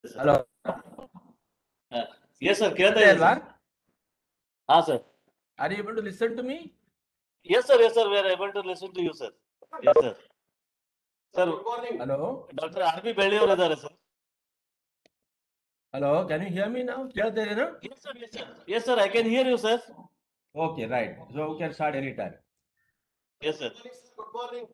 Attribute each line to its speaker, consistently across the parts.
Speaker 1: Hello
Speaker 2: yes sir ಕೇಳ್ತಾ ಇದೆ
Speaker 1: ಅಲ್ವಾ
Speaker 2: ಹಾ sir
Speaker 1: are you able to listen to me
Speaker 2: yes sir yes sir we are able to listen to you sir yes sir sir
Speaker 1: hello
Speaker 2: doctor R B ಬೆಳ್ಳಿಯವರು ಇದ್ದಾರೆ sir
Speaker 1: hello can you hear me ನಾವು ಕೇಳ್ತಾ ಇದ್ದೀರಾ
Speaker 2: yes sir yes sir yes sir I can hear you sir
Speaker 1: okay right so we can start any time
Speaker 2: Yes, sir. Good morning.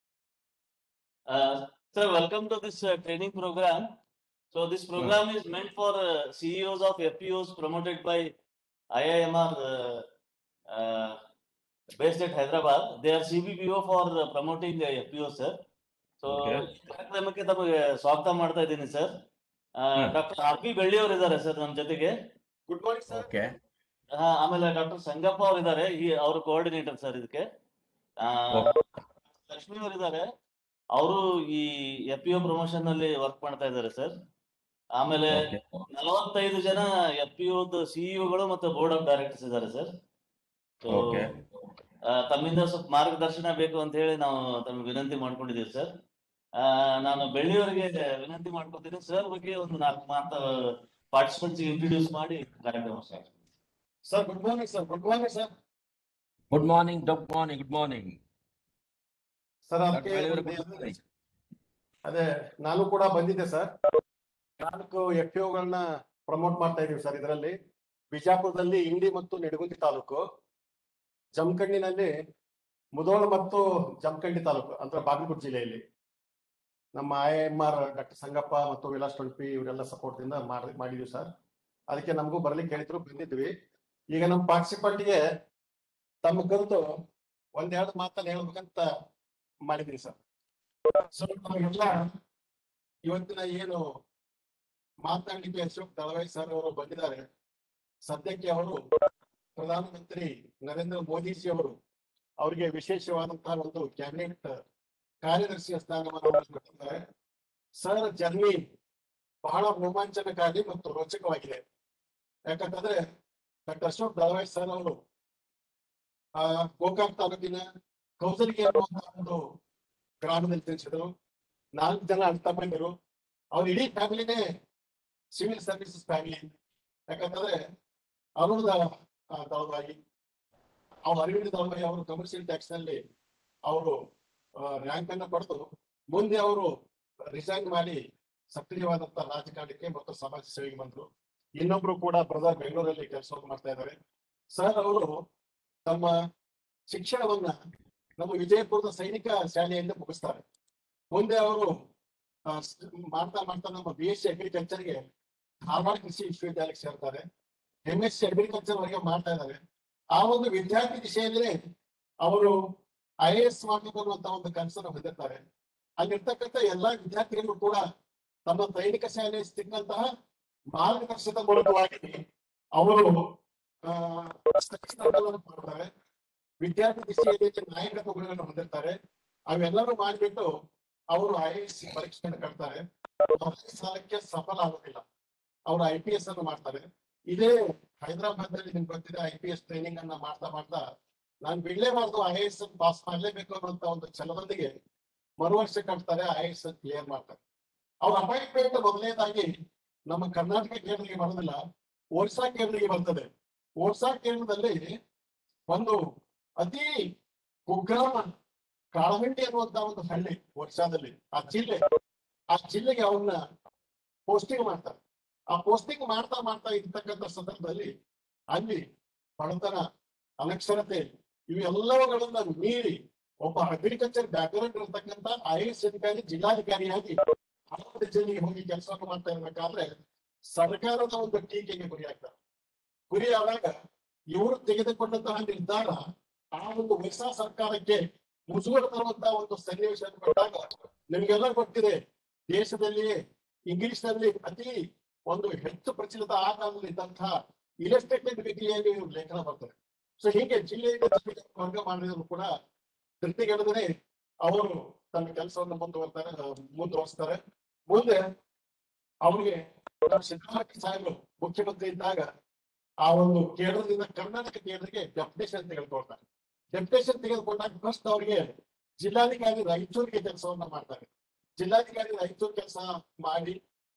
Speaker 2: Uh, sir, welcome to this uh, training program. So this program is meant for uh, CEOs of FPOs promoted by IIMR uh, uh, based at Hyderabad. They are CBPO for uh, promoting the FPOs, sir. So
Speaker 1: Okay.
Speaker 2: ಈ ಕಾರ್ಯಕ್ರಮಕ್ಕೆ ತಮಗೆ ಸ್ವಾಗತ ಮಾಡ್ತಾ ಇದ್ದೀನಿ sir
Speaker 1: hmm.
Speaker 2: Doctor R P Belli ಅವರು ಇದ್ದಾರೆ sir ನಮ್ಮ ಜೊತೆಗೆ ಗುಡ್ ಮಾರ್ನಿಂಗ್
Speaker 1: ಓಕೆ
Speaker 2: ಹಾ, ಆಮೇಲೆ ಡಾಕ್ಟರ್ ಸಂಗಪ್ಪ ಅವರು ಇದ್ದಾರೆ ಈ ಅವರು ಕೋಆರ್ಡಿನೇಟರ್ ಸರ್ ಇದಕ್ಕೆ ಆ,
Speaker 1: Okay.
Speaker 2: ಲಕ್ಷ್ಮಿ ಅವರು ಇದ್ದಾರೆ ಅವರು ಈ ಎಫ್ ಪಿ ಒ ಪ್ರಮೋಷನ್ ನಲ್ಲಿ ವರ್ಕ್ ಮಾಡ್ತಾ ಇದ್ದಾರೆ ಸರ್ ಆಮೇಲೆ
Speaker 1: Okay.
Speaker 2: ನಲವತ್ತೈದು ಜನ ಎಫ್ ಪಿ ಒ ಸಿಇಒಗಳು ಮತ್ತು ಬೋರ್ಡ್ ಆಫ್ ಡೈರೆಕ್ಟರ್ಸ್ ಇದ್ದಾರೆ ಸರ್ So,
Speaker 1: Okay.
Speaker 2: ಆ, ತಮ್ಮಿಂದ ಸ್ವಲ್ಪ ಮಾರ್ಗದರ್ಶನ ಬೇಕು ಅಂತ ಹೇಳಿ ನಾವು ತಮಗೆ ವಿನಂತಿ ಮಾಡ್ಕೊಂಡಿದ್ದೀವಿ ಸರ್ ಆ, ನಾನು ಬೆಳ್ಳಿಯವರಿಗೆ ವಿನಂತಿ ಮಾಡ್ಕೊತೀನಿ ಸರ್ ಬಗ್ಗೆ ಒಂದು ನಾಲ್ಕು ಮಾತು ಪಾರ್ಟಿಸಿಪೆಂಟ್ಸ್ ಇಂಟ್ರೊಡ್ಯೂಸ್ ಮಾಡಿ ಕಾರ್ಯಕ್ರಮ sir
Speaker 3: sir good morning sir good morning sir
Speaker 1: good morning good morning good morning
Speaker 3: sir ಅದಕ್ಕೆ ಒಂದು- ಅದೇ ನಾನು ಕೂಡ ಬಂದಿದ್ದೆ ಸರ್ ನಾಲ್ಕು ಎಫ್ ಗಳನ್ನ ಪ್ರಮೋಟ್ ಮಾಡ್ತಾ ಇದೀವಿ ಸರ್ ಇದರಲ್ಲಿ ಬಿಜಾಪುರದಲ್ಲಿ ಇಂಡಿ ಮತ್ತು ನಿಡಗುಂದಿ ತಾಲೂಕು ಜಮಖಂಡಿನಲ್ಲಿ ಮುದೋಳ ಮತ್ತು ಜಮಖಂಡಿ ತಾಲೂಕು ಅಂದ್ರೆ ಬಾಗಲಕೋಟೆ ಜಿಲ್ಲೆಯಲ್ಲಿ ನಮ್ಮ I M R doctor Sangappa ಮತ್ತು ವಿಲಾಸ್ ಟೊಳ್ಪಿ ಇವರೆಲ್ಲ ಸಪೋರ್ಟ್ ಇಂದ ಮಾಡಿ ಮಾಡಿದೀವಿ ಸರ್ ಅದಕ್ಕೆ ನಮಗೂ ಬರ್ಲಿಕ್ಕೆ ಹೇಳಿದ್ರು ಬಂದಿದ್ವಿ ಈಗ ನಮ್ಮ ಪಾರ್ಟಿಸಿಪೆಂಟ್ಗೆ ತಮ್ಮ ಕಲಿತು ಒಂದೆರಡು ಮಾತಲ್ಲಿ ಹೇಳ್ಬೇಕಂತ ಮಾಡಿದ್ವಿ ಸರ್ ಸೊ ನಮಗೆಲ್ಲ ಇವತ್ತಿನ ಏನು ಮಾತನಾಡಲಿಕ್ಕೆ ಅಶೋಕ್ ದಳವಾಯಿ ಸರ್ ಅವರು ಬಂದಿದ್ದಾರೆ ಸದ್ಯಕ್ಕೆ ಅವರು ಪ್ರಧಾನಮಂತ್ರಿ ನರೇಂದ್ರ ಮೋದಿಜಿ ಅವರು ಅವರಿಗೆ ವಿಶೇಷವಾದಂತಹ ಒಂದು ಕ್ಯಾಬಿನೆಟ್ ಕಾರ್ಯದರ್ಶಿಯ ಸ್ಥಾನವನ್ನು ಕೊಟ್ಟಿದ್ದಾರೆ ಸರ್ ಜರ್ನಿ ಬಹಳ ರೋಮಾಂಚನಕಾರಿ ಮತ್ತು ರೋಚಕವಾಗಿದೆ ಯಾಕಂತಂದ್ರೆ ಡಾಕ್ಟರ್ ಅಶೋಕ್ ದಳವಾಯಿ ಸರ್ ಅವರು ಆ ಗೋಕಾಕ್ ತಾಲೂಕಿನ ಕೌಸಲಿಗೆ ಅನ್ನುವಂತಹ ಒಂದು ಗ್ರಾಮದಲ್ಲಿ ತಿಳಿಸಿದ್ರು ನಾಲ್ಕು ಜನ ಅಣ್ಣ ತಮ್ಮಂದಿರು ಅವ್ರ ಇಡೀ ಫ್ಯಾಮಿಲಿನೇ ಸಿವಿಲ್ ಸರ್ವಿಸಸ್ ಫ್ಯಾಮಿಲಿ ಯಾಕಂತಂದ್ರೆ ಅರುಣದ ದಳವಾಯಿ ಅವ್ರು ಅರವಿಂದ ದಳವಾಯಿ ಅವರು ಕಮರ್ಷಿಯಲ್ ಟ್ಯಾಕ್ಸ್ ನಲ್ಲಿ ಅವರು ರ್ಯಾಂಕ್ ಅನ್ನ ಪಡೆದು ಮುಂದೆ ಅವರು ರಿಸೈನ್ ಮಾಡಿ ಸಕ್ರಿಯವಾದಂತಹ ರಾಜಕಾರಣಕ್ಕೆ ಮತ್ತು ಸಮಾಜ ಸೇವೆಗೆ ಬಂದ್ರು ಇನ್ನೊಬ್ರು ಕೂಡ ಬ್ರದರ್ ಬೆಂಗಳೂರಲ್ಲಿ ಕೆಲಸವನ್ನು ಮಾಡ್ತಾ ಇದ್ದಾರೆ ಸರ್ ಅವರು ತಮ್ಮ ಶಿಕ್ಷಣವನ್ನ ನಮ್ಮ ವಿಜಯಪುರದ ಸೈನಿಕ ಶಾಲೆಯಿಂದ ಮುಗಿಸ್ತಾರೆ ಮುಂದೆ ಅವರು ಆ, ಸ್- ಮಾಡ್ತಾ ಮಾಡ್ತಾ ನಮ್ಮ ಬಿ ಎಸ್ ಸಿ ಅಗ್ರಿಕಲ್ಚರ್ಗೆ ಧಾರವಾಡ ಕೃಷಿ ವಿಶ್ವವಿದ್ಯಾಲಯಕ್ಕೆ ಸೇರ್ತಾರೆ ಎಂ ಎಸ್ ಸಿ ಅಗ್ರಿಕಲ್ಚರ್ ವರೆಗೆ ಮಾಡ್ತಾ ಇದ್ದಾರೆ ಆ ಒಂದು ವಿದ್ಯಾರ್ಥಿ ದಿಶೆಯಲ್ಲೇ ಅವರು ಐ ಎ ಎಸ್ ಮಾಡಬೇಕು ಅನ್ನುವಂತ ಒಂದು ಕನಸನ್ನು ಹೊಂದಿರ್ತಾರೆ ಅಲ್ಲಿರ್ತಕ್ಕಂಥ ಎಲ್ಲಾ ವಿದ್ಯಾರ್ಥಿಗಳು ಕೂಡ ತಮ್ಮ ಸೈನಿಕ ಶಾಲೆ ಸಿಕ್ಕಂತಹ ಮಾರ್ಗದರ್ಶನದ ಮೂಲಕವಾಗಿ ಅವರು ಆ, ಸ್ಥಾನಗಳನ್ನು ಮಾಡ್ತಾರೆ ವಿದ್ಯಾರ್ಥಿ ದಿಶೆಯಲ್ಲಿ ನಾಯಕತ್ವ ಗುಣಗಳನ್ನು ಹೊಂದಿರ್ತಾರೆ ಅವೆಲ್ಲರೂ ಮಾಡಿಬಿಟ್ಟು ಅವರು ಐ ಎಸ್ ಪರೀಕ್ಷೆಯನ್ನು ಕಟ್ತಾರೆ ಮೊದಲನೇ ಸಾಲಕ್ಕೆ ಸಫಲ ಆಗೋದಿಲ್ಲ ಅವರು ಐ ಪಿ ಎಸ್ ಅನ್ನು ಮಾಡ್ತಾರೆ ಇದೇ ಹೈದರಾಬಾದ್ ನಲ್ಲಿ ನಿಮ್ಗೆ ಗೊತ್ತಿದೆ ಐ ಪಿ ಎಸ್ ಟ್ರೈನಿಂಗ್ ಅನ್ನ ಮಾಡ್ತಾ ಮಾಡ್ತಾ ನಾನು ಬಿಡ್ಲೇಬಾರ್ದು ಐ ಎಸ್ ಪಾಸ್ ಮಾಡ್ಲೇಬೇಕು ಅನ್ನುವಂತ ಒಂದು ಛಲದೊಂದಿಗೆ ಮರು ವರ್ಷ ಕಟ್ತಾರೆ ಐ ಎಸ್ ಕ್ಲಿಯರ್ ಮಾಡ್ತಾರೆ ಅವ್ರ ಅಪಾಯಿಂಟ್ಮೆಂಟ್ ಮೊದಲನೇದಾಗಿ ನಮ್ಮ ಕರ್ನಾಟಕ ಕೇಂದ್ರಿಗೆ ಬರೋದಿಲ್ಲ ಒರಿಸ್ಸಾ ಕೇಂದ್ರಿಗೆ ಬರ್ತದೆ ಒರಿಸ್ಸಾ ಕೇಂದ್ರದಲ್ಲಿ ಒಂದು ಅತಿ ಕುಗ್ರಾಮ ಕಾಳಗಂಡಿ ಅನ್ನುವಂತ ಒಂದು ಹಳ್ಳಿ ಒರಿಸ್ಸಾದಲ್ಲಿ ಆ ಜಿಲ್ಲೆ ಆ ಜಿಲ್ಲೆಗೆ ಅವ್ರನ್ನ ಪೋಸ್ಟಿಂಗ್ ಮಾಡ್ತಾರೆ ಆ ಪೋಸ್ಟಿಂಗ್ ಮಾಡ್ತಾ ಮಾಡ್ತಾ ಇರ್ತಕ್ಕಂಥ ಸಂದರ್ಭದಲ್ಲಿ ಅಲ್ಲಿ ಬಡತನ ಅನಕ್ಷರತೆ ಇವೆಲ್ಲವುಗಳನ್ನ ಮೀರಿ ಒಬ್ಬ ಅಗ್ರಿಕಲ್ಚರ್ ಬ್ಯಾಕ್ಗ್ರೌಂಡ್ ಇರತಕ್ಕಂತ ಐ ಎಸ್ ಅಧಿಕಾರಿ ಜಿಲ್ಲಾಧಿಕಾರಿಯಾಗಿ ಹಲವಾರು ಜಿಲ್ಲೆಗೆ ಹೋಗಿ ಕೆಲಸವನ್ನು ಮಾಡ್ತಾ ಇರ್ಬೇಕಾದ್ರೆ ಸರ್ಕಾರದ ಒಂದು ಟೀಕೆಗೆ ಗುರಿಯಾಗ್ತಾರೆ ಗುರಿಯಾದಾಗ ಇವರು ತೆಗೆದುಕೊಂಡಂತಹ ನಿರ್ಧಾರ ಆ ಒಂದು ಹೊಸ ಸರ್ಕಾರಕ್ಕೆ ಮುಸುಗಡೆ ತರುವಂತಹ ಒಂದು ಸನ್ನಿವೇಶ ಬಂದಾಗ ನಿಮ್ಗೆಲ್ಲ ಗೊತ್ತಿದೆ ದೇಶದಲ್ಲಿಯೇ ಇಂಗ್ಲಿಷ್ ನಲ್ಲಿ ಅತಿ ಒಂದು ಹೆಚ್ಚು ಪ್ರಚಲಿತ ಆ ಕಾಲದಲ್ಲಿ ಇದ್ದಂತಹ ಇಲೆಸ್ಟೇಟೆಡ್ ವಿಕಿಯಲ್ಲಿ ಲೇಖನ ಬರ್ತದೆ ಸೊ ಹೀಗೆ ಜಿಲ್ಲೆಯಿಂದ ಜಿಲ್ಲೆಗೆ ವರ್ಗ ಮಾಡಿದ್ರು ಕೂಡ ತೃಪ್ತಿಗೆಡದೇ ಅವರು ತನ್ನ ಕೆಲಸವನ್ನು ಮುಂದುವರ್ತಾರೆ ಮುಂದುವರಿಸ್ತಾರೆ ಮುಂದೆ ಅವರಿಗೆ ನಮ್ಮ ಸಿದ್ದರಾಮಯ್ಯ ಸಾಹೇಬರು ಮುಖ್ಯಮಂತ್ರಿ ಇದ್ದಾಗ ಆ ಒಂದು ಕೇಂದ್ರದಿಂದ ಕರ್ನಾಟಕ ಕೇಂದ್ರಕ್ಕೆ ಡೆಪ್ಯುಟೇಷನ್ ತೆಗೆದುಕೊಳ್ತಾರೆ ಡೆಪ್ಯುಟೇಷನ್ ತೆಗೆದುಕೊಂಡಾಗ ಫಸ್ಟ್ ಅವರಿಗೆ ಜಿಲ್ಲಾಧಿಕಾರಿ ರಾಯಚೂರಿಗೆ ಕೆಲಸವನ್ನ ಮಾಡ್ತಾರೆ ಜಿಲ್ಲಾಧಿಕಾರಿ ರಾಯಚೂರು ಕೆಲಸ ಮಾಡಿ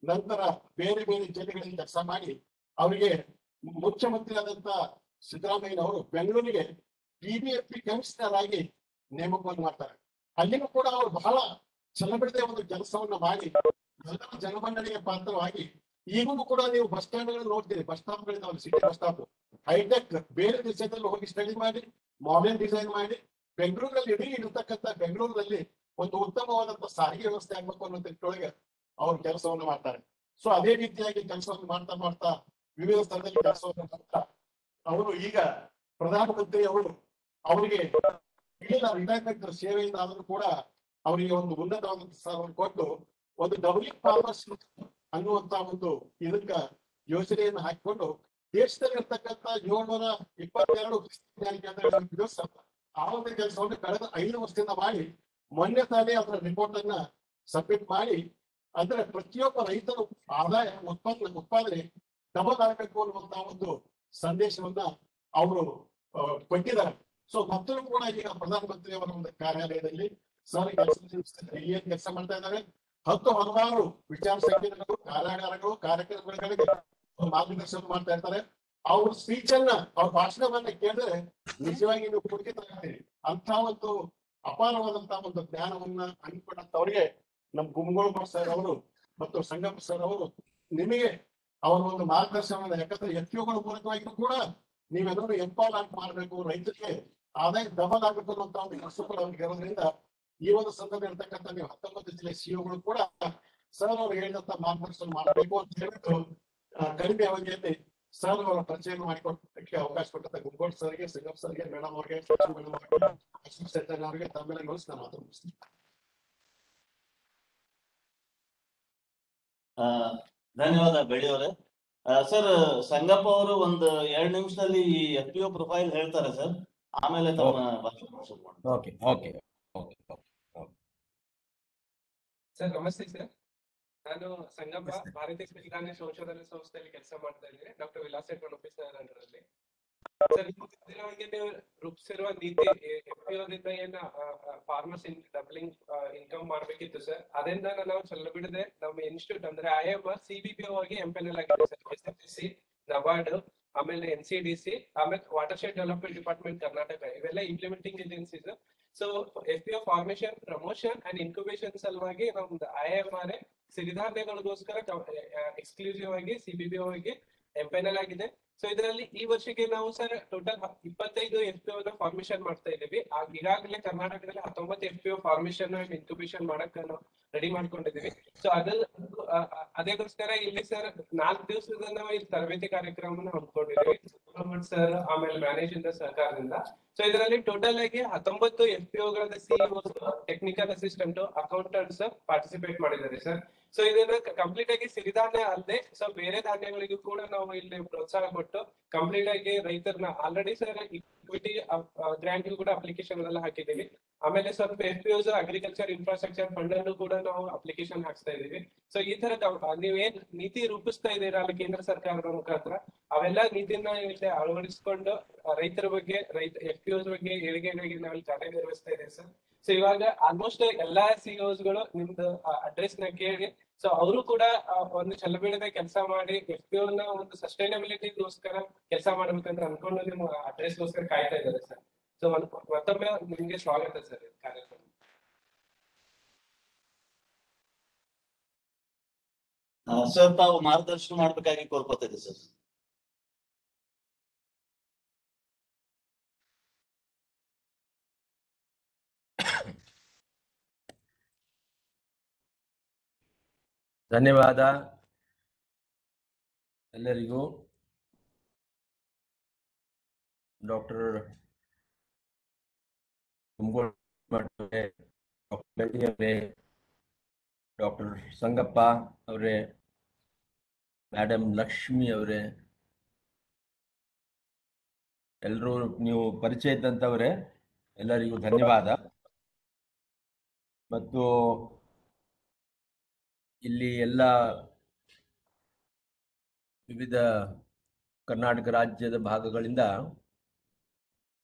Speaker 3: ನಂತರ ಬೇರೆ ಬೇರೆ ಜಿಲ್ಲೆಗಳಲ್ಲಿ ಕೆಲಸ ಮಾಡಿ ಅವರಿಗೆ ಮುಖ್ಯಮಂತ್ರಿ ಆದಂತ ಸಿದ್ದರಾಮಯ್ಯನವರು ಬೆಂಗಳೂರಿಗೆ ಬಿಬಿಎಂಪಿ ಕಮಿಷನರ್ ಆಗಿ ನೇಮಕವನ್ನು ಮಾಡ್ತಾರೆ ಅಲ್ಲಿನೂ ಕೂಡ ಅವರು ಬಹಳ ಚಲಬಿಡದೆ ಒಂದು ಕೆಲಸವನ್ನ ಮಾಡಿ ಎಲ್ಲರ ಜನಮನ್ನಣೆಗೆ ಪಾತ್ರವಾಗಿ ಈಗಲೂ ಕೂಡ ನೀವು ಬಸ್ ಸ್ಟ್ಯಾಂಡ್ ನೋಡ್ತೀರಿ ಬಸ್ ಸ್ಟಾಪ್ ಗಳಿದಾವೆ ಸಿಟಿ ಬಸ್ ಸ್ಟಾಪ್ ಹೈಟೆಕ್ ಬೇರೆ ದೇಶದಲ್ಲಿ ಹೋಗಿ ಸ್ಟಡಿ ಮಾಡಿ ಮಾಡರ್ನ್ ಡಿಸೈನ್ ಮಾಡಿ ಬೆಂಗಳೂರಲ್ಲಿ ಇಡೀ ಇರತಕ್ಕಂತ ಬೆಂಗಳೂರಿನಲ್ಲಿ ಒಂದು ಉತ್ತಮವಾದಂತ ಸಾರಿಗೆ ವ್ಯವಸ್ಥೆ ಆಗ್ಬೇಕು ಅನ್ನೋ ನಿಟ್ಟಿನೊಳಗೆ ಅವರು ಕೆಲಸವನ್ನು ಮಾಡ್ತಾರೆ ಸೊ ಅದೇ ರೀತಿಯಾಗಿ ಕೆಲಸವನ್ನು ಮಾಡ್ತಾ ಮಾಡ್ತಾ ವಿವಿಧ ಸ್ಥಳದಲ್ಲಿ ಕೆಲಸವನ್ನು ಮಾಡ್ತಾ ಅವರು ಈಗ ಪ್ರಧಾನಮಂತ್ರಿ ಅವರು ಅವರಿಗೆ ಇಲ್ಲ ರಿಟೈರ್ಮೆಂಟ್ ಸೇವೆಯಿಂದ ಆದರೂ ಕೂಡ ಅವರಿಗೆ ಒಂದು ಉನ್ನತವಾದಂತ ಸ್ಥಾನವನ್ನು ಕೊಟ್ಟು ಒಂದು ಡಬ್ಲಿಂಗ್ ಫಾರ್ಮರ್ಸ್ ಅನ್ನುವಂತ ಒಂದು ಇದಕ್ಕ ಯೋಜನೆಯನ್ನು ಹಾಕಿಕೊಂಡು ದೇಶದಲ್ಲಿ ಇರ್ತಕ್ಕಂಥ ಏಳ್ನೂರ ಇಪ್ಪತ್ತೆರಡು ದಿವಸ ಆ ಒಂದು ಕೆಲಸವನ್ನು ಕಳೆದ ಐದು ವರ್ಷದಿಂದ ಮಾಡಿ ಮೊನ್ನೆ ತಾನೇ ಅದರ ರಿಪೋರ್ಟ್ ಅನ್ನ ಸಬ್ಮಿಟ್ ಮಾಡಿ ಅಂದ್ರೆ ಪ್ರತಿಯೊಬ್ಬ ರೈತರು ಆದಾಯ ಉತ್ಪಾದನೆ ಉತ್ಪಾದನೆ ಡಬಲ್ ಆಗಬೇಕು ಅನ್ನುವಂತ ಒಂದು ಸಂದೇಶವನ್ನ ಅವರು ಆ, ಕೊಟ್ಟಿದ್ದಾರೆ ಸೊ ಮತ್ತೊಂದು ಕೂಡ ಈಗ ಪ್ರಧಾನಮಂತ್ರಿ ಅವರ ಒಂದು ಕಾರ್ಯಾಲಯದಲ್ಲಿ ಸರ್ ಕೆಲಸ ಏನ್ ಕೆಲಸ ಮಾಡ್ತಾ ಇದ್ದಾರೆ ಹತ್ತು ಹಲವಾರು ವಿಚಾರ ಸಂಕಿರಣಗಳು ಕಾರ್ಯಾಗಾರಗಳು ಕಾರ್ಯಕ್ರಮಗಳಿಗೆ ಮಾರ್ಗದರ್ಶನ ಮಾಡ್ತಾ ಇರ್ತಾರೆ ಅವ್ರ ಸ್ಪೀಚ್ ಅನ್ನ ಅವ್ರ ಭಾಷಣವನ್ನ ಕೇಳಿದ್ರೆ ನಿಜವಾಗಿ ನೀವು ಪುಡುಕಿತ ಆಗ್ತೀರಿ ಅಂತ ಒಂದು ಅಪಾರವಾದಂತಹ ಒಂದು ಜ್ಞಾನವನ್ನ ಹಂಚಿಕೊಂಡಂತವ್ರಿಗೆ ನಮ್ ಗುಮ್ಗೋಳ ಸರ್ ಅವರು ಮತ್ತು ಸಂಗಮ ಸರ್ ಅವರು ನಿಮಗೆ ಅವರ ಒಂದು ಮಾರ್ಗದರ್ಶನವನ್ನು ಯಾಕಂದ್ರೆ ಎಫ್ಯುಗಳ ಮೂಲಕವಾಗಿಯೂ ಕೂಡ ನೀವೆಲ್ಲರೂ ಎಂಪವರ್ ಆಗಿ ಮಾಡ್ಬೇಕು ರೈತರಿಗೆ ಆದಾಯ ಡಬಲ್ ಆಗ್ಬೇಕು ಅನ್ನುವಂತ ಒಂದು ಕೆಲಸ ಕೂಡ ಅವ್ರಿಗೆ ಇರೋದ್ರಿಂದ ಈ ಒಂದು ಸಂದರ್ಭ ಇರ್ತಕ್ಕಂಥ ನೀವು ಹತ್ತೊಂಬತ್ತು ಜಿಲ್ಲೆ ಸಿಒಗಳು ಕೂಡ ಸರ್ ಅವರು ಹೇಳಿದಂತ ಮಾರ್ಗದರ್ಶನ ಮಾಡಬೇಕು ಅಂತ ಹೇಳ್ಬಿಟ್ಟು ಆ, ಕಡಿಮೆ ಅವಧಿಯಲ್ಲಿ ಸರ್ ಅವರ ಪರಿಚಯ ಮಾಡಿಕೊಟ್ಟಕ್ಕೆ ಅವಕಾಶ ಕೊಟ್ಟಂತ ಗುಂಗೋಡ್ ಸರ್ಗೆ ಸಿಂಗಪ್ ಸರ್ಗೆ ಮೇಡಮ್ ಅವ್ರಿಗೆ ಮೇಡಮ್ ಅವ್ರಿಗೆ ಅಶೋಕ್ ಶೆಟ್ಟರ್ ಅವರಿಗೆ ತಮ್ಮೆಲ್ಲ ನೋಡಿಸ್ ನಾನು ಮಾತು ಮುಗಿಸ್ತೀನಿ
Speaker 2: ಆ, ಧನ್ಯವಾದ ಬೆಳೆಯವರೇ ಸರ್ ಸಂಗಪ್ಪ ಅವರು ಒಂದು ಎರಡ್ ನಿಮಿಷದಲ್ಲಿ ಈ ಎಫ್ ಪಿ ಒ ಪ್ರೊಫೈಲ್ ಹೇಳ್ತಾರೆ ಸರ್ ಆಮೇಲೆ ತಮ್ಮ ಭಾಷಣ ಶುರು ಮಾಡೋಣ.
Speaker 1: ಓಕೆ ಓಕೆ ಓಕೆ
Speaker 4: ಸರ್ ನಮಸ್ತೆ ಸರ್ ನಾನು ಸಂಗಪ್ಪ ಭಾರತೀಯ ವಿಜ್ಞಾನ ಸಂಶೋಧನಾ ಸಂಸ್ಥೆಯಲ್ಲಿ ಕೆಲಸ ಮಾಡ್ತಾ ಇದ್ದೀನಿ ಡಾಕ್ಟರ್ ವಿಲಾಸ್ ಎಟ್ ಸರ್ ಅಂಡರಲ್ಲಿ ಸರ್ ಇತ್ತೀಚಿನವರೆಗೆ ನೀವು ರೂಪಿಸಿರುವ ನೀತಿ ಎಫ್ಪಿಒದಿಂದ ಏನ ಫಾರ್ಮರ್ಸ್ ಇನ್ ಡಬ್ಲಿಂಗ್ ಇನ್ಕಮ್ ಮಾಡ್ಬೇಕಿತ್ತು ಸರ್ ಅದರಿಂದ ನಾವು ಚಲ್ಲ ಬಿಡದೆ ನಮ್ಮ ಇನ್ಸ್ಟಿಟ್ಯೂಟ್ ಅಂದ್ರೆ I M R C B P ಆಗಿ ಎಂಪೆನಲ್ ಆಗಿದೆ sir S F C NABARD ಆಮೇಲೆ ಎನ್ ಸಿ ಡಿ ಸಿ ಆಮೇಲೆ watershed development department Karnataka ಇವೆಲ್ಲ implementing agencies so F P O formation promotion and incubation ಸಲುವಾಗಿ ನಮ್ದು ಐ ಎಂ ಆರ್ ಸಿರಿಧಾನ್ಯಗಳಿಗೋಸ್ಕರ exclusive ಆಗಿ C B B ಆಗಿ ಎಂಪೆನಲ್ ಆಗಿದೆ ಸೊ ಇದರಲ್ಲಿ ಈ ವರ್ಷಕ್ಕೆ ನಾವು ಸರ್ ಟೋಟಲ್ ಇಪ್ಪತ್ತೈದು ಎಫ್ ಪಿ ಒ ಫಾರ್ಮೇಶನ್ ಮಾಡ್ತಾ ಇದ್ದೀವಿ ಆ- ಈಗಾಗಲೇ ಕರ್ನಾಟಕದಲ್ಲಿ ಹತ್ತೊಂಬತ್ತು F P O formation and incubation ಮಾಡಕ್ ನಾವು ರೆಡಿ ಮಾಡ್ಕೊಂಡಿದ್ದೀವಿ ಸೊ ಅದ್ರಲ್ಲಿ ಆ, ಆ, ಅದೇಗೋಸ್ಕರ ಇಲ್ಲಿ ಸರ್ ನಾಲ್ಕು ದಿವಸದ ನಾವು ಇಲ್ಲಿ ತರಬೇತಿ ಕಾರ್ಯಕ್ರಮನ ಹಮ್ಮಿಕೊಂಡಿದ್ದೀವಿ ಸರ್ ಆಮೇಲೆ ಮ್ಯಾನೇಜಿಂದ ಸಹಕಾರದಿಂದ ಸೊ ಇದರಲ್ಲಿ ಟೋಟಲ್ ಆಗಿ ಹತ್ತೊಂಬತ್ತು ಎಫ್ ಪಿ ಒಗಳದ CEO technical assistant accountants participate ಮಾಡಿದ್ದಾರೆ ಸರ್ ಸೊ ಇದನ್ನ ಕಂಪ್ಲೀಟ್ ಆಗಿ ಸಿರಿಧಾನ್ಯ ಅಲ್ಲದೆ ಸೊ ಬೇರೆ ಧಾನ್ಯಗಳಿಗೂ ಕೂಡ ನಾವು ಇಲ್ಲಿ ಪ್ರೋತ್ಸಾಹ ಕೊಟ್ಟು ಕಂಪ್ಲೀಟ್ ಆಗಿ ರೈತರನ್ನ ಆಲ್ರೆಡಿ ಸರ್ ಇಕ್ವಿಟಿ ಗ್ರಾಂಟ್ ಕೂಡ ಅಪ್ಲಿಕೇಶನ್ ಎಲ್ಲ ಹಾಕಿದ್ದೀವಿ ಆಮೇಲೆ ಸ್ವಲ್ಪ F P agriculture infrastructure fund ಅನ್ನು ಕೂಡ ನಾವು ಅಪ್ಲಿಕೇಶನ್ ಹಾಕ್ಸ್ತಾ ಇದೀವಿ ಸೊ ಈ ತರ ಕಂ- ಆ, ನೀವೇನ್ ನೀತಿ ರೂಪಿಸ್ತಾ ಇದ್ದೀರಾ ಅಲ್ಲಿ ಕೇಂದ್ರ ಸರ್ಕಾರದ ಮುಖಾಂತರ ಅವೆಲ್ಲ ನೀತಿನ ಇಲ್ಲಿ ಅಳವಡಿಸಿಕೊಂಡು ಆ, ರೈತರ ಬಗ್ಗೆ ರೈತ ಎಫ್ ಪಿ ಬಗ್ಗೆ ಏಳಿಗೆಗಾಗಿ ನಾವು ಇಲ್ಲಿ ಕಾರ್ಯನಿರ್ವಹಿಸ್ತಾ ಇದ್ದೀವಿ ಸರ್ ಸೊ ಇವಾಗ ಆಲ್ಮೋಸ್ಟ್ ಎಲ್ಲಾ ಸಿಇಒಸ್ ಗಳು ನಿಮ್ದು ಅಡ್ರೆಸ್ ನ ಕೇಳಿ ಸೊ ಅವರು ಕೂಡ ಆ, ಒಂದು ಚಲಬೀಳದ ಕೆಲಸ ಮಾಡಿ ಎಫ್ ಪಿ ನ ಒಂದು ಸಸ್ಟೈನಬಿಲಿಟಿಗೋಸ್ಕರ ಕೆಲಸ ಮಾಡ್ಬೇಕಂತ ಅನ್ಕೊಂಡು ನಿಮ್ಮ ಅಡ್ರೆಸ್ ಗೋಸ್ಕರ ಕಾಯ್ತಾ ಇದ್ದಾರೆ ಸರ್ ಸೊ ಮತ್ತೊಮ್ಮೆ ನಿಮ್ಗೆ ಸ್ವಾಗತ ಸರ್ ಕಾರ್ಯಕ್ರಮ
Speaker 2: ಆ, ಸರ್ ತಾವು ಮಾರ್ಗದರ್ಶನ ಮಾಡ್ಬೇಕಾಗಿ ಕೋರ್ಕೋತೇನೆ ಸರ್
Speaker 1: ಧನ್ಯವಾದ ಎಲ್ಲರಿಗೂ ಡಾಕ್ಟರ್ ಅವರೇ ಡಾಕ್ಟರ್ ಸಂಗಪ್ಪ ಅವರೇ ಮೇಡಮ್ ಲಕ್ಷ್ಮಿ ಅವರೇ ಎಲ್ಲರೂ ನೀವು ಪರಿಚಯ ಇದ್ದಂಥವರೇ ಎಲ್ಲರಿಗೂ ಧನ್ಯವಾದ ಮತ್ತು ಇಲ್ಲಿ ಎಲ್ಲ ವಿವಿಧ ಕರ್ನಾಟಕ ರಾಜ್ಯದ ಭಾಗಗಳಿಂದ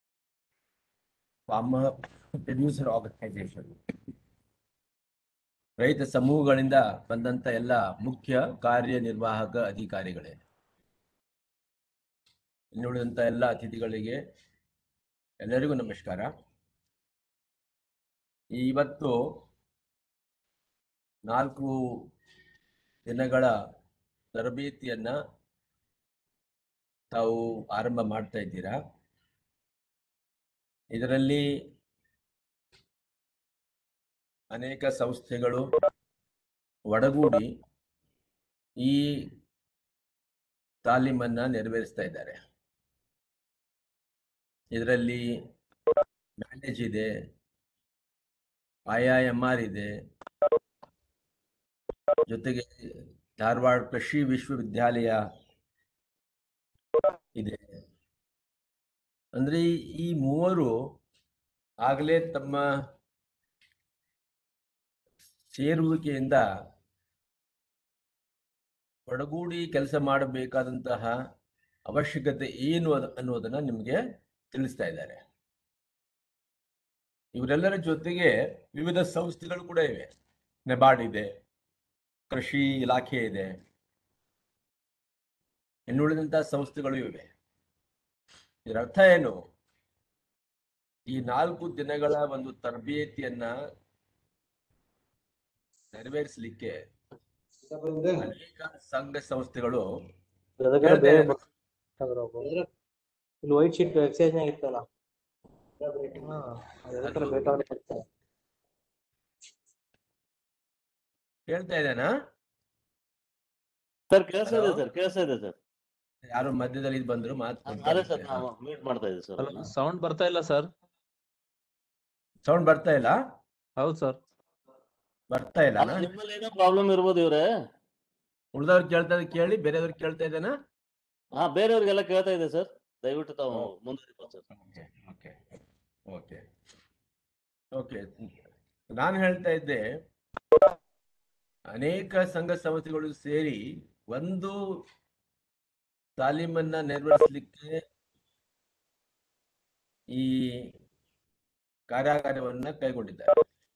Speaker 1: ಫಾರ್ಮರ್ ಪ್ರೊಡ್ಯೂಸರ್ ಆರ್ಗನೈಸೇಷನ್ ರೈತ ಸಮೂಹಗಳಿಂದ ಬಂದಂತ ಎಲ್ಲ ಮುಖ್ಯ ಕಾರ್ಯನಿರ್ವಾಹಕ ಅಧಿಕಾರಿಗಳೇ ಇನ್ನುಳಿದಂತ ಎಲ್ಲ ಅತಿಥಿಗಳಿಗೆ ಎಲ್ಲರಿಗೂ ನಮಸ್ಕಾರ ಇವತ್ತು ನಾಲ್ಕು ದಿನಗಳ ತರಬೇತಿಯನ್ನ ತಾವು ಆರಂಭ ಮಾಡ್ತಾ ಇದ್ದೀರಾ ಇದರಲ್ಲಿ ಅನೇಕ ಸಂಸ್ಥೆಗಳು ಒಡಗೂಡಿ ಈ ತಾಲೀಮನ್ನ ನೆರವೇರಿಸ್ತಾ ಇದ್ದಾರೆ ಇದರಲ್ಲಿ ಮ್ಯಾನೇಜ್ ಇದೆ ಐ ಐ ಎಂ ಆರ್ ಇದೆ ಜೊತೆಗೆ ಧಾರವಾಡ ಕೃಷಿ ವಿಶ್ವವಿದ್ಯಾಲಯ ಇದೆ ಅಂದ್ರೆ ಈ- ಈ ಮೂವರು ಆಗಲೇ ತಮ್ಮ ಸೇರುವಿಕೆಯಿಂದ ಒಡಗೂಡಿ ಕೆಲಸ ಮಾಡಬೇಕಾದಂತಹ ಅವಶ್ಯಕತೆ ಏನು ಅದ- ಅನ್ನೋದನ್ನ ನಿಮಗೆ ತಿಳಿಸ್ತಾ ಇದ್ದಾರೆ ಇವರೆಲ್ಲರ ಜೊತೆಗೆ ವಿವಿಧ ಸಂಸ್ಥೆಗಳು ಕೂಡ ಇವೆ ನೆಬಾರ್ಡ್ ಇದೆ ಕೃಷಿ ಇಲಾಖೆ ಇದೆ ಇನ್ನುಳಿದಂತಹ ಸಂಸ್ಥೆಗಳು ಇವೆ ಇದರ ಅರ್ಥ ಏನು ಈ ನಾಲ್ಕು ದಿನಗಳ ಒಂದು ತರಬೇತಿಯನ್ನ ನೆರವೇರಿಸಲಿಕ್ಕೆ ಅನೇಕ ಸಂಘ ಸಂಸ್ಥೆಗಳು ಹೇಳ್ತಾ ಇದೆ.
Speaker 5: ಇಲ್ಲಿ ವೈಟ್ ಶೀಟ್ ಎಕ್ಸೈಸ್ ನಾಗ ಇತ್ತಲ್ಲ ಹಾ ಅದೆಲ್ಲ ಬೇಕಾದ್ರೆ ಕೊಡ್ತಾರೆ
Speaker 1: ಹೇಳ್ತಾ ಇದ್ದೇನಾ
Speaker 2: ಸರ್ ಕೇಳಿಸ್ತಾ ಇದೆ
Speaker 1: Hello?
Speaker 2: ಸರ್ ಕೇಳಿಸ್ತಾ ಇದೆ ಸರ್
Speaker 1: ಯಾರು ಮಧ್ಯದಲ್ಲಿ ಇದ್ ಬಂದ್ರು
Speaker 2: ಅದೇ ಸರ್
Speaker 1: ಮಾತು
Speaker 2: ನಾವು ಮೀಟ್ ಮಾಡ್ತಾ ಇದ್ದೀವಿ ಸರ್
Speaker 6: ಸೌಂಡ್ ಬರ್ತಾ ಇಲ್ಲ ಸರ್
Speaker 1: ಸೌಂಡ್ ಬರ್ತಾ ಇಲ್ಲ
Speaker 6: ಹೌದು ಸರ್
Speaker 1: ಬರ್ತಾ ಇಲ್ಲ
Speaker 2: ಅಲ್ಲ, ನಿಮ್ಮಲ್ಲಿ ಏನೋ ಪ್ರಾಬ್ಲಮ್ ಇರ್ಬೋದು ಇವ್ರೆ
Speaker 1: ಉಳ್ದವ್ರು ಕೇಳ್ತಾ ಇದ್ ಕೇಳಿ ಬೇರೆಯವ್ರು ಕೇಳ್ತಾ ಇದ್ದೇನಾ
Speaker 2: ಹಾ ಬೇರೆಯವ್ರಿಗೆಲ್ಲ ಕೇಳ್ತಾ ಇದೆ ಸರ್ ದಯವಿಟ್ಟು ತಾವು
Speaker 1: ಹ್ಮ್.
Speaker 2: ಮುಂದುವರಿಬೋದು ಸರ್
Speaker 1: ಓಕೆ ಓಕೆ ಓಕೆ ನಾನು ಹೇಳ್ತಾ ಇದ್ದೆ ಅನೇಕ ಸಂಘ ಸಂಸ್ಥೆಗಳು ಸೇರಿ ಒಂದು ತಾಲೀಮನ್ನ ನೆರವೇರಿಸಲಿಕ್ಕೆ ಈ ಕಾರ್ಯಾಗಾರವನ್ನ ಕೈಗೊಂಡಿದ್ದಾರೆ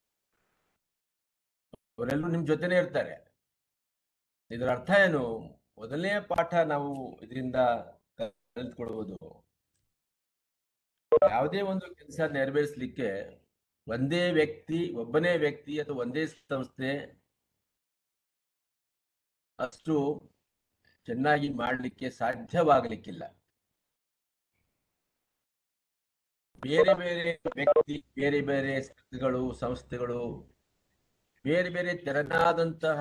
Speaker 1: ಅವರೆಲ್ಲರೂ ನಿಮ್ ಜೊತೆನೇ ಇರ್ತಾರೆ ಇದರ ಅರ್ಥ ಏನು ಮೊದಲನೇ ಪಾಠ ನಾವು ಇದರಿಂದ ಕಲಿತ್ಕೊಳ್ಬೋದು ಯಾವುದೇ ಒಂದು ಕೆಲಸ ನೆರವೇರಿಸಲಿಕ್ಕೆ ಒಂದೇ ವ್ಯಕ್ತಿ ಒಬ್ಬನೇ ವ್ಯಕ್ತಿ ಅಥವಾ ಒಂದೇ ಸಂಸ್ಥೆ ಅಷ್ಟು ಚೆನ್ನಾಗಿ ಮಾಡಲಿಕ್ಕೆ ಸಾಧ್ಯವಾಗಲಿಕ್ಕಿಲ್ಲ ಬೇರೆ ಬೇರೆ ವ್ಯಕ್ತಿ ಬೇರೆ ಬೇರೆ ಸಂಘಗಳು ಸಂಸ್ಥೆಗಳು ಬೇರೆ ಬೇರೆ ತೆರನಾದಂತಹ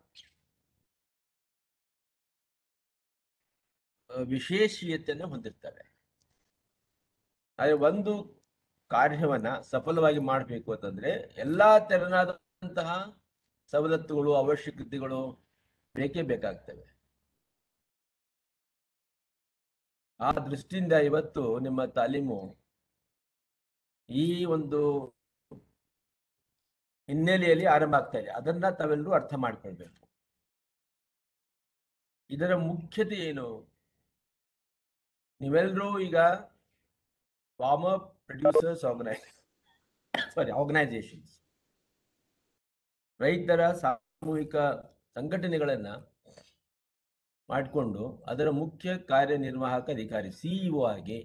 Speaker 1: ಆ, ವಿಶೇಷೀಯತೆಯನ್ನು ಹೊಂದಿರ್ತವೆ ಆದ್ರೆ ಒಂದು ಕಾರ್ಯವನ್ನ ಸಫಲವಾಗಿ ಮಾಡಬೇಕು ಅಂತಂದ್ರೆ ಎಲ್ಲಾ ತೆರನಾದಂತಹ ಸವಲತ್ತುಗಳು ಅವಶ್ಯಕತೆಗಳು ಬೇಕೇ ಬೇಕಾಗ್ತವೆ ಆ ದೃಷ್ಟಿಯಿಂದ ಇವತ್ತು ನಿಮ್ಮ ತಾಲೀಮು ಈ ಒಂದು ಹಿನ್ನೆಲೆಯಲ್ಲಿ ಆರಂಭ ಆಗ್ತಾ ಇದೆ ಅದನ್ನ ತಾವೆಲ್ಲರೂ ಅರ್ಥ ಮಾಡ್ಕೊಳ್ಬೇಕು ಇದರ ಮುಖ್ಯತೆ ಏನು ನೀವೆಲ್ಲರೂ ಈಗ farmer producers organise sorry organisations ರೈತರ ಸಾಮೂಹಿಕ ಸಂಘಟನೆಗಳನ್ನ ಮಾಡಿಕೊಂಡು ಅದರ ಮುಖ್ಯ ಕಾರ್ಯನಿರ್ವಾಹಕ ಅಧಿಕಾರಿ ಸಿಇಒ ಆಗಿ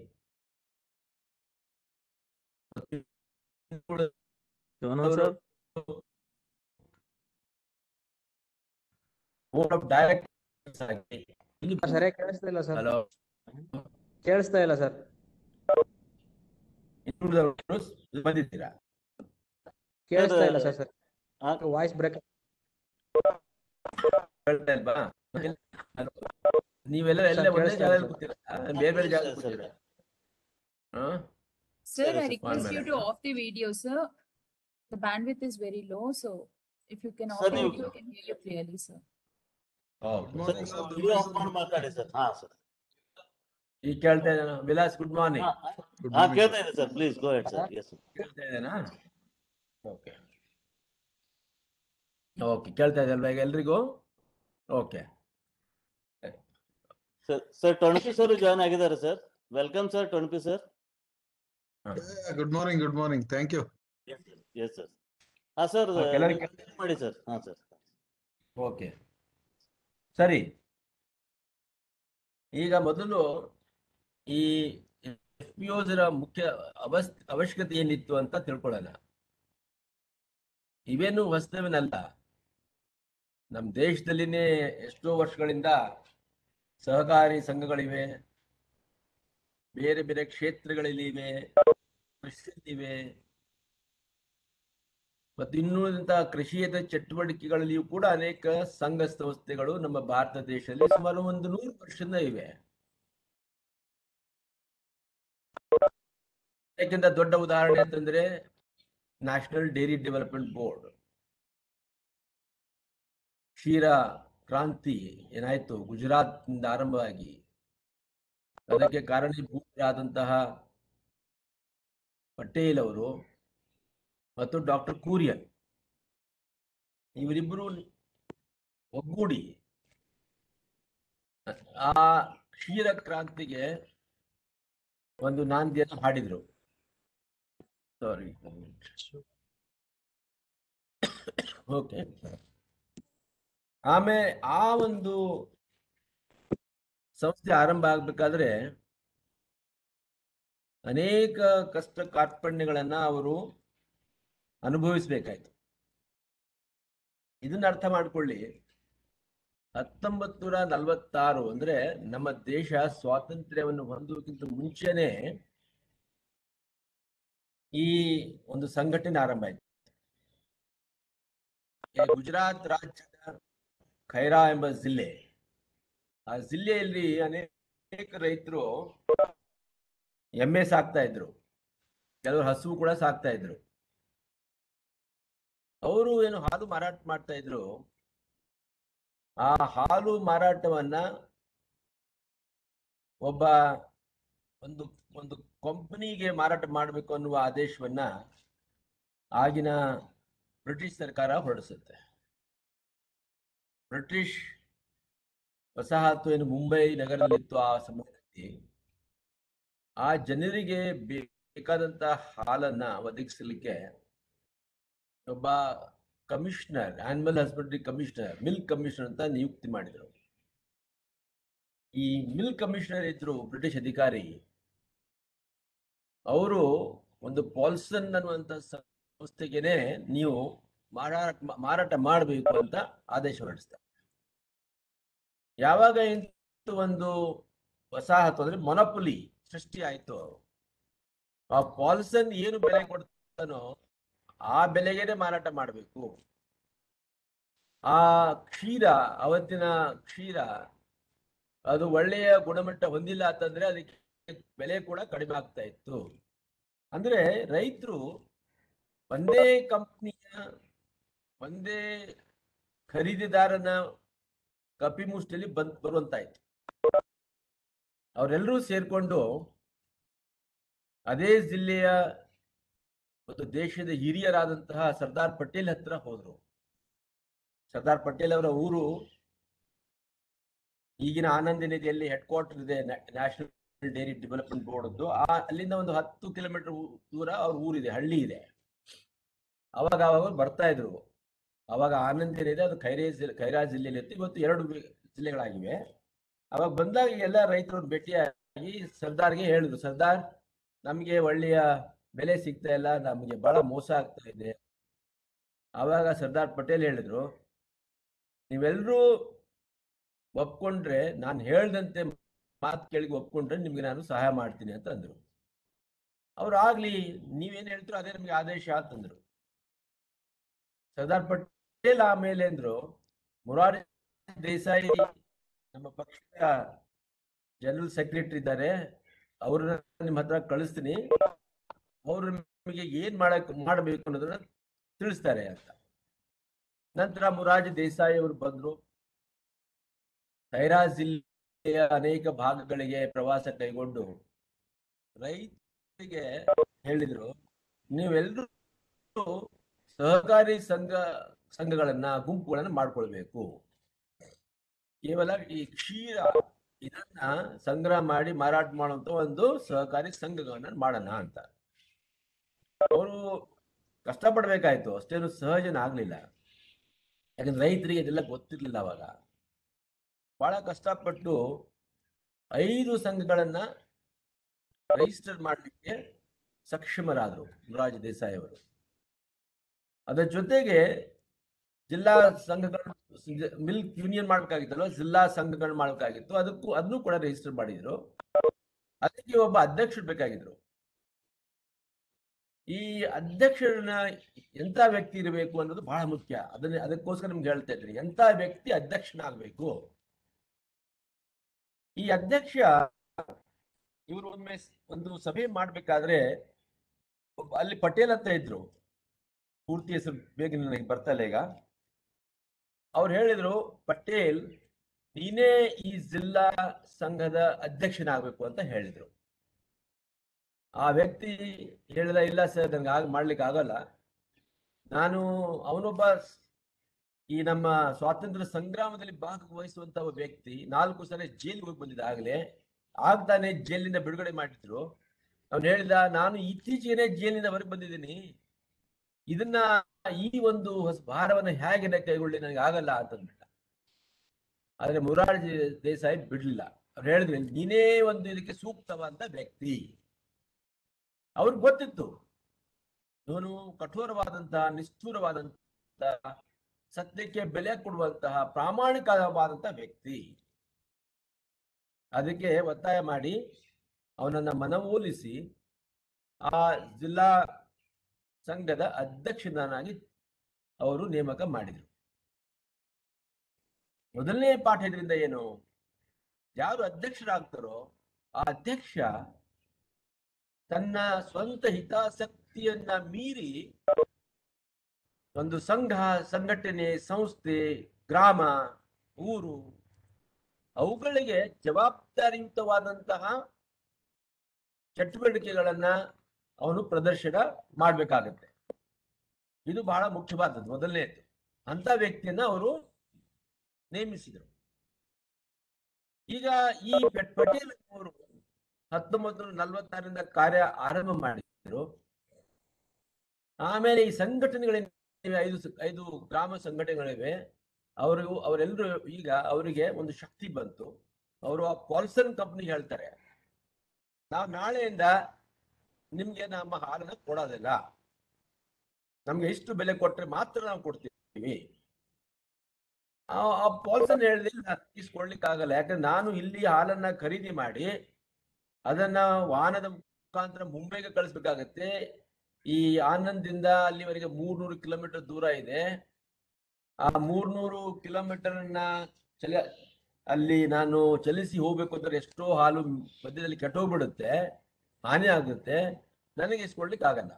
Speaker 6: ಇವನು ಸರ್
Speaker 1: ಬೋರ್ಡ್ ಆಫ್ ಡೈರೆಕ್ಟರ್ಸ್ ಆಗಿ ಇಲ್ಲಿ
Speaker 5: ಸರಿಯಾಗಿ ಕೇಳಿಸ್ತಾ ಇಲ್ಲ ಸರ್
Speaker 1: ಹಲೋ
Speaker 5: ಕೇಳಿಸ್ತಾ ಇಲ್ಲ ಸರ್
Speaker 1: ಇನ್ನುಳಿದವರು ಬಂದಿದ್ದೀರಾ
Speaker 5: ಕೇಳಿಸ್ತಾ ಇಲ್ಲ ಸರ್ ಸರ್
Speaker 2: ಹಾ.
Speaker 5: ವಾಯ್ಸ್ ಬ್ರೇಕ್
Speaker 1: ಹೇಳ್ತಾ ಇಲ್ವಾ ನೀವೆಲ್ಲ ಎಲ್ಲ
Speaker 5: ಸರ್,
Speaker 1: ಒಂದೇ
Speaker 5: ಕೇಳಿಸ್ತಾ
Speaker 1: ಜಾಗದಲ್ಲಿ
Speaker 5: ಇದೆ.
Speaker 1: ಕೂತೀರಾ ಆ, ಬೇರೆ ಬೇರೆ ಜಾಗ
Speaker 2: ಸರ್, ಸರ್.
Speaker 1: ಕೂತೀರಾ ಹಾ
Speaker 7: Sir,
Speaker 2: Yes,
Speaker 7: I
Speaker 2: yes,
Speaker 7: request you
Speaker 1: madam.
Speaker 7: to off the video, sir. The bandwidth is very low, so if you can off
Speaker 2: Sir,
Speaker 7: the
Speaker 2: you-
Speaker 7: video, I can hear you clearly, sir.
Speaker 1: Okay
Speaker 2: sir video off ಮಾಡಿ ಮಾತಾಡಿ sir ಹಾ sir
Speaker 1: ಈಗ ಕೇಳ್ತಾ ಇದ್ದಾನ Vilas good morning
Speaker 2: ಹಾ ಕೇಳ್ತಾ ಇದೆ sir please go ahead sir yes
Speaker 1: ಕೇಳ್ತಾ ಇದ್ದಾನಾ ಓಕೆ ಓಕೆ ಕೇಳ್ತಾ ಇದೆ ಅಲ್ವಾ ಈಗ ಎಲ್ರಿಗೂ okay
Speaker 2: sir sir Tonapi sir join ಆಗಿದ್ದಾರೆ sir welcome sir Tonapi sir
Speaker 8: Yeah, good morning, good morning. Thank you.
Speaker 2: Yes sir ಹಾ ಸರ್
Speaker 1: ಕೆಲವರಿಗೆ
Speaker 2: ಮಾಡಿ ಸರ್ ಹಾ ಸರ್
Speaker 1: ಓಕೆ ಸರಿ ಈಗ ಮೊದಲು ಈ ಎಫ್ ಪಿ ಮುಖ್ಯ ಅವಸ್ ಅವಶ್ಯಕತೆ ಏನಿತ್ತು ಅಂತ ತಿಳ್ಕೊಳ್ಳೋಣ ಇವೇನು ಹೊಸದೇನಲ್ಲ ನಮ್ಮ ದೇಶದಲ್ಲಿನೇ ಎಷ್ಟೋ ವರ್ಷಗಳಿಂದ ಸಹಕಾರಿ ಸಂಘಗಳಿವೆ ಬೇರೆ ಬೇರೆ ಕ್ಷೇತ್ರಗಳಲ್ಲಿ ಇವೆ ಕೃಷಿಯಲ್ಲಿವೆ ಮತ್ತು ಇನ್ನುಳಿದಂತಹ ಕೃಷಿಯದ ಚಟುವಟಿಕೆಗಳಲ್ಲಿಯೂ ಕೂಡ ಅನೇಕ ಸಂಘ ಸಂಸ್ಥೆಗಳು ನಮ್ಮ ಭಾರತ ದೇಶದಲ್ಲಿ ಸುಮಾರು ಒಂದು ನೂರು ವರ್ಷದಿಂದ ಇವೆ ಯಾಕೆಂದ್ರೆ ದೊಡ್ಡ ಉದಾಹರಣೆ ಅಂತಂದ್ರೆ ನ್ಯಾಷನಲ್ ಡೈರಿ ಡೆವಲಪ್ಮೆಂಟ್ ಬೋರ್ಡ್ ಕ್ಷೀರ ಕ್ರಾಂತಿ ಏನಾಯ್ತು ಗುಜರಾತ್ ನಿಂದ ಆರಂಭವಾಗಿ ಅದಕ್ಕೆ ಕಾರಣೀಭೂತರಾದಂತಹ ಪಟೇಲ್ ಅವರು ಮತ್ತು ಡಾಕ್ಟರ್ ಕೂರಿಯನ್ ಇವರಿಬ್ಬರು ಒಗ್ಗೂಡಿ ಆ ಕ್ಷೀರ ಕ್ರಾಂತಿಗೆ ಒಂದು ನಾಂದಿಯನ್ನು ಹಾಡಿದ್ರು ಸಾರಿ ಓಕೆ ಆಮೇಲೆ ಆ ಒಂದು ಸಂಸ್ಥೆ ಆರಂಭ ಆಗ್ಬೇಕಾದ್ರೆ ಅನೇಕ ಕಷ್ಟ ಕಾರ್ಪಣ್ಯಗಳನ್ನ ಅವರು ಅನುಭವಿಸ್ಬೇಕಾಯ್ತು ಇದನ್ನ ಅರ್ಥ ಮಾಡ್ಕೊಳ್ಳಿ ಹತ್ತೊಂಬತ್ ನೂರ ನಲವತ್ತಾರು ಅಂದ್ರೆ ನಮ್ಮ ದೇಶ ಸ್ವಾತಂತ್ರ್ಯವನ್ನು ಹೊಂದುವುದಕ್ಕಿಂತ ಮುಂಚೆನೆ ಈ ಒಂದು ಸಂಘಟನೆ ಆರಂಭ ಆಯ್ತು ಈ ಗುಜರಾತ್ ರಾಜ್ಯದ ಖೈರಾ ಎಂಬ ಜಿಲ್ಲೆ ಆ ಜಿಲ್ಲೆಯಲ್ಲಿ ಅನೇಕ ರೈತರು ಎಮ್ಮೆ ಸಾಕ್ತಾ ಇದ್ರು ಕೆಲವರು ಹಸು ಕೂಡ ಸಾಕ್ತಾ ಇದ್ರು ಅವರು ಏನು ಹಾಲು ಮಾರಾಟ ಮಾಡ್ತಾ ಇದ್ರು ಆ ಹಾಲು ಮಾರಾಟವನ್ನ ಒಬ್ಬ ಒಂದು ಒಂದು ಕಂಪನಿಗೆ ಮಾರಾಟ ಮಾಡಬೇಕು ಅನ್ನುವ ಆದೇಶವನ್ನ ಆಗಿನ ಬ್ರಿಟಿಷ್ ಸರ್ಕಾರ ಹೊರಡಿಸುತ್ತೆ ಬ್ರಿಟಿಷ್ ವಸಾಹತು ಏನು ಮುಂಬೈ ನಗರದಲ್ಲಿತ್ತು ಆ ಸಮಯದಲ್ಲಿ ಆ ಜನರಿಗೆ ಬೇಕಾದಂತ ಹಾಲನ್ನ ಒದಗಿಸಲಿಕ್ಕೆ ಒಬ್ಬ commissioner animal husbandry commissioner milk commissioner ಅಂತ ನಿಯುಕ್ತಿ ಮಾಡಿದರು ಈ ಮಿಲ್ಕ್ ಕಮಿಷನರ್ ಇದ್ರು ಬ್ರಿಟಿಷ್ ಅಧಿಕಾರಿ ಅವರು ಒಂದು ಪಾಲ್ಸನ್ ಅನ್ನುವಂತ ಸಂಸ್ಥೆಗೆನೆ ನೀವು ಮಾರಾಟ ಮಾರಾಟ ಮಾಡಬೇಕು ಅಂತ ಆದೇಶ ಹೊರಡಿಸ್ತಾರೆ ಯಾವಾಗ ಇಂಥ ಒಂದು ವಸಾಹತು ಅಂದ್ರೆ ಮೊನಪುಲಿ ಸೃಷ್ಟಿ ಆಯ್ತು ಆ ಪಾಲ್ಸನ್ ಏನು ಬೆಲೆ ಕೊಡ್ತಾನೋ ಆ ಬೆಲೆಗೇನೆ ಮಾರಾಟ ಮಾಡಬೇಕು ಆ ಕ್ಷೀರ ಅವತ್ತಿನ ಕ್ಷೀರ ಅದು ಒಳ್ಳೆಯ ಗುಣಮಟ್ಟ ಹೊಂದಿಲ್ಲ ಅಂತಂದ್ರೆ ಅದಕ್ಕೆ ಬೆಲೆ ಕೂಡ ಕಡಿಮೆ ಆಗ್ತಾ ಇತ್ತು ಅಂದ್ರೆ ರೈತರು ಒಂದೇ ಕಂಪ್ನಿಯ ಒಂದೇ ಖರೀದಿದಾರನ ಕಪಿಮುಷ್ಟಿಯಲ್ಲಿ ಬಂದ್ ಬರುವಂತಾಯ್ತು ಅವರೆಲ್ಲರೂ ಸೇರ್ಕೊಂಡು ಅದೇ ಜಿಲ್ಲೆಯ ಮತ್ತು ದೇಶದ ಹಿರಿಯರಾದಂತಹ ಸರ್ದಾರ್ ಪಟೇಲ್ ಹತ್ರ ಹೋದ್ರು ಸರ್ದಾರ್ ಪಟೇಲ್ ಅವರ ಊರು ಈಗಿನ ಆನಂದ ನಿಧಿಯಲ್ಲಿ ಹೆಡ್ ಕ್ವಾರ್ಟರ್ ಇದೆ ನ್ಯಾಷನಲ್ ಡೈರಿ ಡೆವಲಪ್ಮೆಂಟ್ ಬೋರ್ಡ್ ಆ ಅಲ್ಲಿಂದ ಒಂದು ಹತ್ತು ಕಿಲೋಮೀಟರ್ ದೂರ ಅವ್ರ ಊರಿದೆ ಹಳ್ಳಿ ಇದೆ ಅವಾಗ ಅವಾಗ ಬರ್ತಾ ಇದ್ರು ಅವಾಗ ಆನಂದ್ ಏನಿದೆ ಅದು ಖೈರೇ ಜಿಲ್ಲೆ ಖೈರಾ ಜಿಲ್ಲೆಯಲ್ಲಿ ಇತ್ತು ಇವತ್ತು ಎರಡು ಜಿಲ್ಲೆಗಳಾಗಿವೆ ಅವಾಗ ಬಂದಾಗ ಎಲ್ಲ ರೈತರು ಭೇಟಿಯಾಗಿ ಸರ್ದಾರ್ಗೆ ಹೇಳಿದ್ರು ಸರ್ದಾರ್ ನಮಗೆ ಒಳ್ಳೆಯ ಬೆಲೆ ಸಿಗ್ತಾ ಇಲ್ಲ ನಮಗೆ ಬಹಳ ಮೋಸ ಆಗ್ತಾ ಇದೆ ಆವಾಗ ಸರ್ದಾರ್ ಪಟೇಲ್ ಹೇಳಿದ್ರು ನೀವೆಲ್ಲರೂ ಒಪ್ಕೊಂಡ್ರೆ ನಾನು ಹೇಳ್ದಂತೆ ಮಾತು ಕೇಳಿ ಒಪ್ಕೊಂಡ್ರೆ ನಿಮ್ಗೆ ನಾನು ಸಹಾಯ ಮಾಡ್ತೀನಿ ಅಂತ ಅಂದ್ರು ಅವ್ರು ಆಗ್ಲಿ ನೀವೇನ್ ಹೇಳ್ತೀರೋ ಅದೇ ನಮ್ಗೆ ಆದೇಶ ಅಂತಂದ್ರು ಸರ್ದಾರ್ ಪಟೇಲ್ ಆಮೇಲೆ ಅಂದ್ರು ಮುರಾರಿ ದೇಸಾಯಿ ನಮ್ಮ ಪಕ್ಷದ ಜನರಲ್ ಸೆಕ್ರೆಟರಿ ಇದ್ದಾರೆ ಅವ್ರನ್ನ ನಿಮ್ಮ ಹತ್ರ ಕಳಿಸ್ತೀನಿ ಅವ್ರು ನಿಮಗೆ ಏನ್ ಮಾಡಕ್ ಮಾಡಬೇಕು ಅನ್ನೋದನ್ನ ತಿಳಿಸ್ತಾರೆ ಅಂತ ನಂತರ ಮುರಾಜಿ ದೇಸಾಯಿ ಅವರು ಬಂದ್ರು ಖೈರಾ ಜಿಲ್ಲೆಯ ಅನೇಕ ಭಾಗಗಳಿಗೆ ಪ್ರವಾಸ ಕೈಗೊಂಡು ರೈತರಿಗೆ ಹೇಳಿದ್ರು ನೀವೆಲ್ಲರೂ ಸಹಕಾರಿ ಸಂಘ ಸಂಘಗಳನ್ನ ಗುಂಪುಗಳನ್ನ ಮಾಡ್ಕೊಳ್ಬೇಕು ಕೇವಲ ಈ ಕ್ಷೀರ ಇದನ್ನ ಸಂಗ್ರಹ ಮಾಡಿ ಮಾರಾಟ ಮಾಡುವಂತ ಒಂದು ಸಹಕಾರಿ ಸಂಘಗಳನ್ನ ಮಾಡೋಣ ಅಂತ ಅವರು ಕಷ್ಟಪಡ್ಬೇಕಾಯ್ತು ಅಷ್ಟೇನು ಸಹಜನ ಆಗ್ಲಿಲ್ಲ ಯಾಕಂದ್ರೆ ರೈತರಿಗೆ ಇದೆಲ್ಲ ಗೊತ್ತಿರ್ಲಿಲ್ಲ ಅವಾಗ ಬಹಳ ಕಷ್ಟಪಟ್ಟು ಐದು ಸಂಘಗಳನ್ನ ರಿಜಿಸ್ಟರ್ ಮಾಡಲಿಕ್ಕೆ ಸಕ್ಷಮರಾದರು ಮೊರಾರ್ಜಿ ದೇಸಾಯಿ ಅವರು ಅದರ ಜೊತೆಗೆ ಜಿಲ್ಲಾ ಸಂಘಗಳು ಮಿಲ್ಕ್ ಯೂನಿಯನ್ ಮಾಡ್ಬೇಕಾಗಿತ್ತಲ್ವ ಜಿಲ್ಲಾ ಸಂಘಗಳು ಮಾಡ್ಬೇಕಾಗಿತ್ತು ಅದಕ್ಕೂ ಅದನ್ನು ಕೂಡ ರಿಜಿಸ್ಟರ್ ಮಾಡಿದ್ರು ಅದಕ್ಕೆ ಒಬ್ಬ ಅಧ್ಯಕ್ಷರು ಬೇಕಾಗಿದ್ರು ಈ ಅಧ್ಯಕ್ಷರನ್ನ ಎಂತ ವ್ಯಕ್ತಿ ಇರಬೇಕು ಅನ್ನೋದು ಬಹಳ ಮುಖ್ಯ ಅದನ್ನ ಅದಕ್ಕೋಸ್ಕರ ನಿಮ್ಗೆ ಹೇಳ್ತಾ ಇದ್ದೀನಿ ಎಂತ ವ್ಯಕ್ತಿ ಅಧ್ಯಕ್ಷನಾಗಬೇಕು ಈ ಅಧ್ಯಕ್ಷ ಇವರು ಒಮ್ಮೆ ಸ್- ಒಂದು ಸಭೆ ಮಾಡ್ಬೇಕಾದ್ರೆ ಒಬ್ಬ- ಅಲ್ಲಿ ಪಟೇಲ್ ಅಂತ ಇದ್ರು ಪೂರ್ತಿ ಹೆಸರು ಬೇಗ ನನಗೆ ಬರ್ತಾ ಇಲ್ಲ ಈಗ ಅವ್ರು ಹೇಳಿದ್ರು ಪಟೇಲ್ ನೀನೇ ಈ ಜಿಲ್ಲಾ ಸಂಘದ ಅಧ್ಯಕ್ಷನಾಗಬೇಕು ಅಂತ ಹೇಳಿದ್ರು ಆ ವ್ಯಕ್ತಿ ಹೇಳಿದ ಇಲ್ಲ ಸರ್ ನನಗೆ ಆಗ ಮಾಡ್ಲಿಕ್ಕೆ ಆಗಲ್ಲ ನಾನು ಅವನೊಬ್ಬ ಸ್- ಈ ನಮ್ಮ ಸ್ವಾತಂತ್ರ್ಯ ಸಂಗ್ರಾಮದಲ್ಲಿ ಭಾಗವಹಿಸುವಂತ ಒಬ್ಬ ವ್ಯಕ್ತಿ ನಾಲ್ಕು ಸಲ ಜೈಲಿಗೆ ಹೋಗಿ ಬಂದಿದ್ದ ಆಗಲೇ ಆಗ್ತಾನೆ ಜೈಲಿನಿಂದ ಬಿಡುಗಡೆ ಮಾಡಿದ್ರು ಅವ್ನು ಹೇಳಿದ ನಾನು ಇತ್ತೀಚೆಗೆ ಜೈಲಿನಿಂದ ಹೊರಗೆ ಬಂದಿದ್ದೀನಿ ಇದನ್ನ ಈ ಒಂದು ಹೊಸ ಭಾರವನ್ನ ಹೇಗೆ ನಾನು ಕೈಗೊಳ್ಳಿ ನನಗೆ ಆಗಲ್ಲ ಅಂತಂದ್ಬಿಟ್ಟ ಆದ್ರೆ ಮುರಾರ್ಜಿ ದೇಸಾಯಿ ಬಿಡ್ಲಿಲ್ಲ ಅವ್ರು ಹೇಳಿದ್ರು ನೀನೇ ಒಂದು ಇದಕ್ಕೆ ಸೂಕ್ತವಾದ ವ್ಯಕ್ತಿ ಅವ್ರಿಗೆ ಗೊತ್ತಿತ್ತು ಇವನು ಕಠೋರವಾದಂತಹ ನಿಷ್ಠುರವಾದಂತಹ ಸತ್ಯಕ್ಕೆ ಬೆಲೆ ಕೊಡುವಂತಹ ಪ್ರಾಮಾಣಿಕವಾದಂತಹ ವ್ಯಕ್ತಿ ಅದಕ್ಕೆ ಒತ್ತಾಯ ಮಾಡಿ ಅವನನ್ನ ಮನವೊಲಿಸಿ ಆ ಜಿಲ್ಲಾ ಸಂಘದ ಅಧ್ಯಕ್ಷನಾಗಿ ಅವರು ನೇಮಕ ಮಾಡಿದರು ಮೊದಲನೇ ಪಾಠ ಇದರಿಂದ ಏನು ಯಾರು ಅಧ್ಯಕ್ಷರಾಗ್ತಾರೋ ಆ ಅಧ್ಯಕ್ಷ ತನ್ನ ಸ್ವಂತ ಹಿತಾಸಕ್ತಿಯನ್ನ ಮೀರಿ ಒಂದು ಸಂಘ ಸಂಘಟನೆ ಸಂಸ್ಥೆ ಗ್ರಾಮ ಊರು ಅವುಗಳಿಗೆ ಜವಾಬ್ದಾರಿಯುತವಾದಂತಹ ಚಟುವಟಿಕೆಗಳನ್ನ ಅವನು ಪ್ರದರ್ಶನ ಮಾಡ್ಬೇಕಾಗತ್ತೆ ಇದು ಬಹಳ ಮುಖ್ಯವಾದದ್ದು ಮೊದಲನೇದು ಅಂತ ವ್ಯಕ್ತಿಯನ್ನ ಅವರು ನೇಮಿಸಿದರು ಈಗ ಈ ಪಟ್- ಪಟೇಲ್ ಅವರು ಹತ್ತೊಂಬತ್ತು ನೂರ ನಲವತ್ತಾರರಿಂದ ಕಾರ್ಯ ಆರಂಭ ಮಾಡಿದ್ರು ಆಮೇಲೆ ಈ ಸಂಘಟನೆಗಳೇನಿವೆ ಐದು ಸ- ಐದು ಗ್ರಾಮ ಸಂಘಟನೆಗಳಿವೆ ಅವರು ಅವರೆಲ್ಲರೂ ಈಗ ಅವರಿಗೆ ಒಂದು ಶಕ್ತಿ ಬಂತು ಅವರು ಆ ಪಾಲ್ಸನ್ ಕಂಪ್ನಿ ಹೇಳ್ತಾರೆ ನಾವು ನಾಳೆಯಿಂದ ನಿಮ್ಗೆ ನಮ್ಮ ಹಾಲನ್ನ ಕೊಡೋದಿಲ್ಲ ನಮ್ಗೆ ಎಷ್ಟು ಬೆಲೆ ಕೊಟ್ರೆ ಮಾತ್ರ ನಾವು ಕೊಡ್ತೀವಿ ಆ- ಆ ಪಾಲ್ಸನ್ ಹೇಳಿದ್ರೆ ಇಸ್ಕೊಳ್ಲಿಕ್ಕೆ ಆಗಲ್ಲ ಯಾಕಂದ್ರೆ ನಾನು ಇಲ್ಲಿ ಹಾಲನ್ನ ಖರೀದಿ ಮಾಡಿ ಅದನ್ನ ವಾಹನದ ಮುಖಾಂತರ ಮುಂಬೈಗೆ ಕಳಿಸ್ಬೇಕಾಗತ್ತೆ ಈ ಆನಂದಿಂದ ಅಲ್ಲಿವರೆಗೆ ಮೂರ್ನೂರು ಕಿಲೋಮೀಟರ್ ದೂರ ಇದೆ ಆ ಮೂರ್ನೂರು ಕಿಲೋಮೀಟರ್ನ ಚಲ ಅಲ್ಲಿ ನಾನು ಚಲಿಸಿ ಹೋಗ್ಬೇಕು ಅಂದ್ರೆ ಎಷ್ಟೋ ಹಾಲು ಮಧ್ಯದಲ್ಲಿ ಕೆಟ್ಟೋಗ್ಬಿಡುತ್ತೆ ಹಾನಿ ಆಗುತ್ತೆ ನನಗೆ ಇಸ್ಕೊಳ್ಲಿಕ್ಕೆ ಆಗಲ್ಲ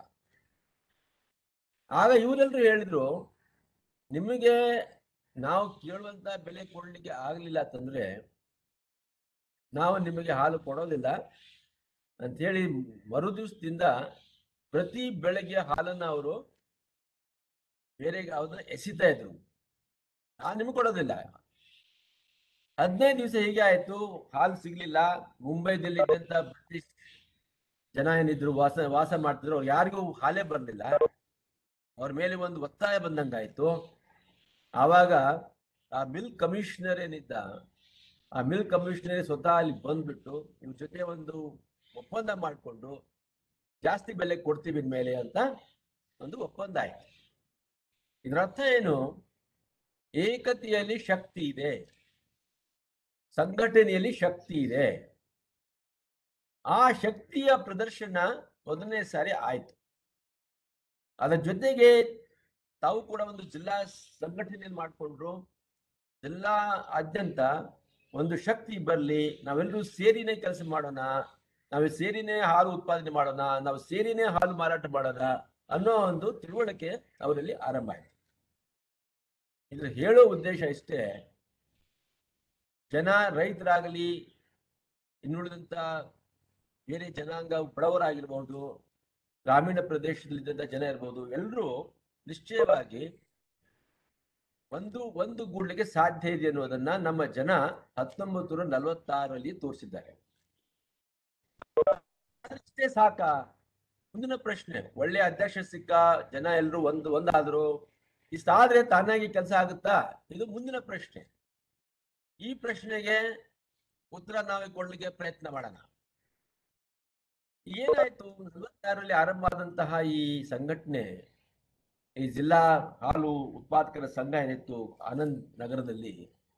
Speaker 1: ಆಗ ಇವರೆಲ್ಲರೂ ಹೇಳಿದ್ರು ನಿಮಗೆ ನಾವು ಕೇಳುವಂತ ಬೆಲೆ ಕೊಡ್ಲಿಕ್ಕೆ ಆಗ್ಲಿಲ್ಲ ಅಂತಂದ್ರೆ ನಾವು ನಿಮಗೆ ಹಾಲು ಕೊಡೋದಿಲ್ಲ ಅಂಥೇಳಿ ಮರು ದಿವಸದಿಂದ ಪ್ರತಿ ಬೆಳಗ್ಗೆ ಹಾಲನ್ನ ಅವರು ಬೇರೆ ಯಾವ್ದನ್ನ ಎಸಿತಾ ಇದ್ರು ನಾನು ನಿಮ್ಗೆ ಕೊಡೋದಿಲ್ಲ ಹದಿನೈದು ದಿವಸ ಹೀಗೆ ಆಯ್ತು ಹಾಲು ಸಿಗ್ಲಿಲ್ಲ ಮುಂಬೈದಲ್ಲಿ ಇದ್ದಂತ ಬ್ರಿಟಿಷ್ ಜನ ಏನಿದ್ರು ವಾಸ ವಾಸ ಮಾಡ್ತಿದ್ರು ಅವ್ರು ಯಾರಿಗೂ ಹಾಲೇ ಬರ್ಲಿಲ್ಲ ಅವ್ರ ಮೇಲೆ ಒಂದು ಒತ್ತಾಯ ಬಂದಂಗಾಯ್ತು ಆವಾಗ ಆ ಮಿಲ್ಕ್ ಕಮಿಷನರ್ ಏನಿದ್ದ ಆ ಮಿಲ್ಕ್ ಕಮಿಷನರ್ ಸ್ವತಃ ಅಲ್ಲಿ ಬಂದ್ಬಿಟ್ಟು ಇವ್ರ ಜೊತೆ ಒಂದು ಒಪ್ಪಂದ ಮಾಡಿಕೊಂಡು ಜಾಸ್ತಿ ಬೆಲೆ ಕೊಡ್ತೀವಿ ಇನ್ಮೇಲೆ ಅಂತ ಒಂದು ಒಪ್ಪಂದ ಆಯ್ತು ಇದರ ಅರ್ಥ ಏನು ಏಕತೆಯಲ್ಲಿ ಶಕ್ತಿ ಇದೆ ಸಂಘಟನೆಯಲ್ಲಿ ಶಕ್ತಿ ಇದೆ ಆ ಶಕ್ತಿಯ ಪ್ರದರ್ಶನ ಮೊದಲನೇ ಸಾರಿ ಆಯ್ತು ಅದರ ಜೊತೆಗೆ ತಾವು ಕೂಡ ಒಂದು ಜಿಲ್ಲಾ ಸಂಘಟನೆಯನ್ನು ಮಾಡಿಕೊಂಡ್ರು ಜಿಲ್ಲಾ ಆದ್ಯಂತ ಒಂದು ಶಕ್ತಿ ಬರಲಿ ನಾವೆಲ್ಲರೂ ಸೇರಿನೇ ಕೆಲಸ ಮಾಡೋಣ ನಾವು ಸೇರಿನೇ ಹಾಲು ಉತ್ಪಾದನೆ ಮಾಡೋಣ ನಾವು ಸೇರಿನೇ ಹಾಲು ಮಾರಾಟ ಮಾಡೋಣ ಅನ್ನೋ ಒಂದು ತಿಳುವಳಿಕೆ ಅವರಲ್ಲಿ ಆರಂಭ ಆಯ್ತು ಇದು ಹೇಳೋ ಉದ್ದೇಶ ಇಷ್ಟೇ ಜನ ರೈತರಾಗಲಿ ಇನ್ನುಳಿದಂತ ಬೇರೆ ಜನಾಂಗ ಬಡವರಾಗಿರ್ಬಹುದು ಗ್ರಾಮೀಣ ಪ್ರದೇಶದಲ್ಲಿದ್ದಂಥ ಜನ ಇರ್ಬೋದು ಎಲ್ಲರೂ ನಿಶ್ಚಯವಾಗಿ ಒಂದು ಒಂದು ಗೂಡ್ಲಿಕ್ಕೆ ಸಾಧ್ಯ ಇದೆ ಅನ್ನೋದನ್ನ ನಮ್ಮ ಜನ ಹತ್ತೊಂಬತ್ತು ನೂರ ನಲವತ್ತಾರರಲ್ಲಿ ತೋರಿಸಿದ್ದಾರೆ ಅಷ್ಟೇ ಸಾಕ ಮುಂದಿನ ಪ್ರಶ್ನೆ ಒಳ್ಳೆ ಅಧ್ಯಕ್ಷ ಸಿಕ್ಕ ಜನ ಎಲ್ಲರೂ ಒಂದು ಒಂದಾದ್ರು ಇಷ್ಟಾದ್ರೆ ತಾನಾಗಿ ಕೆಲಸ ಆಗುತ್ತಾ ಇದು ಮುಂದಿನ ಪ್ರಶ್ನೆ ಈ ಪ್ರಶ್ನೆಗೆ ಉತ್ತರ ನಾವೇ ಕೊಡ್ಲಿಕ್ಕೆ ಪ್ರಯತ್ನ ಮಾಡೋಣ ಏನಾಯ್ತು ನಲವತ್ತಾರರಲ್ಲಿ ಆರಂಭ ಆದಂತಹ ಈ ಸಂಘಟನೆ ಈ ಜಿಲ್ಲಾ ಹಾಲು ಉತ್ಪಾದಕರ ಸಂಘ ಏನಿತ್ತು ಆನಂದ್ ನಗರದಲ್ಲಿ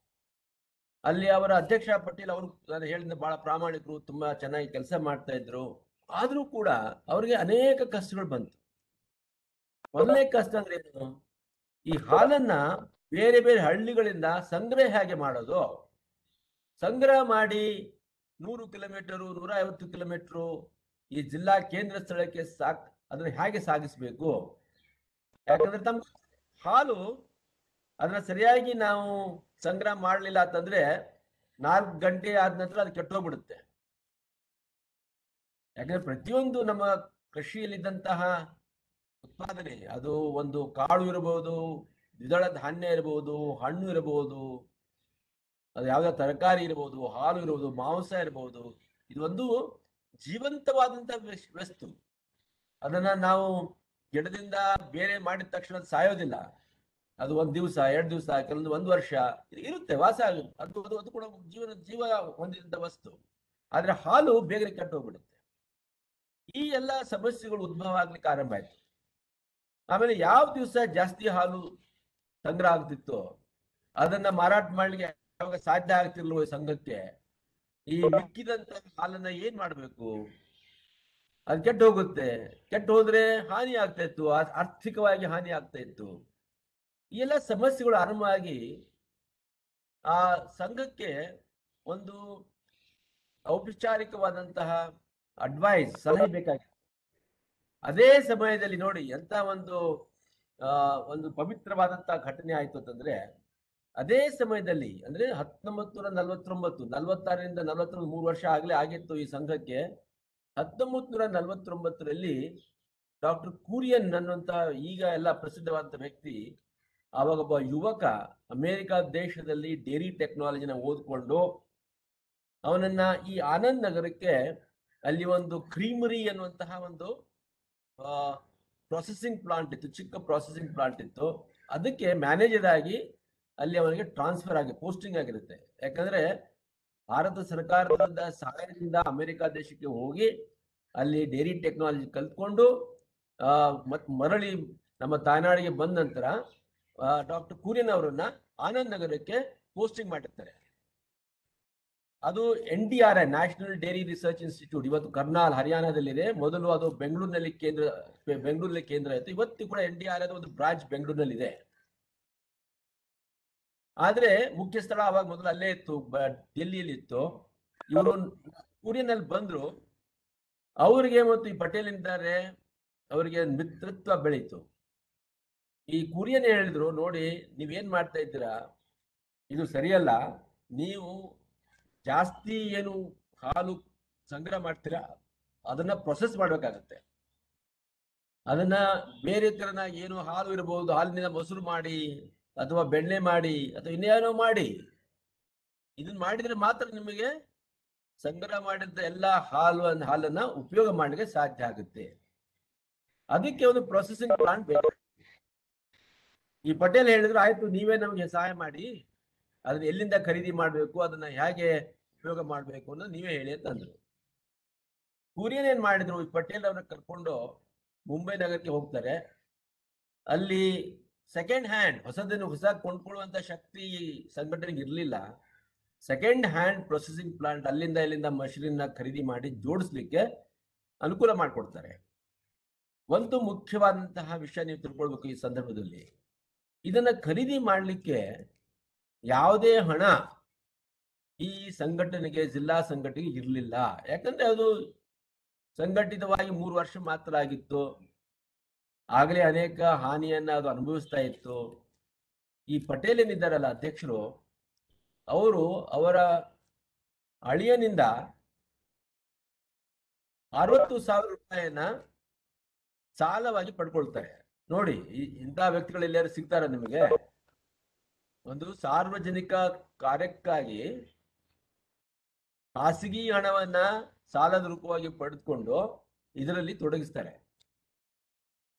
Speaker 1: ಅಲ್ಲಿ ಅವರ ಅಧ್ಯಕ್ಷ ಪಟೇಲ್ ಅವರು ನಾನು ಹೇಳಿದ ಬಹಳ ಪ್ರಾಮಾಣಿಕರು ತುಂಬಾ ಚೆನ್ನಾಗಿ ಕೆಲಸ ಮಾಡ್ತಾ ಇದ್ರು ಆದ್ರೂ ಕೂಡ ಅವ್ರಿಗೆ ಅನೇಕ ಕಷ್ಟಗಳು ಬಂತು ಮೊದಲನೇ ಕಷ್ಟ ಅಂದ್ರೆ ಏನು ಈ ಹಾಲನ್ನ ಬೇರೆ ಬೇರೆ ಹಳ್ಳಿಗಳಿಂದ ಸಂಗ್ರಹ ಹೇಗೆ ಮಾಡೋದು ಸಂಗ್ರಹ ಮಾಡಿ ನೂರು ಕಿಲೋಮೀಟರು ನೂರ ಐವತ್ತು ಕಿಲೋಮೀಟರು ಈ ಜಿಲ್ಲಾ ಕೇಂದ್ರ ಸ್ಥಳಕ್ಕೆ ಸಾಕ್ ಅದನ್ನ ಹೇಗೆ ಸಾಗಿಸ್ಬೇಕು ಯಾಕಂದ್ರೆ ತಮ್ಮ ಹಾಲು ಅದನ್ನ ಸರಿಯಾಗಿ ನಾವು ಸಂಗ್ರಹ ಮಾಡಲಿಲ್ಲ ಅಂತಂದ್ರೆ ನಾಲ್ಕು ಗಂಟೆ ಆದ ನಂತರ ಅದು ಕೆಟ್ಟೋಗ್ಬಿಡುತ್ತೆ ಯಾಕಂದ್ರೆ ಪ್ರತಿಯೊಂದು ನಮ್ಮ ಕೃಷಿಯಲ್ಲಿದ್ದಂತಹ ಉತ್ಪಾದನೆ ಅದು ಒಂದು ಕಾಳು ಇರಬಹುದು ದ್ವಿದಳ ಧಾನ್ಯ ಇರಬಹುದು ಹಣ್ಣು ಇರಬಹುದು ಅದು ಯಾವುದೇ ತರಕಾರಿ ಇರಬಹುದು ಹಾಲು ಇರಬಹುದು ಮಾಂಸ ಇರಬಹುದು ಇದು ಒಂದು ಜೀವಂತವಾದಂತ ವಸ್- ವಸ್ತು ಅದನ್ನ ನಾವು ಗಿಡದಿಂದ ಬೇರೆ ಮಾಡಿದ ತಕ್ಷಣ ಅದು ಸಾಯೋದಿಲ್ಲ ಅದು ಒಂದ್ ದಿವಸ ಎರಡು ದಿವಸ ಕೆಲವೊಂದು ಒಂದು ವರ್ಷ ಇದು ಇರುತ್ತೆ ವಾಸ ಆಗುತ್ತೆ ಅದು ಅದು ಅದು ಕೂಡ ಜೀವನ ಜೀವ ಹೊಂದಿದಂತ ವಸ್ತು ಆದ್ರೆ ಹಾಲು ಬೇಗನೆ ಕೆಟ್ಟು ಹೋಗ್ಬಿಡುತ್ತೆ ಈ ಎಲ್ಲ ಸಮಸ್ಯೆಗಳು ಉದ್ಭವ ಆಗ್ಲಿಕ್ಕೆ ಆರಂಭ ಆಯ್ತು ಆಮೇಲೆ ಯಾವ ದಿವಸ ಜಾಸ್ತಿ ಹಾಲು ಸಂಗ್ರಹ ಆಗ್ತಿತ್ತು ಅದನ್ನ ಮಾರಾಟ ಮಾಡ್ಲಿಕ್ಕೆ ಯಾವಾಗ ಸಾಧ್ಯ ಆಗ್ತಿರ್ಲಿಲ್ಲ ಈ ಸಂಘಕ್ಕೆ ಈ ಮಿಕ್ಕಿದಂತ ಹಾಲನ್ನ ಏನ್ ಮಾಡ್ಬೇಕು ಅದು ಕೆಟ್ಟು ಹೋಗುತ್ತೆ ಕೆಟ್ಟು ಹೋದ್ರೆ ಹಾನಿ ಆಗ್ತಾ ಇತ್ತು ಆ- ಆರ್ಥಿಕವಾಗಿ ಹಾನಿ ಆಗ್ತಾ ಇತ್ತು ಈ ಎಲ್ಲ ಸಮಸ್ಯೆಗಳು ಆರಂಭ ಆಗಿ ಆ ಸಂಘಕ್ಕೆ ಒಂದು ಔಪಚಾರಿಕವಾದಂತಹ ಅಡ್ವೈಸ್ ಸಲಹೆ ಬೇಕಾಗಿತ್ತು ಅದೇ ಸಮಯದಲ್ಲಿ ನೋಡಿ ಎಂತ ಒಂದು ಆ ಒಂದು ಪವಿತ್ರವಾದಂತಹ ಘಟನೆ ಆಯ್ತು ಅಂತಂದ್ರೆ ಅದೇ ಸಮಯದಲ್ಲಿ ಅಂದ್ರೆ ಹತ್ತೊಂಬತ್ತು ನೂರ ನಲವತ್ತೊಂಬತ್ತು ನಲವತ್ತಾರರಿಂದ ನಲವತ್ತೊಂದು ಮೂರು ವರ್ಷ ಆಗ್ಲೇ ಆಗಿತ್ತು ಈ ಸಂಘಕ್ಕೆ ಹತ್ತೊಂಬತ್ತು ನೂರ ನಲವತ್ತೊಂಬತ್ತರಲ್ಲಿ ಡಾಕ್ಟರ್ ಕೂರಿಯನ್ ಅನ್ನುವಂತ ಈಗ ಎಲ್ಲ ಪ್ರಸಿದ್ಧವಾದಂತ ವ್ಯಕ್ತಿ ಆವಾಗ ಒಬ್ಬ ಯುವಕ ಅಮೆರಿಕ ದೇಶದಲ್ಲಿ ಡೇರಿ ಟೆಕ್ನಾಲಜಿನ ಓದ್ಕೊಂಡು ಅವನನ್ನ ಈ ಆನಂದ್ ನಗರಕ್ಕೆ ಅಲ್ಲಿ ಒಂದು ಕ್ರೀಮರಿ ಅನ್ನುವಂತಹ ಒಂದು ಪ್ರೊಸೆಸಿಂಗ್ ಪ್ಲಾಂಟ್ ಇತ್ತು ಚಿಕ್ಕ ಪ್ರೊಸೆಸಿಂಗ್ ಪ್ಲಾಂಟ್ ಇತ್ತು ಅದಕ್ಕೆ ಮ್ಯಾನೇಜರ್ ಆಗಿ ಅಲ್ಲಿ ಅವನಿಗೆ ಟ್ರಾನ್ಸ್ಫರ್ ಆಗಿ ಪೋಸ್ಟಿಂಗ್ ಆಗಿರುತ್ತೆ ಯಾಕಂದ್ರೆ ಭಾರತ ಸರ್ಕಾರದ ಸಹಾಯದಿಂದ ಅಮೆರಿಕ ದೇಶಕ್ಕೆ ಹೋಗಿ ಅಲ್ಲಿ ಡೇರಿ ಟೆಕ್ನಾಲಜಿ ಕಲ್ತ್ಕೊಂಡು ಆ ಮತ್ ಮರಳಿ ನಮ್ಮ ತಾಯ್ನಾಡಿಗೆ ಬಂದ ನಂತರ ಡಾಕ್ಟರ್ ಕುರಿಯನ್ ಅವರನ್ನ ಆನಂದ್ ನಗರಕ್ಕೆ ಪೋಸ್ಟಿಂಗ್ ಮಾಡಿರ್ತಾರೆ ಅದು N D R I national dairy research institute ಇವತ್ತು ಕರ್ನಾಲ್ ಹರಿಯಾಣದಲ್ಲಿದೆ ಮೊದಲು ಅದು ಬೆಂಗಳೂರಿನಲ್ಲಿ ಕೇಂದ್ರ ಬೆ- ಬೆಂಗಳೂರಲ್ಲಿ ಕೇಂದ್ರ ಇತ್ತು ಇವತ್ತು ಕೂಡ ಎನ್ ಡಿ ಆರ್ ಐ ಒಂದು ಬ್ರಾಂಚ್ ಬೆಂಗಳೂರಿನಲ್ಲಿದೆ ಆದ್ರೆ ಮುಖ್ಯ ಸ್ಥಳ ಅವಾಗ ಮೊದಲು ಅಲ್ಲೇ ಇತ್ತು ಬ- ಡೆಲ್ಲಿಯಲ್ಲಿ ಇತ್ತು ಇವರು ಕುರಿಯನಲ್ಲಿ ಬಂದ್ರು ಅವರಿಗೆ ಮತ್ತು ಈ ಪಟೇಲ್ ಇದ್ದಾರೆ ಅವರಿಗೆ ಮಿತ್ರತ್ವ ಬೆಳೀತು ಈ ಕುರಿಯನ್ ಹೇಳಿದ್ರು ನೋಡಿ ನೀವೇನ್ ಮಾಡ್ತಾ ಇದ್ದೀರಾ ಇದು ಸರಿಯಲ್ಲ ನೀವು ಜಾಸ್ತಿ ಏನು ಹಾಲು ಸಂಗ್ರಹ ಮಾಡ್ತೀರಾ ಅದನ್ನ ಪ್ರೊಸೆಸ್ ಮಾಡ್ಬೇಕಾಗತ್ತೆ ಅದನ್ನ ಬೇರೆ ತರನ ಏನು ಹಾಲು ಇರಬಹುದು ಹಾಲಿನಿಂದ ಮೊಸರು ಮಾಡಿ ಅಥವಾ ಬೆಣ್ಣೆ ಮಾಡಿ ಅಥವಾ ಇನ್ನೇನೋ ಮಾಡಿ ಇದನ್ನ ಮಾಡಿದ್ರೆ ಮಾತ್ರ ನಿಮಗೆ ಸಂಗ್ರಹ ಮಾಡಿದ ಎಲ್ಲ ಹಾಲು ಅನ್- ಹಾಲನ್ನ ಉಪಯೋಗ ಮಾಡಲಿಕ್ಕೆ ಸಾಧ್ಯ ಆಗುತ್ತೆ ಅದಕ್ಕೆ ಒಂದು ಪ್ರೊಸೆಸಿಂಗ್ ಪ್ಲಾಂಟ್ ಬೇಕು ಈ ಪಟೇಲ್ ಹೇಳಿದ್ರು ಆಯ್ತು ನೀವೇ ನಮಗೆ ಸಹಾಯ ಮಾಡಿ ಅದನ್ನ ಎಲ್ಲಿಂದ ಖರೀದಿ ಮಾಡಬೇಕು ಅದನ್ನ ಹೇಗೆ ಉಪಯೋಗ ಮಾಡಬೇಕು ಅನ್ನೋದು ನೀವೇ ಹೇಳಿ ಅಂತಂದ್ರು ಕುರಿಯನ್ ಏನ್ ಮಾಡಿದ್ರು ಈ ಪಟೇಲ್ ಅವ್ರನ್ನ ಕರ್ಕೊಂಡು ಮುಂಬೈ ನಗರಕ್ಕೆ ಹೋಗ್ತಾರೆ ಅಲ್ಲಿ ಸೆಕೆಂಡ್ ಹ್ಯಾಂಡ್ ಹೊಸದನ್ನು ಹೊಸ ಕೊಂಡ್ಕೊಳ್ಳುವಂತ ಶಕ್ತಿ ಈ ಸಂಘಟನೆಗೆ ಇರಲಿಲ್ಲ ಸೆಕೆಂಡ್ ಹ್ಯಾಂಡ್ ಪ್ರೊಸೆಸಿಂಗ್ ಪ್ಲಾಂಟ್ ಅಲ್ಲಿಂದ ಇಲ್ಲಿಂದ ಮಷಿನ್ ಖರೀದಿ ಮಾಡಿ ಜೋಡಿಸ್ಲಿಕ್ಕೆ ಅನುಕೂಲ ಮಾಡಿಕೊಡ್ತಾರೆ ಒಂದು ಮುಖ್ಯವಾದಂತಹ ವಿಷಯ ನೀವು ತಿಳ್ಕೊಳ್ಬೇಕು ಈ ಸಂದರ್ಭದಲ್ಲಿ ಇದನ್ನ ಖರೀದಿ ಮಾಡಲಿಕ್ಕೆ ಯಾವುದೇ ಹಣ ಈ ಸಂಘಟನೆಗೆ ಜಿಲ್ಲಾ ಸಂಘಟನೆಗೆ ಇರಲಿಲ್ಲ ಯಾಕಂದ್ರೆ ಅದು ಸಂಘಟಿತವಾಗಿ ಮೂರು ವರ್ಷ ಮಾತ್ರ ಆಗಿತ್ತು ಆಗಲೇ ಅನೇಕ ಹಾನಿಯನ್ನ ಅದು ಅನುಭವಿಸ್ತಾ ಇತ್ತು ಈ ಪಟೇಲ್ ಏನಿದ್ದಾರಲ್ಲ ಅಧ್ಯಕ್ಷರು ಅವರು ಅವರ ಅಳಿಯನಿಂದ ಅರವತ್ತು ಸಾವಿರ ರೂಪಾಯಿಯನ್ನ ಸಾಲವಾಗಿ ಪಡ್ಕೊಳ್ತಾರೆ ನೋಡಿ ಈ- ಇಂಥ ವ್ಯಕ್ತಿಗಳು ಎಲ್ಲಾರು ಸಿಗ್ತಾರ ನಿಮಗೆ ಒಂದು ಸಾರ್ವಜನಿಕ ಕಾರ್ಯಕ್ಕಾಗಿ ಖಾಸಗಿ ಹಣವನ್ನ ಸಾಲದ ರೂಪವಾಗಿ ಪಡೆದುಕೊಂಡು ಇದರಲ್ಲಿ ತೊಡಗಿಸ್ತಾರೆ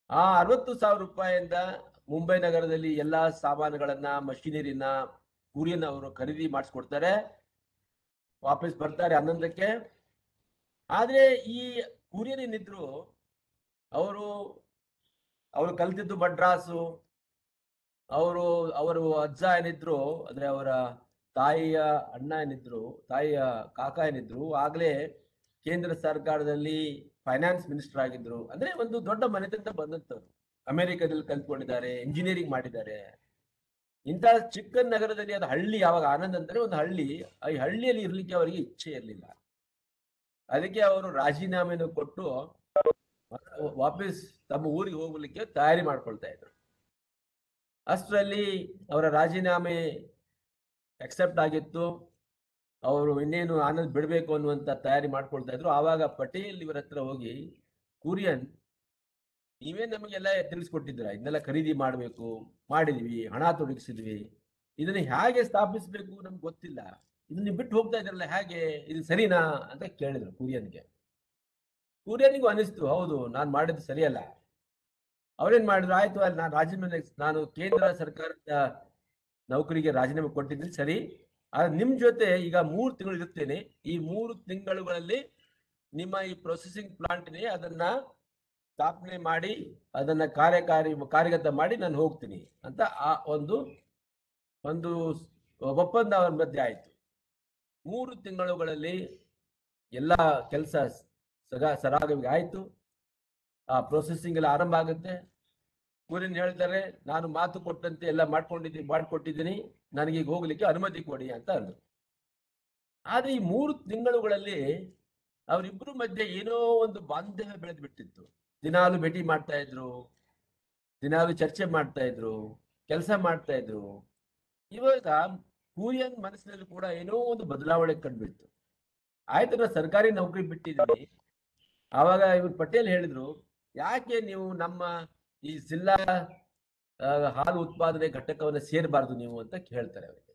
Speaker 1: ಆ ಅರವತ್ತು ಸಾವಿರ ರೂಪಾಯಿಯಿಂದ ಮುಂಬೈ ನಗರದಲ್ಲಿ ಎಲ್ಲಾ ಸಾಮಾನುಗಳನ್ನ ಮಷಿನರಿನ ಕುರಿಯನ್ನ ಅವರು ಖರೀದಿ ಮಾಡಿಸ್ಕೊಡ್ತಾರೆ ವಾಪಸ್ ಬರ್ತಾರೆ ಹನ್ನೊಂದಕ್ಕೆ ಆದ್ರೆ ಈ ಕುರಿಯನ್ ಏನಿದ್ರು ಅವರು ಅವರು ಕಲ್ತಿದ್ದು ಮಡ್ರಾಸು ಅವರು ಅವರು ಅಜ್ಜ ಏನಿದ್ರು ಅಂದ್ರೆ ಅವರ ತಾಯಿಯ ಅಣ್ಣ ಏನಿದ್ರು ತಾಯಿಯ ಕಾಕ ಏನಿದ್ರು ಆಗ್ಲೇ ಕೇಂದ್ರ ಸರ್ಕಾರದಲ್ಲಿ ಫೈನಾನ್ಸ್ ಮಿನಿಸ್ಟರ್ ಆಗಿದ್ರು ಅಂದ್ರೆ ಒಂದು ದೊಡ್ಡ ಮನೆತನದಿಂದ ಬಂದಂತವ್ರು ಅಮೆರಿಕದಲ್ಲಿ ಕಲ್ತ್ಕೊಂಡಿದ್ದಾರೆ ಇಂಜಿನಿಯರಿಂಗ್ ಮಾಡಿದ್ದಾರೆ ಇಂಥ ಚಿಕ್ಕ ನಗರದಲ್ಲಿ ಅದು ಹಳ್ಳಿ ಯಾವಾಗ ಆನಂದ್ ಅಂದ್ರೆ ಒಂದು ಹಳ್ಳಿ ಈ ಹಳ್ಳಿಯಲ್ಲಿ ಇರ್ಲಿಕ್ಕೆ ಅವರಿಗೆ ಇಚ್ಛೆ ಇರಲಿಲ್ಲ ಅದಕ್ಕೆ ಅವರು ರಾಜೀನಾಮೆಯನ್ನು ಕೊಟ್ಟು ವಾಪಸ್ ತಮ್ಮ ಊರಿಗೆ ಹೋಗ್ಲಿಕ್ಕೆ ತಯಾರಿ ಮಾಡ್ಕೊಳ್ತಾ ಇದ್ರು ಅಷ್ಟರಲ್ಲಿ ಅವರ ರಾಜೀನಾಮೆ ಅಕ್ಸೆಪ್ಟ್ ಆಗಿತ್ತು ಅವರು ಇನ್ನೇನು ಆನಂದ್ ಬಿಡಬೇಕು ಅನ್ನುವಂತ ತಯಾರಿ ಮಾಡ್ಕೊಳ್ತಾ ಇದ್ರು ಆವಾಗ ಪಟೇಲ್ ಇವರ ಹತ್ರ ಹೋಗಿ ಕುರಿಯನ್ ನೀವೇ ನಮಗೆಲ್ಲ ತಿಳಿಸ್ಕೊಟ್ಟಿದ್ರ ಇದನ್ನೆಲ್ಲ ಖರೀದಿ ಮಾಡಬೇಕು ಮಾಡಿದ್ವಿ ಹಣ ತೊಡಗಿಸಿದ್ವಿ ಇದನ್ನ ಹೇಗೆ ಸ್ಥಾಪಿಸಬೇಕು ನಮ್ಗೆ ಗೊತ್ತಿಲ್ಲ ಇದನ್ನ ಬಿಟ್ಟು ಹೋಗ್ತಾ ಇದ್ರಲ್ಲ ಹೇಗೆ ಇದು ಸರಿನಾ ಅಂತ ಕೇಳಿದ್ರು ಕುರಿಯನ್ಗೆ ಕುರಿಯನಿಗೂ ಅನಿಸ್ತು ಹೌದು ನಾನು ಮಾಡಿದ್ದು ಸರಿಯಲ್ಲ ಅವ್ರೇನ್ ಮಾಡಿದ್ರು ಆಯ್ತು ಅಲ್ಲಿ ನಾನು ರಾಜೀನಾಮೆ ನಾನು ಕೇಂದ್ರ ಸರ್ಕಾರದ ನೌಕರಿಗೆ ರಾಜೀನಾಮೆ ಕೊಟ್ಟಿದ್ದೀನಿ ಸರಿ ಆದ್ರೆ ನಿಮ್ ಜೊತೆ ಈಗ ಮೂರು ತಿಂಗಳು ಇರುತ್ತೇನೆ ಈ ಮೂರು ತಿಂಗಳುಗಳಲ್ಲಿ ನಿಮ್ಮ ಈ ಪ್ರೊಸೆಸಿಂಗ್ ಪ್ಲಾಂಟ್ನೇ ಅದನ್ನ ಸ್ಥಾಪನೆ ಮಾಡಿ ಅದನ್ನ ಕಾರ್ಯಕಾರಿ ಕಾರ್ಯಗತ ಮಾಡಿ ನಾನು ಹೋಗ್ತೀನಿ ಅಂತ ಆ ಒಂದು ಒಂದು ಒಪ್ಪಂದ ಅವರ ಮಧ್ಯೆ ಆಯ್ತು ಮೂರು ತಿಂಗಳುಗಳಲ್ಲಿ ಎಲ್ಲ ಕೆಲಸ ಸಗ ಸರಾಗವಾಗಿ ಆಯ್ತು ಆ ಪ್ರೊಸೆಸಿಂಗ್ ಎಲ್ಲ ಆರಂಭ ಆಗುತ್ತೆ ಕೂರಿನ ಹೇಳ್ತಾರೆ ನಾನು ಮಾತು ಕೊಟ್ಟಂತೆ ಎಲ್ಲ ಮಾಡ್ಕೊಂಡಿದ್ದೀನಿ ಮಾಡ್ಕೊಟ್ಟಿದ್ದೀನಿ ನನಗೆ ಈಗ ಹೋಗ್ಲಿಕ್ಕೆ ಅನುಮತಿ ಕೊಡಿ ಅಂತ ಅಂದ್ರು ಆದ್ರೆ ಈ ಮೂರು ತಿಂಗಳುಗಳಲ್ಲಿ ಅವರಿಬ್ಬರು ಮಧ್ಯೆ ಏನೋ ಒಂದು ಬಾಂಧವ್ಯ ಬೆಳೆದು ಬಿಟ್ಟಿತ್ತು ದಿನಾಲು ಭೇಟಿ ಮಾಡ್ತಾ ಇದ್ರು ದಿನಾಲು ಚರ್ಚೆ ಮಾಡ್ತಾ ಇದ್ರು ಕೆಲಸ ಮಾಡ್ತಾ ಇದ್ರು ಇವಾಗ ಕೂರಿಯನ್ ಮನಸ್ಸಿನಲ್ಲಿ ಕೂಡ ಏನೋ ಒಂದು ಬದಲಾವಣೆ ಕಂಡುಬಿಡ್ತು ಆಯ್ತು ನಾನು ಸರ್ಕಾರಿ ನೌಕರಿ ಬಿಟ್ಟಿದ್ದೀನಿ ಆವಾಗ ಇವ್ರು ಪಟೇಲ್ ಹೇಳಿದ್ರು ಯಾಕೆ ನೀವು ನಮ್ಮ ಈ ಜಿಲ್ಲಾ ಆ, ಹಾಲು ಉತ್ಪಾದನೆ ಘಟಕವನ್ನು ಸೇರಬಾರ್ದು ನೀವು ಅಂತ ಕೇಳ್ತಾರೆ ಅವರಿಗೆ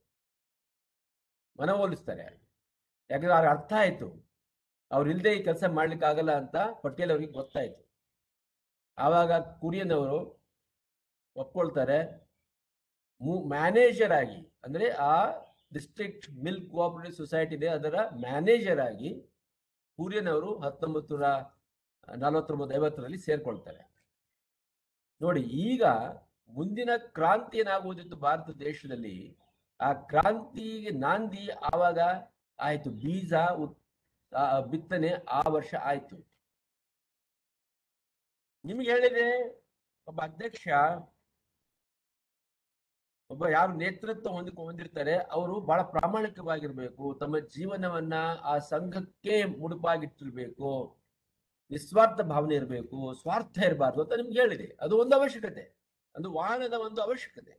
Speaker 1: ಮನವೊಲಿಸ್ತಾರೆ ಯಾಕಂದ್ರೆ ಅವ್ರಿಗೆ ಅರ್ಥ ಆಯ್ತು ಅವ್ರು ಇಲ್ಲದೆ ಈ ಕೆಲಸ ಮಾಡ್ಲಿಕ್ಕೆ ಆಗಲ್ಲ ಅಂತ ಪಟೇಲ್ ಅವ್ರಿಗೆ ಗೊತ್ತಾಯ್ತು ಆವಾಗ ಕುರಿಯನ್ ಅವರು ಒಪ್ಕೊಳ್ತಾರೆ ಮ್ಯಾನೇಜರ್ ಆಗಿ ಅಂದ್ರೆ ಆ ಡಿಸ್ಟ್ರಿಕ್ಟ್ ಮಿಲ್ಕ್ ಕೋಆಪರೇಟಿವ್ ಸೊಸೈಟಿ ಇದೆ ಅದರ ಮ್ಯಾನೇಜರ್ ಆಗಿ ಕುರಿಯನ್ ಅವರು ಹತ್ತೊಂಬತ್ತು ನೂರ ನಲವತ್ತೊಂಬತ್ತು ಐವತ್ತರಲ್ಲಿ ಸೇರ್ಕೊಳ್ತಾರೆ ನೋಡಿ ಈಗ ಮುಂದಿನ ಕ್ರಾಂತಿ ಏನಾಗುವುದಿತ್ತು ಭಾರತ ದೇಶದಲ್ಲಿ ಆ ಕ್ರಾಂತಿಗೆ ನಾಂದಿ ಆವಾಗ ಆಯ್ತು ಬೀಜ ಉತ್- ಆ ಬಿತ್ತನೆ ಆ ವರ್ಷ ಆಯ್ತು ನಿಮ್ಗೆ ಹೇಳಿದೆ ಒಬ್ಬ ಅಧ್ಯಕ್ಷ ಒಬ್ಬ ಯಾರು ನೇತೃತ್ವ ಹೊಂದಿಕೊ ಹೊಂದಿರ್ತಾರೆ ಅವರು ಬಹಳ ಪ್ರಾಮಾಣಿಕವಾಗಿರ್ಬೇಕು ತಮ್ಮ ಜೀವನವನ್ನ ಆ ಸಂಘಕ್ಕೆ ಮುಡುಪಾಗಿಟ್ಟಿರ್ಬೇಕು ನಿಸ್ವಾರ್ಥ ಭಾವನೆ ಇರಬೇಕು ಸ್ವಾರ್ಥ ಇರಬಾರ್ದು ಅಂತ ನಿಮ್ಗೆ ಹೇಳಿದೆ ಅದು ಒಂದು ಅವಶ್ಯಕತೆ ಅದು ವಾಹನದ ಒಂದು ಅವಶ್ಯಕತೆ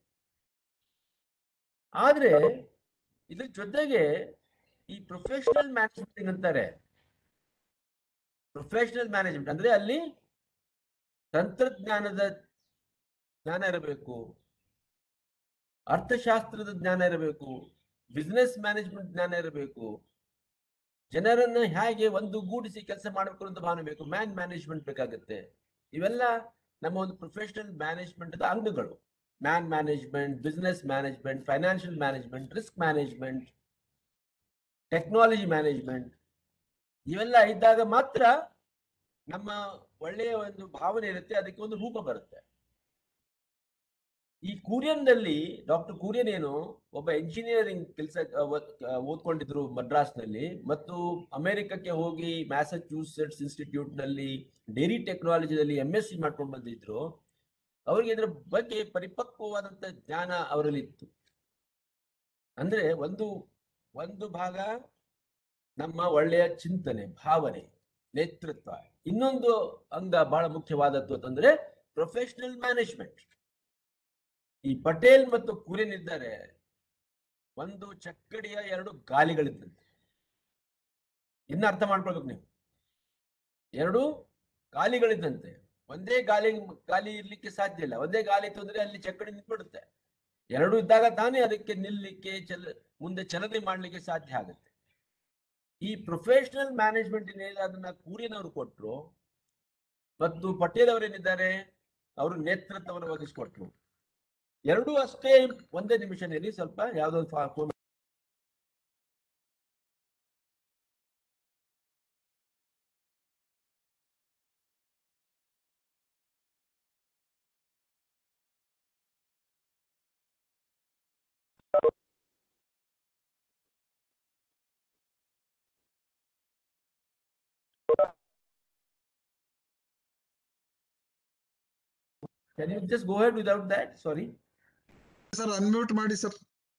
Speaker 1: ಆದ್ರೆ ಇದ್ರ ಜೊತೆಗೆ ಈ ಪ್ರೊಫೆಷನಲ್ ಮ್ಯಾನೇಜ್ಮೆಂಟ್ ಅಂತಾರೆ ಪ್ರೊಫೆಷನಲ್ ಮ್ಯಾನೇಜ್ಮೆಂಟ್ ಅಂದ್ರೆ ಅಲ್ಲಿ ತಂತ್ರಜ್ಞಾನದ ಜ್ಞಾನ ಇರಬೇಕು ಅರ್ಥಶಾಸ್ತ್ರದ ಜ್ಞಾನ ಇರಬೇಕು ಬಿಸ್ನೆಸ್ ಮ್ಯಾನೇಜ್ಮೆಂಟ್ ಜ್ಞಾನ ಇರಬೇಕು ಜನರನ್ನ ಹೇಗೆ ಒಂದು ಗೂಡಿಸಿ ಕೆಲಸ ಮಾಡಬೇಕು ಅಂತ ಭಾವನೆ ಬೇಕು ಮ್ಯಾನ್ ಮ್ಯಾನೇಜ್ಮೆಂಟ್ ಬೇಕಾಗುತ್ತೆ ಇವೆಲ್ಲ ನಮ್ಮ ಒಂದು ಪ್ರೊಫೆಷನಲ್ ಮ್ಯಾನೇಜ್ಮೆಂಟ್ ಅಂಗಗಳು man management business management financial management risk management technology management ಇವೆಲ್ಲ ಇದ್ದಾಗ ಮಾತ್ರ ನಮ್ಮ ಒಳ್ಳೆಯ ಒಂದು ಭಾವನೆ ಇರುತ್ತೆ ಅದಕ್ಕೆ ಒಂದು ರೂಪ ಬರುತ್ತೆ ಈ ಕೂರಿಯನ್ನಲ್ಲಿ ಡಾಕ್ಟರ್ ಕೂರಿಯನ್ ಏನು ಒಬ್ಬ ಇಂಜಿನಿಯರಿಂಗ್ ಕೆಲಸ ಓದ್ಕೊಂಡಿದ್ರು ಮದ್ರಾಸ್ನಲ್ಲಿ ಮತ್ತು ಅಮೆರಿಕಕ್ಕೆ ಹೋಗಿ ಮ್ಯಾಸಚ್ಯೂಸೆಟ್ಸ್ ಇನ್ಸ್ಟಿಟ್ಯೂಟ್ ನಲ್ಲಿ ಡೈರಿ ಟೆಕ್ನಾಲಜಿದಲ್ಲಿ ಎಂ ಎಸ್ ಸಿ ಮಾಡ್ಕೊಂಡು ಬಂದಿದ್ರು ಅವರಿಗೆ ಇದರ ಬಗ್ಗೆ ಪರಿಪಕ್ವವಾದಂತ ಜ್ಞಾನ ಅವರಲ್ಲಿ ಇತ್ತು ಅಂದ್ರೆ ಒಂದು ಒಂದು ಭಾಗ ನಮ್ಮ ಒಳ್ಳೆಯ ಚಿಂತನೆ ಭಾವನೆ ನೇತೃತ್ವ ಇನ್ನೊಂದು ಅಂಗ ಬಹಳ ಮುಖ್ಯವಾದದ್ದು ಅಂತಂದ್ರೆ ಪ್ರೊಫೆಷನಲ್ ಮ್ಯಾನೇಜ್ಮೆಂಟ್ ಈ ಪಟೇಲ್ ಮತ್ತು ಕುರಿನ್ ಇದ್ದಾರೆ ಒಂದು ಚಕ್ಕಡಿಯ ಎರಡು ಗಾಲಿಗಳಿದ್ದಂತೆ ಇನ್ನ ಅರ್ಥ ಮಾಡ್ಕೊಳ್ಬೇಕು ನೀವು ಎರಡು ಗಾಲಿಗಳಿದ್ದಂತೆ ಒಂದೇ ಗಾಲಿ ಗಾಲಿ ಇರ್ಲಿಕ್ಕೆ ಸಾಧ್ಯ ಇಲ್ಲ ಒಂದೇ ಗಾಲಿ ಇತ್ತು ಅಂದ್ರೆ ಅಲ್ಲಿ ಚಕ್ಕಡಿ ನಿಂತ್ಬಿಡುತ್ತೆ ಎರಡು ಇದ್ದಾಗ ತಾನೇ ಅದಕ್ಕೆ ನಿಲ್ಲಲಿಕ್ಕೆ ಚಲ ಮುಂದೆ ಚಲನೆ ಮಾಡ್ಲಿಕ್ಕೆ ಸಾಧ್ಯ ಆಗುತ್ತೆ ಈ ಪ್ರೊಫೆಷನಲ್ ಮ್ಯಾನೇಜ್ಮೆಂಟ್ ಏನಿದೆ ಅದನ್ನ ಕೂರಿನವರು ಕೊಟ್ರು ಮತ್ತು ಪಟೇಲ್ ಅವರೇನಿದ್ದಾರೆ ಅವರು ನೇತೃತ್ವವನ್ನು ವಹಿಸಿಕೊಟ್ರು ಎರಡೂ ಅಷ್ಟೇ ಒಂದೇ ನಿಮಿಷದಲ್ಲಿ ಸ್ವಲ್ಪ ಯಾವುದೋ ಒಂದು ಫಾ- phone Can you just go ahead without that? Sorry.
Speaker 8: Sir unmute ಮಾಡಿ ಸರ್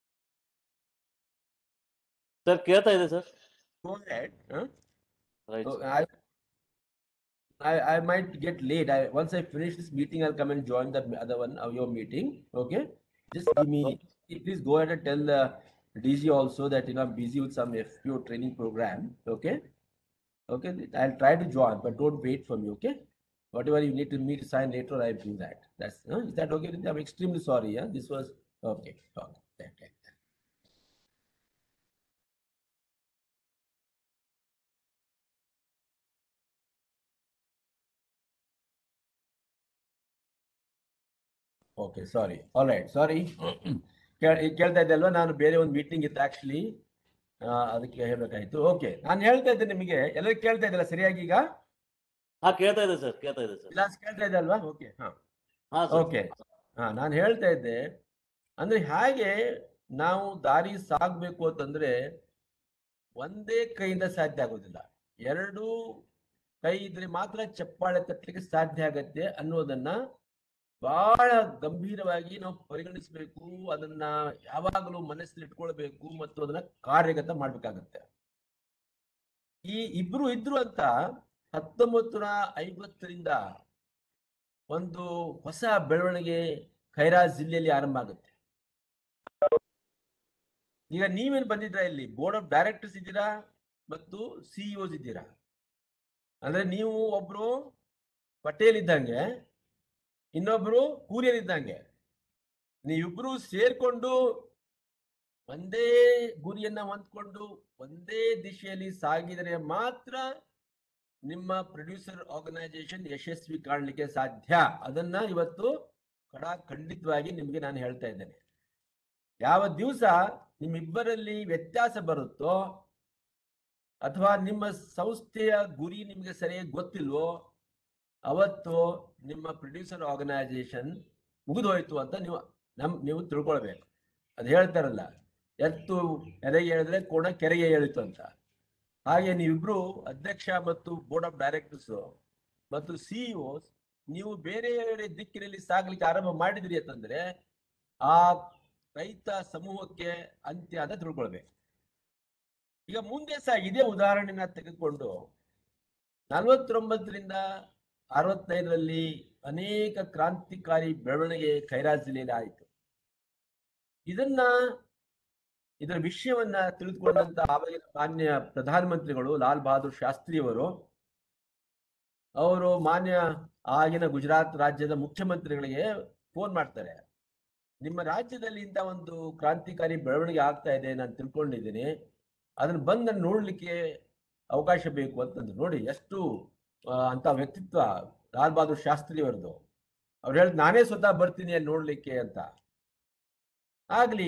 Speaker 2: ಸರ್ ಕೇಳ್ತಾ ಇದೆ sir
Speaker 1: Go ahead. Huh?
Speaker 2: Right
Speaker 1: So I, I, I might get late. I, once I finish this meeting, I'll come and join the other one of your meeting. Okay. Just give me, please go ahead and tell the DG also that, you know, I'm busy with some FPO training program. Okay. Okay. I'll try to join, but don't wait for me. Okay. Whatever you need to me to sign later, I'll do that. That's, huh? is that okay? I'm extremely sorry. Yeah. This was, okay. Okay. Thank you. Okay sorry all right sorry ಕೇಳ್ತಾ ಇದ್ದೆ ಅಲ್ವಾ ನಾನು ಬೇರೆ ಒಂದು meeting ಇತ್ತು actually ಅದಕ್ಕೆ ಹೇಳ್ಬೇಕಾಯ್ತು okay ನಾನು ಹೇಳ್ತಾ ಇದ್ದೆ ನಿಮಗೆ ಎಲ್ಲರೂ ಕೇಳ್ತಾ ಇದ್ದಲ್ಲ ಸರಿಯಾಗಿ ಈಗ
Speaker 2: ಹಾ ಕೇಳ್ತಾ ಇದೆ ಸರ್ ಕೇಳ್ತಾ ಇದೆ ಸರ್
Speaker 1: ವಿಲಾಸ್ ಕೇಳ್ತಾ ಇದೆ ಅಲ್ವಾ ಓಕೆ ಹಾ
Speaker 2: ಹಾ ಸರ್
Speaker 1: ಓಕೆ ಹಾ ನಾನು ಹೇಳ್ತಾ ಇದ್ದೆ ಅಂದ್ರೆ ಹಾಗೆ ನಾವು ದಾರಿ ಸಾಗ್ಬೇಕು ಅಂತಂದ್ರೆ ಒಂದೇ ಕೈಯಿಂದ ಸಾಧ್ಯ ಆಗೋದಿಲ್ಲ ಎರಡು ಕೈ ಇದ್ರೆ ಮಾತ್ರ ಚಪ್ಪಾಳೆ ತಟ್ಟಲಿಕ್ಕೆ ಸಾಧ್ಯ ಆಗತ್ತೆ ಅನ್ನೋದನ್ನ ಬಹಳ ಗಂಭೀರವಾಗಿ ನಾವು ಪರಿಗಣಿಸಬೇಕು ಅದನ್ನ ಯಾವಾಗಲೂ ಮನಸ್ಸಲ್ಲಿ ಇಟ್ಕೊಳ್ಬೇಕು ಮತ್ತು ಅದನ್ನ ಕಾರ್ಯಗತ ಮಾಡ್ಬೇಕಾಗತ್ತೆ ಈ ಇಬ್ರು ಇದ್ರು ಅಂತ ಹತ್ತೊಂಬತ್ತು ನೂರ ಐವತ್ತರಿಂದ ಒಂದು ಹೊಸ ಬೆಳವಣಿಗೆ ಖೈರಾಸ್ ಜಿಲ್ಲೆಯಲ್ಲಿ ಆರಂಭ ಆಗುತ್ತೆ ಈಗ ನೀವೇನು ಬಂದಿದ್ರ ಇಲ್ಲಿ ಬೋರ್ಡ್ ಆಫ್ ಡೈರೆಕ್ಟರ್ಸ್ ಇದ್ದೀರಾ ಮತ್ತು ಸಿಇಒಸ್ ಇದ್ದೀರಾ ಅಂದ್ರೆ ನೀವು ಒಬ್ರು ಪಟೇಲ್ ಇದ್ದಂಗೆ ಇನ್ನೊಬ್ರು ಕೂರಿಯರ್ ಇದ್ದಂಗೆ ನೀವಿಬ್ರು ಸೇರ್ಕೊಂಡು ಒಂದೇ ಗುರಿಯನ್ನ ಹೊಂದ್ಕೊಂಡು ಒಂದೇ ದಿಶೆಯಲ್ಲಿ ಸಾಗಿದರೆ ಮಾತ್ರ ನಿಮ್ಮ ಪ್ರೊಡ್ಯೂಸರ್ ಆರ್ಗನೈಸೇಷನ್ ಯಶಸ್ವಿ ಕಾಣಲಿಕ್ಕೆ ಸಾಧ್ಯ ಅದನ್ನ ಇವತ್ತು ಕಡ ಖಂಡಿತವಾಗಿ ನಿಮ್ಗೆ ನಾನು ಹೇಳ್ತಾ ಇದ್ದೇನೆ ಯಾವ ದಿವಸ ನಿಮ್ಮಿಬ್ಬರಲ್ಲಿ ವ್ಯತ್ಯಾಸ ಬರುತ್ತೋ ಅಥವಾ ನಿಮ್ಮ ಸಂಸ್ಥೆಯ ಗುರಿ ನಿಮಗೆ ಸರಿಯಾಗಿ ಗೊತ್ತಿಲ್ವೋ ಅವತ್ತು ನಿಮ್ಮ ಪ್ರೊಡ್ಯೂಸರ್ ಆರ್ಗನೈಸೇಷನ್ ಮುಗಿದೋಯ್ತು ಅಂತ ನೀವು ನಮ್ ನೀವು ತಿಳ್ಕೊಳ್ಬೇಕು ಅದು ಹೇಳ್ತಾರಲ್ಲ ಎತ್ತು ಎದೆಗೆ ಹೇಳಿದ್ರೆ ಕೋಣ ಕೆರೆಗೆ ಹೇಳಿತು ಅಂತ ಹಾಗೆ ನೀವಿಬ್ರು ಅಧ್ಯಕ್ಷ ಮತ್ತು ಬೋರ್ಡ್ ಆಫ್ ಡೈರೆಕ್ಟರ್ಸ್ ಮತ್ತು ಸಿಇಒ ನೀವು ಬೇರೆ ಬೇರೆ ದಿಕ್ಕಿನಲ್ಲಿ ಸಾಗ್ಲಿಕ್ಕೆ ಆರಂಭ ಮಾಡಿದ್ರಿ ಅಂತಂದ್ರೆ ಆ ರೈತ ಸಮೂಹಕ್ಕೆ ಅಂತ್ಯ ಅಂತ ತಿಳ್ಕೊಳ್ಬೇಕು ಈಗ ಮುಂದೆ ಸಹ ಇದೇ ಉದಾಹರಣೆನ ತೆಗೆದುಕೊಂಡು ನಲವತ್ತೊಂಬತ್ತರಿಂದ ಅರವತ್ತೈದರಲ್ಲಿ ಅನೇಕ ಕ್ರಾಂತಿಕಾರಿ ಬೆಳವಣಿಗೆ ಖೈರಾತ್ ಜಿಲ್ಲೆಯಲ್ಲಿ ಆಯಿತು ಇದನ್ನ ಇದರ ವಿಷಯವನ್ನ ತಿಳಿದುಕೊಂಡಂತ ಆವಾಗಿನ ಮಾನ್ಯ ಪ್ರಧಾನಮಂತ್ರಿಗಳು ಲಾಲ್ ಬಹದ್ದೂರ್ ಶಾಸ್ತ್ರಿಯವರು ಅವರು ಮಾನ್ಯ ಆಗಿನ ಗುಜರಾತ್ ರಾಜ್ಯದ ಮುಖ್ಯಮಂತ್ರಿಗಳಿಗೆ ಫೋನ್ ಮಾಡ್ತಾರೆ ನಿಮ್ಮ ರಾಜ್ಯದಲ್ಲಿ ಇಂಥ ಒಂದು ಕ್ರಾಂತಿಕಾರಿ ಬೆಳವಣಿಗೆ ಆಗ್ತಾ ಇದೆ ನಾನು ತಿಳ್ಕೊಂಡಿದ್ದೀನಿ ಅದನ್ನ ಬಂದು ನಾನು ನೋಡ್ಲಿಕ್ಕೆ ಅವಕಾಶ ಬೇಕು ಅಂತಂದ್ರು ನೋಡಿ ಎಷ್ಟು ಆ, ಅಂತ ವ್ಯಕ್ತಿತ್ವ ಲಾಲ್ ಬಹದ್ದೂರ್ ಶಾಸ್ತ್ರಿ ಅವರದು ಅವ್ರು ಹೇಳಿದ್ ನಾನೇ ಸ್ವತಃ ಬರ್ತೀನಿ ಅಲ್ಲಿ ನೋಡ್ಲಿಕ್ಕೆ ಅಂತ ಆಗ್ಲಿ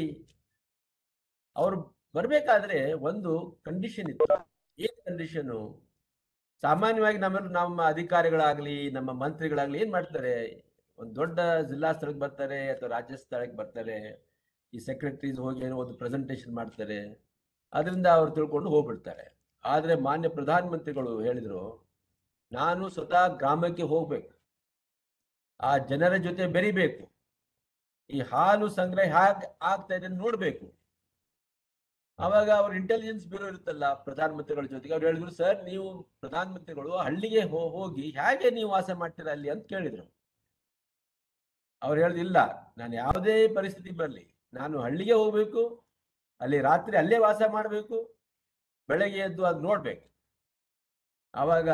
Speaker 1: ಅವ್ರು ಬರ್ಬೇಕಾದ್ರೆ ಒಂದು ಕಂಡೀಷನ್ ಇತ್ತು ಏನ್ ಕಂಡೀಷನು ಸಾಮಾನ್ಯವಾಗಿ ನಮ್ಮ ನಮ್ಮ ಅಧಿಕಾರಿಗಳಾಗ್ಲಿ ನಮ್ಮ ಮಂತ್ರಿಗಳಾಗ್ಲಿ ಏನ್ ಮಾಡ್ತಾರೆ ಒಂದು ದೊಡ್ಡ ಜಿಲ್ಲಾ ಸ್ಥಳಕ್ಕೆ ಬರ್ತಾರೆ ಅಥವಾ ರಾಜ್ಯ ಸ್ಥಳಕ್ಕೆ ಬರ್ತಾರೆ ಈ ಸೆಕ್ರೆಟರೀಸ್ ಹೋಗಿ ಏನೋ ಒಂದು ಪ್ರೆಸೆಂಟೇಷನ್ ಮಾಡ್ತಾರೆ ಅದರಿಂದ ಅವ್ರು ತಿಳ್ಕೊಂಡು ಹೋಗ್ಬಿಡ್ತಾರೆ ಆದ್ರೆ ಮಾನ್ಯ ಪ್ರಧಾನಮಂತ್ರಿಗಳು ಹೇಳಿದ್ರು ನಾನು ಸ್ವತಃ ಗ್ರಾಮಕ್ಕೆ ಹೋಗ್ಬೇಕು ಆ ಜನರ ಜೊತೆ ಬೆರಿಬೇಕು ಈ ಹಾಲು ಸಂಗ್ರಹ ಹೇಗೆ ಆಗ್ತಾ ಇದೆ ಅಂತ ನೋಡ್ಬೇಕು ಅವಾಗ ಅವ್ರ ಇಂಟೆಲಿಜೆನ್ಸ್ ಬ್ಯೂರೋ ಇರುತ್ತಲ್ಲ ಪ್ರಧಾನಮಂತ್ರಿಗಳ ಜೊತೆಗೆ ಅವ್ರು ಹೇಳಿದ್ರು ಸರ್ ನೀವು ಪ್ರಧಾನಮಂತ್ರಿಗಳು ಹಳ್ಳಿಗೆ ಹೋ- ಹೋಗಿ ಹೇಗೆ ನೀವು ವಾಸ ಮಾಡ್ತೀರಾ ಅಲ್ಲಿ ಅಂತ ಕೇಳಿದ್ರು ಅವ್ರು ಹೇಳಿದ್ರು ಇಲ್ಲ ನಾನು ಯಾವುದೇ ಪರಿಸ್ಥಿತಿ ಬರಲಿ ನಾನು ಹಳ್ಳಿಗೆ ಹೋಗ್ಬೇಕು ಅಲ್ಲಿ ರಾತ್ರಿ ಅಲ್ಲೇ ವಾಸ ಮಾಡಬೇಕು ಬೆಳಗ್ಗೆ ಎದ್ದು ಅದು ನೋಡ್ಬೇಕು ಆವಾಗ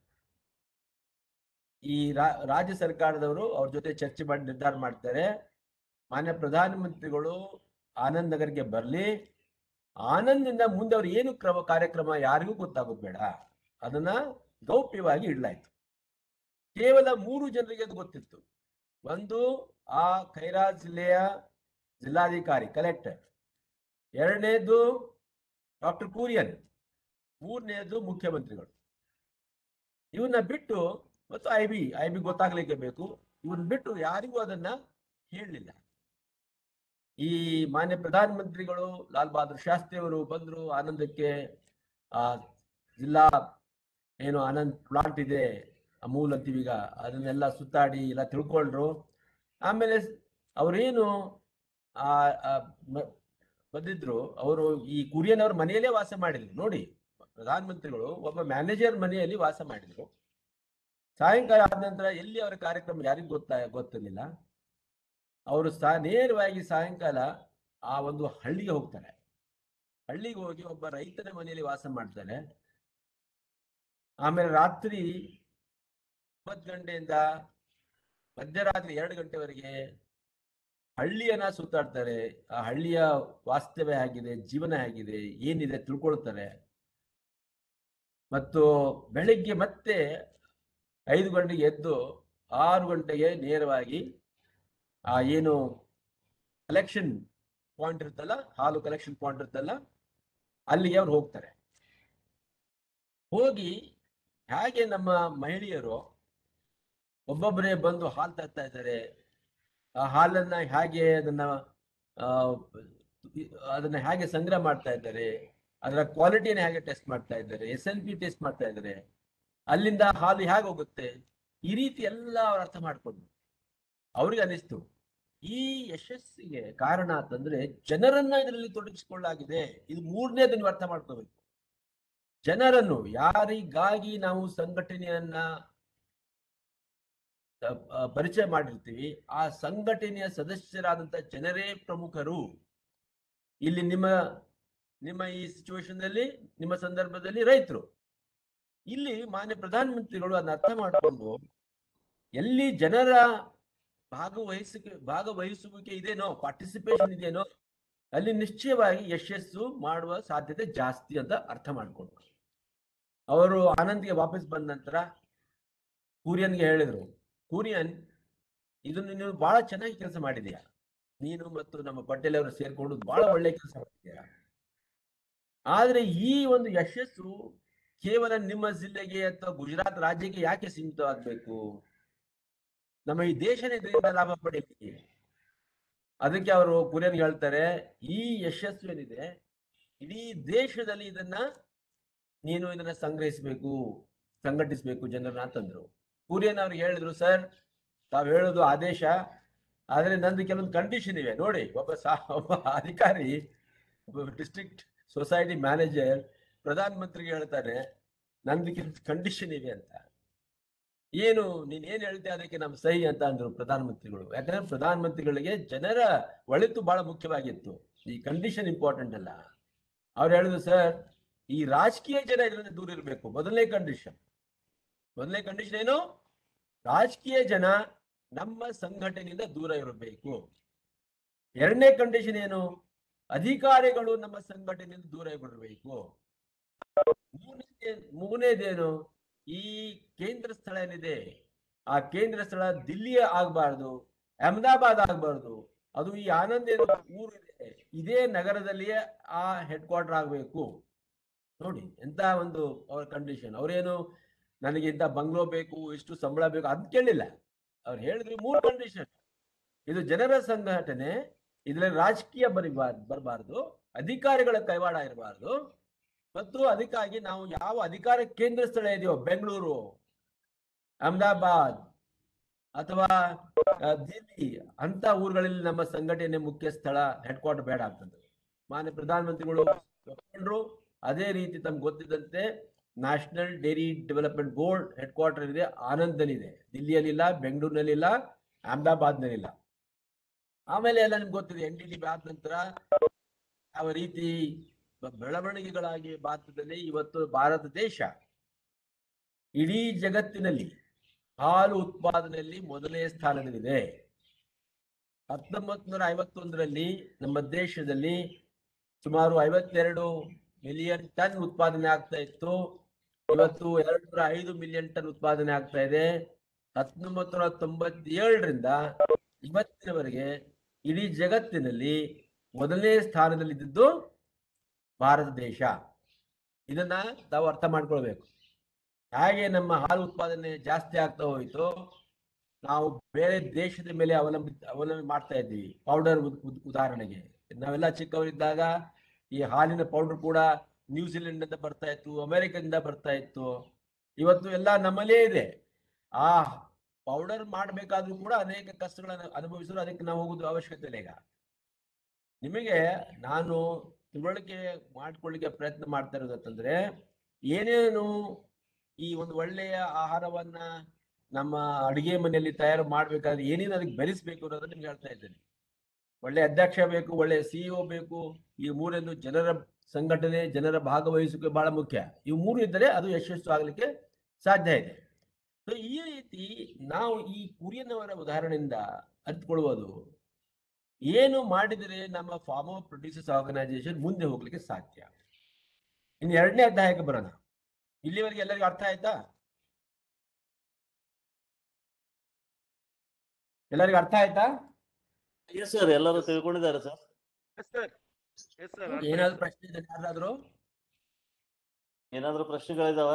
Speaker 1: ಈ ರಾ- ರಾಜ್ಯ ಸರ್ಕಾರದವರು ಅವ್ರ ಜೊತೆ ಚರ್ಚೆ ಮಾಡಿ ನಿರ್ಧಾರ ಮಾಡ್ತಾರೆ ಮಾನ್ಯ ಪ್ರಧಾನಮಂತ್ರಿಗಳು ಆನಂದ್ ನಗರ್ಗೆ ಬರಲಿ ಆನಂದಿಂದ ಮುಂದೆ ಅವ್ರು ಏನು ಕ್ರಮ ಕಾರ್ಯಕ್ರಮ ಯಾರಿಗೂ ಗೊತ್ತಾಗೋದು ಬೇಡ ಅದನ್ನ ಗೌಪ್ಯವಾಗಿ ಇಡ್ಲಾಯ್ತು ಕೇವಲ ಮೂರು ಜನರಿಗೆ ಅದು ಗೊತ್ತಿತ್ತು ಒಂದು ಆ ಖೈರಾ ಜಿಲ್ಲೆಯ ಜಿಲ್ಲಾಧಿಕಾರಿ ಕಲೆಕ್ಟರ್ ಎರಡನೇದು ಡಾಕ್ಟರ್ ಕುರಿಯನ್ ಮೂರನೇದು ಮುಖ್ಯಮಂತ್ರಿಗಳು ಇವನ್ನ ಬಿಟ್ಟು ಮತ್ತು ಐ ಬಿ ಐ ಬಿ ಗೊತ್ತಾಗ್ಲಿಕ್ಕೆ ಬೇಕು ಇವನ್ ಬಿಟ್ಟು ಯಾರಿಗೂ ಅದನ್ನ ಹೇಳಲಿಲ್ಲ ಈ ಮಾನ್ಯ ಪ್ರಧಾನಮಂತ್ರಿಗಳು ಲಾಲ್ ಬಹದ್ದೂರ್ ಶಾಸ್ತ್ರಿ ಅವರು ಬಂದ್ರು ಆನಂದಕ್ಕೆ ಆ ಜಿಲ್ಲಾ ಏನು ಆನಂದ್ ಪ್ಲಾಂಟ್ ಇದೆ ಅಮೂಲ್ ಅಂತೀವೀಗ ಅದನ್ನೆಲ್ಲ ಸುತ್ತಾಡಿ ಎಲ್ಲ ತಿಳ್ಕೊಂಡ್ರು ಆಮೇಲೆ ಅವರೇನು ಆ ಆ, ಮ- ಬಂದಿದ್ರು ಅವರು ಈ ಕುರಿಯನ್ ಅವ್ರ ಮನೆಯಲ್ಲೇ ವಾಸ ಮಾಡಿದ್ರು ನೋಡಿ ಪ್ರಧಾನಮಂತ್ರಿಗಳು ಒಬ್ಬ ಮ್ಯಾನೇಜರ್ ಮನೆಯಲ್ಲಿ ವಾಸ ಮಾಡಿದ್ರು ಸಾಯಂಕಾಲ ಆದ ನಂತರ ಎಲ್ಲಿ ಅವರ ಕಾರ್ಯಕ್ರಮ ಯಾರಿಗೂ ಗೊತ್ತಾ ಗೊತ್ತಿರಲಿಲ್ಲ ಅವರು ಸಾ ನೇರವಾಗಿ ಸಾಯಂಕಾಲ ಆ ಒಂದು ಹಳ್ಳಿಗೆ ಹೋಗ್ತಾರೆ ಹಳ್ಳಿಗೆ ಹೋಗಿ ಒಬ್ಬ ರೈತನ ಮನೆಯಲ್ಲಿ ವಾಸ ಮಾಡ್ತಾರೆ ಆಮೇಲೆ ರಾತ್ರಿ ಒಂಬತ್ತು ಗಂಟೆಯಿಂದ ಮಧ್ಯರಾತ್ರಿ ಎರಡು ಗಂಟೆವರೆಗೆ ಹಳ್ಳಿಯನ್ನ ಸುತ್ತಾಡ್ತಾರೆ ಆ ಹಳ್ಳಿಯ ವಾಸ್ತವ್ಯ ಹೇಗಿದೆ ಜೀವನ ಹೇಗಿದೆ ಏನಿದೆ ತಿಳ್ಕೊಳ್ತಾರೆ ಮತ್ತು ಬೆಳಿಗ್ಗೆ ಮತ್ತೆ ಐದು ಗಂಟೆಗೆ ಎದ್ದು ಆರು ಗಂಟೆಗೆ ನೇರವಾಗಿ ಆ ಏನು ಕಲೆಕ್ಷನ್ ಪಾಯಿಂಟ್ ಇರುತ್ತಲ್ಲ ಹಾಲು ಕಲೆಕ್ಷನ್ ಪಾಯಿಂಟ್ ಇರುತ್ತಲ್ಲ ಅಲ್ಲಿಗೆ ಅವ್ರು ಹೋಗ್ತಾರೆ ಹೋಗಿ ಹೇಗೆ ನಮ್ಮ ಮಹಿಳೆಯರು ಒಬ್ಬೊಬ್ಬರೇ ಬಂದು ಹಾಲು ತರ್ತಾ ಇದ್ದಾರೆ ಆ ಹಾಲನ್ನ ಹೇಗೆ ಅದನ್ನ ಆ, ಅದನ್ನ ಹೇಗೆ ಸಂಗ್ರಹ ಮಾಡ್ತಾ ಇದ್ದಾರೆ ಅದರ ಕ್ವಾಲಿಟಿನ ಹೇಗೆ ಟೆಸ್ಟ್ ಮಾಡ್ತಾ ಇದ್ದಾರೆ ಎಸ್ ಎಲ್ ಪಿ ಟೆಸ್ಟ್ ಮಾಡ್ತಾ ಇದ್ದಾರೆ ಅಲ್ಲಿಂದ ಹಾಲು ಹೇಗೆ ಹೋಗುತ್ತೆ ಈ ರೀತಿ ಎಲ್ಲ ಅವ್ರು ಅರ್ಥ ಮಾಡ್ಕೊಂಡು ಅವ್ರಿಗೆ ಅನಿಸ್ತು ಈ ಯಶಸ್ಸಿಗೆ ಕಾರಣ ಅಂತಂದ್ರೆ ಜನರನ್ನ ಇದರಲ್ಲಿ ತೊಡಗಿಸಿಕೊಳ್ಳಾಗಿದೆ ಇದು ಮೂರನೇದು ನೀವು ಅರ್ಥ ಮಾಡ್ಕೋಬೇಕು ಜನರನ್ನು ಯಾರಿಗಾಗಿ ನಾವು ಸಂಘಟನೆಯನ್ನ ಅ, ಅ, ಪರಿಚಯ ಮಾಡಿರ್ತೀವಿ ಆ ಸಂಘಟನೆಯ ಸದಸ್ಯರಾದಂತ ಜನರೇ ಪ್ರಮುಖರು ಇಲ್ಲಿ ನಿಮ್ಮ ನಿಮ್ಮ ಈ ಸಿಚುವೇಶನ್ ದಲ್ಲಿ ನಿಮ್ಮ ಸಂದರ್ಭದಲ್ಲಿ ರೈತರು ಇಲ್ಲಿ ಮಾನ್ಯ ಪ್ರಧಾನಮಂತ್ರಿಗಳು ಅದನ್ನ ಅರ್ಥ ಮಾಡಿಕೊಂಡು ಎಲ್ಲಿ ಜನರ ಭಾಗವಹಿಸಿಕೆ ಭಾಗವಹಿಸುವಿಕೆ ಇದೇನೋ ಪಾರ್ಟಿಸಿಪೇಷನ್ ಇದೆಯೇನೋ ಅಲ್ಲಿ ನಿಶ್ಚಯವಾಗಿ ಯಶಸ್ಸು ಮಾಡುವ ಸಾಧ್ಯತೆ ಜಾಸ್ತಿ ಅಂತ ಅರ್ಥ ಮಾಡ್ಕೊಂಡ್ರು ಅವರು ಆನಂದ್ಗೆ ವಾಪಸ್ ಬಂದ ನಂತರ ಕೂರಿಯನ್ಗೆ ಹೇಳಿದ್ರು ಕೂರಿಯನ್ ಇದನ್ನು ನೀನು ಬಹಳ ಚೆನ್ನಾಗಿ ಕೆಲಸ ಮಾಡಿದೀಯ ನೀನು ಮತ್ತು ನಮ್ಮ ಪಟೇಲ್ ಅವರು ಸೇರ್ಕೊಂಡು ಬಹಳ ಒಳ್ಳೆ ಕೆಲಸ ಮಾಡಿದ್ದೀಯ ಆದ್ರೆ ಈ ಒಂದು ಯಶಸ್ಸು ಕೇವಲ ನಿಮ್ಮ ಜಿಲ್ಲೆಗೆ ಅಥವಾ ಗುಜರಾತ್ ರಾಜ್ಯಕ್ಕೆ ಯಾಕೆ ಸೀಮಿತವಾಗಬೇಕು ನಮ್ಮ ಈ ದೇಶನೇ ಇದರಿಂದ ಲಾಭ ಪಡೆಯಲಿ ಅದಕ್ಕೆ ಅವರು ಕುರಿಯನ್ ಹೇಳ್ತಾರೆ ಈ ಯಶಸ್ಸು ಏನಿದೆ ಇಡೀ ದೇಶದಲ್ಲಿ ಇದನ್ನ ನೀನು ಇದನ್ನ ಸಂಗ್ರಹಿಸಬೇಕು ಸಂಘಟಿಸಬೇಕು ಜನರನ್ನ ಅಂತಂದ್ರು ಕುರಿಯನ್ ಅವ್ರಿಗೆ ಹೇಳಿದ್ರು ಸರ್ ತಾವ್ ಹೇಳೋದು ಆದೇಶ ಆದ್ರೆ ನಂದು ಕೆಲವೊಂದು ಕಂಡೀಷನ್ ಇವೆ ನೋಡಿ ಒಬ್ಬ ಸಾ ಒಬ್ಬ ಅಧಿಕಾರಿ ಒಬ್ಬ ಡಿಸ್ಟ್ರಿಕ್ಟ್ ಸೊಸೈಟಿ ಮ್ಯಾನೇಜರ್ ಪ್ರಧಾನ ಮಂತ್ರಿಗೆ ಹೇಳ್ತಾನೆ ನಂದು ಕಂಡೀಷನ್ ಇವೆ ಅಂತ ಏನು ನೀನ್ ಏನ್ ಹೇಳ್ತೀಯ ಅದಕ್ಕೆ ನಮ್ ಸಹಿ ಅಂತ ಅಂದ್ರು ಪ್ರಧಾನ ಮಂತ್ರಿಗಳು ಯಾಕಂದ್ರೆ ಪ್ರಧಾನ ಮಂತ್ರಿಗಳಿಗೆ ಜನರ ಒಳಿತು ಬಹಳ ಮುಖ್ಯವಾಗಿತ್ತು ಈ ಕಂಡೀಷನ್ ಇಂಪಾರ್ಟೆಂಟ್ ಅಲ್ಲ ಅವ್ರು ಹೇಳಿದ್ರು ಸರ್ ಈ ರಾಜಕೀಯ ಜನ ಇದರಿಂದ ದೂರ ಇರಬೇಕು ಮೊದಲನೇ ಕಂಡೀಷನ್ ಮೊದಲನೇ ಕಂಡೀಷನ್ ಏನು ರಾಜಕೀಯ ಜನ ನಮ್ಮ ಸಂಘಟನೆಯಿಂದ ದೂರ ಇರಬೇಕು ಎರಡನೇ ಕಂಡೀಷನ್ ಏನು ಅಧಿಕಾರಿಗಳು ನಮ್ಮ ಸಂಘಟನೆಯಿಂದ ದೂರ ಇರಬೇಕು ಮೂರನೇ ಮೂರನೇದೇನು ಈ ಕೇಂದ್ರ ಸ್ಥಳ ಏನಿದೆ ಆ ಕೇಂದ್ರ ಸ್ಥಳ ದಿಲ್ಲಿಯೇ ಆಗ್ಬಾರ್ದು ಅಹಮದಾಬಾದ್ ಆಗ್ಬಾರ್ದು ಅದು ಈ ಆನಂದ್ ಏನು ಊರು ಇದೆ ಇದೇ ನಗರದಲ್ಲಿಯೇ ಆ ಹೆಡ್ ಕ್ವಾರ್ಟರ್ ಆಗ್ಬೇಕು ನೋಡಿ ಎಂತ ಒಂದು ಅವ್ರ ಕಂಡೀಷನ್ ಅವ್ರೇನು ನನಗೆ ಇಂಥ ಬಂಗ್ಲೋ ಬೇಕು ಇಷ್ಟು ಸಂಬಳ ಬೇಕು ಅದ್ ಕೇಳಿಲ್ಲ ಅವ್ರು ಹೇಳಿದ್ರು ಮೂರು ಕಂಡೀಷನ್ ಇದು ಜನರ ಸಂಘಟನೆ ಇದರಲ್ಲಿ ರಾಜಕೀಯ ಬರಿಬಾರ್ದು ಬರಬಾರ್ದು ಅಧಿಕಾರಿಗಳ ಕೈವಾಡ ಇರಬಾರ್ದು ಮತ್ತು ಅದಕ್ಕಾಗಿ ನಾವು ಯಾವ ಅಧಿಕಾರ ಕೇಂದ್ರ ಸ್ಥಳ ಇದೆಯೋ ಬೆಂಗಳೂರು ಅಹಮದಾಬಾದ್ ಅಥವಾ ಆ, ದಿಲ್ಲಿ ಅಂತ ಊರುಗಳಲ್ಲಿ ನಮ್ಮ ಸಂಘಟನೆ ಮುಖ್ಯ ಸ್ಥಳ ಹೆಡ್ ಕ್ವಾರ್ಟರ್ ಬೇಡ ಆಗ್ತದೆ ಮಾನ್ಯ ಪ್ರಧಾನಮಂತ್ರಿಗಳು ಒಪ್ಕೊಂಡ್ರು ಅದೇ ರೀತಿ ತಮ್ಗೆ ಗೊತ್ತಿದ್ದಂತೆ national dairy development board headquarter ಇದೆ ಆನಂದಲ್ಲಿದೆ ದಿಲ್ಲಿಯಲ್ಲಿಲ್ಲ ಬೆಂಗಳೂರಿನಲ್ಲಿಲ್ಲ ಅಹಮದಾಬಾದ್ನಲ್ಲಿಲ್ಲ ಆಮೇಲೆ ಎಲ್ಲ ನಿಮ್ಗೆ ಗೊತ್ತಿದೆ ಎನ್ ಡಿ ಟಿ ಆದ ನಂತರ ಯಾವ ರೀತಿ ಬ- ಬೆಳವಣಿಗೆಗಳಾಗಿ ಭಾರತದಲ್ಲಿ ಇವತ್ತು ಭಾರತ ದೇಶ ಇಡೀ ಜಗತ್ತಿನಲ್ಲಿ ಹಾಲು ಉತ್ಪಾದನೆಯಲ್ಲಿ ಮೊದಲನೇ ಸ್ಥಾನದಲ್ಲಿದೆ ಹತ್ತೊಂಬತ್ ನೂರ ಐವತ್ತೊಂದರಲ್ಲಿ ನಮ್ಮ ದೇಶದಲ್ಲಿ ಸುಮಾರು ಐವತ್ತೆರಡು ಮಿಲಿಯನ್ ಟನ್ ಉತ್ಪಾದನೆ ಆಗ್ತಾ ಇತ್ತು ಇವತ್ತು ಎರಡು ನೂರ ಐದು ಮಿಲಿಯನ್ ಟನ್ ಉತ್ಪಾದನೆ ಆಗ್ತಾ ಇದೆ ಹತ್ತೊಂಬತ್ತು ನೂರ ತೊಂಬತ್ತೇಳರಿಂದ ಇವತ್ತಿನವರೆಗೆ ಇಡೀ ಜಗತ್ತಿನಲ್ಲಿ ಮೊದಲನೇ ಸ್ಥಾನದಲ್ಲಿದ್ದು ಭಾರತ ದೇಶ ಇದನ್ನ ತಾವು ಅರ್ಥ ಮಾಡ್ಕೊಳ್ಬೇಕು ಹಾಗೆ ನಮ್ಮ ಹಾಲು ಉತ್ಪಾದನೆ ಜಾಸ್ತಿ ಆಗ್ತಾ ಹೋಯಿತು ನಾವು ಬೇರೆ ದೇಶದ ಮೇಲೆ ಅವಲಂಬಿತ ಅವಲಂಬನೆ ಮಾಡ್ತಾ ಇದ್ವಿ ಪೌಡರ್ ಉದಾಹರಣೆಗೆ ನಾವೆಲ್ಲ ಚಿಕ್ಕವರಿದ್ದಾಗ ಈ ಹಾಲಿನ ಪೌಡರ್ ಕೂಡ ನ್ಯೂಜಿಲೆಂಡ್ ಇಂದ ಬರ್ತಾ ಇತ್ತು ಅಮೆರಿಕದಿಂದ ಬರ್ತಾ ಇತ್ತು ಇವತ್ತು ಎಲ್ಲ ನಮ್ಮಲ್ಲೇ ಇದೆ ಆ ಪೌಡರ್ ಮಾಡಬೇಕಾದ್ರೂ ಕೂಡ ಅನೇಕ ಕಷ್ಟಗಳನ್ನು ಅನುಭವಿಸಲು ಅದಕ್ಕೆ ನಾವು ಹೋಗೋದು ಅವಶ್ಯಕತೆ ಇಲ್ಲ ಈಗ ನಿಮಗೆ ನಾನು ತಿಳುವಳಿಕೆ ಮಾಡ್ಕೊಳ್ಳಿಕ್ಕೆ ಪ್ರಯತ್ನ ಮಾಡ್ತಾ ಇರೋದು ಅಂತಂದ್ರೆ ಏನೇನು ಈ ಒಂದು ಒಳ್ಳೆಯ ಆಹಾರವನ್ನ ನಮ್ಮ ಅಡಿಗೆ ಮನೆಯಲ್ಲಿ ತಯಾರು ಮಾಡ್ಬೇಕಾದ್ರೆ ಏನೇನು ಅದಕ್ಕೆ ಬೆರೆಸ್ಬೇಕು ಅನ್ನೋದನ್ನ ನಿಮ್ಗೆ ಹೇಳ್ತಾ ಇದ್ದೇನೆ ಒಳ್ಳೆ ಅಧ್ಯಕ್ಷ ಬೇಕು ಒಳ್ಳೆ ಸಿಇಒ ಬೇಕು ಈ ಮೂರನ್ನು ಜನರ ಸಂಘಟನೆ ಜನರ ಭಾಗವಹಿಸುವಿಕೆ ಬಹಳ ಮುಖ್ಯ ಇವು ಮೂರು ಇದ್ದರೆ ಅದು ಯಶಸ್ಸು ಆಗ್ಲಿಕ್ಕೆ ಸಾಧ್ಯ ಇದೆ ಸೊ ಈ ರೀತಿ ನಾವು ಈ ಕುರಿಯನವರ ಉದಾಹರಣೆಯಿಂದ ಅರ್ಥಕೊಳ್ಳುವುದು ಏನು ಮಾಡಿದರೆ ನಮ್ಮ ಫಾರ್ಮರ್ ಪ್ರೊಡ್ಯೂಸರ್ಸ್ ಆರ್ಗನೈಸೇಷನ್ ಮುಂದೆ ಹೋಗ್ಲಿಕ್ಕೆ ಸಾಧ್ಯ ಇನ್ನು ಎರಡನೇ ಅಧ್ಯಾಯಕ್ಕೆ ಬರೋಣ ಇಲ್ಲಿವರೆಗೆ ಎಲ್ಲರಿಗೂ ಅರ್ಥ ಆಯ್ತಾ ಎಲ್ಲರಿಗೂ ಅರ್ಥ ಆಯ್ತಾ
Speaker 2: ಎಸ್ ಸರ್ ಎಲ್ಲರೂ ತಿಳ್ಕೊಂಡಿದ್ದಾರೆ ಸರ್
Speaker 1: ಏನಾದ್ರು ಪ್ರಶ್ನೆ ಇದೆ ಯಾರಾದ್ರೂ
Speaker 2: ಏನಾದ್ರು ಪ್ರಶ್ನೆಗಳಿದಾವ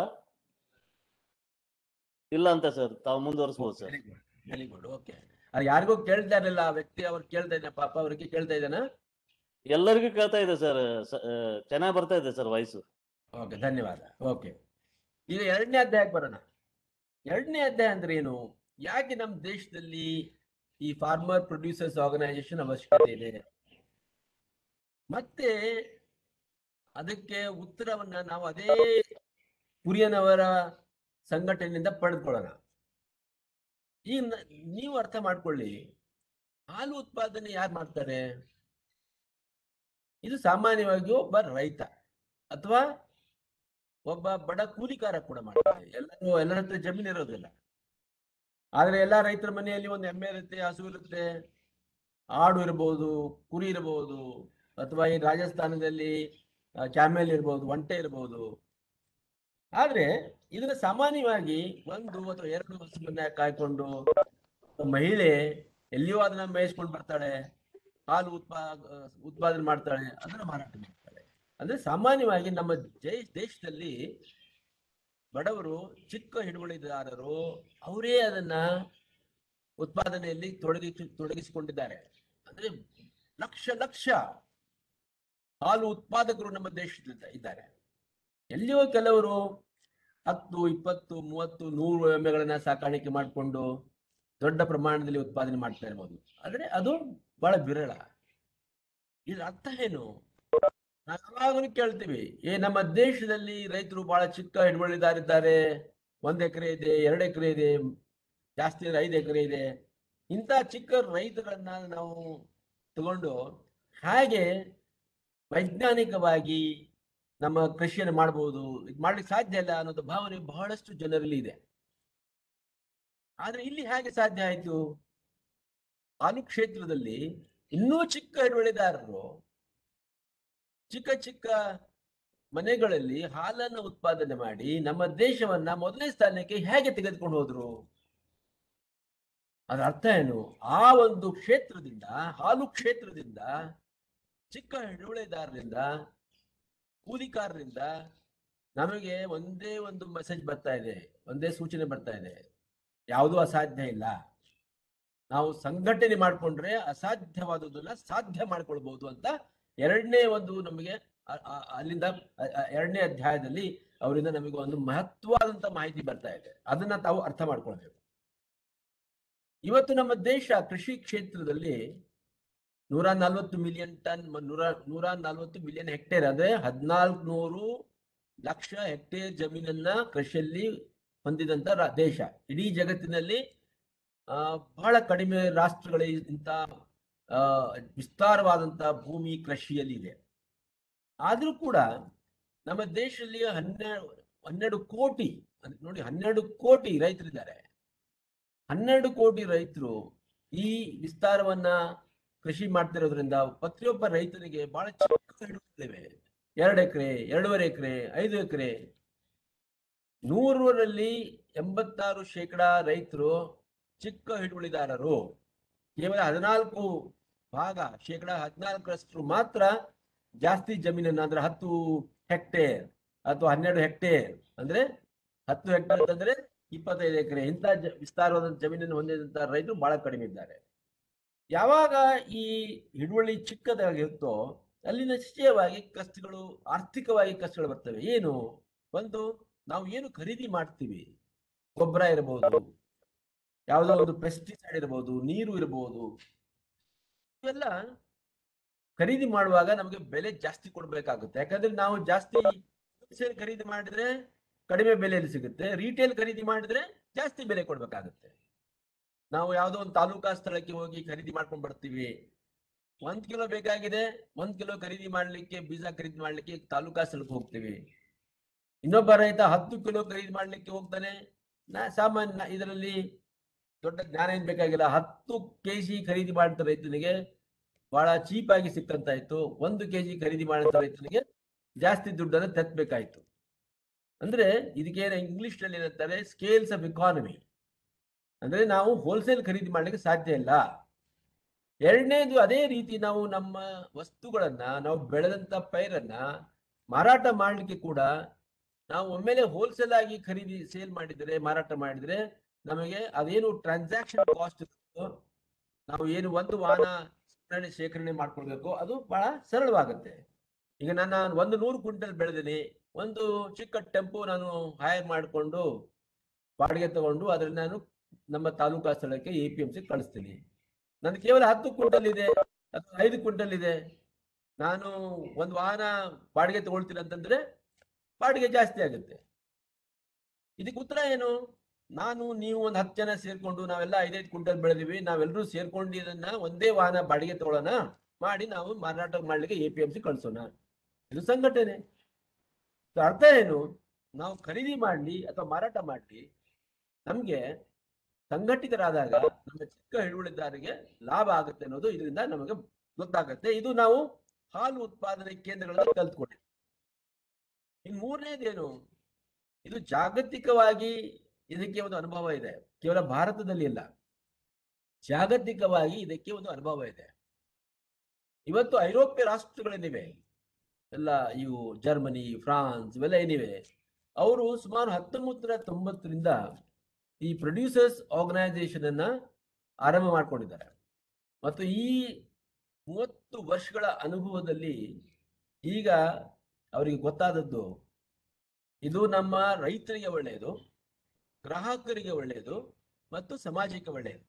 Speaker 2: ಇಲ್ಲ ಅಂತ ಸರ್ ತಾವು ಮುಂದುವರಿಸಬಹುದು ಸರ್
Speaker 1: ವೆರಿ ಗುಡ್ ಓಕೆ ಅದು ಯಾರಿಗೂ ಕೇಳ್ತಾ ಇರಲಿಲ್ಲ ಆ ವ್ಯಕ್ತಿ ಅವ್ರು ಕೇಳ್ತಾ ಇದ್ದಾನೆ ಪಾಪ ಅವ್ರಿಗೆ ಕೇಳ್ತಾ ಇದ್ದಾನ
Speaker 2: ಎಲ್ಲರಿಗೂ ಕೇಳ್ತಾ ಇದೆ ಸರ್ ಚೆನ್ನಾಗಿ ಬರ್ತಾ ಇದೆ ಸರ್ ವಾಯ್ಸು
Speaker 1: ಓಕೆ ಧನ್ಯವಾದ ಓಕೆ ಈಗ ಎರಡನೇ ಅಧ್ಯಾಯಕ್ಕೆ ಬರೋಣ ಎರಡನೇ ಅಧ್ಯಾಯ ಅಂದ್ರೆ ಏನು ಯಾಕೆ ನಮ್ಮ ದೇಶದಲ್ಲಿ ಈ ಫಾರ್ಮರ್ ಪ್ರೊಡ್ಯೂಸರ್ಸ್ ಆರ್ಗನೈಸೇಷನ್ ಅವಶ್ಯಕತೆ ಇದೆ ಮತ್ತೆ ಅದಕ್ಕೆ ಉತ್ತರವನ್ನ ನಾವು ಅದೇ ಕುರಿಯನವರ ಸಂಘಟನೆಯಿಂದ ಪಡೆದುಕೊಳ್ಳೋಣ ಈಗ ನ- ನೀವು ಅರ್ಥ ಮಾಡ್ಕೊಳ್ಳಿ ಹಾಲು ಉತ್ಪಾದನೆ ಯಾರು ಮಾಡ್ತಾರೆ ಇದು ಸಾಮಾನ್ಯವಾಗಿ ಒಬ್ಬ ರೈತ ಅಥವಾ ಒಬ್ಬ ಬಡ ಕೂಲಿಕಾರ ಕೂಡ ಮಾಡ್ತಾರೆ ಎಲ್ಲರೂ ಎಲ್ಲರ ಹತ್ರ ಜಮೀನು ಇರೋದಿಲ್ಲ ಆದ್ರೆ ಎಲ್ಲಾ ರೈತರ ಮನೆಯಲ್ಲಿ ಒಂದು ಎಮ್ಮೆ ಇರುತ್ತೆ ಹಸು ಇರುತ್ತೆ ಆಡು ಇರಬಹುದು ಕುರಿ ಇರಬಹುದು ಅಥವಾ ಈ ರಾಜಸ್ಥಾನದಲ್ಲಿ ಆ, ಕ್ಯಾಮೆಲ್ ಇರಬಹುದು ಒಂಟೆ ಇರಬಹುದು ಆದ್ರೆ ಇದನ್ನ ಸಾಮಾನ್ಯವಾಗಿ ಒಂದು ಅಥವಾ ಎರಡು ಹಸುವನ್ನ ಕಾಯ್ಕೊಂಡು ಒಬ್ಬ ಮಹಿಳೆ ಎಲ್ಲಿಯೋ ಅದನ್ನ ಮೇಯಿಸ್ಕೊಂಡು ಬರ್ತಾಳೆ ಹಾಲು ಉತ್ಪಾ ಉತ್ಪಾದನೆ ಮಾಡ್ತಾಳೆ ಅದನ್ನ ಮಾರಾಟ ಮಾಡ್ತಾಳೆ ಅಂದ್ರೆ ಸಾಮಾನ್ಯವಾಗಿ ನಮ್ಮ ಜೈ- ದೇಶದಲ್ಲಿ ಬಡವರು ಚಿಕ್ಕ ಹಿಡುವಳಿದಾರರು ಅವರೇ ಅದನ್ನ ಉತ್ಪಾದನೆಯಲ್ಲಿ ತೊಡಗಿಸಿ ತೊಡಗಿಸಿಕೊಂಡಿದ್ದಾರೆ ಅಂದ್ರೆ ಲಕ್ಷ ಲಕ್ಷ ಹಾಲು ಉತ್ಪಾದಕರು ನಮ್ಮ ದೇಶದಲ್ಲಿ ಇದ್ದಾರೆ ಎಲ್ಲಿಯೋ ಕೆಲವರು ಹತ್ತು ಇಪ್ಪತ್ತು ಮೂವತ್ತು ನೂರು ಎಮ್ಮೆಗಳನ್ನ ಸಾಕಾಣಿಕೆ ಮಾಡಿಕೊಂಡು ದೊಡ್ಡ ಪ್ರಮಾಣದಲ್ಲಿ ಉತ್ಪಾದನೆ ಮಾಡ್ತಾ ಇರ್ಬೋದು ಆದ್ರೆ ಅದು ಬಹಳ ವಿರಳ ಇದ್ರ ಅರ್ಥ ಏನು ನಾವು ಯಾವಾಗಲೂ ಕೇಳ್ತೀವಿ ಏ ನಮ್ಮ ದೇಶದಲ್ಲಿ ರೈತರು ಬಹಳ ಚಿಕ್ಕ ಹಿಡುವಳಿದಾರಿದ್ದಾರೆ ಒಂದ್ ಎಕರೆ ಇದೆ ಎರಡು ಎಕರೆ ಇದೆ ಜಾಸ್ತಿ ಅಂದ್ರೆ ಐದು ಎಕರೆ ಇದೆ ಇಂಥ ಚಿಕ್ಕ ರೈತರನ್ನ ನಾವು ತಗೊಂಡು ಹಾಗೆ ವೈಜ್ಞಾನಿಕವಾಗಿ ನಮ್ಮ ಕೃಷಿಯನ್ನು ಮಾಡಬಹುದು ಇದು ಮಾಡ್ಲಿಕ್ಕೆ ಸಾಧ್ಯ ಇಲ್ಲ ಅನ್ನೋದು ಭಾವನೆ ಬಹಳಷ್ಟು ಜನರಲ್ಲಿ ಇದೆ ಆದ್ರೆ ಇಲ್ಲಿ ಹೇಗೆ ಸಾಧ್ಯ ಆಯ್ತು ಹಾಲು ಕ್ಷೇತ್ರದಲ್ಲಿ ಇನ್ನೂ ಚಿಕ್ಕ ಹಿಡುವಳಿದಾರರು ಚಿಕ್ಕ ಚಿಕ್ಕ ಮನೆಗಳಲ್ಲಿ ಹಾಲನ್ನು ಉತ್ಪಾದನೆ ಮಾಡಿ ನಮ್ಮ ದೇಶವನ್ನ ಮೊದಲನೇ ಸ್ಥಾನಕ್ಕೆ ಹೇಗೆ ತೆಗೆದುಕೊಂಡು ಹೋದ್ರು ಅದರ ಅರ್ಥ ಏನು ಆ ಒಂದು ಕ್ಷೇತ್ರದಿಂದ ಹಾಲು ಕ್ಷೇತ್ರದಿಂದ ಚಿಕ್ಕ ಹಿಡುವಳಿದಾರರಿಂದ ಕೂಲಿಕಾರರಿಂದ ನಮಗೆ ಒಂದೇ ಒಂದು ಮೆಸೇಜ್ ಬರ್ತಾ ಇದೆ ಒಂದೇ ಸೂಚನೆ ಬರ್ತಾ ಇದೆ ಯಾವುದೂ ಅಸಾಧ್ಯ ಇಲ್ಲ ನಾವು ಸಂಘಟನೆ ಮಾಡಿಕೊಂಡ್ರೆ ಅಸಾಧ್ಯವಾದುದನ್ನ ಸಾಧ್ಯ ಮಾಡ್ಕೊಳ್ಬಹುದು ಅಂತ ಎರಡನೇ ಒಂದು ನಮಗೆ ಅ- ಅ- ಅಲ್ಲಿಂದ ಅ- ಅ- ಎರಡನೇ ಅಧ್ಯಾಯದಲ್ಲಿ ಅವರಿಂದ ನಮಗೆ ಒಂದು ಮಹತ್ವವಾದಂತ ಮಾಹಿತಿ ಬರ್ತಾ ಇದೆ ಅದನ್ನ ತಾವು ಅರ್ಥ ಮಾಡ್ಕೊಳ್ಬೇಕು ಇವತ್ತು ನಮ್ಮ ದೇಶ ಕೃಷಿ ಕ್ಷೇತ್ರದಲ್ಲಿ ನೂರ ನಲ್ವತ್ತು ಮಿಲಿಯನ್ ಟನ್ ಮ- ನೂರ ನೂರ ನಲ್ವತ್ತು ಮಿಲಿಯನ್ ಹೆಕ್ಟೇರ್ ಅಂದ್ರೆ ಹದಿನಾಲ್ಕು ನೂರು ಲಕ್ಷ ಹೆಕ್ಟೇರ್ ಜಮೀನನ್ನ ಕೃಷಿಯಲ್ಲಿ ಹೊಂದಿದಂತ ರಾ- ದೇಶ ಇಡೀ ಜಗತ್ತಿನಲ್ಲಿ ಆ, ಬಹಳ ಕಡಿಮೆ ರಾಷ್ಟ್ರಗಳ ಇಂಥ ಆ, ವಿಸ್ತಾರವಾದಂತ ಭೂಮಿ ಕೃಷಿಯಲ್ಲಿ ಇದೆ ಆದ್ರೂ ಕೂಡ ನಮ್ಮ ದೇಶದಲ್ಲಿ ಹನ್ನೆರಡು ಹನ್ನೆರಡು ಕೋಟಿ ಅಂದ್ರೆ ನೋಡಿ ಹನ್ನೆರಡು ಕೋಟಿ ರೈತರಿದ್ದಾರೆ ಹನ್ನೆರಡು ಕೋಟಿ ರೈತರು ಈ ವಿಸ್ತಾರವನ್ನ ಕೃಷಿ ಮಾಡ್ತಿರೋದ್ರಿಂದ ಪ್ರತಿಯೊಬ್ಬ ರೈತನಿಗೆ ಬಹಳ ಚಿಕ್ಕ ಹಿಡುವಳಿಗಳಿವೆ ಎರಡು ಎಕರೆ ಎರಡೂವರೆ ಎಕರೆ ಐದು ಎಕರೆ ನೂರರಲ್ಲಿ ಎಂಬತ್ತಾರು ಶೇಕಡ ರೈತರು ಚಿಕ್ಕ ಹಿಡುವಳಿದಾರರು ಕೇವಲ ಹದಿನಾಲ್ಕು ಭಾಗ ಶೇಕಡ ಹದಿನಾಲ್ಕರಷ್ಟು ಮಾತ್ರ ಜಾಸ್ತಿ ಜಮೀನನ್ನ ಅಂದ್ರೆ ಹತ್ತು ಹೆಕ್ಟೇರ್ ಅಥವಾ ಹನ್ನೆರಡು ಹೆಕ್ಟೇರ್ ಅಂದ್ರೆ ಹತ್ತು ಹೆಕ್ಟೇರ್ ಅಂತಂದ್ರೆ ಇಪ್ಪತ್ತೈದು ಎಕರೆ ಇಂಥ ಜ- ವಿಸ್ತಾರವಾದ ಜಮೀನನ್ನು ಹೊಂದಿದಂತ ರೈತರು ಬಹಳ ಕಡಿಮೆ ಇದ್ದಾರೆ ಯಾವಾಗ ಈ ಹಿಡುವಳಿ ಚಿಕ್ಕದಾಗಿರುತ್ತೋ ಅಲ್ಲಿ ನಿಶ್ಚಯವಾಗಿ ಕಷ್ಟಗಳು ಆರ್ಥಿಕವಾಗಿ ಕಷ್ಟಗಳು ಬರ್ತವೆ ಏನು ಒಂದು ನಾವು ಏನು ಖರೀದಿ ಮಾಡ್ತೀವಿ ಗೊಬ್ಬರ ಇರಬಹುದು ಯಾವುದೋ ಒಂದು ಪೆಸ್ಟಿಸೈಡ್ ಇರಬಹುದು ನೀರು ಇರಬಹುದು ಇವೆಲ್ಲ ಖರೀದಿ ಮಾಡುವಾಗ ನಮಗೆ ಬೆಲೆ ಜಾಸ್ತಿ ಕೊಡ್ಬೇಕಾಗುತ್ತೆ ಯಾಕಂದ್ರೆ ನಾವು ಜಾಸ್ತಿ wholesale ಖರೀದಿ ಮಾಡಿದ್ರೆ ಕಡಿಮೆ ಬೆಲೆಯಲ್ಲಿ ಸಿಗುತ್ತೆ ರಿಟೇಲ್ ಖರೀದಿ ಮಾಡಿದ್ರೆ ಜಾಸ್ತಿ ಬೆಲೆ ಕೊಡ್ಬೇಕಾಗುತ್ತೆ ನಾವು ಯಾವುದೋ ಒಂದು ತಾಲೂಕಾ ಸ್ಥಳಕ್ಕೆ ಹೋಗಿ ಖರೀದಿ ಮಾಡ್ಕೊಂಡ್ ಬರ್ತೀವಿ ಒಂದ್ ಕಿಲೋ ಬೇಕಾಗಿದೆ ಒಂದ್ ಕಿಲೋ ಖರೀದಿ ಮಾಡ್ಲಿಕ್ಕೆ ಬೀಜ ಖರೀದಿ ಮಾಡ್ಲಿಕ್ಕೆ ತಾಲೂಕಾ ಸ್ಥಳಕ್ಕೆ ಹೋಗ್ತೀವಿ ಇನ್ನೊಬ್ಬ ರೈತ ಹತ್ತು ಕಿಲೋ ಖರೀದಿ ಮಾಡ್ಲಿಕ್ಕೆ ಹೋಗ್ತಾನೆ ನಾ ಸಾಮಾನ್ಯ ಇದರಲ್ಲಿ ದೊಡ್ಡ ಜ್ಞಾನ ಏನ್ ಬೇಕಾಗಿಲ್ಲ ಹತ್ತು ಕೆಜಿ ಖರೀದಿ ಮಾಡಿದ ರೈತನಿಗೆ ಬಹಳ ಚೀಪ್ ಆಗಿ ಸಿಕ್ಕಂತಾಯ್ತು ಒಂದು ಕೆಜಿ ಖರೀದಿ ಮಾಡಿದ ರೈತನಿಗೆ ಜಾಸ್ತಿ ದುಡ್ಡನ್ನು ತೆತ್ತಬೇಕಾಯ್ತು ಅಂದ್ರೆ ಇದಕ್ಕೆ ಇಂಗ್ಲಿಷ್ ನಲ್ಲಿ ಏನಂತಾರೆ ಸ್ಕೇಲ್ಸ್ ಆಫ್ ಇಕಾನಮಿ ಅಂದ್ರೆ ನಾವು ಹೋಲ್ಸೇಲ್ ಖರೀದಿ ಮಾಡ್ಲಿಕ್ಕೆ ಸಾಧ್ಯ ಇಲ್ಲ ಎರಡನೇದು ಅದೇ ರೀತಿ ನಾವು ನಮ್ಮ ವಸ್ತುಗಳನ್ನ ನಾವು ಬೆಳೆದಂತ ಪೈರನ್ನ ಮಾರಾಟ ಮಾಡ್ಲಿಕ್ಕೆ ಕೂಡ ನಾವು ಒಮ್ಮೆಲೆ ಹೋಲ್ಸೇಲ್ ಆಗಿ ಖರೀದಿ ಸೇಲ್ ಮಾಡಿದ್ರೆ ಮಾರಾಟ ಮಾಡಿದ್ರೆ ನಮಗೆ ಅದೇನು ಟ್ರಾನ್ಸಾಕ್ಷನ್ ಕಾಸ್ಟ್ ಇರುತ್ತೋ ನಾವು ಏನು ಒಂದು ವಾಹನ ಸಂಗ್ರಹಣೆ ಶೇಖರಣೆ ಮಾಡ್ಕೊಳ್ಬೇಕು ಅದು ಬಹಳ ಸರಳವಾಗುತ್ತೆ ಈಗ ನಾನು ಒಂದು ನೂರು ಕ್ವಿಂಟಲ್ ಬೆಳೆದಿನಿ ಒಂದು ಚಿಕ್ಕ ಟೆಂಪೋ ನಾನು ಹೈರ್ ಮಾಡಿಕೊಂಡು ಬಾಡಿಗೆ ತಗೊಂಡು ಅದನ್ನ ನಾನು ನಮ್ಮ ತಾಲೂಕಾ ಸ್ಥಳಕ್ಕೆ ಎ ಪಿ ಎಂ ಸಿ ಕಳಿಸ್ತೀನಿ ನನ್ಗೆ ಕೇವಲ ಹತ್ತು ಕ್ವಿಂಟಲ್ ಇದೆ ಅಥವಾ ಐದು ಕ್ವಿಂಟಲ್ ಇದೆ ನಾನು ಒಂದು ವಾಹನ ಬಾಡಿಗೆ ತಗೊಳ್ತೀನಿ ಅಂತಂದ್ರೆ ಬಾಡಿಗೆ ಜಾಸ್ತಿ ಆಗುತ್ತೆ ಇದಕ್ಕೆ ಉತ್ತರ ಏನು ನಾನು ನೀವು ಒಂದು ಹತ್ತು ಜನ ಸೇರ್ಕೊಂಡು ನಾವೆಲ್ಲ ಐದೈದು ಕ್ವಿಂಟಲ್ ಬೆಳೆದಿವಿ ನಾವೆಲ್ಲರೂ ಸೇರ್ಕೊಂಡು ಇದನ್ನ ಒಂದೇ ವಾಹನ ಬಾಡಿಗೆ ತಗೊಳ್ಳೋಣ ಮಾಡಿ ನಾವು ಮಾರಾಟ ಮಾಡ್ಲಿಕ್ಕೆ ಎ ಪಿ ಎಂ ಸಿ ಕಳಿಸೋಣ ಇದು ಸಂಘಟನೆ ಸೊ ಅರ್ಥ ಏನು ನಾವು ಖರೀದಿ ಮಾಡಲಿ ಅಥವಾ ಮಾರಾಟ ಮಾಡಲಿ ನಮ್ಗೆ ಸಂಘಟಿತರಾದಾಗ ನಮ್ಮ ಚಿಕ್ಕ ಹಿಡುವಳಿದಾರರಿಗೆ ಲಾಭ ಆಗುತ್ತೆ ಅನ್ನೋದು ಇದರಿಂದ ನಮಗೆ ಗೊತ್ತಾಗುತ್ತೆ ಇದು ನಾವು ಹಾಲು ಉತ್ಪಾದನೆ ಕೇಂದ್ರಗಳಲ್ಲಿ ಕಲ್ತ್ಕೊಂಡಿದ್ದೀವಿ ಇನ್ ಮೂರನೇದೇನು ಇದು ಜಾಗತಿಕವಾಗಿ ಇದಕ್ಕೆ ಒಂದು ಅನುಭವ ಇದೆ ಕೇವಲ ಭಾರತದಲ್ಲಿ ಇಲ್ಲ ಜಾಗತಿಕವಾಗಿ ಇದಕ್ಕೆ ಒಂದು ಅನುಭವ ಇದೆ ಇವತ್ತು ಐರೋಪ್ಯ ರಾಷ್ಟ್ರಗಳೇನಿವೆ ಎಲ್ಲ ಇವು ಜರ್ಮನಿ ಫ್ರಾನ್ಸ್ ಇವೆಲ್ಲ ಏನಿವೆ ಅವರು ಸುಮಾರು ಹತ್ತೊಂಬತ್ತರ ತೊಂಬತ್ತರಿಂದ ಈ ಪ್ರೊಡ್ಯೂಸರ್ಸ್ ಆರ್ಗನೈಸೇಷನ್ ಅನ್ನ ಆರಂಭ ಮಾಡ್ಕೊಂಡಿದ್ದಾರೆ ಮತ್ತು ಈ ಮೂವತ್ತು ವರ್ಷಗಳ ಅನುಭವದಲ್ಲಿ ಈಗ ಅವರಿಗೆ ಗೊತ್ತಾದದ್ದು ಇದು ನಮ್ಮ ರೈತರಿಗೆ ಒಳ್ಳೆಯದು ಗ್ರಾಹಕರಿಗೆ ಒಳ್ಳೆಯದು ಮತ್ತು ಸಮಾಜಕ್ಕೆ ಒಳ್ಳೆಯದು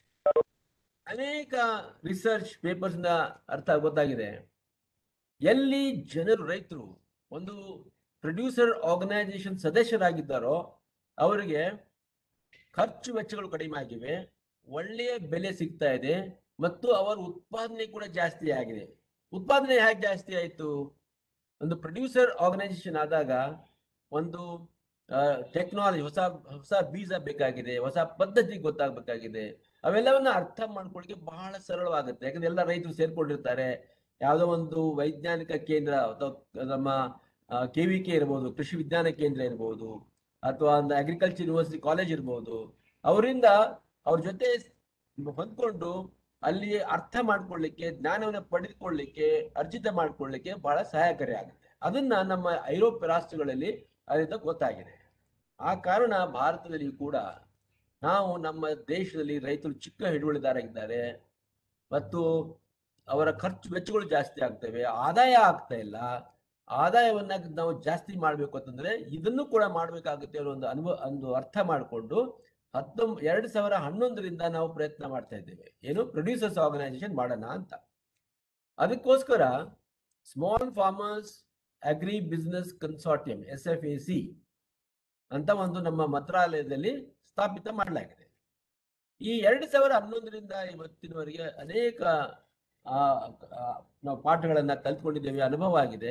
Speaker 1: ಅನೇಕ ರಿಸರ್ಚ್ ಪೇಪರ್ಸ್ ನ ಅರ್ಥ ಗೊತ್ತಾಗಿದೆ ಎಲ್ಲಿ ಜನರು ರೈತರು ಒಂದು ಪ್ರೊಡ್ಯೂಸರ್ ಆರ್ಗನೈಸೇಷನ್ ಸದಸ್ಯರಾಗಿದ್ದಾರೋ ಅವರಿಗೆ ಖರ್ಚು ವೆಚ್ಚಗಳು ಕಡಿಮೆ ಆಗಿವೆ ಒಳ್ಳೆಯ ಬೆಲೆ ಸಿಗ್ತಾ ಇದೆ ಮತ್ತು ಅವರ ಉತ್ಪಾದನೆ ಕೂಡ ಜಾಸ್ತಿ ಆಗಿದೆ ಉತ್ಪಾದನೆ ಹೇಗೆ ಜಾಸ್ತಿ ಆಯಿತು ಒಂದು ಪ್ರೊಡ್ಯೂಸರ್ ಆರ್ಗನೈಸೇಷನ್ ಆದಾಗ ಒಂದು ಟೆಕ್ನಾಲಜಿ ಹೊಸ ಹೊಸ ಬೀಜ ಬೇಕಾಗಿದೆ ಹೊಸ ಪದ್ಧತಿ ಗೊತ್ತಾಗಬೇಕಾಗಿದೆ ಅವೆಲ್ಲವನ್ನ ಅರ್ಥ ಮಾಡ್ಕೊಳ್ಳಿಕ್ಕೆ ಬಹಳ ಸರಳವಾಗುತ್ತೆ ಯಾಕಂದ್ರೆ ಎಲ್ಲ ರೈತರು ಸೇರ್ಕೊಂಡಿರ್ತಾರೆ ಯಾವುದೋ ಒಂದು ವೈಜ್ಞಾನಿಕ ಕೇಂದ್ರ ಅಥವಾ ನಮ್ಮ ಕೆ ವಿ ಕೆ ಇರ್ಬೋದು ಕೃಷಿ ವಿಜ್ಞಾನ ಕೇಂದ್ರ ಇರ್ಬೋದು ಅಥವಾ ಒಂದು ಅಗ್ರಿಕಲ್ಚರ್ ಯೂನಿವರ್ಸಿಟಿ ಕಾಲೇಜ್ ಇರ್ಬೋದು ಅವರಿಂದ ಅವ್ರ ಜೊತೆ ಹೊಂದ್ಕೊಂಡು ಅಲ್ಲಿ ಅರ್ಥ ಮಾಡ್ಕೊಳ್ಳಿಕ್ಕೆ ಜ್ಞಾನವನ್ನು ಪಡೆದುಕೊಳ್ಳಿಕ್ಕೆ ಅರ್ಜಿತ ಮಾಡ್ಕೊಳ್ಳಿಕ್ಕೆ ಬಹಳ ಸಹಾಯಕಾರಿ ಆಗುತ್ತೆ ಅದನ್ನ ನಮ್ಮ ಐರೋಪ್ಯ ರಾಷ್ಟ್ರಗಳಲ್ಲಿ ಅದರಿಂದ ಗೊತ್ತಾಗಿದೆ ಆ ಕಾರಣ ಭಾರತದಲ್ಲಿ ಕೂಡ ನಾವು ನಮ್ಮ ದೇಶದಲ್ಲಿ ರೈತರು ಚಿಕ್ಕ ಹಿಡುವಳಿದಾರಾಗಿದ್ದಾರೆ ಮತ್ತು ಅವರ ಖರ್ಚು ವೆಚ್ಚಗಳು ಜಾಸ್ತಿ ಆಗ್ತವೆ ಆದಾಯ ಆಗ್ತಾ ಇಲ್ಲ ಆದಾಯವನ್ನ ನಾವು ಜಾಸ್ತಿ ಮಾಡ್ಬೇಕು ಅಂತಂದ್ರೆ ಇದನ್ನು ಕೂಡ ಮಾಡ್ಬೇಕಾಗುತ್ತೆ ಅನ್ನೋ ಒಂದು ಅನುಭವ ಒಂದು ಅರ್ಥ ಮಾಡಿಕೊಂಡು ಹತ್ತೊಂಬ ಎರಡ್ ಸಾವಿರ ಹನ್ನೊಂದರಿಂದ ನಾವು ಪ್ರಯತ್ನ ಮಾಡ್ತಾ ಇದ್ದೇವೆ ಏನು ಪ್ರೊಡ್ಯೂಸರ್ಸ್ ಆರ್ಗನೈಸೇಷನ್ ಮಾಡೋಣ ಅಂತ ಅದಕ್ಕೋಸ್ಕರ small farmers agri business consortium S F A C ಅಂತ ಒಂದು ನಮ್ಮ ಮಂತ್ರಾಲಯದಲ್ಲಿ ಸ್ಥಾಪಿತ ಮಾಡಲಾಗಿದೆ ಈ ಎರಡು ಸಾವಿರ ಹನ್ನೊಂದರಿಂದ ಇವತ್ತಿನವರೆಗೆ ಅನೇಕ ಆ, ಆ, ನಾವು ಪಾಠಗಳನ್ನ ಕಲ್ತ್ಕೊಂಡಿದ್ದೇವೆ ಅನುಭವ ಆಗಿದೆ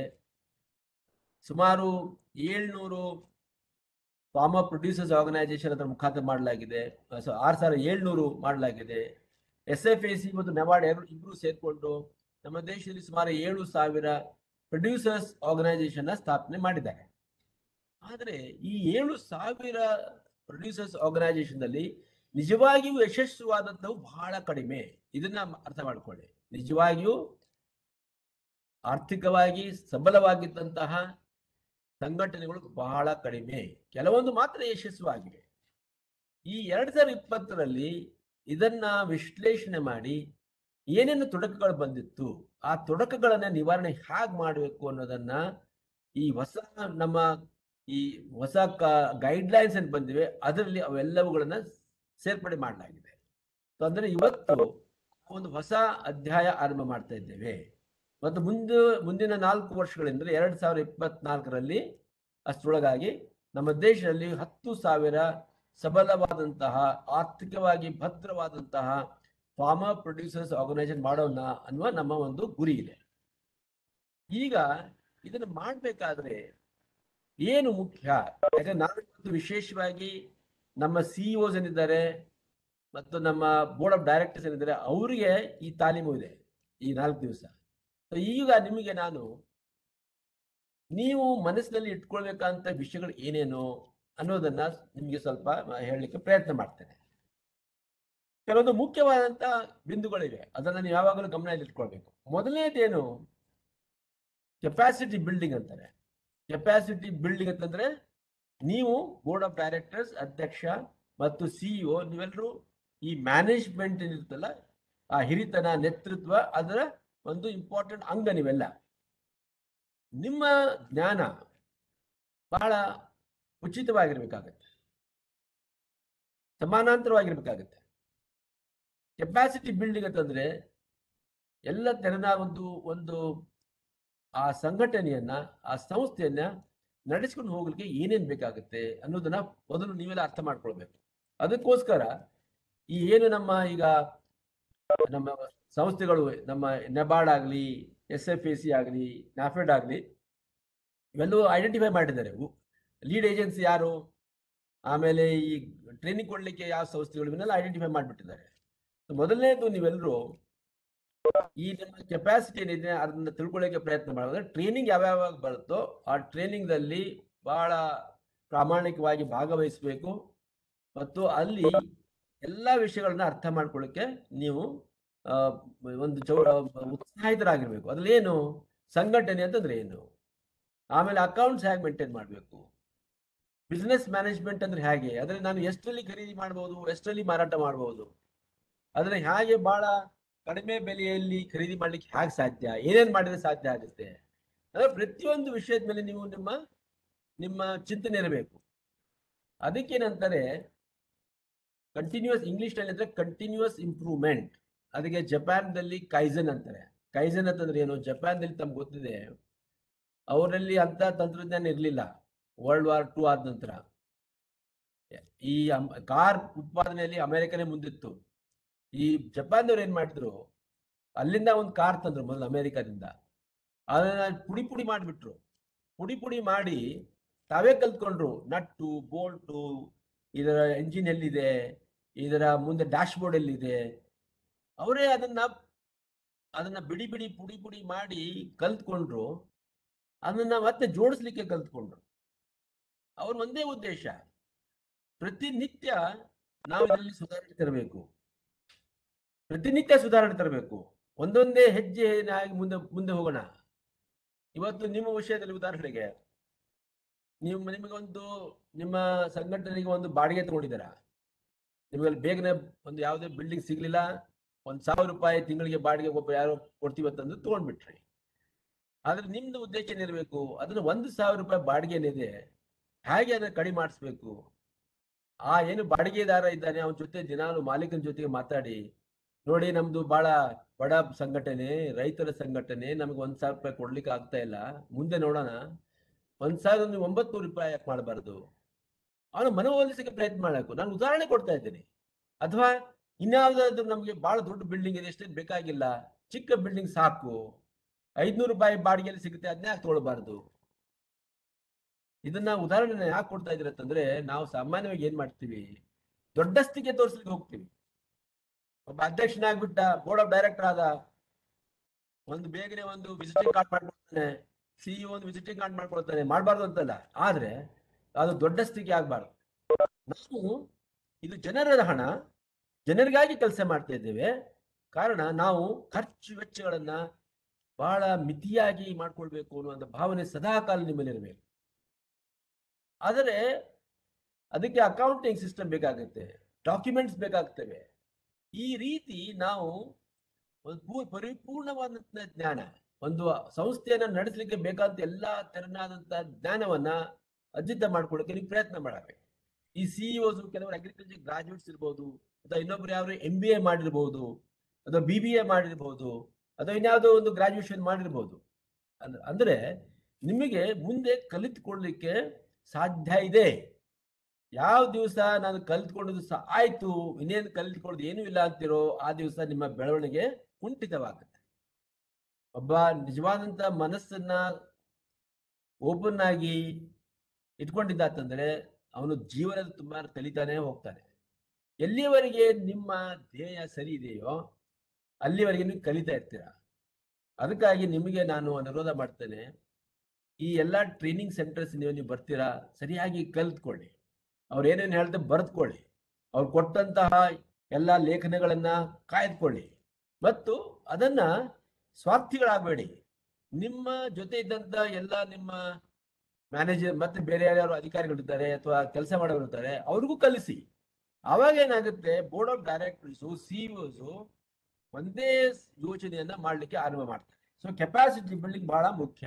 Speaker 1: ಸುಮಾರು ಏಳ್ನೂರು ಫಾರ್ಮರ್ ಪ್ರೊಡ್ಯೂಸರ್ಸ್ ಆರ್ಗನೈಸೇಷನ್ ಅದರ ಮುಖಾಂತರ ಮಾಡಲಾಗಿದೆ ಸೊ ಆರು ಸಾವಿರ ಏಳ್ನೂರು ಮಾಡಲಾಗಿದೆ ಎಸ್ ಎಫ್ ಎ ಸಿ ಮತ್ತು ನೆವಾಡ್ ಎರಡು ಇಬ್ರು ಸೇರ್ಕೊಂಡು ನಮ್ಮ ದೇಶದಲ್ಲಿ ಸುಮಾರು ಏಳು ಸಾವಿರ ಪ್ರೊಡ್ಯೂಸರ್ಸ್ ಆರ್ಗನೈಸೇಷನ್ ಸ್ಥಾಪನೆ ಮಾಡಿದ್ದಾರೆ ಆದರೆ ಈ ಏಳು ಸಾವಿರ ಪ್ರೊಡ್ಯೂಸರ್ಸ್ ಆರ್ಗನೈಸೇಷನ್ ಅಲ್ಲಿ ನಿಜವಾಗಿಯೂ ಯಶಸ್ಸುವಾದಂಥವು ಬಹಳ ಕಡಿಮೆ ಇದನ್ನ ಅರ್ಥ ಮಾಡ್ಕೊಳ್ಳಿ ನಿಜವಾಗಿಯೂ ಆರ್ಥಿಕವಾಗಿ ಸಬಲವಾಗಿದ್ದಂತಹ ಸಂಘಟನೆಗಳು ಬಹಳ ಕಡಿಮೆ ಕೆಲವೊಂದು ಮಾತ್ರ ಯಶಸ್ವಿಯಾಗಿವೆ ಈ ಎರಡ್ ಸಾವಿರದ ಇಪ್ಪತ್ತರಲ್ಲಿ ಇದನ್ನ ವಿಶ್ಲೇಷಣೆ ಮಾಡಿ ಏನೇನು ತೊಡಕುಗಳು ಬಂದಿತ್ತು ಆ ತೊಡಕುಗಳನ್ನ ನಿವಾರಣೆ ಹೇಗೆ ಮಾಡಬೇಕು ಅನ್ನೋದನ್ನ ಈ ಹೊಸ ನಮ್ಮ ಈ ಹೊಸ ಗೈಡ್ ಲೈನ್ಸ್ ಏನು ಬಂದಿವೆ ಅದರಲ್ಲಿ ಅವೆಲ್ಲವುಗಳನ್ನ ಸೇರ್ಪಡೆ ಮಾಡಲಾಗಿದೆ So ಅಂದ್ರೆ ಇವತ್ತು ಒಂದು ಹೊಸ ಅಧ್ಯಾಯ ಆರಂಭ ಮಾಡ್ತಾ ಇದ್ದೇವೆ ಮತ್ತು ಮುಂದೆ ಮುಂದಿನ ನಾಲ್ಕು ವರ್ಷಗಳಿಂದ ಎರಡ್ ಸಾವಿರದ ಇಪ್ಪತ್ನಾಲ್ಕರಲ್ಲಿ ಅಷ್ಟರೊಳಗಾಗಿ ನಮ್ಮ ದೇಶದಲ್ಲಿ ಹತ್ತು ಸಾವಿರ ಸಬಲವಾದಂತಹ ಆರ್ಥಿಕವಾಗಿ ಭದ್ರವಾದಂತಹ ಫಾರ್ಮರ್ ಪ್ರೊಡ್ಯೂಸರ್ಸ್ ಆರ್ಗನೈಸೇಷನ್ ಮಾಡೋಣ ಅನ್ನುವ ನಮ್ಮ ಒಂದು ಗುರಿ ಇದೆ ಈಗ ಇದನ್ನು ಮಾಡಬೇಕಾದ್ರೆ ಏನು ಮುಖ್ಯ ಯಾಕಂದ್ರೆ ನಾನು ಇವತ್ತು ವಿಶೇಷವಾಗಿ ನಮ್ಮ ಸಿಇಒಸ್ ಏನಿದ್ದಾರೆ ಮತ್ತು ನಮ್ಮ ಬೋರ್ಡ್ ಆಫ್ ಡೈರೆಕ್ಟರ್ಸ್ ಏನಿದ್ದಾರೆ ಅವರಿಗೆ ಈ ತಾಲೀಮು ಇದೆ ಈ ನಾಲ್ಕು ದಿವಸ So ಈಗ ನಿಮಗೆ ನಾನು ನೀವು ಮನಸ್ಸಿನಲ್ಲಿ ಇಟ್ಕೊಳ್ಬೇಕಂತ ವಿಷಯಗಳು ಏನೇನು ಅನ್ನೋದನ್ನ ನಿಮಗೆ ಸ್ವಲ್ಪ ಹೇಳಲಿಕ್ಕೆ ಪ್ರಯತ್ನ ಮಾಡ್ತೇನೆ ಕೆಲವೊಂದು ಮುಖ್ಯವಾದಂತ ಬಿಂದುಗಳಿವೆ ಅದನ್ನ ನೀವು ಯಾವಾಗಲೂ ಗಮನದಲ್ಲಿ ಇಟ್ಕೊಳ್ಬೇಕು ಮೊದಲನೇದೇನು ಕೆಪಾಸಿಟಿ ಬಿಲ್ಡಿಂಗ್ ಅಂತಾರೆ ಕೆಪಾಸಿಟಿ ಬಿಲ್ಡಿಂಗ್ ಅಂತಂದ್ರೆ ನೀವು ಬೋರ್ಡ್ ಆಫ್ ಡೈರೆಕ್ಟರ್ಸ್ ಅಧ್ಯಕ್ಷ ಮತ್ತು ಸಿಇಒ ನೀವೆಲ್ಲರೂ ಈ ಮ್ಯಾನೇಜ್ಮೆಂಟ್ ಏನಿರುತ್ತಲ್ಲ ಆ ಹಿರಿತನ ನೇತೃತ್ವ ಅದರ ಒಂದು ಇಂಪಾರ್ಟೆಂಟ್ ಅಂಗ ನೀವೆಲ್ಲ ನಿಮ್ಮ ಜ್ಞಾನ ಬಹಳ ಉಚಿತವಾಗಿರ್ಬೇಕಾಗತ್ತೆ ಸಮಾನಾಂತರವಾಗಿರ್ಬೇಕಾಗತ್ತೆ ಕೆಪಾಸಿಟಿ ಬಿಲ್ಡಿಂಗ್ ಅಂತಂದ್ರೆ ಎಲ್ಲ ತೆರನ ಒಂದು ಒಂದು ಆ ಸಂಘಟನೆಯನ್ನ ಆ ಸಂಸ್ಥೆಯನ್ನ ನಡೆಸ್ಕೊಂಡು ಹೋಗ್ಲಿಕ್ಕೆ ಏನೇನ್ ಬೇಕಾಗುತ್ತೆ ಅನ್ನೋದನ್ನ ಮೊದಲು ನೀವೆಲ್ಲ ಅರ್ಥ ಮಾಡ್ಕೊಳ್ಬೇಕು ಅದಕ್ಕೋಸ್ಕರ ಈ ಏನು ನಮ್ಮ ಈಗ ನಮ್ಮ ಸಂಸ್ಥೆಗಳು ನಮ್ಮ ನೆಬಾರ್ಡ್ ಆಗಲಿ ಎಸ್ ಎಫ್ ಎ ಸಿ ಆಗಲಿ ನ್ಯಾಫೆಡ್ ಆಗಲಿ ಇವೆಲ್ಲವೂ ಐಡೆಂಟಿಫೈ ಮಾಡಿದ್ದಾರೆ ಲೀಡ್ ಏಜೆನ್ಸಿ ಯಾರು ಆಮೇಲೆ ಈ ಟ್ರೈನಿಂಗ್ ಕೊಡ್ಲಿಕ್ಕೆ ಯಾವ ಸಂಸ್ಥೆಗಳು ಇವನ್ನೆಲ್ಲ ಐಡೆಂಟಿಫೈ ಮಾಡಿಬಿಟ್ಟಿದ್ದಾರೆ ಮೊದಲನೇದು ನೀವೆಲ್ಲರೂ ಈ ನಿಮ್ಮ ಕೆಪಾಸಿಟಿ ಏನಿದೆ ಅದನ್ನ ತಿಳ್ಕೊಳ್ಳೋಕೆ ಪ್ರಯತ್ನ ಮಾಡಿದ್ರೆ ಟ್ರೈನಿಂಗ್ ಯಾವ್ಯಾವ ಬರುತ್ತೋ ಆ ಟ್ರೈನಿಂಗ್ದಲ್ಲಿ ಬಹಳ ಪ್ರಾಮಾಣಿಕವಾಗಿ ಭಾಗವಹಿಸಬೇಕು ಮತ್ತು ಅಲ್ಲಿ ಎಲ್ಲ ವಿಷಯಗಳನ್ನ ಅರ್ಥ ಮಾಡ್ಕೊಳ್ಳಿಕ್ಕೆ ನೀವು ಆ, ಒಂದು ಚೌ ಉತ್ಸಾಹಿತರಾಗಿರ್ಬೇಕು ಅದ್ರಲ್ಲಿ ಏನು ಸಂಘಟನೆ ಅಂತಂದ್ರೆ ಏನು ಆಮೇಲೆ ಅಕೌಂಟ್ಸ್ ಹೇಗೆ ಮೇಂಟೈನ್ ಮಾಡಬೇಕು ಬಿಸ್ನೆಸ್ ಮ್ಯಾನೇಜ್ಮೆಂಟ್ ಅಂದ್ರೆ ಹೇಗೆ ಅದ್ರಲ್ಲಿ ನಾನು ಎಷ್ಟರಲ್ಲಿ ಖರೀದಿ ಮಾಡಬಹುದು ಎಷ್ಟರಲ್ಲಿ ಮಾರಾಟ ಮಾಡಬಹುದು ಅದನ್ನ ಹೇಗೆ ಬಹಳ ಕಡಿಮೆ ಬೆಲೆಯಲ್ಲಿ ಖರೀದಿ ಮಾಡ್ಲಿಕ್ಕೆ ಹೇಗೆ ಸಾಧ್ಯ ಏನೇನ್ ಮಾಡಿದ್ರೆ ಸಾಧ್ಯ ಆಗುತ್ತೆ ಅಂದ್ರೆ ಪ್ರತಿಯೊಂದು ವಿಷಯದ ಮೇಲೆ ನೀವು ನಿಮ್ಮ ನಿಮ್ಮ ಚಿಂತನೆ ಇರಬೇಕು ಅದಕ್ಕೇನಂತಾರೆ ಕಂಟಿನ್ಯೂಸ್ ಇಂಗ್ಲಿಷ್ ನಲ್ಲಿ ಅಂದ್ರೆ ಕಂಟಿನ್ಯೂಸ್ ಇಂಪ್ರೂವ್ಮೆಂಟ್ ಅದಕ್ಕೆ ಜಪಾನ್ದಲ್ಲಿ ಕೈಸನ್ ಅಂತಾರೆ ಕೈಸನ್ ಅಂತಂದ್ರೆ ಏನು ಜಪಾನ್ದಲ್ಲಿ ತಮ್ಗೆ ಗೊತ್ತಿದೆ ಅವರಲ್ಲಿ ಅಂತ ತಂತ್ರಜ್ಞಾನ ಇರಲಿಲ್ಲ ವರ್ಲ್ಡ್ ವಾರ್ ಟೂ ಆದ ನಂತರ ಈ ಕಾರ್ ಉತ್ಪಾದನೆಯಲ್ಲಿ ಅಮೆರಿಕನೇ ಮುಂದಿತ್ತು ಈ ಜಪಾನ್ದವ್ರು ಏನ್ ಮಾಡಿದ್ರು ಅಲ್ಲಿಂದ ಒಂದು ಕಾರ್ ತಂದ್ರು ಮೊದಲು ಅಮೆರಿಕದಿಂದ ಅದನ್ನ ಪುಡಿ ಪುಡಿ ಮಾಡಿಬಿಟ್ರು ಪುಡಿ ಪುಡಿ ಮಾಡಿ ತಾವೇ ಕಲ್ತ್ಕೊಂಡ್ರು ನಟ್ಟು ಬೋಲ್ಟು ಇದರ ಎಂಜಿನ್ ಎಲ್ಲಿದೆ ಇದರ ಮುಂದೆ ಡ್ಯಾಶ್ ಬೋರ್ಡ್ ಎಲ್ಲಿದೆ ಅವರೇ ಅದನ್ನ ಅದನ್ನ ಬಿಡಿ ಬಿಡಿ ಪುಡಿ ಪುಡಿ ಮಾಡಿ ಕಲ್ತ್ಕೊಂಡ್ರು ಅದನ್ನ ಮತ್ತೆ ಜೋಡಿಸ್ಲಿಕ್ಕೆ ಕಲ್ತ್ಕೊಂಡ್ರು ಅವ್ರ ಒಂದೇ ಉದ್ದೇಶ ಪ್ರತಿನಿತ್ಯ ನಾವು ಇದರಲ್ಲಿ ಸುಧಾರಣೆ ತರಬೇಕು ಪ್ರತಿನಿತ್ಯ ಸುಧಾರಣೆ ತರಬೇಕು ಒಂದೊಂದೇ ಹೆಜ್ಜೆ ಆಗಿ ಮುಂದೆ ಮುಂದೆ ಹೋಗೋಣ ಇವತ್ತು ನಿಮ್ಮ ವಿಷಯದಲ್ಲಿ ಉದಾಹರಣೆಗೆ ನೀವು ನಿಮಗೊಂದು ನಿಮ್ಮ ಸಂಘಟನೆಗೆ ಒಂದು ಬಾಡಿಗೆ ತಗೊಂಡಿದ್ದೀರಾ ನಿಮಗೆ ಬೇಗನೆ ಒಂದು ಯಾವುದೇ ಬಿಲ್ಡಿಂಗ್ ಸಿಗ್ಲಿಲ್ಲ ಒಂದ್ ಸಾವಿರ ರೂಪಾಯಿ ತಿಂಗಳಿಗೆ ಬಾಡಿಗೆ ಒಬ್ಬ ಯಾರೋ ಕೊಡ್ತೀವತ್ತಂದು ತಗೊಂಡ್ಬಿಟ್ರಿ ಆದ್ರೆ ನಿಮ್ದು ಉದ್ದೇಶ ಏನಿರಬೇಕು ಅದನ್ನ ಒಂದು ಸಾವಿರ ರೂಪಾಯಿ ಬಾಡಿಗೆ ಏನಿದೆ ಹೇಗೆ ಅದನ್ನ ಕಡಿಮೆ ಮಾಡಿಸ್ಬೇಕು ಆ ಏನು ಬಾಡಿಗೆದಾರ ಇದ್ದಾನೆ ಅವನ ಜೊತೆ ದಿನಾಲು ಮಾಲೀಕನ ಜೊತೆಗೆ ಮಾತಾಡಿ ನೋಡಿ ನಮ್ದು ಬಹಳ ಬಡ ಸಂಘಟನೆ ರೈತರ ಸಂಘಟನೆ ನಮ್ಗೆ ಒಂದ್ ಸಾವಿರ ರೂಪಾಯಿ ಕೊಡ್ಲಿಕ್ಕೆ ಆಗ್ತಾ ಇಲ್ಲ ಮುಂದೆ ನೋಡೋಣ ಒಂದ್ ಸಾವಿರದ ನೀವು ಒಂಬತ್ತು ರೂಪಾಯಿ ಯಾಕೆ ಮಾಡಬಾರ್ದು ಅವನು ಮನವೊಲಿಸಕ್ಕೆ ಪ್ರಯತ್ನ ಮಾಡಬೇಕು ನಾನು ಉದಾಹರಣೆ ಕೊಡ್ತಾ ಇದ್ದೀನಿ ಅಥವಾ ಇನ್ಯಾವುದಾದ್ರು ನಮ್ಗೆ ಬಹಳ ದೊಡ್ಡ ಬಿಲ್ಡಿಂಗ್ ಇದೆ ಎಷ್ಟೇನು ಬೇಕಾಗಿಲ್ಲ ಚಿಕ್ಕ ಬಿಲ್ಡಿಂಗ್ ಸಾಕು ಐದ್ನೂರು ರೂಪಾಯಿ ಬಾಡಿಗೆಯಲ್ಲಿ ಸಿಗುತ್ತೆ ಅದನ್ನ ಯಾಕೆ ತಗೊಳ್ಬಾರ್ದು ಇದನ್ನ ಉದಾಹರಣೆ ಯಾಕೆ ಕೊಡ್ತಾ ಇದ್ದೀರ ಅಂತಂದ್ರೆ ನಾವು ಸಾಮಾನ್ಯವಾಗಿ ಏನ್ ಮಾಡ್ತೀವಿ ದೊಡ್ಡಸ್ತಿಗೆ ತೋರಿಸ್ಲಿಕ್ಕೆ ಹೋಗ್ತೀವಿ ಒಬ್ಬ ಅಧ್ಯಕ್ಷನಾಗ್ಬಿಟ್ಟ ಬೋರ್ಡ್ ಆಫ್ ಡೈರೆಕ್ಟರ್ ಆದ ಒಂದು ಬೇಗನೆ ಒಂದು ವಿಸಿಟಿಂಗ್ ಕಾರ್ಡ್ ಮಾಡ್ಕೊಳ್ತಾನೆ ಸಿಇಒ ಒಂದು ವಿಸಿಟಿಂಗ್ ಕಾರ್ಡ್ ಮಾಡ್ಕೊಳ್ತಾನೆ ಮಾಡಬಾರ್ದು ಅಂತಲ್ಲ ಆದ್ರೆ ಅದು ದೊಡ್ಡ ಸ್ಥಿತಿ ಆಗ್ಬಾರ್ದು ನಾವು ಇದು ಜನರ ಹಣ ಜನರಿಗಾಗಿ ಕೆಲಸ ಮಾಡ್ತಾ ಇದ್ದೇವೆ ಕಾರಣ ನಾವು ಖರ್ಚು ವೆಚ್ಚಗಳನ್ನ ಬಹಳ ಮಿತಿಯಾಗಿ ಮಾಡ್ಕೊಳ್ಬೇಕು ಅನ್ನುವಂಥ ಭಾವನೆ ಸದಾಕಾಲ ನಿಮ್ಮಲ್ಲಿರಬೇಕು ಆದರೆ ಅದಕ್ಕೆ ಅಕೌಂಟಿಂಗ್ ಸಿಸ್ಟಮ್ ಬೇಕಾಗುತ್ತೆ ಡಾಕ್ಯುಮೆಂಟ್ಸ್ ಬೇಕಾಗ್ತವೆ ಈ ರೀತಿ ನಾವು ಒಂದು ಪೂ- ಪರಿಪೂರ್ಣವಾದಂಥ ಜ್ಞಾನ ಒಂದು ಸಂಸ್ಥೆಯನ್ನ ನಡೆಸಲಿಕ್ಕೆ ಬೇಕಾದಂತ ಎಲ್ಲಾ ತೆರನಾದಂತ ಜ್ಞಾನವನ್ನ ಅರ್ಜಿತ ಮಾಡ್ಕೊಳ್ಳೋಕೆ ನೀವು ಪ್ರಯತ್ನ ಮಾಡಬೇಕು ಈ ಸಿಇಒಸ್ ಕೆಲವರು ಅಗ್ರಿಕಲ್ಚರ್ ಗ್ರಾಜುಯೇಟ್ಸ್ ಇರ್ಬೋದು ಅಥವಾ ಇನ್ನೊಬ್ರು ಯಾರು ಎಂ ಬಿ ಎ ಮಾಡಿರ್ಬೋದು ಅಥವಾ ಬಿ ಬಿ ಎ ಮಾಡಿರ್ಬೋದು ಅಥವಾ ಇನ್ಯಾವುದೋ ಒಂದು ಗ್ರಾಜುಯೇಷನ್ ಮಾಡಿರ್ಬೋದು ಅಂದ್- ಅಂದ್ರೆ ನಿಮಗೆ ಮುಂದೆ ಕಲಿತುಕೊಳ್ಳಲಿಕ್ಕೆ ಸಾಧ್ಯ ಇದೆ ಯಾವ ದಿವಸ ನಾನು ಕಲಿತ್ಕೊಂಡದ್ದು ಸಹ ಆಯ್ತು ಇನ್ನೇನು ಕಲಿತ್ಕೊಳ್ಳೋದು ಏನೂ ಇಲ್ಲ ಅಂತಿರೋ ಆ ದಿವಸ ನಿಮ್ಮ ಬೆಳವಣಿಗೆ ಕುಂಠಿತವಾಗುತ್ತೆ ಒಬ್ಬ ನಿಜವಾದಂತ ಮನಸ್ಸನ್ನ ಓಪನ್ ಆಗಿ ಇಟ್ಕೊಂಡಿದ್ದಾತಂದ್ರೆ ಅವನು ಜೀವನದ ತುಂಬಾ ಕಲಿತಾನೆ ಹೋಗ್ತಾನೆ ಎಲ್ಲಿಯವರೆಗೆ ನಿಮ್ಮ ಧ್ಯೇಯ ಸರಿ ಇದೆಯೋ ಅಲ್ಲಿವರೆಗೆ ನೀವು ಕಲಿತಾ ಇರ್ತೀರ ಅದಕ್ಕಾಗಿ ನಿಮಗೆ ನಾನು ಅನುರೋಧ ಮಾಡ್ತೇನೆ ಈ ಎಲ್ಲ ಟ್ರೈನಿಂಗ್ ಸೆಂಟರ್ಸ್ ನೀವು ನೀವು ಬರ್ತೀರಾ ಸರಿಯಾಗಿ ಕಲಿತ್ಕೊಳ್ಳಿ ಅವ್ರು ಏನೇನು ಹೇಳ್ತಾರೆ ಬರೆದುಕೊಳ್ಳಿ ಅವ್ರು ಕೊಟ್ಟಂತಹ ಎಲ್ಲ ಲೇಖನಗಳನ್ನ ಕಾಯ್ದುಕೊಳ್ಳಿ ಮತ್ತು ಅದನ್ನ ಸ್ವಾರ್ಥಿಗಳಾಗಬೇಡಿ ನಿಮ್ಮ ಜೊತೆ ಇದ್ದಂತ ಎಲ್ಲ ನಿಮ್ಮ ಮ್ಯಾನೇಜರ್ ಮತ್ತೆ ಬೇರೆ ಯಾರ್ಯಾರು ಅಧಿಕಾರಿಗಳಿರ್ತಾರೆ ಅಥವಾ ಕೆಲಸ ಮಾಡೋರು ಇರ್ತಾರೆ ಅವ್ರಿಗೂ ಕಲಿಸಿ ಅವಾಗ ಏನಾಗುತ್ತೆ ಬೋರ್ಡ್ ಆಫ್ ಡೈರೆಕ್ಟರ್ಸು ಸಿಇಒಸು ಒಂದೇ ಯೋಚನೆಯನ್ನ ಮಾಡ್ಲಿಕ್ಕೆ ಆರಂಭ ಮಾಡ್ತಾರೆ ಸೊ ಕೆಪಾಸಿಟಿ ಬಿಲ್ಡಿಂಗ್ ಬಹಳ ಮುಖ್ಯ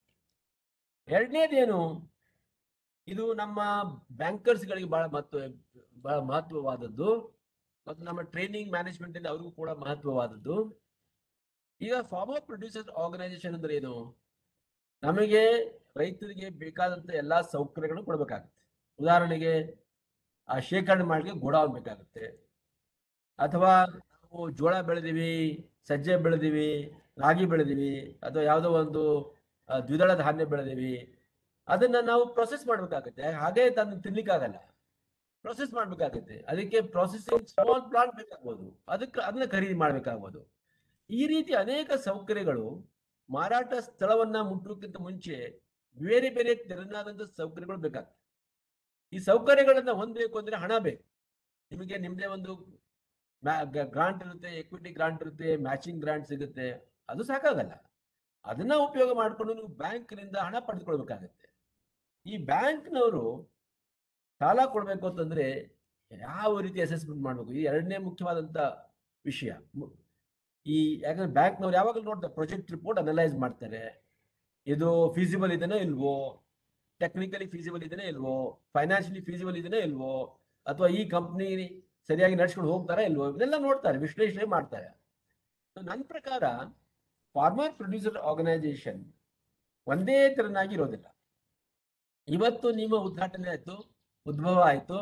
Speaker 1: ಎರಡನೇದೇನು ಇದು ನಮ್ಮ ಬ್ಯಾಂಕರ್ಸ್ ಗಳಿಗೆ ಬಹಳ ಮಹತ್ವ ಬಹಳ ಮಹತ್ವವಾದದ್ದು ಮತ್ತು ನಮ್ಮ ಟ್ರೈನಿಂಗ್ ಮ್ಯಾನೇಜ್ಮೆಂಟ್ ಅಲ್ಲಿ ಅವ್ರಿಗೂ ಕೂಡ ಮಹತ್ವವಾದದ್ದು ಈಗ ಫಾರ್ಮರ್ ಪ್ರೊಡ್ಯೂಸರ್ ಆರ್ಗನೈಸೇಷನ್ ಅಂದ್ರೆ ಏನು ನಮಗೆ ರೈತರಿಗೆ ಬೇಕಾದಂತ ಎಲ್ಲಾ ಸೌಕರ್ಯಗಳು ಕೊಡಬೇಕಾಗುತ್ತೆ ಉದಾಹರಣೆಗೆ ಆ ಶೇಖರಣೆ ಮಾಡಲಿಕ್ಕೆ ಗೋಡೌನ್ ಬೇಕಾಗುತ್ತೆ ಅಥವಾ ನಾವು ಜೋಳ ಬೆಳೆದಿವಿ ಸಜ್ಜೆ ಬೆಳೆದಿವಿ ರಾಗಿ ಬೆಳೆದಿವಿ ಅಥವಾ ಯಾವುದೋ ಒಂದು ಆ, ದ್ವಿದಳ ಧಾನ್ಯ ಬೆಳೆದಿವಿ ಅದನ್ನ ನಾವು ಪ್ರೊಸೆಸ್ ಮಾಡ್ಬೇಕಾಗುತ್ತೆ ಹಾಗೆ ತಂದು ತಿನ್ಲಿಕ್ಕಾಗಲ್ಲ ಪ್ರೊಸೆಸ್ ಮಾಡ್ಬೇಕಾಗುತ್ತೆ ಅದಕ್ಕೆ ಪ್ರೊಸೆಸಿಂಗ್ ಸ್ಮಾಲ್ ಪ್ಲಾಂಟ್ ಬೇಕಾಗ್ಬೋದು ಅದಕ್ಕೆ ಅದನ್ನ ಖರೀದಿ ಮಾಡ್ಬೇಕಾಗ್ಬೋದು ಈ ರೀತಿ ಅನೇಕ ಸೌಕರ್ಯಗಳು ಮಾರಾಟ ಸ್ಥಳವನ್ನ ಮುಟ್ಟೋಕ್ಕಿಂತ ಮುಂಚೆ ಬೇರೆ ಬೇರೆ ತೆರನಾದಂತ ಸೌಕರ್ಯಗಳು ಬೇಕಾಗ್ತದೆ ಈ ಸೌಕರ್ಯಗಳನ್ನ ಹೊಂದಬೇಕು ಅಂದ್ರೆ ಹಣ ಬೇಕು ನಿಮಗೆ ನಿಮ್ದೇ ಒಂದು ಗ್ರಾಂಟ್ ಇರುತ್ತೆ ಎಕ್ವಿಟಿ ಗ್ರಾಂಟ್ ಇರುತ್ತೆ ಮ್ಯಾಚಿಂಗ್ ಗ್ರಾಂಟ್ ಸಿಗುತ್ತೆ ಅದು ಸಾಕಾಗಲ್ಲ ಅದನ್ನ ಉಪಯೋಗ ಮಾಡಿಕೊಂಡು ನೀವು ಬ್ಯಾಂಕ್ನಿಂದ ಹಣ ಪಡೆದುಕೊಳ್ಬೇಕಾಗತ್ತೆ ಈ ಬ್ಯಾಂಕ್ನವರು ಸಾಲ ಕೊಡ್ಬೇಕು ಅಂತಂದ್ರೆ ಯಾವ ರೀತಿ ಅಸೆಸ್ಮೆಂಟ್ ಮಾಡ್ಬೇಕು ಈ ಎರಡನೇ ಮುಖ್ಯವಾದಂತ ವಿಷಯ ಮು- ಈ ಯಾಕಂದ್ರೆ ಬ್ಯಾಂಕ್ನವ್ರು ಯಾವಾಗಲೂ ನೋಡ್ತಾರೆ ಪ್ರೊಜೆಕ್ಟ್ ರಿಪೋರ್ಟ್ ಅನಲೈಸ್ ಮಾಡ್ತಾರೆ ಇದು ಫೀಸಿಬಲ್ ಇದೆನೋ ಇಲ್ವೋ ಟೆಕ್ನಿಕಲಿ ಫೀಸಿಬಲ್ ಇದೆನೋ ಇಲ್ವೋ ಫೈನಾನ್ಷಿಯಲಿ ಫೀಸಿಬಲ್ ಇದೆನೋ ಇಲ್ವೋ ಅಥವಾ ಈ ಕಂಪ್ನಿ ಸರಿಯಾಗಿ ನಡ್ಸ್ಕೊಂಡು ಹೋಗ್ತಾರಾ ಇಲ್ವೋ ಇದೆಲ್ಲ ನೋಡ್ತಾರೆ ವಿಶ್ಲೇಷಣೆ ಮಾಡ್ತಾರೆ So, ನನ್ನ ಪ್ರಕಾರ ಫಾರ್ಮರ್ ಪ್ರೊಡ್ಯೂಸರ್ ಆರ್ಗನೈಸೇಷನ್ ಒಂದೇ ತೆರನಾಗಿ ಇರೋದಿಲ್ಲ ಇವತ್ತು ನಿಮ್ಮ ಉದ್ಘಾಟನೆ ಆಯ್ತು ಉದ್ಭವ ಆಯ್ತು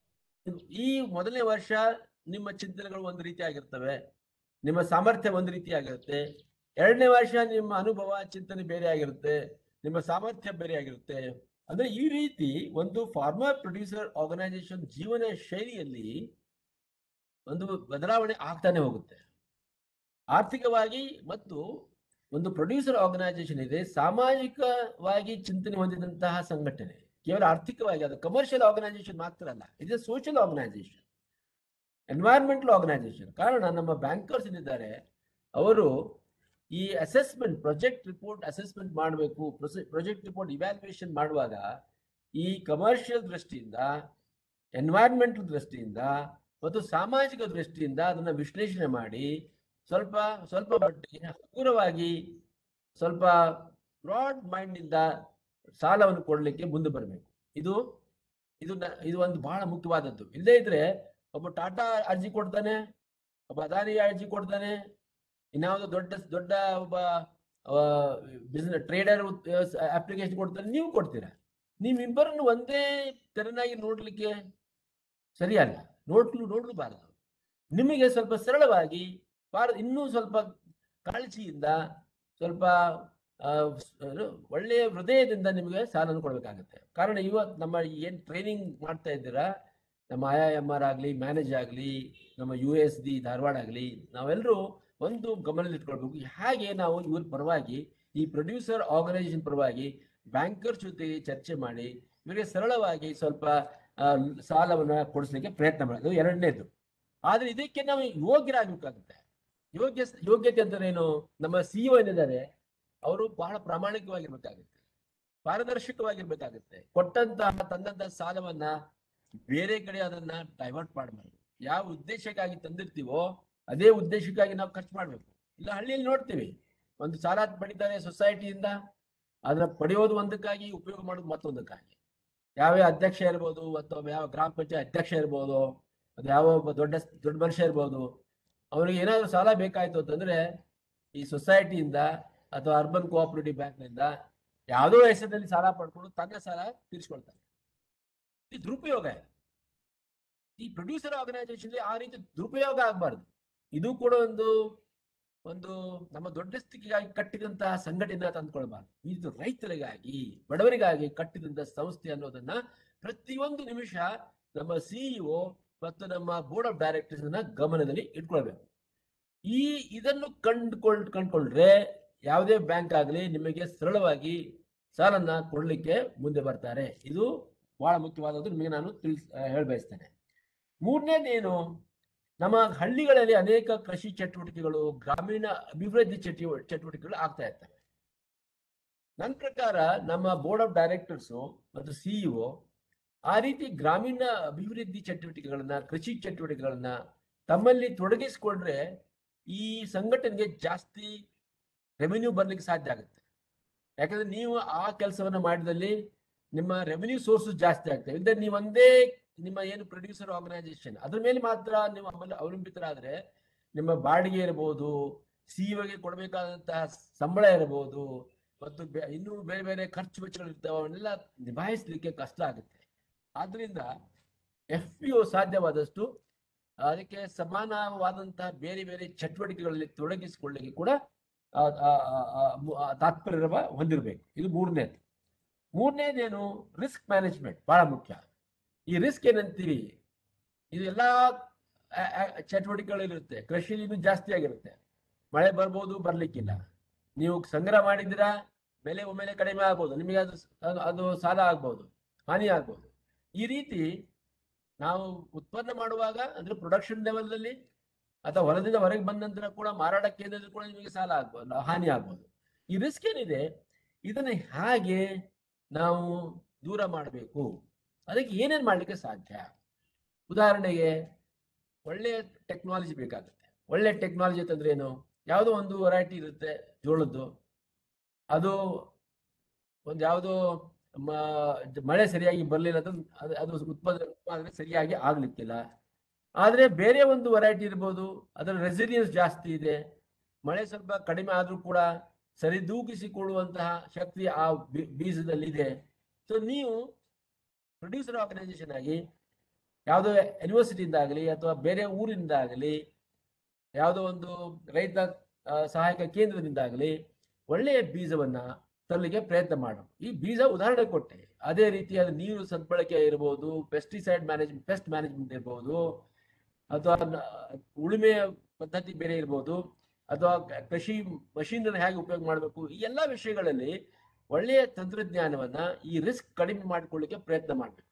Speaker 1: ಈ ಮೊದಲನೇ ವರ್ಷ ನಿಮ್ಮ ಚಿಂತನೆಗಳು ಒಂದು ರೀತಿ ಆಗಿರ್ತವೆ ನಿಮ್ಮ ಸಾಮರ್ಥ್ಯ ಒಂದು ರೀತಿ ಆಗಿರುತ್ತೆ ಎರಡನೇ ವರ್ಷ ನಿಮ್ಮ ಅನುಭವ ಚಿಂತನೆ ಬೇರೆ ಆಗಿರುತ್ತೆ ನಿಮ್ಮ ಸಾಮರ್ಥ್ಯ ಬೇರೆ ಆಗಿರುತ್ತೆ ಅಂದ್ರೆ ಈ ರೀತಿ ಒಂದು ಫಾರ್ಮರ್ ಪ್ರೊಡ್ಯೂಸರ್ ಆರ್ಗನೈಸೇಷನ್ ಜೀವನ ಶೈಲಿಯಲ್ಲಿ ಒಂದು ಬದಲಾವಣೆ ಆಗ್ತಾನೆ ಹೋಗುತ್ತೆ ಆರ್ಥಿಕವಾಗಿ ಮತ್ತು ಒಂದು ಪ್ರೊಡ್ಯೂಸರ್ ಆರ್ಗನೈಸೇಷನ್ ಇದೆ ಸಾಮಾಜಿಕವಾಗಿ ಚಿಂತನೆ ಹೊಂದಿದಂತಹ ಸಂಘಟನೆ ಕೇವಲ ಆರ್ಥಿಕವಾಗಿ ಅದು ಕಮರ್ಷಿಯಲ್ ಆರ್ಗನೈಸೇಷನ್ ಮಾತ್ರ ಅಲ್ಲ ಇದು ಸೋಷಿಯಲ್ ಆರ್ಗನೈಸೇಷನ್ ಎನ್ವೈರ್ಮೆಂಟಲ್ ಆರ್ಗನೈಸೇಷನ್ ಕಾರಣ ನಮ್ಮ ಬ್ಯಾಂಕರ್ಸ್ ಏನಿದ್ದಾರೆ ಅವರು ಈ ಅಸೆಸ್ಮೆಂಟ್ ಪ್ರಾಜೆಕ್ಟ್ ರಿಪೋರ್ಟ್ ಅಸೆಸ್ಮೆಂಟ್ ಮಾಡಬೇಕು ಪ್ರಾಜೆಕ್ಟ್ ರಿಪೋರ್ಟ್ ಇವ್ಯಾಲ್ಯೂಯೇಷನ್ ಮಾಡುವಾಗ ಈ ಕಮರ್ಷಿಯಲ್ ದೃಷ್ಟಿಯಿಂದ ಎನ್ವೈರ್ಮೆಂಟಲ್ ದೃಷ್ಟಿಯಿಂದ ಮತ್ತು ಸಾಮಾಜಿಕ ದೃಷ್ಟಿಯಿಂದ ಅದನ್ನ ವಿಶ್ಲೇಷಣೆ ಮಾಡಿ ಸ್ವಲ್ಪ ಸ್ವಲ್ಪ ಮಟ್ಟಿಗೆ ಹಗುರವಾಗಿ ಸ್ವಲ್ಪ ಬ್ರಾಡ್ ಮೈಂಡ್ ಇಂದ ಸಾಲವನ್ನು ಕೊಡ್ಲಿಕ್ಕೆ ಮುಂದೆ ಬರಬೇಕು ಇದು ಇದು ನ- ಇದು ಒಂದು ಬಹಳ ಮುಖ್ಯವಾದದ್ದು ಇಲ್ಲದೇ ಇದ್ರೆ ಒಬ್ಬ ಟಾಟಾ ಅರ್ಜಿ ಕೊಡ್ತಾನೆ ಒಬ್ಬ ಅದಾನಿ ಅರ್ಜಿ ಕೊಡ್ತಾನೆ ಇನ್ಯಾವುದೋ ದೊಡ್ಡ ದೊಡ್ಡ ಒಬ್ಬ ಬಿಸ್ನೆಸ್ ಟ್ರೇಡರ್ ಅಪ್ಲಿಕೇಶನ್ ಕೊಡ್ತಾನೆ ನೀವು ಕೊಡ್ತೀರಾ ನೀವಿಬ್ಬರನ್ನು ಒಂದೇ ತೆರನಾಗಿ ನೋಡ್ಲಿಕ್ಕೆ ಸರಿಯಲ್ಲ ನೋಡ್ಲು ನೋಡ್ಲೂಬಾರದು ನಿಮಗೆ ಸ್ವಲ್ಪ ಸರಳವಾಗಿ ಭಾರ ಇನ್ನೂ ಸ್ವಲ್ಪ ಕಾಳಜಿಯಿಂದ ಸ್ವಲ್ಪ ಆ, ಸ್- ಏನು, ಒಳ್ಳೆಯ ಹೃದಯದಿಂದ ನಿಮಗೆ ಸಾಲನ್ನು ಕೊಡಬೇಕಾಗುತ್ತೆ ಕಾರಣ ಇವತ್ತು ನಮ್ಮ ಏನು ಟ್ರೈನಿಂಗ್ ಮಾಡ್ತಾ ಇದ್ದೀರಾ ನಮ್ಮ ಐ ಐ ಎಮ್ ಆರ್ ಆಗಲಿ ಮ್ಯಾನೇಜ್ ಆಗಲಿ ನಮ್ಮ ಯು ಎಸ್ ಡಿ ಧಾರವಾಡ ಆಗಲಿ ನಾವೆಲ್ಲರೂ ಒಂದು ಗಮನದಲ್ಲಿಟ್ಕೊಳ್ಬೇಕು ಹಾಗೆ ನಾವು ಇವ್ರ ಪರವಾಗಿ ಈ ಪ್ರೊಡ್ಯೂಸರ್ ಆರ್ಗನೈಸೇಷನ್ ಪರವಾಗಿ ಬ್ಯಾಂಕರ್ಸ್ ಜೊತೆ ಚರ್ಚೆ ಮಾಡಿ ಇವರಿಗೆ ಸರಳವಾಗಿ ಸ್ವಲ್ಪ ಆ, ಸಾಲವನ್ನ ಕೊಡಿಸ್ಲಿಕ್ಕೆ ಪ್ರಯತ್ನ ಮಾಡೋದು ಎರಡನೇದು ಆದ್ರೆ ಇದಕ್ಕೆ ನಾವು ಯೋಗ್ಯರಾಗಬೇಕಾಗುತ್ತೆ ಯೋಗ್ಯ ಯೋಗ್ಯತೆ ಅಂದ್ರೆ ಏನು ನಮ್ಮ ಸಿಇಒ ಏನಿದ್ದಾರೆ ಅವರು ಬಹಳ ಪ್ರಾಮಾಣಿಕವಾಗಿರ್ಬೇಕಾಗುತ್ತೆ ಪಾರದರ್ಶಕವಾಗಿರ್ಬೇಕಾಗುತ್ತೆ ಕೊಟ್ಟಂತಹ ತಂದಂತಹ ಸಾಲವನ್ನ ಬೇರೆ ಕಡೆ ಅದನ್ನ ಡೈವರ್ಟ್ ಮಾಡಬಾರ್ದು ಯಾವ ಉದ್ದೇಶಕ್ಕಾಗಿ ತಂದಿರ್ತೀವೋ ಅದೇ ಉದ್ದೇಶಕ್ಕಾಗಿ ನಾವು ಖರ್ಚು ಮಾಡ್ಬೇಕು ಇಲ್ಲ ಹಳ್ಳಿಯಲ್ಲಿ ನೋಡ್ತೀವಿ ಒಂದು ಸಾಲ ಪಡಿತಾರೆ ಸೊಸೈಟಿಯಿಂದ ಅದನ್ನ ಪಡೆಯೋದು ಒಂದಕ್ಕಾಗಿ ಉಪಯೋಗ ಮಾಡೋದು ಮತ್ತೊಂದಕ್ಕಾಗಿ ಯಾವ ಅಧ್ಯಕ್ಷ ಇರ್ಬೋದು ಅಥವಾ ಯಾವ ಗ್ರಾಮ ಪಂಚಾಯತ್ ಅಧ್ಯಕ್ಷ ಇರ್ಬೋದು ಅದು ಯಾವ ಒಬ್ಬ ದೊಡ್ಡ ದೊಡ್ಡ ಮನುಷ್ಯ ಇರ್ಬೋದು ಅವನಿಗೆ ಏನಾದ್ರು ಸಾಲ ಬೇಕಾಯ್ತು ಅಂತಂದ್ರೆ ಈ ಸೊಸೈಟಿಯಿಂದ ಅಥವಾ ಅರ್ಬನ್ ಕೋಆಪರೇಟಿವ್ ಬ್ಯಾಂಕ್ನಿಂದ ಯಾವುದೋ ಹೆಸರಿನಲ್ಲಿ ಸಾಲ ಪಡ್ಕೊಂಡು ತನ್ನ ಸಾಲ ತೀರಿಸ್ಕೊಳ್ತಾನೆ ಇದು ದುರುಪಯೋಗ ಇದು. ಈ ಪ್ರೊಡ್ಯೂಸರ್ ಆರ್ಗನೈಸೇಷನ್ ಆ ರೀತಿ ದುರುಪಯೋಗ ಆಗಬಾರ್ದು ಇದು ಕೂಡ ಒಂದು ಒಂದು ನಮ್ಮ ದೊಡ್ಡ ಸ್ಥಿತಿಗಾಗಿ ಕಟ್ಟಿದಂತಹ ಸಂಘಟನೆ ತಂದ್ಕೊಳ್ಬಾರ್ದು ಇದು ರೈತರಿಗಾಗಿ ಬಡವರಿಗಾಗಿ ಕಟ್ಟಿದಂತಹ ಸಂಸ್ಥೆ ಅನ್ನೋದನ್ನ ಪ್ರತಿಯೊಂದು ನಿಮಿಷ ನಮ್ಮ ಸಿಇಒ ಮತ್ತು ನಮ್ಮ ಬೋರ್ಡ್ ಆಫ್ ಡೈರೆಕ್ಟರ್ಸ್ ಅನ್ನ ಗಮನದಲ್ಲಿ ಇಟ್ಕೊಳ್ಬೇಕು ಈ ಇದನ್ನು ಕಂಡುಕೊಂಡ್ ಕಂಡ್ಕೊಂಡ್ರೆ ಯಾವುದೇ ಬ್ಯಾಂಕ್ ಆಗಲಿ ನಿಮಗೆ ಸರಳವಾಗಿ ಸಾಲನ್ನ ಕೊಡ್ಲಿಕ್ಕೆ ಮುಂದೆ ಬರ್ತಾರೆ ಇದು ಬಹಳ ಮುಖ್ಯವಾದದ್ದು ನಿಮಗೆ ನಾನು ತಿಳಿಸ್ ಹೇಳ ಬಯಸ್ತೇನೆ ಮೂರನೇದೇನು ನಮ್ಮ ಹಳ್ಳಿಗಳಲ್ಲಿ ಅನೇಕ ಕೃಷಿ ಚಟುವಟಿಕೆಗಳು ಗ್ರಾಮೀಣ ಅಭಿವೃದ್ಧಿ ಚಟುವ ಚಟುವಟಿಕೆಗಳು ಆಗ್ತಾ ಇರ್ತವೆ ನನ್ನ ಪ್ರಕಾರ ನಮ್ಮ ಬೋರ್ಡ್ ಆಫ್ ಡೈರೆಕ್ಟರ್ಸು ಮತ್ತು ಸಿಇಒ ಆ ರೀತಿ ಗ್ರಾಮೀಣ ಅಭಿವೃದ್ಧಿ ಚಟುವಟಿಕೆಗಳನ್ನ ಕೃಷಿ ಚಟುವಟಿಕೆಗಳನ್ನ ತಮ್ಮಲ್ಲಿ ತೊಡಗಿಸಿಕೊಂಡ್ರೆ ಈ ಸಂಘಟನೆಗೆ ಜಾಸ್ತಿ ರೆವೆನ್ಯೂ ಬರ್ಲಿಕ್ಕೆ ಸಾಧ್ಯ ಆಗುತ್ತೆ ಯಾಕಂದ್ರೆ ನೀವು ಆ ಕೆಲಸವನ್ನ ಮಾಡಿದಲ್ಲಿ ನಿಮ್ಮ ರೆವೆನ್ಯೂ ಸೋರ್ಸಸ್ ಜಾಸ್ತಿ ಆಗ್ತವೆ ಇಲ್ಲದೆ ನೀವು ಒಂದೇ ನಿಮ್ಮ ಏನು ಪ್ರೊಡ್ಯೂಸರ್ ಆರ್ಗನೈಸೇಷನ್ ಅದ್ರ ಮೇಲೆ ಮಾತ್ರ ನೀವು ಆಮೇಲೆ ಅವಲಂಬಿತರಾದ್ರೆ ನಿಮ್ಮ ಬಾಡಿಗೆ ಇರಬಹುದು ಸಿಇಒಗೆ ಕೊಡಬೇಕಾದಂತಹ ಸಂಬಳ ಇರಬಹುದು ಮತ್ತು ಬೆ- ಇನ್ನೂ ಬೇರೆ ಬೇರೆ ಖರ್ಚು ವೆಚ್ಚಗಳು ಇರ್ತಾವೆ ಅವನ್ನೆಲ್ಲ ನಿಭಾಯಿಸಲಿಕ್ಕೆ ಕಷ್ಟ ಆಗುತ್ತೆ ಆದ್ರಿಂದ ಎಫ್ ಪಿ ಒ ಸಾಧ್ಯವಾದಷ್ಟು ಅದಕ್ಕೆ ಸಮಾನವಾದಂತಹ ಬೇರೆ ಬೇರೆ ಚಟುವಟಿಕೆಗಳಲ್ಲಿ ತೊಡಗಿಸಿಕೊಳ್ಳಿಕ್ಕೆ ಕೂಡ ಆ, ಆ, ಆ, ಆ, ಮು- ಆ ತಾತ್ಪರ್ಯ ಹೊಂದಿರಬೇಕು ಇದು ಮೂರನೇದು ಮೂರನೇದೇನು ರಿಸ್ಕ್ ಮ್ಯಾನೇಜ್ಮೆಂಟ್ ಬಹಳ ಮುಖ್ಯ ಈ ರಿಸ್ಕ್ ಏನಂತೀವಿ ಇದು ಎಲ್ಲಾ ಆ- ಆ ಚಟುವಟಿಕೆಗಳಿರುತ್ತೆ ಕೃಷಿಲಿ ಇನ್ನೂ ಜಾಸ್ತಿ ಆಗಿರುತ್ತೆ ಮಳೆ ಬರ್ಬೋದು ಬರ್ಲಿಕ್ಕಿಲ್ಲ ನೀವು ಸಂಗ್ರಹ ಮಾಡಿದ್ದೀರಾ ಬೆಲೆ ಒಮ್ಮೆಲೆ ಕಡಿಮೆ ಆಗ್ಬೋದು ನಿಮಗೆ ಅದು ಅದು- ಅದು ಸಾಲ ಆಗ್ಬೋದು ಹಾನಿ ಆಗ್ಬೋದು ಈ ರೀತಿ ನಾವು ಉತ್ಪನ್ನ ಮಾಡುವಾಗ ಅಂದ್ರೆ ಪ್ರೊಡಕ್ಷನ್ ಲೆವೆಲ್ನಲ್ಲಿ ಅಥವಾ ಹೊಲದಿಂದ ಹೊರಗೆ ಬಂದ ನಂತರ ಕೂಡ ಮಾರಾಟ ಕೇಂದ್ರದಲ್ಲಿ ಕೂಡ ನಿಮಗೆ ಸಾಲ ಆಗ್ಬೋದು ಹಾನಿ ಆಗ್ಬೋದು ಈ ರಿಸ್ಕ್ ಏನಿದೆ ಇದನ್ನ ಹೇಗೆ ನಾವು ದೂರ ಮಾಡಬೇಕು ಅದಕ್ಕೆ ಏನೇನು ಮಾಡಲಿಕ್ಕೆ ಸಾಧ್ಯ ಉದಾಹರಣೆಗೆ ಒಳ್ಳೆಯ ಟೆಕ್ನಾಲಜಿ ಬೇಕಾಗುತ್ತೆ ಒಳ್ಳೆ ಟೆಕ್ನಾಲಜಿ ಅಂತಂದ್ರೆ ಏನು ಯಾವುದೋ ಒಂದು ವೆರೈಟಿ ಇರುತ್ತೆ ಜೋಳದ್ದು ಅದು ಒಂದು ಯಾವುದೋ ಮ- ಮಳೆ ಸರಿಯಾಗಿ ಬರಲಿಲ್ಲ ಅಂತ ಅದು ಅದು ಉತ್ಪಾದನೆ ಉತ್ಪಾದನೆ ಸರಿಯಾಗಿ ಆಗ್ಲಿಕ್ಕಿಲ್ಲ ಆದ್ರೆ ಬೇರೆ ಒಂದು ವೆರೈಟಿ ಇರ್ಬೋದು ಅದರ ರೆಸಿಲಿಯನ್ಸ್ ಜಾಸ್ತಿ ಇದೆ ಮಳೆ ಸ್ವಲ್ಪ ಕಡಿಮೆ ಆದ್ರೂ ಕೂಡ ಸರಿದೂಗಿಸಿಕೊಳ್ಳುವಂತಹ ಶಕ್ತಿ ಆ ಬೀ- ಬೀಜದಲ್ಲಿ ಇದೆ ಸೊ ನೀವು ಪ್ರೊಡ್ಯೂಸರ್ ಆರ್ಗನೈಸೇಷನ್ ಆಗಿ ಯಾವುದೋ ಯೂನಿವರ್ಸಿಟಿಯಿಂದ ಆಗಲಿ ಅಥವಾ ಬೇರೆ ಊರಿಂದ ಆಗಲಿ ಯಾವುದೋ ಒಂದು ರೈತ ಆ, ಸಹಾಯಕ ಕೇಂದ್ರದಿಂದ ಆಗಲಿ ಒಳ್ಳೆಯ ಬೀಜವನ್ನ ತರಲಿಕ್ಕೆ ಪ್ರಯತ್ನ ಮಾಡು ಈ ಬೀಜ ಉದಾಹರಣೆ ಕೊಟ್ಟೆ ಅದೇ ರೀತಿಯಾದ ನೀರು ಸದ್ಬಳಕೆ ಇರಬಹುದು ಪೆಸ್ಟಿಸೈಡ್ ಮ್ಯಾನೇಜ್ಮೆಂಟ್ ಪೆಸ್ಟ್ ಮ್ಯಾನೇಜ್ಮೆಂಟ್ ಇರಬಹುದು ಅಥವಾ ನ- ಉಳುಮೆ ಪದ್ಧತಿ ಬೇರೆ ಇರ್ಬೋದು ಅಥವಾ ಕ- ಕೃಷಿ ಮಷೀನ್ ಹೇಗೆ ಉಪಯೋಗ ಮಾಡಬೇಕು ಈ ಎಲ್ಲಾ ವಿಷಯಗಳಲ್ಲಿ ಒಳ್ಳೆಯ ತಂತ್ರಜ್ಞಾನವನ್ನ ಈ ರಿಸ್ಕ್ ಕಡಿಮೆ ಮಾಡಿಕೊಳ್ಳಿಕ್ಕೆ ಪ್ರಯತ್ನ ಮಾಡಬೇಕು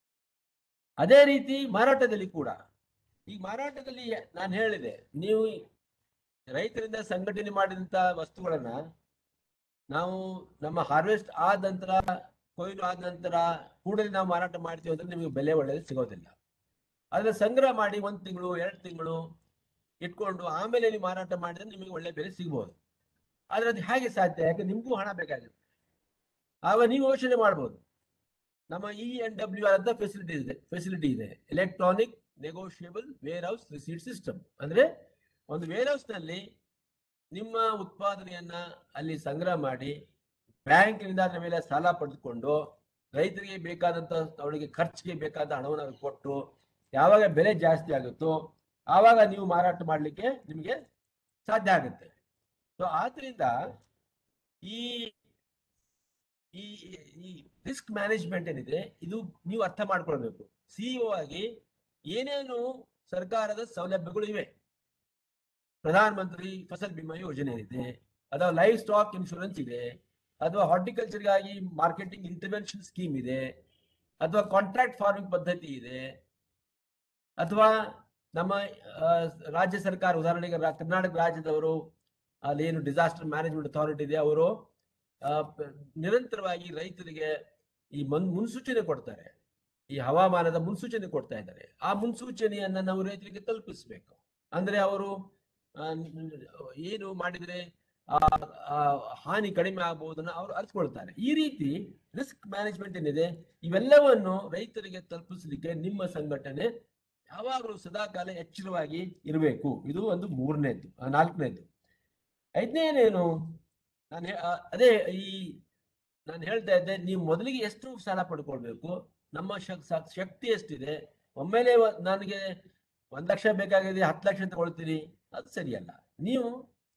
Speaker 1: ಅದೇ ರೀತಿ ಮಾರಾಟದಲ್ಲಿ ಕೂಡ ಈ ಮಾರಾಟದಲ್ಲಿ ನಾನು ಹೇಳಿದೆ ನೀವು ರೈತರಿಂದ ಸಂಘಟನೆ ಮಾಡಿದಂತ ವಸ್ತುಗಳನ್ನ ನಾವು ನಮ್ಮ ಹಾರ್ವೆಸ್ಟ್ ಆದ ನಂತರ ಕೊಯ್ಲು ಆದ ನಂತರ ಕೂಡಲೇ ನಾವು ಮಾರಾಟ ಮಾಡ್ತೀವಿ ಅಂದ್ರೆ ನಿಮಗೆ ಬೆಲೆ ಒಳ್ಳೆಯದು ಸಿಗೋದಿಲ್ಲ ಅದನ್ನ ಸಂಗ್ರಹ ಮಾಡಿ ಒಂದ್ ತಿಂಗಳು ಎರಡು ತಿಂಗಳು ಇಟ್ಕೊಂಡು ಆಮೇಲೆ ನೀವು ಮಾರಾಟ ಮಾಡಿದ್ರೆ ನಿಮಗೆ ಒಳ್ಳೆ ಬೆಲೆ ಸಿಗ್ಬೋದು ಆದ್ರೆ ಅದು ಹೇಗೆ ಸಾಧ್ಯ ಯಾಕೆ ನಿಮ್ಗೂ ಹಣ ಬೇಕಾಗುತ್ತೆ ಆಗ ನೀವು ಯೋಚನೆ ಮಾಡ್ಬೋದು ನಮ್ಮ ಇ ಎನ್ ಡಬ್ಲ್ಯೂ ಆರ್ ಅಂತ ಫೆಸಿಲಿಟಿ ಇದೆ ಫೆಸಿಲಿಟಿ ಇದೆ electronic negotiable warehouse receipt system ಅಂದ್ರೆ ಒಂದು ವೇರ್ ಹೌಸ್ ನಲ್ಲಿ ನಿಮ್ಮ ಉತ್ಪಾದನೆಯನ್ನ ಅಲ್ಲಿ ಸಂಗ್ರಹ ಮಾಡಿ ಬ್ಯಾಂಕ್ನಿಂದ ಅದರ ಮೇಲೆ ಸಾಲ ಪಡೆದುಕೊಂಡು ರೈತರಿಗೆ ಬೇಕಾದಂತ ಅವರಿಗೆ ಖರ್ಚಿಗೆ ಬೇಕಾದ ಹಣವನ್ನು ಅವ್ರಿಗೆ ಕೊಟ್ಟು ಯಾವಾಗ ಬೆಲೆ ಜಾಸ್ತಿ ಆಗುತ್ತೋ ಆವಾಗ ನೀವು ಮಾರಾಟ ಮಾಡಲಿಕ್ಕೆ ನಿಮಗೆ ಸಾಧ್ಯ ಆಗುತ್ತೆ ಸೊ ಆದ್ರಿಂದ ಈ ಈ ಈ ರಿಸ್ಕ್ ಮ್ಯಾನೇಜ್ಮೆಂಟ್ ಏನಿದೆ ಇದು ನೀವು ಅರ್ಥ ಮಾಡ್ಕೊಳ್ಬೇಕು ಸಿಇಒ ಆಗಿ ಏನೇನು ಸರ್ಕಾರದ ಸೌಲಭ್ಯಗಳು ಇವೆ ಪ್ರಧಾನ ಮಂತ್ರಿ ಫಸಲ್ ಬಿಮಾ ಯೋಜನೆ ಇದೆ ಅಥವಾ ಲೈಫ್ ಸ್ಟಾಕ್ ಇನ್ಶೂರೆನ್ಸ್ ಇದೆ ಅಥವಾ ಹಾರ್ಟಿಕಲ್ಚರ್ಗಾಗಿ ಮಾರ್ಕೆಟಿಂಗ್ ಇಂಟರ್ವೆನ್ಷನ್ ಸ್ಕೀಮ್ ಇದೆ ಅಥವಾ ಕಾಂಟ್ರಾಕ್ಟ್ ಫಾರ್ಮಿಂಗ್ ಪದ್ಧತಿ ಇದೆ ಅಥವಾ ನಮ್ಮ ಆ, ರಾಜ್ಯ ಸರ್ಕಾರ ಉದಾಹರಣೆಗೆ ರಾ- ಕರ್ನಾಟಕ ರಾಜ್ಯದವರು ಅಲ್ಲಿ ಏನು ಡಿಸಾಸ್ಟರ್ ಮ್ಯಾನೇಜ್ಮೆಂಟ್ ಅಥಾರಿಟಿ ಇದೆ ಅವರು ಆ, ಪ- ನಿರಂತರವಾಗಿ ರೈತರಿಗೆ ಈ ಮನ್ ಮುನ್ಸೂಚನೆ ಕೊಡ್ತಾರೆ ಈ ಹವಾಮಾನದ ಮುನ್ಸೂಚನೆ ಕೊಡ್ತಾ ಇದ್ದಾರೆ ಆ ಮುನ್ಸೂಚನೆಯನ್ನ ನಾವು ರೈತರಿಗೆ ತಲುಪಿಸ್ಬೇಕು ಅಂದ್ರೆ ಅವರು ಆ, ನ್- ಏನು ಮಾಡಿದ್ರೆ ಆ ಆ ಹಾನಿ ಕಡಿಮೆ ಆಗಬಹುದನ್ನ ಅವರು ಅರ್ಥಕೊಳ್ತಾರೆ ಈ ರೀತಿ ರಿಸ್ಕ್ ಮ್ಯಾನೇಜ್ಮೆಂಟ್ ಏನಿದೆ ಇವೆಲ್ಲವನ್ನು ರೈತರಿಗೆ ತಲುಪಿಸಲಿಕ್ಕೆ ನಿಮ್ಮ ಸಂಘಟನೆ ಯಾವಾಗಲೂ ಸದಾಕಾಲ ಎಚ್ಚರವಾಗಿ ಇರಬೇಕು ಇದು ಒಂದು ಮೂರನೇದ್ದು ಆ, ನಾಲ್ಕನೇದ್ದು ಐದನೇನೇನು ನಾನು ಹೇ- ಆ, ಅದೇ ಈ ನಾನು ಹೇಳ್ತಾ ಇದ್ದೆ ನೀವು ಮೊದಲಿಗೆ ಎಷ್ಟು ಸಾಲ ಪಡ್ಕೊಳ್ಬೇಕು ನಮ್ಮ ಶಕ್- ಸ- ಶಕ್ತಿ ಎಷ್ಟಿದೆ ಒಮ್ಮೆಲೆ ವ- ನನಗೆ ಒಂದ್ ಲಕ್ಷ ಬೇಕಾಗಿದೆ ಹತ್ತು ಲಕ್ಷ ತಗೊಳ್ತೀನಿ ಅದು ಸರಿಯಲ್ಲ ನೀವು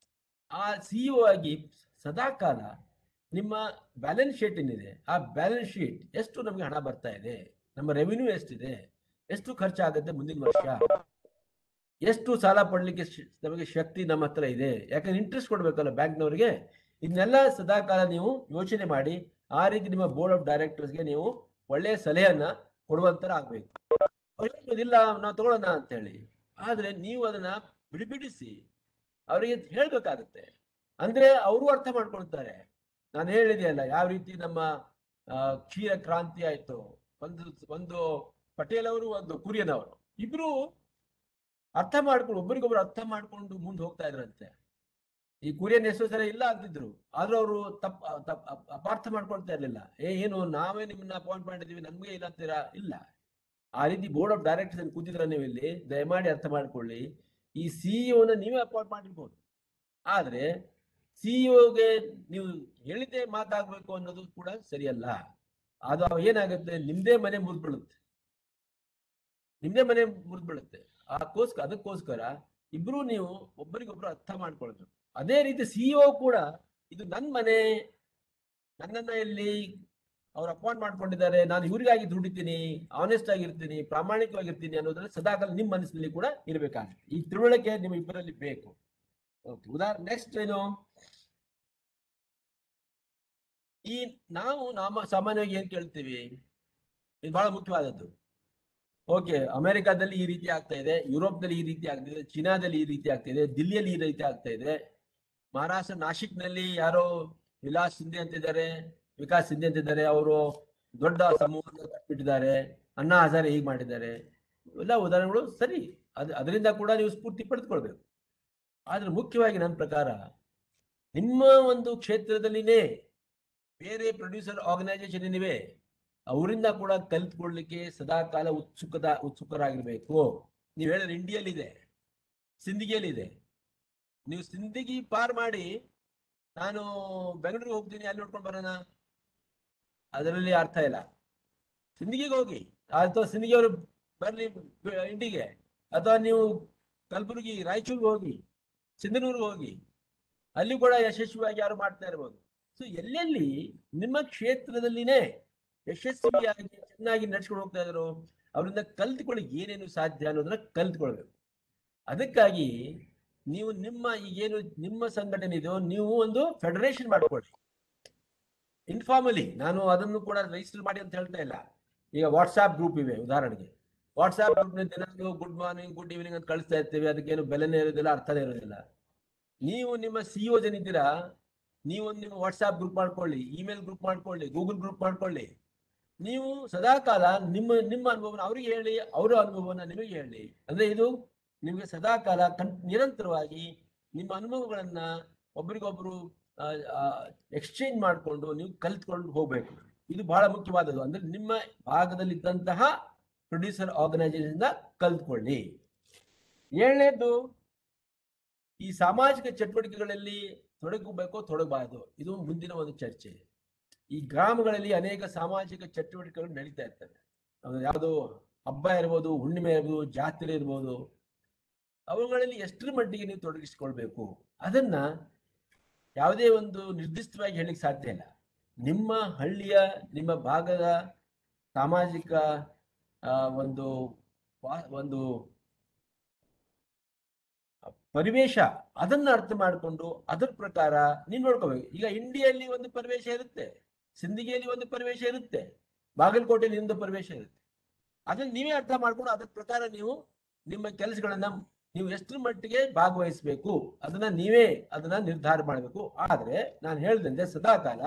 Speaker 1: ಆ ಸಿಇಒ ಆಗಿ ಸದಾಕಾಲ ನಿಮ್ಮ ಬ್ಯಾಲೆನ್ಸ್ ಶೀಟ್ ಏನಿದೆ ಆ ಬ್ಯಾಲೆನ್ಸ್ ಶೀಟ್ ಎಷ್ಟು ನಮಗೆ ಹಣ ಬರ್ತಾ ಇದೆ ನಮ್ಮ ರೆವಿನ್ಯೂ ಎಷ್ಟಿದೆ ಎಷ್ಟು ಖರ್ಚಾಗುತ್ತೆ ಮುಂದಿನ ವರ್ಷ ಎಷ್ಟು ಸಾಲ ಪಡ್ಲಿಕ್ಕೆ ಶ್- ನಮಗೆ ಶಕ್ತಿ ನಮ್ಮ ಹತ್ರ ಇದೆ ಯಾಕಂದ್ರೆ ಇಂಟ್ರೆಸ್ಟ್ ಕೊಡ್ಬೇಕಲ್ಲ ಬ್ಯಾಂಕ್ನವರಿಗೆ ಇದನ್ನೆಲ್ಲ ಸದಾಕಾಲ ನೀವು ಯೋಚನೆ ಮಾಡಿ ಆ ರೀತಿ ನಿಮ್ಮ ಬೋರ್ಡ್ ಆಫ್ ಡೈರೆಕ್ಟರ್ಸ್ಗೆ ನೀವು ಒಳ್ಳೆಯ ಸಲಹೆಯನ್ನ ಕೊಡುವಂತರ ಆಗ್ಬೇಕು ಅವ್ರು ಹೇಳ್ಬೋದಿಲ್ಲ ನಾವು ತಗೊಳ್ಳೋಣ ಅಂತ ಹೇಳಿ ಆದ್ರೆ ನೀವು ಅದನ್ನ ಬಿಡಿಬಿಡಿಸಿ ಅವರಿಗೆ ಹೇಳ್ಬೇಕಾಗತ್ತೆ ಅಂದ್ರೆ ಅವರು ಅರ್ಥ ಮಾಡ್ಕೊಳ್ತಾರೆ ನಾನು ಹೇಳಿದೆಯಲ್ಲ ಯಾವ ರೀತಿ ನಮ್ಮ ಆ, ಕ್ಷೀರ ಕ್ರಾಂತಿ ಆಯ್ತು ಒಂದು ಒಂದು ಪಟೇಲ್ ಅವರು ಒಂದು ಕುರಿಯನ್ ಅವರು ಇಬ್ರು ಅರ್ಥ ಮಾಡ್ಕೊಂಡು ಒಬ್ಬರಿಗೊಬ್ರು ಅರ್ಥ ಮಾಡ್ಕೊಂಡು ಮುಂದೆ ಹೋಗ್ತಾ ಇದ್ರಂತೆ ಈ ಕುರಿಯನ್ ಎಷ್ಟೋ ಸಲ ಇಲ್ಲ ಅಂತಿದ್ರು ಆದ್ರೂ ಅವರು ತಪ್ಪ ತಪ್ಪ ಅಪ್- ಅಪಾರ್ಥ ಮಾಡ್ಕೊಳ್ತಾ ಇರ್ಲಿಲ್ಲ ಏ ಏನು ನಾವೇ ನಿಮ್ಮನ್ನ ಅಪಾಯಿಂಟ್ ಮಾಡಿದೀವಿ ನಮ್ಗೆ ಇಲ್ಲ ಅಂತೀರಾ ಇಲ್ಲ ಆ ರೀತಿ ಬೋರ್ಡ್ ಆಫ್ ಡೈರೆಕ್ಟರ್ಸ್ ಕೂತಿದ್ರ ನೀವು ಇಲ್ಲಿ ದಯಮಾಡಿ ಅರ್ಥ ಮಾಡ್ಕೊಳ್ಳಿ ಈ ಸಿಇಒನ ನೀವೇ ಅಪಾಯಿಂಟ್ ಮಾಡಿರ್ಬೋದು ಆದ್ರೆ ಸಿಇಒಗೆ ನೀವು ಹೇಳಿದ್ದೇ ಮಾತಾಗ್ಬೇಕು ಅನ್ನೋದು ಕೂಡ ಸರಿಯಲ್ಲ ಅದು ಅವ ಏನಾಗುತ್ತೆ ನಿಮ್ದೇ ಮನೆ ಮುರಿದ್ಬಿಡುತ್ತೆ ನಿಮ್ದೇ ಮನೆ ಮುರಿದ್ಬಿಡುತ್ತೆ ಅದಕ್ಕೋಸ್ಕರ ಅದಕ್ಕೋಸ್ಕರ ಇಬ್ರು ನೀವು ಒಬ್ಬರಿಗೊಬ್ರು ಅರ್ಥ ಮಾಡ್ಕೊಳ್ಬೇಕು ಅದೇ ರೀತಿ ಸಿಇಒ ಕೂಡ ಇದು ನನ್ನ ಮನೆ ನನ್ನನ್ನ ಇಲ್ಲಿ ಅವ್ರು ಅಪಾಯಿಂಟ್ ಮಾಡ್ಕೊಂಡಿದ್ದಾರೆ ನಾನು ಇವರಿಗಾಗಿ ದುಡಿತೀನಿ ಆನೆಸ್ಟ್ ಆಗಿರ್ತೀನಿ ಪ್ರಾಮಾಣಿಕವಾಗಿರ್ತೀನಿ ಅನ್ನೋದ್ರಲ್ಲಿ ಸದಾಕಾಲ ನಿಮ್ಮ ಮನಸ್ಸಿನಲ್ಲಿ ಕೂಡ ಇರಬೇಕಾಗುತ್ತೆ ಈ ತಿಳುವಳಿಕೆ ನಿಮ್ಮ ಇಬ್ಬರಲ್ಲಿ ಬೇಕು ಓಕೆ ಉದಾಹರಣೆ ನೆಕ್ಸ್ಟ್ ಏನು ಈ ನಾವು ನಾಮ ಸಾಮಾನ್ಯವಾಗಿ ಏನ್ ಕೇಳ್ತೀವಿ ಇದು ಬಹಳ ಮುಖ್ಯವಾದದ್ದು ಓಕೆ ಅಮೆರಿಕಾದಲ್ಲಿ ಈ ರೀತಿ ಆಗ್ತಾ ಇದೆ ಯುರೋಪ್ನಲ್ಲಿ ಈ ರೀತಿ ಆಗ್ತಾ ಇದೆ ಚೀನಾದಲ್ಲಿ ಈ ರೀತಿ ಆಗ್ತಾ ಇದೆ ದಿಲ್ಲಿಯಲ್ಲಿ ಈ ರೀತಿ ಆಗ್ತಾ ಇದೆ ಮಹಾರಾಷ್ಟ್ರ ನಾಶಿಕ್ನಲ್ಲಿ ಯಾರೋ ವಿಲಾಸ್ ಸಿಂಧೆ ಅಂತಿದ್ದಾರೆ ವಿಕಾಸ್ ಸಿಂಧೆ ಅಂತಿದ್ದಾರೆ ಅವರು ದೊಡ್ಡ ಸಮೂಹವನ್ನು ಕಟ್ಬಿಟ್ಟಿದ್ದಾರೆ ಅಣ್ಣಾ ಹಜಾರೆ ಹೀಗೆ ಮಾಡಿದ್ದಾರೆ ಇವೆಲ್ಲ ಉದಾಹರಣೆಗಳು ಸರಿ ಅದು ಅದರಿಂದ ಕೂಡ ನೀವು ಸ್ಫೂರ್ತಿ ಪಡೆದುಕೊಳ್ಬೇಕು ಆದ್ರೆ ಮುಖ್ಯವಾಗಿ ನನ್ನ ಪ್ರಕಾರ ನಿಮ್ಮ ಒಂದು ಕ್ಷೇತ್ರದಲ್ಲಿನೇ ಬೇರೆ ಪ್ರೊಡ್ಯೂಸರ್ ಆರ್ಗನೈಸೇಷನ್ ಏನಿವೆ ಅವರಿಂದ ಕೂಡ ಕಲಿತ್ಕೊಳ್ಳಿಕ್ಕೆ ಸದಾಕಾಲ ಉತ್ಸುಕದ ಉತ್ಸುಕರಾಗಿರ್ಬೇಕು ನೀವು ಹೇಳಿದ್ರೆ ಇಂಡಿಯಲ್ಲಿದೆ ಸಿಂಧಿಗೆಯಲ್ಲಿದೆ ನೀವು ಸಿಂಧಿಗಿ ಪಾರ್ ಮಾಡಿ ನಾನು ಬೆಂಗಳೂರಿಗೆ ಹೋಗ್ತೀನಿ ಅಲ್ಲಿ ನೋಡ್ಕೊಂಡು ಬರೋಣ ಅದರಲ್ಲಿ ಅರ್ಥ ಇಲ್ಲ ಸಿಂಧಿಗೆಗೆ ಹೋಗಿ ಅಥವಾ ಸಿಂಧಿಗೆಯವರು ಬರ್ಲಿ ಬ- ಇಂಡಿಗೆ ಅಥವಾ ನೀವು ಕಲಬುರಗಿ ರಾಯಚೂರಿಗೆ ಹೋಗಿ ಸಿಂಧನೂರಿಗೆ ಹೋಗಿ ಅಲ್ಲಿ ಕೂಡ ಯಶಸ್ವಿಯಾಗಿ ಯಾರು ಮಾಡ್ತಾ ಇರ್ಬೋದು ಸೊ ಎಲ್ಲೆಲ್ಲಿ ನಿಮ್ಮ ಕ್ಷೇತ್ರದಲ್ಲಿನೇ ಯಶಸ್ವಿಯಾಗಿ ಚೆನ್ನಾಗಿ ನಡ್ಸ್ಕೊಂಡು ಹೋಗ್ತಾ ಇದ್ರು ಅವರಿಂದ ಕಲ್ತ್ಕೊಳ್ಳಿ ಏನೇನು ಸಾಧ್ಯ ಅನ್ನೋದನ್ನ ಕಲ್ತ್ಕೊಳ್ಬೇಕು ಅದಕ್ಕಾಗಿ ನೀವು ನಿಮ್ಮ ಈಗೇನು ನಿಮ್ಮ ಸಂಘಟನೆ ಇದೆಯೋ ನೀವು ಒಂದು ಫೆಡರೇಷನ್ ಮಾಡ್ಕೊಳ್ಳಿ ಇನ್ಫಾರ್ಮಲಿ ನಾನು ಅದನ್ನು ಕೂಡ ರಿಜಿಸ್ಟರ್ ಮಾಡಿ ಅಂತ ಹೇಳ್ತಾ ಇಲ್ಲ ಈಗ ವಾಟ್ಸ್ಆಪ್ ಗ್ರೂಪ್ ಇವೆ ಉದಾಹರಣೆಗೆ ವಾಟ್ಸ್ಆಪ್ ಗ್ರೂಪ್ ದಿನಾಲು ಗುಡ್ ಮಾರ್ನಿಂಗ್ ಗುಡ್ ಈವ್ನಿಂಗ್ ಅಂತ ಕಳಿಸ್ತಾ ಇರ್ತೀವಿ ಅದಕ್ಕೇನು ಬೆಲೆನೇ ಇರೋದಿಲ್ಲ ಅರ್ಥನೇ ಇರೋದಿಲ್ಲ ನೀವು ನಿಮ್ಮ ಸಿಇಒ ಜನಿದ್ದೀರಾ ನೀವು ಒಂದು ನಿಮ್ಮ ವಾಟ್ಸ್ಆಪ್ ಗ್ರೂಪ್ ಮಾಡ್ಕೊಳ್ಳಿ ಇಮೇಲ್ ಗ್ರೂಪ್ ಮಾಡ್ಕೊಳ್ಳಿ ಗೂಗಲ್ ಗ್ರೂಪ್ ಮಾಡ್ಕೊಳ್ಳಿ ನೀವು ಸದಾಕಾಲ ನಿಮ್ಮ ನಿಮ್ಮ ಅನುಭವನ ಅವ್ರಿಗೆ ಹೇಳಿ ಅವರ ಅನುಭವನ ನಿಮಗೆ ಹೇಳಿ ಅಂದ್ರೆ ಇದು ನಿಮಗೆ ಸದಾಕಾಲ ಕನ್ ನಿರಂತರವಾಗಿ ನಿಮ್ಮ ಅನುಭವಗಳನ್ನ ಒಬ್ರಿಗೊಬ್ರು ಎಕ್ಸ್ಚೇಂಜ್ ಮಾಡಿಕೊಂಡು ನೀವು ಕಲ್ತ್ಕೊಂಡು ಹೋಗ್ಬೇಕು ಇದು ಬಹಳ ಮುಖ್ಯವಾದದ್ದು ಅಂದ್ರೆ ನಿಮ್ಮ ಭಾಗದಲ್ಲಿದ್ದಂತಹ ಪ್ರೊಡ್ಯೂಸರ್ ಆರ್ಗನೈಸೇಷನ್ ಕಲ್ತ್ಕೊಳ್ಳಿ ಏಳನೇದು ಈ ಸಾಮಾಜಿಕ ಚಟುವಟಿಕೆಗಳಲ್ಲಿ ತೊಡಗಬೇಕೋ ತೊಡಗಬಾರದು ಇದು ಮುಂದಿನ ಒಂದು ಚರ್ಚೆ ಈ ಗ್ರಾಮಗಳಲ್ಲಿ ಅನೇಕ ಸಾಮಾಜಿಕ ಚಟುವಟಿಕೆಗಳು ನಡೀತಾ ಇರ್ತವೆ ಅದು ಯಾವುದೋ ಹಬ್ಬ ಇರ್ಬೋದು ಹುಣ್ಣಿಮೆ ಇರ್ಬೋದು ಜಾತ್ರೆ ಇರ್ಬೋದು ಅವುಗಳಲ್ಲಿ ಎಷ್ಟರ ಮಟ್ಟಿಗೆ ನೀವು ತೊಡಗಿಸಿಕೊಳ್ಬೇಕು ಅದನ್ನ ಯಾವುದೇ ಒಂದು ನಿರ್ದಿಷ್ಟವಾಗಿ ಹೇಳಿಕ್ ಸಾಧ್ಯ ಇಲ್ಲ ನಿಮ್ಮ ಹಳ್ಳಿಯ ನಿಮ್ಮ ಭಾಗದ ಸಾಮಾಜಿಕ ಆ, ಒಂದು ವಾ- ಒಂದು ಪರಿವೇಶ ಅದನ್ನ ಅರ್ಥ ಮಾಡಿಕೊಂಡು ಅದರ ಪ್ರಕಾರ ನೀವು ನೋಡ್ಕೋಬೇಕು ಈಗ ಇಂಡಿಯಲ್ಲಿ ಒಂದು ಪರಿವೇಶ ಇರುತ್ತೆ ಸಿಂಧಿಗೆಯಲ್ಲಿ ಒಂದು ಪರಿವೇಶ ಇರುತ್ತೆ ಬಾಗಲಕೋಟೆಯಲ್ಲಿ ನಿಮ್ದು ಪ್ರವೇಶ ಇರುತ್ತೆ ಅದನ್ನ ನೀವೇ ಅರ್ಥ ಮಾಡ್ಕೊಂಡು ಅದ್ರ ಪ್ರಕಾರ ನೀವು ನಿಮ್ಮ ಕೆಲಸಗಳನ್ನ ನೀವು ಎಷ್ಟರ ಮಟ್ಟಿಗೆ ಭಾಗವಹಿಸಬೇಕು ಅದನ್ನ ನೀವೇ ಅದನ್ನ ನಿರ್ಧಾರ ಮಾಡಬೇಕು ಆದ್ರೆ ನಾನು ಹೇಳ್ದಂತೆ ಸದಾಕಾಲ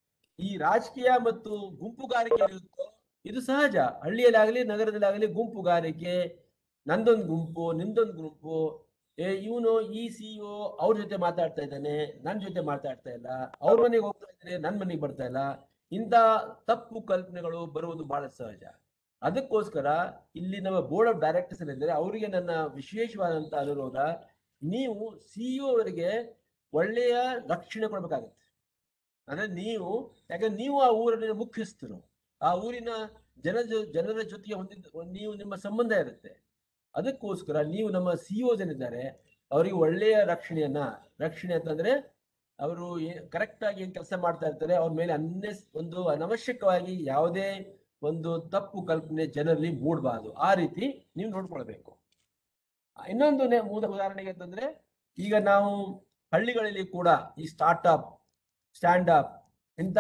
Speaker 1: ಈ ರಾಜಕೀಯ ಮತ್ತು ಗುಂಪುಗಾರಿಕೆ ಏನಿರುತ್ತೋ ಇದು ಸಹಜ ಹಳ್ಳಿಯಲ್ಲಾಗಲಿ ನಗರದಲ್ಲಾಗಲಿ ಗುಂಪುಗಾರಿಕೆ ನಂದೊಂದು ಗುಂಪು ನಿಮ್ದೊಂದು ಗುಂಪು ಏ ಇವನು ಈ ಸಿಇಒ ಅವ್ರ ಜೊತೆ ಮಾತಾಡ್ತಾ ಇದ್ದಾನೆ ನನ್ನ ಜೊತೆ ಮಾತಾಡ್ತಾ ಇಲ್ಲ ಅವ್ರ ಮನೆಗೆ ಹೋಗ್ತಾ ಇದ್ದಾರೆ ನನ್ನ ಮನೆಗೆ ಬರ್ತಾ ಇಲ್ಲ ಇಂಥ ತಪ್ಪು ಕಲ್ಪನೆಗಳು ಬರುವುದು ಬಹಳ ಸಹಜ ಅದಕ್ಕೋಸ್ಕರ ಇಲ್ಲಿ ನಮ್ಮ ಬೋರ್ಡ್ ಆಫ್ ಡೈರೆಕ್ಟರ್ಸ್ ಏನಿದ್ದಾರೆ ಅವರಿಗೆ ನನ್ನ ವಿಶೇಷವಾದಂತ ಅನುರೋಧ ನೀವು ಸಿಇಒ ಅವರಿಗೆ ಒಳ್ಳೆಯ ರಕ್ಷಣೆ ಕೊಡ್ಬೇಕಾಗತ್ತೆ ಅಂದ್ರೆ ನೀವು ಯಾಕಂದ್ರೆ ನೀವು ಆ ಊರಿನ ಮುಖ್ಯಸ್ಥರು ಆ ಊರಿನ ಜನ ಜೊ- ಜನರ ಜೊತೆಗೆ ಹೊಂದಿದ್ದ ನೀವು ನಿಮ್ಮ ಸಂಬಂಧ ಇರುತ್ತೆ ಅದಕ್ಕೋಸ್ಕರ ನೀವು ನಮ್ಮ ಸಿಇಒ ಏನಿದ್ದಾರೆ ಅವರಿಗೆ ಒಳ್ಳೆಯ ರಕ್ಷಣೆಯನ್ನ ರಕ್ಷಣೆ ಅಂತಂದ್ರೆ ಅವರು ಕರೆಕ್ಟ್ ಆಗಿ ಏನ್ ಕೆಲಸ ಮಾಡ್ತಾ ಇರ್ತಾರೆ ಅವ್ರ ಮೇಲೆ ಅನ್ನೆ ಒಂದು ಅನವಶ್ಯಕವಾಗಿ ಯಾವುದೇ ಒಂದು ತಪ್ಪು ಕಲ್ಪನೆ ಜನರಲ್ಲಿ ಮೂಡಬಾರದು ಆ ರೀತಿ ನೀವು ನೋಡ್ಕೊಳ್ಬೇಕು ಇನ್ನೊಂದು ನೆ- ಉದ- ಉದಾಹರಣೆಗೆ ಅಂತಂದ್ರೆ ಈಗ ನಾವು ಹಳ್ಳಿಗಳಲ್ಲಿ ಕೂಡ ಈ ಸ್ಟಾರ್ಟ್ಅಪ್ ಸ್ಟ್ಯಾಂಡ್ ಅಪ್ ಇಂಥ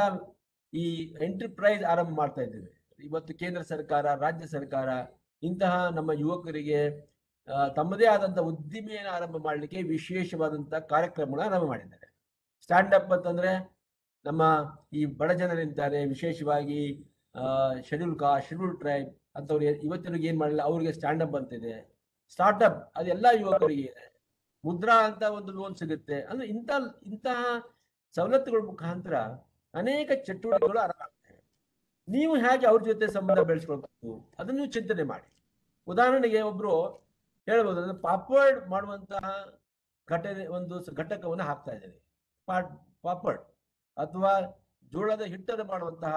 Speaker 1: ಈ ಎಂಟರ್ಪ್ರೈಸ್ ಆರಂಭ ಮಾಡ್ತಾ ಇದ್ದೇವೆ ಇವತ್ತು ಕೇಂದ್ರ ಸರ್ಕಾರ ರಾಜ್ಯ ಸರ್ಕಾರ ಇಂತಹ ನಮ್ಮ ಯುವಕರಿಗೆ ಆ, ತಮ್ಮದೇ ಆದಂತ ಉದ್ದಿಮೆಯನ್ನು ಆರಂಭ ಮಾಡಲಿಕ್ಕೆ ವಿಶೇಷವಾದಂತ ಕಾರ್ಯಕ್ರಮಗಳನ್ನ ಆರಂಭ ಮಾಡಿದ್ದಾರೆ ಸ್ಟ್ಯಾಂಡ್ ಅಪ್ ಅಂತಂದ್ರೆ ನಮ್ಮ ಈ ಬಡ ಜನರಿದ್ದಾರೆ ವಿಶೇಷವಾಗಿ ಶೆಡ್ಯೂಲ್ ಕಾ ಶೆಡ್ಯೂಲ್ ಟ್ರೈಬ್ ಅಂತವ್ರು ಇವತ್ತಿನವರೆಗೆ ಏನ್ ಮಾಡಿಲ್ಲ ಅವ್ರಿಗೆ ಸ್ಟ್ಯಾಂಡ್ ಅಪ್ ಅಂತಿದೆ ಸ್ಟಾರ್ಟ್ಅಪ್ ಅದೆಲ್ಲ ಯುವಕರಿಗೆ ಇದೆ ಮುದ್ರಾ ಅಂತ ಒಂದು ಲೋನ್ ಸಿಗುತ್ತೆ ಅಂದ್ರೆ ಇಂಥ ಇಂತಹ ಸವಲತ್ತುಗಳ ಮುಖಾಂತರ ಅನೇಕ ಚಟುವಟಿಕೆಗಳು ಆರಂಭ ಆಗ್ತವೆ ನೀವು ಹೇಗೆ ಅವ್ರ ಜೊತೆ ಸಂಬಂಧ ಬೆಳೆಸ್ಕೊಳ್ಬೇಕು ಅದನ್ನು ನೀವು ಚಿಂತನೆ ಮಾಡಿ ಉದಾಹರಣೆಗೆ ಒಬ್ರು ಹೇಳ್ಬೋದು ಅಂದ್ರೆ ಪಾಪಡ್ ಮಾಡುವಂತಹ ಘಟನೆ ಒಂದು ಸ- ಘಟಕವನ್ನು ಹಾಕ್ತಾ ಇದ್ದಾರೆ ಪಾಟ್ ಪಾಪಡ್ ಅಥವಾ ಜೋಳದ ಹಿಟ್ಟನ್ನು ಮಾಡುವಂತಹ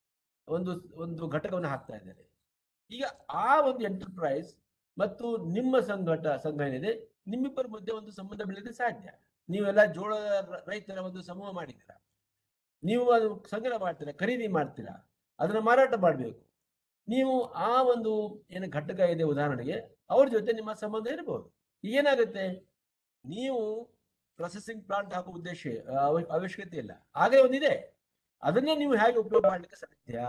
Speaker 1: ಒಂದು ಒಂದು ಘಟಕವನ್ನು ಹಾಕ್ತಾ ಇದ್ದಾರೆ ಈಗ ಆ ಒಂದು ಎಂಟರ್ಪ್ರೈಸ್ ಮತ್ತು ನಿಮ್ಮ ಸಂಘಟ ಸಂಘ ಏನಿದೆ ನಿಮ್ಮಿಬ್ಬರ ಮಧ್ಯೆ ಒಂದು ಸಂಬಂಧ ಬೆಳೆಯಲಿಕ್ಕೆ ಸಾಧ್ಯ ನೀವೆಲ್ಲ ಜೋಳ ರ- ರೈತರ ಒಂದು ಸಮೂಹ ಮಾಡಿದ್ದೀರಾ ನೀವು ಅದು ಸಂಗ್ರಹ ಮಾಡ್ತೀರಾ ಖರೀದಿ ಮಾಡ್ತೀರಾ ಅದನ್ನ ಮಾರಾಟ ಮಾಡಬೇಕು ನೀವು ಆ ಒಂದು ಏನು ಘಟಕ ಇದೆ ಉದಾಹರಣೆಗೆ ಅವ್ರ ಜೊತೆ ನಿಮ್ಮ ಸಂಬಂಧ ಇರಬಹುದು ಏನಾಗುತ್ತೆ ನೀವು ಪ್ರೊಸೆಸಿಂಗ್ ಪ್ಲಾಂಟ್ ಹಾಕೋ ಉದ್ದೇಶ ಅವ- ಅವಶ್ಯಕತೆ ಇಲ್ಲ ಹಾಗೆ ಒಂದಿದೆ ಅದನ್ನೇ ನೀವು ಹೇಗೆ ಉಪಯೋಗ ಮಾಡ್ಲಿಕ್ಕೆ ಸಾಧ್ಯ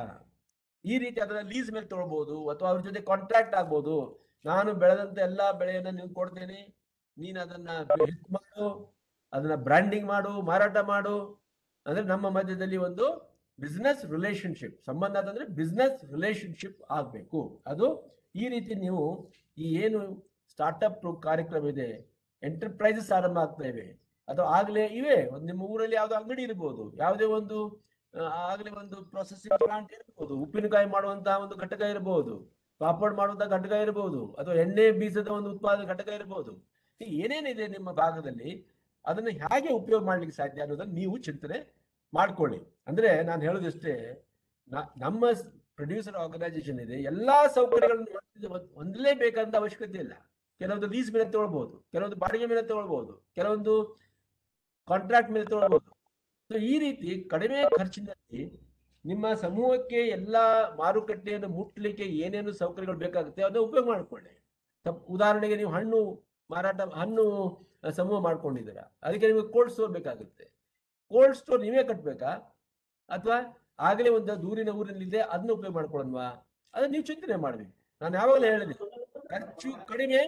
Speaker 1: ಈ ರೀತಿ ಅದನ್ನ ಲೀಸ್ ಮೇಲೆ ತಗೊಳ್ಬಹುದು ಅಥವಾ ಅವ್ರ ಜೊತೆ ಕಾಂಟ್ರಾಕ್ಟ್ ಆಗ್ಬೋದು ನಾನು ಬೆಳೆದಂತ ಎಲ್ಲಾ ಬೆಳೆಯನ್ನ ನೀವು ಕೊಡ್ತೇನೆ ನೀನ್ ಅದನ್ನ ಹೆಚ್ಚು ಮಾಡು ಅದನ್ನ ಬ್ರ್ಯಾಂಡಿಂಗ್ ಮಾಡು ಮಾರಾಟ ಮಾಡು ಅಂದ್ರೆ ನಮ್ಮ ಮಧ್ಯದಲ್ಲಿ ಒಂದು ಬಿಸ್ನೆಸ್ ರಿಲೇಶನ್ಶಿಪ್ ಸಂಬಂಧ ಅಂತಂದ್ರೆ ಬಿಸ್ನೆಸ್ ರಿಲೇಶನ್ಶಿಪ್ ಆಗ್ಬೇಕು ಅದು ಈ ರೀತಿ ನೀವು ಈ ಏನು ಸ್ಟಾರ್ಟ್ಅಪ್ ಕಾರ್ಯಕ್ರಮ ಇದೆ ಎಂಟರ್ಪ್ರೈಸಸ್ ಆರಂಭ ಆಗ್ತಾ ಇವೆ ಅಥವಾ ಆಗ್ಲೇ ಇವೆ ಒಂದು ನಿಮ್ಮ ಊರಲ್ಲಿ ಯಾವ್ದೋ ಅಂಗಡಿ ಇರ್ಬೋದು ಯಾವುದೇ ಒಂದು ಆ, ಆಗ್ಲೇ ಒಂದು ಪ್ರೊಸೆಸಿಂಗ್ ಪ್ಲಾಂಟ್ ಇರ್ಬೋದು ಉಪ್ಪಿನಕಾಯಿ ಮಾಡುವಂತಹ ಒಂದು ಘಟಕ ಇರಬಹುದು ಪಾಪಡ್ ಮಾಡುವಂತಹ ಘಟಕ ಇರಬಹುದು ಅಥವಾ ಎಣ್ಣೆ ಬೀಜದ ಒಂದು ಉತ್ಪಾದನೆ ಘಟಕ ಇರಬಹುದು ಹೀಗೆ ಏನೇನಿದೆ ನಿಮ್ಮ ಭಾಗದಲ್ಲಿ ಅದನ್ನ ಹೇಗೆ ಉಪಯೋಗ ಮಾಡ್ಲಿಕ್ಕೆ ಸಾಧ್ಯ ಅನ್ನೋದನ್ನ ನೀವು ಚಿಂತನೆ ಮಾಡ್ಕೊಳ್ಳಿ ಅಂದ್ರೆ ನಾನು ಹೇಳೋದಿಷ್ಟೇ ನ- ನಮ್ಮ ಪ್ರೊಡ್ಯೂಸರ್ ಆರ್ಗನೈಸೇಷನ್ ಇದೆ ಎಲ್ಲಾ ಸೌಕರ್ಯಗಳನ್ನು ಹೊಂದಿದ- ಹೊಂದಲೇಬೇಕಂತ ಅವಶ್ಯಕತೆ ಇಲ್ಲ ಕೆಲವೊಂದು ಲೀಸ್ ಮೇಲೆ ತಗೊಳ್ಬಹುದು ಕೆಲವೊಂದು ಬಾಡಿಗೆ ಮೇಲೆ ತಗೊಳ್ಬಹುದು ಕೆಲವೊಂದು ಕಾಂಟ್ರಾಕ್ಟ್ ಮೇಲೆ ತಗೊಳ್ಬಹುದು ಸೊ ಈ ರೀತಿ ಕಡಿಮೆ ಖರ್ಚಿನಲ್ಲಿ ನಿಮ್ಮ ಸಮೂಹಕ್ಕೆ ಎಲ್ಲಾ ಮಾರುಕಟ್ಟೆಯನ್ನು ಮುಟ್ಲಿಕ್ಕೆ ಏನೇನು ಸೌಕರ್ಯಗಳು ಬೇಕಾಗುತ್ತೆ ಅದನ್ನ ಉಪಯೋಗ ಮಾಡ್ಕೊಳ್ಳಿ ತಪ್- ಉದಾಹರಣೆಗೆ ನೀವು ಹಣ್ಣು ಮಾರಾಟ ಹಣ್ಣು ಆ, ಸಮೂಹ ಮಾಡ್ಕೊಂಡಿದ್ದೀರಾ ಅದಕ್ಕೆ ನಿಮಗೆ ಕೋಲ್ಡ್ ಸ್ಟೋರ್ ಬೇಕಾಗುತ್ತೆ ಕೋಲ್ಡ್ ಸ್ಟೋರ್ ನೀವೇ ಕಟ್ಬೇಕಾ ಅಥವಾ ಆಗಲೇ ಒಂದು ದೂರಿನ ಊರಿನಲ್ಲಿದೆ ಅದನ್ನ ಉಪಯೋಗ ಮಾಡ್ಕೊಳ್ಳೋಣವಾ ಅದನ್ನ ನೀವು ಚಿಂತನೆ ಮಾಡ್ಬೇಕು ನಾನು ಯಾವಾಗಲೂ ಹೇಳಿದೆ ಖರ್ಚು ಕಡಿಮೆ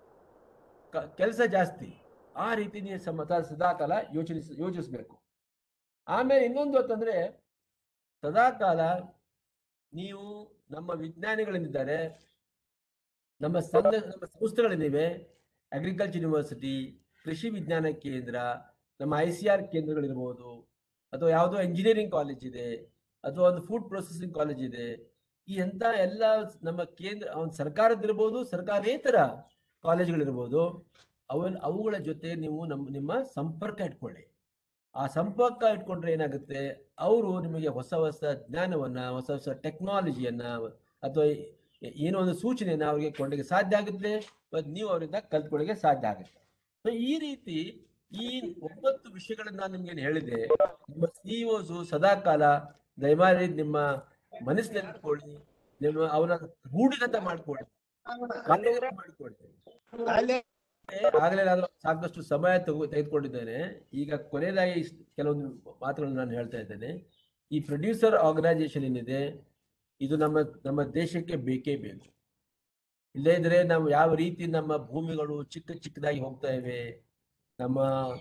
Speaker 1: ಕೆಲಸ ಜಾಸ್ತಿ ಆ ರೀತಿ ನೀವು ಸಮ ಸದಾಕಾಲ ಯೋಚಿಸ್ ಯೋಚಿಸ್ಬೇಕು ಆಮೇಲೆ ಇನ್ನೊಂದು ಅಂತಂದ್ರೆ ಸದಾಕಾಲ ನೀವು ನಮ್ಮ ವಿಜ್ಞಾನಿಗಳೇನಿದ್ದಾರೆ ನಮ್ಮ ಸಂಘ ನಮ್ಮ ಸಂಸ್ಥೆಗಳೇನಿವೆ ಅಗ್ರಿಕಲ್ಚರ್ ಯೂನಿವರ್ಸಿಟಿ ಕೃಷಿ ವಿಜ್ಞಾನ ಕೇಂದ್ರ ನಮ್ಮ ಐ ಸಿ ಆರ್ ಕೇಂದ್ರಗಳಿರ್ಬೋದು ಅಥವಾ ಯಾವುದೋ ಇಂಜಿನಿಯರಿಂಗ್ ಕಾಲೇಜ್ ಇದೆ ಅಥವಾ ಒಂದು ಫುಡ್ ಪ್ರೊಸೆಸಿಂಗ್ ಕಾಲೇಜ್ ಇದೆ ಈ ಎಂತ ಎಲ್ಲ ನಮ್ಮ ಕೇಂದ್ರ ಒಂದು ಸರ್ಕಾರದಿರ್ಬೋದು ಸರ್ಕಾರೇತರ ಕಾಲೇಜ್ಗಳಿರ್ಬೋದು ಅವನ್ ಅವುಗಳ ಜೊತೆ ನೀವು ನಮ್ಮ ನಿಮ್ಮ ಸಂಪರ್ಕ ಇಟ್ಕೊಳ್ಳಿ ಆ ಸಂಪರ್ಕ ಇಟ್ಕೊಂಡ್ರೆ ಏನಾಗುತ್ತೆ ಅವರು ನಿಮಗೆ ಹೊಸ ಹೊಸ ಜ್ಞಾನವನ್ನ ಹೊಸ ಹೊಸ ಟೆಕ್ನಾಲಜಿಯನ್ನ ಅಥವಾ ಏ- ಏನೋ ಒಂದು ಸೂಚನೆಯನ್ನ ಅವರಿಗೆ ಕೊಡಲಿಕ್ಕೆ ಸಾಧ್ಯ ಆಗುತ್ತೆ ಮತ್ತು ನೀವು ಅವರಿಂದ ಕಲ್ತ್ಕೊಳ್ಳಿಕ್ಕೆ ಸಾಧ್ಯ ಆಗುತ್ತೆ ಸೊ ಈ ರೀತಿ ಈ ಒಂಬತ್ತು ವಿಷಯಗಳನ್ನ ನಾನು ನಿಮ್ಗೆ ಏನ್ ಹೇಳಿದೆ ನಿಮ್ಮ ಸಿಇಒಸು ಸದಾಕಾಲ ದಯಮಾಡಿ ನಿಮ್ಮ ಮನಸ್ಸಿನಲ್ಲಿ ಇಟ್ಕೊಳ್ಳಿ ನಿಮ್ಮ ಅವನ ರೂಢಿಗತ ಮಾಡ್ಕೊಳ್ಳಿ ಕಾರ್ಯಗತ ಮಾಡ್ಕೊಳ್ಳಿ ಆಗಲೇ ನಾನು ಸಾಕಷ್ಟು ಸಮಯ ತಗೋ ತೆಗೆದುಕೊಂಡಿದ್ದೇನೆ ಈಗ ಕೊನೆಯದಾಗಿ ಇಷ್ಟ್- ಕೆಲವೊಂದು ಮಾತುಗಳನ್ನು ನಾನು ಹೇಳ್ತಾ ಇದ್ದೇನೆ ಈ ಪ್ರೊಡ್ಯೂಸರ್ ಆರ್ಗನೈಸೇಷನ್ ಏನಿದೆ ಇದು ನಮ್ಮ ನಮ್ಮ ದೇಶಕ್ಕೆ ಬೇಕೇ ಬೇಕು ಇಲ್ಲದೇ ಇದ್ರೆ ನಾವು ಯಾವ ರೀತಿ ನಮ್ಮ ಭೂಮಿಗಳು ಚಿಕ್ಕ ಚಿಕ್ಕದಾಗಿ ಹೋಗ್ತಾ ಇವೆ ನಮ್ಮ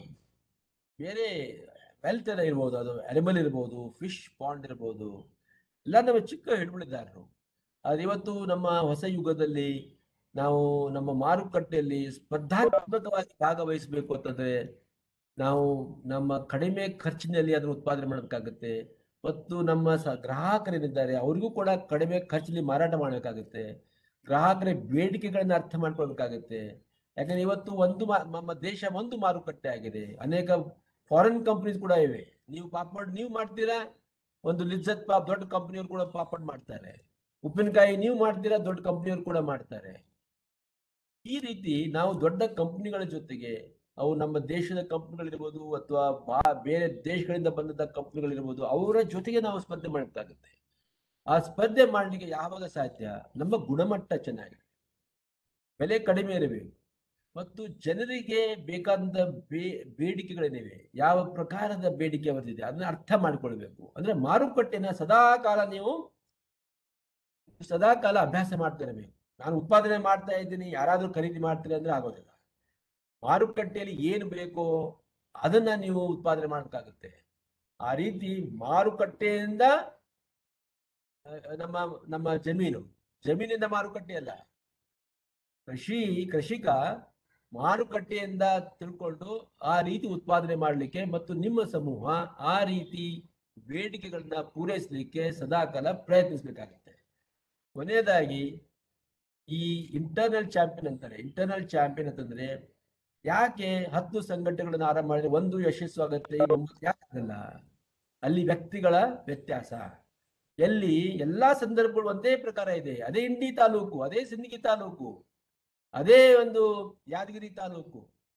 Speaker 1: ಬೇರೆ ವೆಲ್ತ್ ಎಲ್ಲ ಇರ್ಬೋದು ಅದು ಅನಿಮಲ್ ಇರ್ಬೋದು ಫಿಶ್ ಪಾಂಡ್ ಇರ್ಬೋದು ಎಲ್ಲ ನಮ್ಮ ಚಿಕ್ಕ ಹಿಡುವಳಿದಾರರು ಆದ್ರೆ ಇವತ್ತು ನಮ್ಮ ಹೊಸ ಯುಗದಲ್ಲಿ ನಾವು ನಮ್ಮ ಮಾರುಕಟ್ಟೆಯಲ್ಲಿ ಸ್ಪರ್ಧಾತ್ಮಕವಾಗಿ ಭಾಗವಹಿಸಬೇಕು ಅಂತಂದ್ರೆ ನಾವು ನಮ್ಮ ಕಡಿಮೆ ಖರ್ಚಿನಲ್ಲಿ ಅದನ್ನು ಉತ್ಪಾದನೆ ಮಾಡಬೇಕಾಗುತ್ತೆ ಮತ್ತು ನಮ್ಮ ಸ ಗ್ರಾಹಕರೇನಿದ್ದಾರೆ ಅವರಿಗೂ ಕೂಡ ಕಡಿಮೆ ಖರ್ಚಲ್ಲಿ ಮಾರಾಟ ಮಾಡಬೇಕಾಗುತ್ತೆ ಗ್ರಾಹಕರ ಬೇಡಿಕೆಗಳನ್ನ ಅರ್ಥ ಮಾಡ್ಕೊಳ್ಬೇಕಾಗುತ್ತೆ ಯಾಕಂದ್ರೆ ಇವತ್ತು ಒಂದು ಮಾ- ನಮ್ಮ ದೇಶ ಒಂದು ಮಾರುಕಟ್ಟೆ ಆಗಿದೆ ಅನೇಕ ಫಾರಿನ್ ಕಂಪನೀಸ್ ಕೂಡ ಇವೆ ನೀವು ಪಾಪಡ್ ನೀವು ಮಾಡ್ತೀರಾ ಒಂದು ಲಿಜ್ಜತ್ ಪಾಪ್ ದೊಡ್ಡ ಕಂಪನಿಯವರು ಕೂಡ ಪಾಪಡ್ ಮಾಡ್ತಾರೆ ಉಪ್ಪಿನಕಾಯಿ ನೀವು ಮಾಡ್ತೀರಾ ದೊಡ್ಡ ಕಂಪನಿಯವರು ಕೂಡ ಮಾಡ್ತಾರೆ ಈ ರೀತಿ ನಾವು ದೊಡ್ಡ ಕಂಪನಿಗಳ ಜೊತೆಗೆ ಅವು ನಮ್ಮ ದೇಶದ ಕಂಪನಿಗಳಿರ್ಬೋದು ಅಥವಾ ಬಾ ಬೇರೆ ದೇಶಗಳಿಂದ ಬಂದಂತ ಕಂಪನಿಗಳಿರ್ಬೋದು ಅವರ ಜೊತೆಗೆ ನಾವು ಸ್ಪರ್ಧೆ ಮಾಡಬೇಕಾಗುತ್ತೆ ಆ ಸ್ಪರ್ಧೆ ಮಾಡಲಿಕ್ಕೆ ಯಾವಾಗ ಸಾಧ್ಯ ನಮ್ಮ ಗುಣಮಟ್ಟ ಚೆನ್ನಾಗಿದೆ ಬೆಲೆ ಕಡಿಮೆ ಇರಬೇಕು ಮತ್ತು ಜನರಿಗೆ ಬೇಕಾದಂತ ಬೇ ಬೇಡಿಕೆಗಳೇನಿವೆ ಯಾವ ಪ್ರಕಾರದ ಬೇಡಿಕೆ ಅವರಿದೆ ಅದನ್ನ ಅರ್ಥ ಮಾಡ್ಕೊಳ್ಬೇಕು ಅಂದ್ರೆ ಮಾರುಕಟ್ಟೆನ ಸದಾ ಕಾಲ ನೀವು ಸದಾ ಕಾಲ ಅಭ್ಯಾಸ ಮಾಡ್ತಾ ಇರಬೇಕು ನಾನು ಉತ್ಪಾದನೆ ಮಾಡ್ತಾ ಇದ್ದೀನಿ ಯಾರಾದ್ರೂ ಖರೀದಿ ಮಾಡ್ತೀರಿ ಅಂದ್ರೆ ಆಗೋದಿಲ್ಲ ಮಾರುಕಟ್ಟೆಯಲ್ಲಿ ಏನು ಬೇಕೋ ಅದನ್ನ ನೀವು ಉತ್ಪಾದನೆ ಮಾಡಬೇಕಾಗುತ್ತೆ ಆ ರೀತಿ ಮಾರುಕಟ್ಟೆಯಿಂದ ಆ, ನಮ್ಮ ನಮ್ಮ ಜಮೀನು ಜಮೀನಿಂದ ಮಾರುಕಟ್ಟೆ ಅಲ್ಲ ಕೃಷಿ ಕೃಷಿಕ ಮಾರುಕಟ್ಟೆಯಿಂದ ತಿಳ್ಕೊಂಡು ಆ ರೀತಿ ಉತ್ಪಾದನೆ ಮಾಡಲಿಕ್ಕೆ ಮತ್ತು ನಿಮ್ಮ ಸಮೂಹ ಆ ರೀತಿ ಬೇಡಿಕೆಗಳನ್ನ ಪೂರೈಸಲಿಕ್ಕೆ ಸದಾಕಾಲ ಪ್ರಯತ್ನಿಸಬೇಕಾಗುತ್ತೆ ಕೊನೆಯದಾಗಿ ಈ ಇಂಟರ್ನಲ್ ಚಾಂಪಿಯನ್ ಅಂತಾರೆ ಇಂಟರ್ನಲ್ ಚಾಂಪಿಯನ್ ಅಂತಂದ್ರೆ ಯಾಕೆ ಹತ್ತು ಸಂಘಟನೆಗಳನ್ನ ಆರಂಭ ಮಾಡಿದ್ರೆ ಒಂದು ಯಶಸ್ಸು ಆಗುತ್ತೆ ಇನ್ನೊಂದು ಯಾಕೆ ಆಗಲ್ಲ ಅಲ್ಲಿ ವ್ಯಕ್ತಿಗಳ ವ್ಯತ್ಯಾಸ ಎಲ್ಲಿ ಎಲ್ಲಾ ಸಂದರ್ಭಗಳು ಒಂದೇ ಪ್ರಕಾರ ಇದೆ ಅದೇ ಇಂಡಿ ತಾಲೂಕು ಅದೇ ಸಿಂದಗಿ ತಾಲೂಕು ಅದೇ ಒಂದು ಯಾದಗಿರಿ ತಾಲೂಕು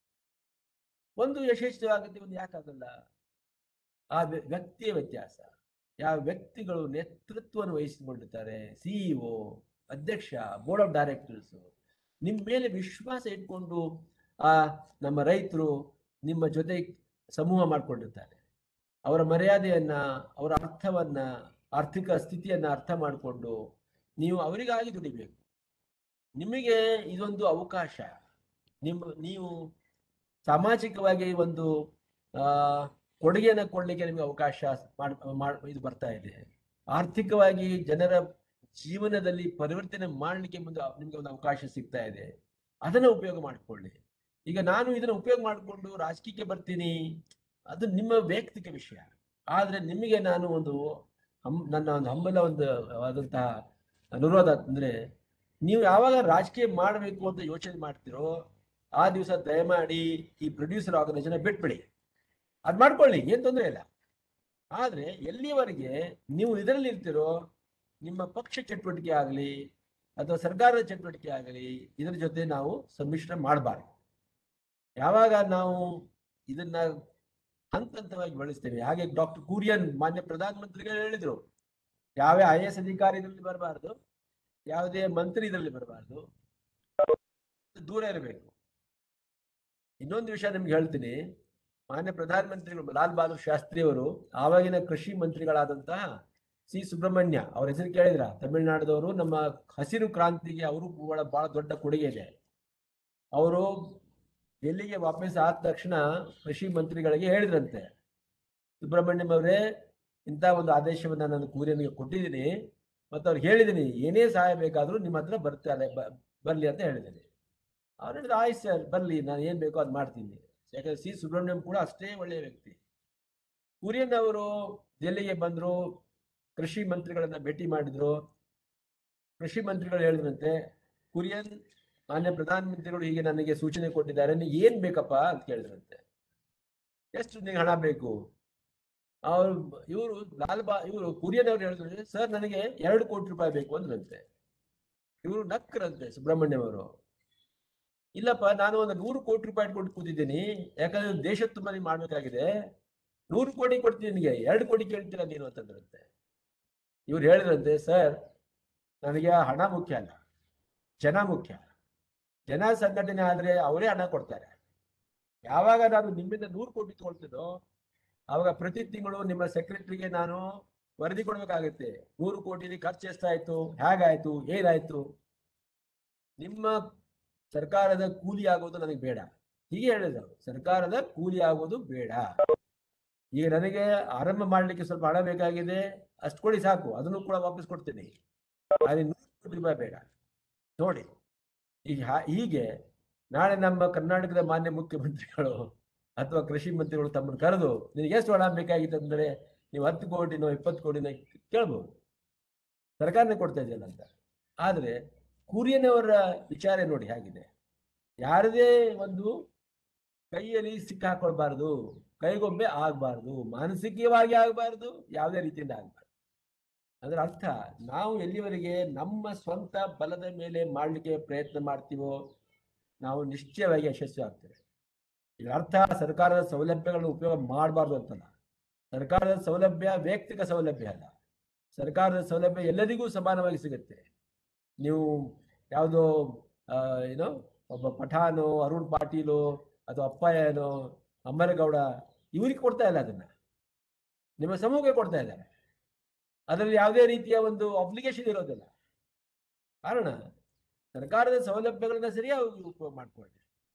Speaker 1: ಒಂದು ಯಶಸ್ಸು ಆಗುತ್ತೆ ಒಂದು ಯಾಕಾಗಲ್ಲ ಆ ವ್ಯ- ವ್ಯಕ್ತಿಯ ವ್ಯತ್ಯಾಸ ಯಾವ ವ್ಯಕ್ತಿಗಳು ನೇತೃತ್ವವನ್ನು ವಹಿಸಿಕೊಂಡಿರ್ತಾರೆ ಸಿಇಒ ಅಧ್ಯಕ್ಷ ಬೋರ್ಡ್ ಆಫ್ ಡೈರೆಕ್ಟರ್ಸ್ ನಿಮ್ಮ ಮೇಲೆ ವಿಶ್ವಾಸ ಇಟ್ಕೊಂಡು ಆ ನಮ್ಮ ರೈತರು ನಿಮ್ಮ ಜೊತೆ ಸಮೂಹ ಮಾಡ್ಕೊಂಡಿರ್ತಾರೆ ಅವರ ಮರ್ಯಾದೆಯನ್ನ ಅವರ ಅರ್ಥವನ್ನ ಆರ್ಥಿಕ ಸ್ಥಿತಿಯನ್ನ ಅರ್ಥ ಮಾಡಿಕೊಂಡು ನೀವು ಅವರಿಗಾಗಿ ದುಡಿಬೇಕು ನಿಮಗೆ ಇದೊಂದು ಅವಕಾಶ ನಿಮ್ಮ ನೀವು ಸಾಮಾಜಿಕವಾಗಿ ಒಂದು ಆ ಕೊಡುಗೆಯನ್ನು ಕೊಡ್ಲಿಕ್ಕೆ ನಿಮಗೆ ಅವಕಾಶ ಮಾಡ್ ಮಾಡ್- ಇದು ಬರ್ತಾ ಇದೆ ಆರ್ಥಿಕವಾಗಿ ಜನರ ಜೀವನದಲ್ಲಿ ಪರಿವರ್ತನೆ ಮಾಡಲಿಕ್ಕೆ ಮುಂದೆ ನಿಮ್ಗೆ ಒಂದು ಅವಕಾಶ ಸಿಗ್ತಾ ಇದೆ ಅದನ್ನ ಉಪಯೋಗ ಮಾಡಿಕೊಳ್ಳಿ ಈಗ ನಾನು ಇದನ್ನ ಉಪಯೋಗ ಮಾಡಿಕೊಂಡು ರಾಜಕೀಯಕ್ಕೆ ಬರ್ತೀನಿ ಅದು ನಿಮ್ಮ ವೈಯಕ್ತಿಕ ವಿಷಯ ಆದ್ರೆ ನಿಮಗೆ ನಾನು ಒಂದು ಹಂ ನನ್ನ ಒಂದು ಹಂಬಲ ಒಂದು ಆದಂತಹ ಅನುರೋಧ ಅಂದ್ರೆ ನೀವು ಯಾವಾಗ ರಾಜಕೀಯ ಮಾಡಬೇಕು ಅಂತ ಯೋಚನೆ ಮಾಡ್ತಿರೋ ಆ ದಿವಸ ದಯಮಾಡಿ ಈ ಪ್ರೊಡ್ಯೂಸರ್ ಆರ್ಗನೈಸೇಷನ್ ಬಿಟ್ಬಿಡಿ ಅದ್ ಮಾಡ್ಕೊಳ್ಳಿ ಏನ್ ತೊಂದರೆ ಇಲ್ಲ ಆದ್ರೆ ಎಲ್ಲಿಯವರೆಗೆ ನೀವು ಇದರಲ್ಲಿ ಇರ್ತಿರೋ ನಿಮ್ಮ ಪಕ್ಷ ಚಟುವಟಿಕೆ ಆಗಲಿ ಅಥವಾ ಸರ್ಕಾರದ ಚಟುವಟಿಕೆ ಆಗಲಿ ಇದರ ಜೊತೆ ನಾವು ಸಮ್ಮಿಶ್ರ ಮಾಡಬಾರ್ದು ಯಾವಾಗ ನಾವು ಇದನ್ನ ಹಂತ ಹಂತವಾಗಿ ಬಳಸ್ತೇವೆ ಹಾಗೆ ಡಾಕ್ಟರ್ ಕುರಿಯನ್ ಮಾನ್ಯ ಪ್ರಧಾನಮಂತ್ರಿಗಳು ಹೇಳಿದ್ರು ಯಾವ ಐ ಎಸ್ ಅಧಿಕಾರಿ ಇದರಲ್ಲಿ ಬರಬಾರ್ದು ಯಾವುದೇ ಮಂತ್ರಿ ಇದರಲ್ಲಿ ಬರಬಾರ್ದು ದೂರ ಇರಬೇಕು ಇನ್ನೊಂದು ವಿಷಯ ನಿಮ್ಗೆ ಹೇಳ್ತೀನಿ ಮಾನ್ಯ ಪ್ರಧಾನಮಂತ್ರಿಗಳು ಲಾಲ್ ಬಹದ್ದೂರ್ ಶಾಸ್ತ್ರಿ ಅವರು ಆವಾಗಿನ ಕೃಷಿ ಮಂತ್ರಿಗಳಾದಂತಹ ಸಿ ಸುಬ್ರಹ್ಮಣ್ಯ ಅವ್ರ ಹೆಸರು ಕೇಳಿದ್ರ ತಮಿಳುನಾಡದವರು ನಮ್ಮ ಹಸಿರು ಕ್ರಾಂತಿಗೆ ಅವರು ಬಹಳ ಬಹಳ ದೊಡ್ಡ ಕೊಡುಗೆ ಇದೆ ಅವರು ಡೆಲ್ಲಿಗೆ ವಾಪಸ್ ಆದ ತಕ್ಷಣ ಕೃಷಿ ಮಂತ್ರಿಗಳಿಗೆ ಹೇಳಿದ್ರಂತೆ ಸುಬ್ರಹ್ಮಣ್ಯಂ ಅವರೇ ಇಂಥ ಒಂದು ಆದೇಶವನ್ನ ನಾನು ಕೂರಿಯನಿಗೆ ಕೊಟ್ಟಿದ್ದೀನಿ ಮತ್ತು ಅವ್ರಿಗೆ ಹೇಳಿದ್ದೀನಿ ಏನೇ ಸಹಾಯ ಬೇಕಾದ್ರೂ ನಿಮ್ಮ ಹತ್ರ ಬರ್ತಾರೆ ಬ- ಬರ್ಲಿ ಅಂತ ಹೇಳಿದ್ದೀನಿ ಅವ್ರು ಹೇಳಿದ್ರು ಆಯ್ತು ಸರ್ ಬರ್ಲಿ ನಾನು ಏನ್ ಬೇಕೋ ಅದು ಮಾಡ್ತೀನಿ ಯಾಕಂದ್ರೆ ಸಿ ಸುಬ್ರಹ್ಮಣ್ಯಂ ಕೂಡ ಅಷ್ಟೇ ಒಳ್ಳೆಯ ವ್ಯಕ್ತಿ ಕುರಿಯನ್ ಅವರು ಡೆಲ್ಲಿಗೆ ಬಂದ್ರು ಕೃಷಿ ಮಂತ್ರಿಗಳನ್ನ ಭೇಟಿ ಮಾಡಿದ್ರು ಕೃಷಿ ಮಂತ್ರಿಗಳು ಹೇಳಿದ್ರಂತೆ ಕುರಿಯನ್ ಮಾನ್ಯ ಪ್ರಧಾನಮಂತ್ರಿಗಳು ಹೀಗೆ ನನಗೆ ಸೂಚನೆ ಕೊಟ್ಟಿದ್ದಾರೆ ನೀ ಏನ್ ಬೇಕಪ್ಪ ಅಂತ ಕೇಳಿದ್ರಂತೆ ಎಷ್ಟು ನಿಂಗೆ ಹಣ ಬೇಕು ಅವ್ರು ಇವರು ಲಾಲ್ ಬಾ ಇವರು ಕುರಿಯನ್ ಅವ್ರು ಹೇಳಿದ್ರು ಸರ್ ನನಗೆ ಎರಡು ಕೋಟಿ ರೂಪಾಯಿ ಬೇಕು ಅಂದ್ರಂತೆ ಇವರು ನಕ್ರಂತೆ ಸುಬ್ರಹ್ಮಣ್ಯಂ ಅವರು ಇಲ್ಲಪ್ಪ ನಾನು ಒಂದು ನೂರು ಕೋಟಿ ರೂಪಾಯಿ ಇಟ್ಕೊಂಡು ಕೂತಿದ್ದೀನಿ ಯಾಕಂದ್ರೆ ದೇಶ ತುಂಬಾ ನೀನ್ ಮಾಡ್ಬೇಕಾಗಿದೆ ನೂರು ಕೋಟಿ ಕೊಡ್ತೀನಿ ನಿನಗೆ ಎರಡು ಕೋಟಿ ಕೇಳ್ತೀರಾ ನೀನು ಅಂತಂದ್ರಂತೆ ಇವ್ರು ಹೇಳಿದ್ರಂತೆ ಸರ್ ನನಗೆ ಹಣ ಮುಖ್ಯ ಅಲ್ಲ ಜನ ಮುಖ್ಯ ಜನ ಸಂಘಟನೆ ಆದ್ರೆ ಅವರೇ ಹಣ ಕೊಡ್ತಾರೆ ಯಾವಾಗ ನಾನು ನಿಮ್ಮಿಂದ ನೂರು ಕೋಟಿ ತಗೊಳ್ತೀನೋ ಆವಾಗ ಪ್ರತಿ ತಿಂಗಳು ನಿಮ್ಮ ಸೆಕ್ರೆಟರಿಗೆ ನಾನು ವರದಿ ಕೊಡ್ಬೇಕಾಗತ್ತೆ ನೂರು ಕೋಟಿಲಿ ಖರ್ಚು ಎಷ್ಟಾಯ್ತು ಹೇಗಾಯ್ತು ಏನಾಯ್ತು ನಿಮ್ಮ ಸರ್ಕಾರದ ಕೂಲಿ ಆಗೋದು ನನಗೆ ಬೇಡ ಹೀಗೆ ಹೇಳಿದ್ರು ಸರ್ಕಾರದ ಕೂಲಿ ಆಗೋದು ಬೇಡ ಈಗ ನನಗೆ ಆರಂಭ ಮಾಡ್ಲಿಕ್ಕೆ ಸ್ವಲ್ಪ ಹಣ ಬೇಕಾಗಿದೆ ಅಷ್ಟು ಕೊಡಿ ಸಾಕು ಅದನ್ನು ಕೂಡ ವಾಪಸ್ ಕೊಡ್ತೀನಿ ಆದರೆ ನೂರು ಕೋಟಿ ರೂಪಾಯಿ ಬೇಡ ನೋಡಿ ಈಗ ಹಾ- ಹೀಗೆ ನಾಳೆ ನಮ್ಮ ಕರ್ನಾಟಕದ ಮಾನ್ಯ ಮುಖ್ಯಮಂತ್ರಿಗಳು ಅಥವಾ ಕೃಷಿ ಮಂತ್ರಿಗಳು ತಮ್ಮನ್ನು ಕರೆದು ನಿನಗೆ ಎಷ್ಟು ಹಣ ಬೇಕಾಗಿತ್ತು ಅಂದ್ರೆ ನೀವು ಹತ್ತು ಕೋಟಿನೋ ಇಪ್ಪತ್ತು ಕೋಟಿನೋ ಕೇಳ್ಬೋದು ಸರ್ಕಾರನೇ ಕೊಡ್ತಾ ಇದೆಯಲ್ಲ ಅಂತ ಆದರೆ ಕುರಿಯನವರ ವಿಚಾರ ನೋಡಿ ಹೇಗಿದೆ ಯಾರದೇ ಒಂದು ಕೈಯಲ್ಲಿ ಸಿಕ್ಕಾಕೊಳ್ಬಾರ್ದು ಕೈಗೊಂಬೆ ಆಗಬಾರ್ದು ಮಾನಸಿಕವಾಗಿ ಆಗಬಾರ್ದು ಯಾವುದೇ ರೀತಿಯಿಂದ ಆಗಬಾರ್ದು ಅದರ ಅರ್ಥ ನಾವು ಎಲ್ಲಿವರೆಗೆ ನಮ್ಮ ಸ್ವಂತ ಬಲದ ಮೇಲೆ ಮಾಡಲಿಕ್ಕೆ ಪ್ರಯತ್ನ ಮಾಡ್ತೀವೋ ನಾವು ನಿಶ್ಚಯವಾಗಿ ಯಶಸ್ವಿ ಆಗ್ತೇವೆ ಇದರ ಅರ್ಥ ಸರ್ಕಾರದ ಸೌಲಭ್ಯಗಳನ್ನು ಉಪಯೋಗ ಮಾಡಬಾರ್ದು ಅಂತಲ್ಲ ಸರ್ಕಾರದ ಸೌಲಭ್ಯ ವೈಯಕ್ತಿಕ ಸೌಲಭ್ಯ ಅಲ್ಲ ಸರ್ಕಾರದ ಸೌಲಭ್ಯ ಎಲ್ಲರಿಗೂ ಸಮಾನವಾಗಿ ಸಿಗುತ್ತೆ ನೀವು ಯಾವುದೋ ಆ, ಏನೋ ಒಬ್ಬ ಪಠಾನೋ ಅರುಣ್ ಪಾಟೀಲು ಅಥವಾ ಅಪ್ಪಯ್ಯನೋ ಅಮ್ಮನಗೌಡ ಇವರಿಗೆ ಕೊಡ್ತಾ ಇಲ್ಲ ಅದನ್ನ ನಿಮ್ಮ ಸಮೂಹಕ್ಕೆ ಕೊಡ್ತಾ ಇದ್ದಾರೆ ಅದರಲ್ಲಿ ಯಾವುದೇ ರೀತಿಯ ಒಂದು ಅಪ್ಲಿಕೇಶನ್ ಇರೋದಿಲ್ಲ ಕಾರಣ ಸರ್ಕಾರದ ಸೌಲಭ್ಯಗಳನ್ನ ಸರಿಯಾಗಿ ಉಪಯೋಗ ಮಾಡ್ಕೊಳ್ಳಿ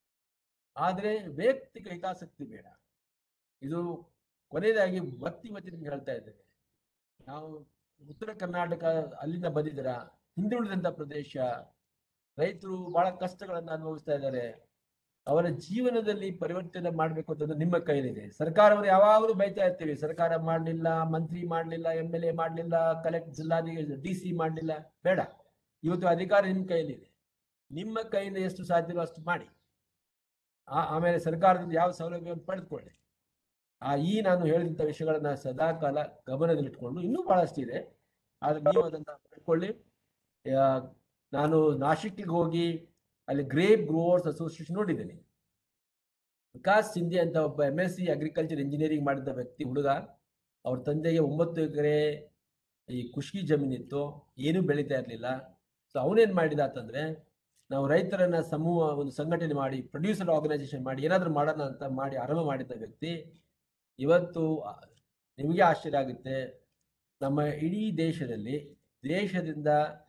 Speaker 1: ಆದರೆ ವೈಯಕ್ತಿಕ ಹಿತಾಸಕ್ತಿ ಬೇಡ ಇದು ಕೊನೆಯದಾಗಿ ಒತ್ತಿ ಒತ್ತಿ ನಿಮ್ಗೆ ಹೇಳ್ತಾ ಇದ್ದೇನೆ ನಾವು ಉತ್ತರ ಕರ್ನಾಟಕ ಅಲ್ಲಿಂದ ಬಂದಿದ್ದೀರ ಹಿಂದುಳಿದಂತ ಪ್ರದೇಶ ರೈತರು ಬಹಳ ಕಷ್ಟಗಳನ್ನು ಅನುಭವಿಸ್ತಾ ಇದ್ದಾರೆ ಅವರ ಜೀವನದಲ್ಲಿ ಪರಿವರ್ತನೆ ಮಾಡಬೇಕು ಅಂತಂದ್ರೆ ನಿಮ್ಮ ಕೈಲಿದೆ ಸರ್ಕಾರವರು ಯಾವಾಗಲೂ ಬೈತಾ ಇರ್ತೀವಿ ಸರ್ಕಾರ ಮಾಡಲಿಲ್ಲ ಮಂತ್ರಿ ಮಾಡಲಿಲ್ಲ ಎಂ ಎಲ್ ಎ ಮಾಡಲಿಲ್ಲ ಕಲೆಕ್ಟ್ ಜಿಲ್ಲಾಧಿಕಾರಿ ಡಿ ಸಿ ಮಾಡಲಿಲ್ಲ ಬೇಡ ಇವತ್ತು ಅಧಿಕಾರ ನಿಮ್ಮ ಕೈಲಿದೆ ನಿಮ್ಮ ಕೈಯಿಂದ ಎಷ್ಟು ಸಾಧ್ಯವೋ ಅಷ್ಟು ಮಾಡಿ ಆ- ಆಮೇಲೆ ಸರ್ಕಾರದಿಂದ ಯಾವ ಸೌಲಭ್ಯವನ್ನು ಪಡೆದುಕೊಳ್ಳಿ ಆ ಈ ನಾನು ಹೇಳಿದಂಥ ವಿಷಯಗಳನ್ನ ಸದಾ ಕಾಲ ಗಮನದಲ್ಲಿಟ್ಕೊಂಡು ಇನ್ನೂ ಬಹಳಷ್ಟಿದೆ ಆದ್ರೆ ನೀವು ಅದನ್ನ ಪಡ್ಕೊಳ್ಳಿ ಆ, ನಾನು ನಾಶಿಕ್ಕಿಗೆ ಹೋಗಿ ಅಲ್ಲಿ ಗ್ರೇಪ್ ಗ್ರೋವರ್ಸ್ ಅಸೋಸಿಯೇಷನ್ ನೋಡಿದ್ದೀನಿ ವಿಕಾಸ್ ಸಿಂಧೆ ಅಂತ ಒಬ್ಬ M S C agriculture engineering ಮಾಡಿದ ವ್ಯಕ್ತಿ ಹುಡುಗ ಅವ್ರ ತಂದೆಗೆ ಒಂಬತ್ತು ಎಕರೆ ಈ ಖುಷ್ಕಿ ಜಮೀನಿತ್ತು ಏನೂ ಬೆಳೀತಾ ಇರಲಿಲ್ಲ ಸೊ ಅವನೇನ್ ಮಾಡಿದ ಅಂತಂದ್ರೆ ನಾವು ರೈತರನ್ನ ಸಮೂಹ ಒಂದು ಸಂಘಟನೆ ಮಾಡಿ ಪ್ರೊಡ್ಯೂಸರ್ ಆರ್ಗನೈಸೇಷನ್ ಮಾಡಿ ಏನಾದರೂ ಮಾಡೋಣ ಅಂತ ಮಾಡಿ ಆರಂಭ ಮಾಡಿದ್ದ ವ್ಯಕ್ತಿ ಇವತ್ತು ಆ, ನಿಮಗೆ ಆಶ್ಚರ್ಯ ಆಗುತ್ತೆ ನಮ್ಮ ಇಡೀ ದೇಶದಲ್ಲಿ ದೇಶದಿಂದ